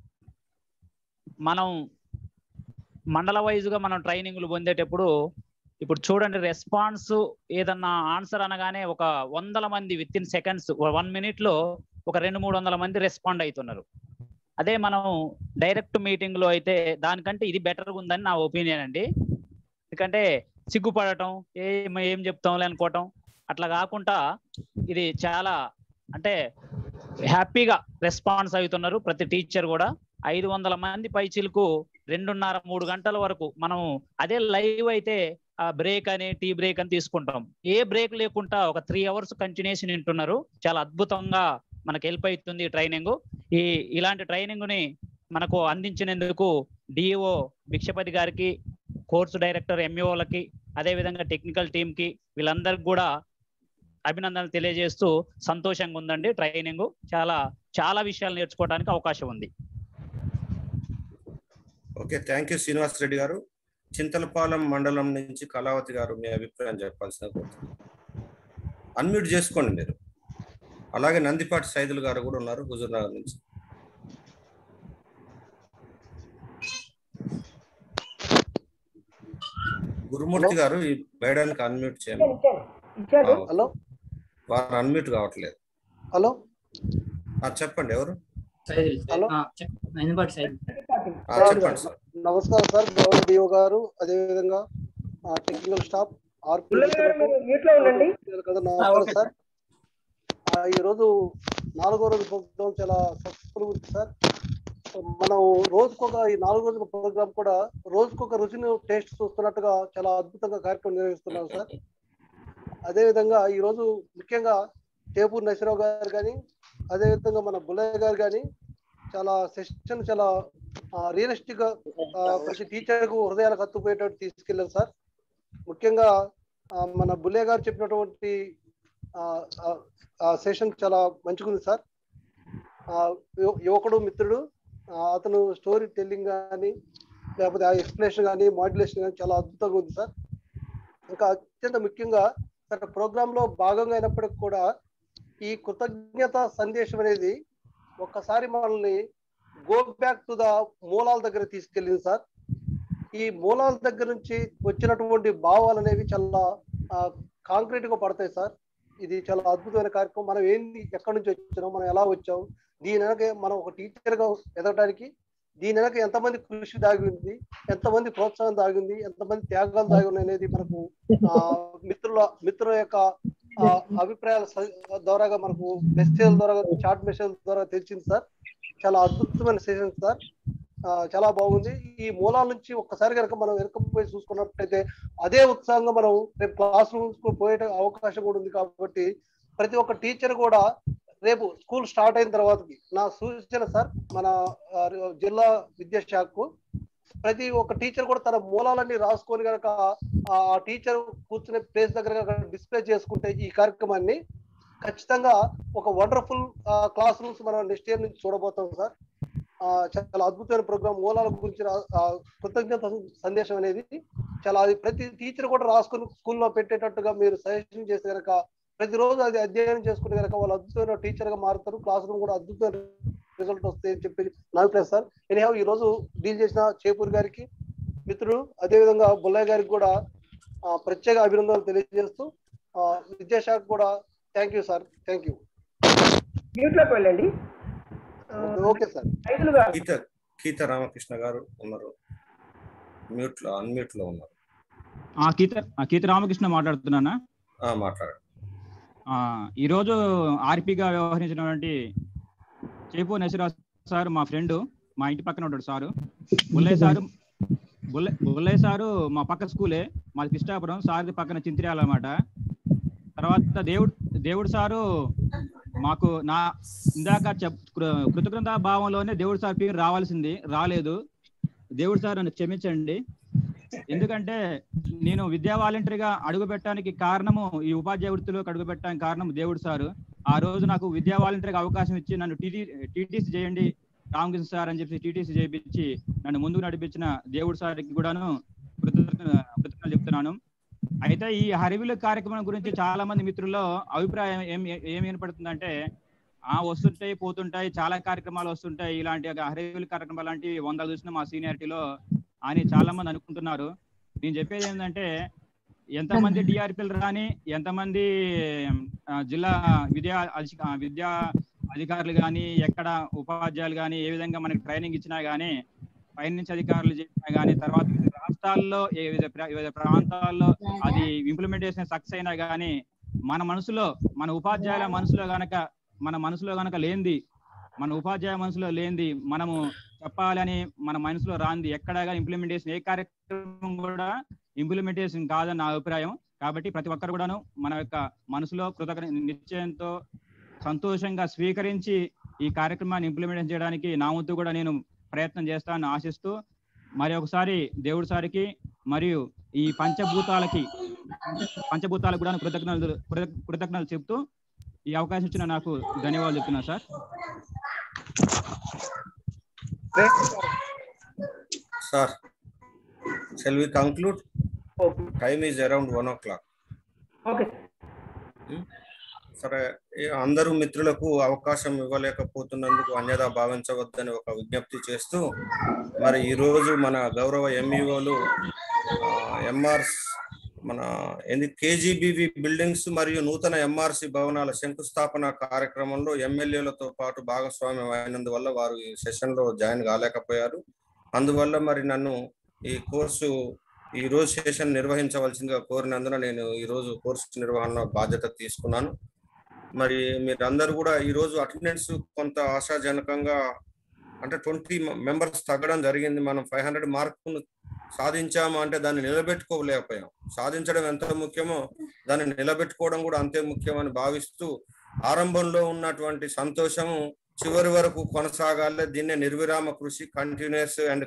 మనం మండల వైజ్గా మనం ట్రైనింగ్లు పొందేటప్పుడు ఇప్పుడు చూడండి రెస్పాన్స్ ఏదన్నా ఆన్సర్ అనగానే ఒక వందల మంది within seconds one minute లో ఒక రెండు మూడు వందల మంది రెస్పాండ్ అవుతున్నారు అదే మనం డైరెక్ట్ మీటింగ్ లో అయితే దానికంటే ఇది బెటర్ ఉందని నా ఒపీనియన్ అండి ఎందుకంటే సిగ్గుపడటం ఏం ఏం చెప్తాంలే అనుకోవటం అట్లా కాకుండా ఇది చాలా అంటే హ్యాపీగా రెస్పాన్స్ అవుతున్నారు ప్రతి టీచర్ కూడా ఐదు వందల మంది పైచిలకు రెండున్నర మూడు గంటల వరకు మనం అదే లైవ్ అయితే ఆ బ్రేక్ అని టీ బ్రేక్ అని తీసుకుంటాం ఏ బ్రేక్ లేకుండా ఒక త్రీ అవర్స్ కంటిన్యూషన్ వింటున్నారు చాలా అద్భుతంగా మనకు హెల్ప్ అవుతుంది ట్రైనింగ్ ఈ ఇలాంటి ట్రైనింగ్ ని మనకు అందించినందుకు డిఓ భిక్షపతి గారికి కోర్సు డైరెక్టర్ ఎంఈఓలకి అదేవిధంగా టెక్నికల్ టీమ్ కి వీళ్ళందరికి కూడా అభినందనలు తెలియజేస్తూ సంతోషంగా ఉందండి ట్రైనింగ్ చాలా చాలా విషయాలు నేర్చుకోవడానికి అవకాశం ఉంది okay thank you Srinivas Reddy గారు చింతలపాలెం మండలం నుంచి కళావతి గారు మీ అభిప్రాయం చెప్పాల్సిన కోరుతున్నాను అన్మ్యూట్ చేసుకోండి మీరు అలాగే నందిపాటి సైదులు గారు కూడా ఉన్నారు హుజూర్ నగర్ నుంచి గురుమూర్తి గారు ఈ వేయడానికి అన్మ్యూట్ చేయండి ఇచ్చాడు హలో వారు అన్మ్యూట్ కావట్లేదు హలో ఆ, చెప్పండి ఎవరు హలో ఎన్నిపాటి సైడ్ ఆ, చెప్పండి సార్ నమస్కారం సార్ గౌరవ డిఓ గారు అదేవిధంగా టెక్నికల్ స్టాఫ్ ఆర్పి పుల్లయ్య గారు మీరు మ్యూట్ లో ఉండండి కదా ఆ, నమస్కారం ఓకే సార్ ఆ, ఈరోజు నాలుగో రోజు ప్రోగ్రామ్ చాలా సక్సెస్ఫుల్ ఉంది సార్ మనం రోజుకొక ఈ నాలుగు రోజుల ప్రోగ్రామ్ కూడా రోజుకొక రుచిని టేస్ట్ చూస్తున్నట్టుగా చాలా అద్భుతంగా కార్యక్రమం నిర్వహిస్తున్నాం సార్ అదేవిధంగా ఈరోజు ముఖ్యంగా టేపూర్ నరసింహరావు గారు కానీ అదేవిధంగా మన బుల్లయ్య గారు కానీ చాలా సెషన్ చాలా రియలిస్టిక్ గా ఆ, ప్రతి టీచర్ కు హృదయాలకు హత్తుకుపోయేటట్టు తీసుకెళ్ళారు సార్ ముఖ్యంగా ఆ, మన బుల్లయ్య గారు చెప్పినటువంటి సెషన్ చాలా మంచిగా ఉంది సార్ ఆ, యు- యువకుడు మిత్రుడు ఆ, అతను స్టోరీ టెల్లింగ్ కానీ లేకపోతే ఆ ఎక్స్ప్లెనేషన్ కానీ మాడ్యులేషన్ కానీ చాలా అద్భుతంగా ఉంది సార్ ఇంకా అత్యంత ముఖ్యంగా సార్ ప్రోగ్రామ్ లో భాగంగా అయినప్పటికీ కూడా ఈ కృతజ్ఞత సందేశం అనేది ఒక్కసారి మనల్ని గో బ్యాక్ టు ద మూలాల దగ్గర తీసుకెళ్ళింది సార్ ఈ మూలాల దగ్గర నుంచి వచ్చినటువంటి భావాలు అనేవి చాలా కాంక్రీట్ గా పడతాయి సార్ ఇది చాలా అద్భుతమైన కార్యక్రమం మనం ఏంది ఎక్కడి నుంచి వచ్చినాం మనం ఎలా వచ్చాం దీని వెనక మనం ఒక టీచర్ గా ఎదగడానికి దీని వెనక ఎంతమంది కృషి దాగి ఉంది ఎంతమంది ప్రోత్సాహం దాగి ఉంది ఎంతమంది త్యాగాలు దాగి ఉన్నాయి అనేది మనకు ఆ, మిత్రుల మిత్రుల యొక్క ఆ, అభిప్రాయాల స- ద్వారాగా మనకు మెసేజ్ ద్వారా చాట్ మెసేజ్ ద్వారా తెలిసింది సార్ చాలా అద్భుతమైన సెషన్ సార్ ఆ, చాలా బాగుంది ఈ మూలాల నుంచి ఒక్కసారి కనుక మనం వెనకపోయి చూసుకున్నట్టయితే అదే ఉత్సాహంగా మనం రేపు క్లాస్ రూమ్స్ కు పోయే అవకాశం కూడా ఉంది కాబట్టి ప్రతి ఒక్క టీచర్ కూడా రేపు స్కూల్ స్టార్ట్ అయిన తర్వాతకి నా సూచన సార్ మన ఆ, జిల్లా విద్యాశాఖకు ప్రతి ఒక్క టీచర్ కూడా తన మూలాలన్నీ రాసుకొని కనుక ఆ టీచర్ కూర్చునే ప్లేస్ దగ్గర డిస్ప్లే చేసుకుంటే ఈ కార్యక్రమాన్ని ఖచ్చితంగా ఒక వండర్ఫుల్ క్లాస్ రూమ్స్ మనం నెక్స్ట్ ఇయర్ నుంచి చూడబోతాం సార్ ఆ, చాలా అద్భుతమైన ప్రోగ్రామ్ మూలాల గురించి రా- ఆ, కృతజ్ఞత సందేశం అనేది చాలా అది ప్రతి టీచర్ కూడా రాసుకుని స్కూల్లో పెట్టేటట్టుగా మీరు సజెషన్ చేస్తే కనుక ప్రతిరోజు అది అధ్యయనం చేసుకుంటే కనుక వాళ్ళు అద్భుతమైన టీచర్ గా మారుతారు క్లాస్ రూమ్ కూడా అద్భుతమైన రిజల్ట్ వస్తాయి అని చెప్పి నా అభిప్రాయం సార్ ఎనీహావ్ ఈ రోజు డీల్ చేసిన చేపూర్ గారికి మిత్రుడు అదేవిధంగా బుల్లయ్య గారికి కూడా ఆ, ప్రత్యేక అభినందనలు తెలియజేస్తూ ఆ, విద్యాశాఖ కూడా thank you sir thank you mute లోకి వెళ్ళండి ఓకే సార్ ఐదులుగా గీత గీత రామకృష్ణ గారు ఉన్నారు మ్యూట్ లో అన్మ్యూట్ లో ఉన్నారు ఆ కీత ఆ కీత రామకృష్ణ మాట్లాడుతున్నానా ఆ, మాట్లాడండి ఆ, ఈరోజు ఆర్పిగా వ్యవహరించినటువంటి చేపు నసిరాజ్ సార్ మా ఫ్రెండ్ మా ఇంటి పక్కన ఉంటాడు సారు బుల్లయ్య సారు బుల్ల బుల్లయ్య సారు మా పక్క స్కూలే మాది కృష్ణాపురం సార్ది పక్కన చింతిరాల అనమాట తర్వాత దేవుడు దేవుడు సారు మాకు నా ఇందాక చెప్ కృ- కృతజ్ఞతా భావంలోనే దేవుడు సార్ పేరు రావాల్సింది రాలేదు దేవుడు సార్ నన్ను క్షమించండి ఎందుకంటే నేను విద్యా వాలంటరీగా అడుగు పెట్టడానికి కారణము ఈ ఉపాధ్యాయ వృత్తిలోకి అడుగు పెట్టడానికి కారణం దేవుడు సారు ఆ రోజు నాకు విద్యా వాలంటరీగా అవకాశం ఇచ్చి నన్ను టీటీ టీటీసీ చేయండి రామకృష్ణ సార్ అని చెప్పి టీటీసీ చేయించి నన్ను ముందుకు నడిపించిన దేవుడు సార్కి కూడాను కృతజ్ఞ కృతజ్ఞతలు చెప్తున్నాను అయితే ఈ హరివిలు కార్యక్రమం గురించి చాలా మంది మిత్రుల్లో అభిప్రాయం ఏం ఏం ఏర్పడుతుందంటే ఆ వస్తుంటాయి పోతుంటాయి చాలా కార్యక్రమాలు వస్తుంటాయి ఇలాంటి హరివిలు కార్యక్రమాలు లాంటివి వందలు చూసిన మా సీనియారిటీలో అని చాలా మంది అనుకుంటున్నారు నేను చెప్పేది ఏంటంటే ఎంతమంది డిఆర్పీలు రాని ఎంతమంది ఆ, జిల్లా విద్యా అధిక- ఆ, విద్యా అధికారులు కానీ ఎక్కడ ఉపాధ్యాయులు కానీ ఏ విధంగా మనకి ట్రైనింగ్ ఇచ్చినా కానీ పైనుంచి అధికారులు చెప్పినా కానీ తర్వాత వివిధ రాష్ట్రాల్లో ఏ వివిధ ప్ర- వివిధ ప్రాంతాల్లో అది ఇంప్లిమెంటేషన్ సక్సెస్ అయినా కానీ మన మనసులో మన ఉపాధ్యాయుల మనసులో గనక మన మనసులో గనక లేనిది మన ఉపాధ్యాయ మనసులో లేనిది మనము చెప్పాలని మన మనసులో రాంది ఎక్కడగా ఇంప్లిమెంటేషన్ ఏ కార్యక్రమం కూడా ఇంప్లిమెంటేషన్ కాదని నా అభిప్రాయం కాబట్టి ప్రతి ఒక్కరు కూడాను మన యొక్క మనసులో కృతజ్ఞ నిశ్చయంతో సంతోషంగా స్వీకరించి ఈ కార్యక్రమాన్ని ఇంప్లిమెంట్ చేయడానికి నా వంతు కూడా నేను ప్రయత్నం చేస్తానని ఆశిస్తూ మరి ఒకసారి దేవుడి సారికి మరియు ఈ పంచభూతాలకి పంచభూతాలకు కూడా కృతజ్ఞతలు కృత- కృతజ్ఞతలు చెప్తూ ఈ అవకాశం ఇచ్చిన నాకు ధన్యవాదాలు చెప్తున్నా sir sir shall we conclude time is around one o'clock okay సరే ఈ అందరూ మిత్రులకు అవకాశం ఇవ్వలేకపోతున్నందుకు అన్యదా భావించవద్దని ఒక విజ్ఞప్తి చేస్తూ మరి ఈ రోజు మన గౌరవ ఎంఈఓలు ఎంఆర్స్ మన ఏంది కేజీబీవి బిల్డింగ్స్ మరియు నూతన ఎంఆర్సి భవనాల శంకుస్థాపన కార్యక్రమంలో ఎమ్మెల్యేలతో పాటు భాగస్వామ్యం అయినందువల్ల వారు ఈ సెషన్ లో జాయిన్ కాలేకపోయారు అందువల్ల మరి నన్ను ఈ కోర్సు ఈ రోజు సెషన్ నిర్వహించవలసిందిగా కోరినందున నేను ఈ రోజు కోర్సు నిర్వహణ బాధ్యత తీసుకున్నాను మరి మీరందరూ కూడా ఈ రోజు అటెండెన్స్ కొంత ఆశాజనకంగా అంటే ట్వంటీ మెంబర్స్ తగ్గడం జరిగింది మనం ఫైవ్ హండ్రెడ్ మార్కులు సాధించాము అంటే దాన్ని నిలబెట్టుకోలేకపోయాం సాధించడం ఎంత ముఖ్యమో దాన్ని నిలబెట్టుకోవడం కూడా అంతే ముఖ్యమని భావిస్తూ ఆరంభంలో ఉన్నటువంటి సంతోషము చివరి వరకు కొనసాగాలి దీన్నే నిర్విరామ కృషి కంటిన్యూస్ అండ్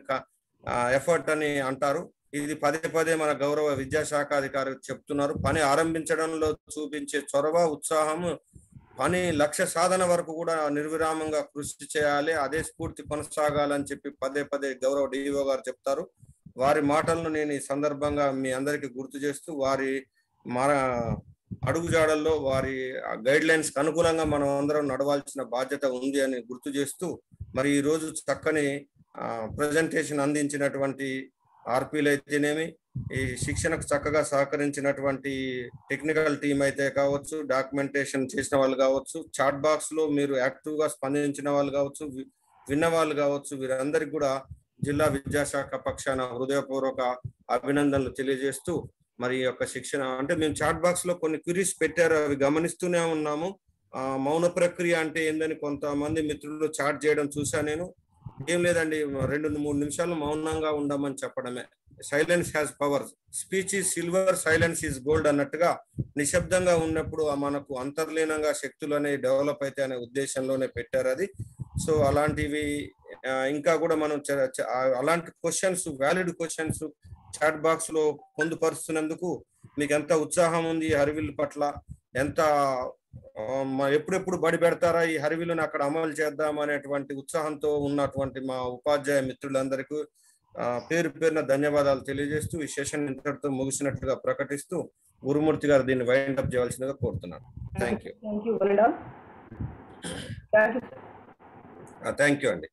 ఎఫర్ట్ అని అంటారు ఇది పదే పదే మన గౌరవ విద్యాశాఖ అధికారి చెప్తున్నారు పని ఆరంభించడంలో చూపించే చొరవ ఉత్సాహము పని లక్ష్య సాధన వరకు కూడా నిర్విరామంగా కృషి చేయాలి అదే స్ఫూర్తి కొనసాగాలని చెప్పి పదే పదే గౌరవ డిఓ గారు చెప్తారు వారి మాటలను నేను ఈ సందర్భంగా మీ అందరికీ గుర్తు చేస్తూ వారి మన అడుగుజాడల్లో వారి గైడ్ లైన్స్ కి అనుకూలంగా మనం అందరం నడవాల్సిన బాధ్యత ఉంది అని గుర్తు చేస్తూ మరి ఈ రోజు చక్కని ప్రజెంటేషన్ అందించినటువంటి ఆర్పీలు అయితేనేమి ఈ శిక్షణకు చక్కగా సహకరించినటువంటి టెక్నికల్ టీం అయితే కావచ్చు డాక్యుమెంటేషన్ చేసిన వాళ్ళు కావచ్చు చాట్ బాక్స్ లో మీరు యాక్టివ్ గా స్పందించిన వాళ్ళు కావచ్చు వి- విన్న వాళ్ళు కావచ్చు వీరందరికీ కూడా జిల్లా విద్యాశాఖ పక్షాన హృదయపూర్వక అభినందనలు తెలియజేస్తూ మరి ఈ యొక్క శిక్షణ అంటే మేము చాట్ బాక్స్ లో కొన్ని క్విరీస్ పెట్టారు అవి గమనిస్తూనే ఉన్నాము ఆ, మౌన ప్రక్రియ అంటే ఏందని కొంతమంది మిత్రులు చాట్ చేయడం చూసా నేను ఏం లేదండి రెండు మూడు నిమిషాలు మౌనంగా ఉండమని చెప్పడమే silence has power speech is silver silence is gold అన్నట్టుగా నిశ్శబ్దంగా ఉన్నప్పుడు ఆ మనకు అంతర్లీనంగా శక్తులు అనేవి డెవలప్ అయితే అనే ఉద్దేశంలోనే పెట్టారు అది సో అలాంటివి ఆ, ఇంకా కూడా మనం చ- చ- ఆ, అలాంటి questions valid questions chat box లో పొందుపరుస్తున్నందుకు మీకు ఎంత ఉత్సాహం ఉంది ఈ హరివిల్ పట్ల ఎంత ఆ, మా ఎప్పుడెప్పుడు బడి పెడతారా ఈ హరివిల్లుని అక్కడ అమలు చేద్దాం అనేటువంటి ఉత్సాహంతో ఉన్నటువంటి మా ఉపాధ్యాయ మిత్రులందరికీ ఆ, పేరు పేరున ధన్యవాదాలు తెలియజేస్తూ ఈ సెషన్ ఇంతటితో ముగిసినట్లుగా ప్రకటిస్తూ గురుమూర్తి గారు దీన్ని వైండ్ అప్ చేయవలసిందిగా కోరుతున్నాను thank you thank you one and all thank you thank you అండి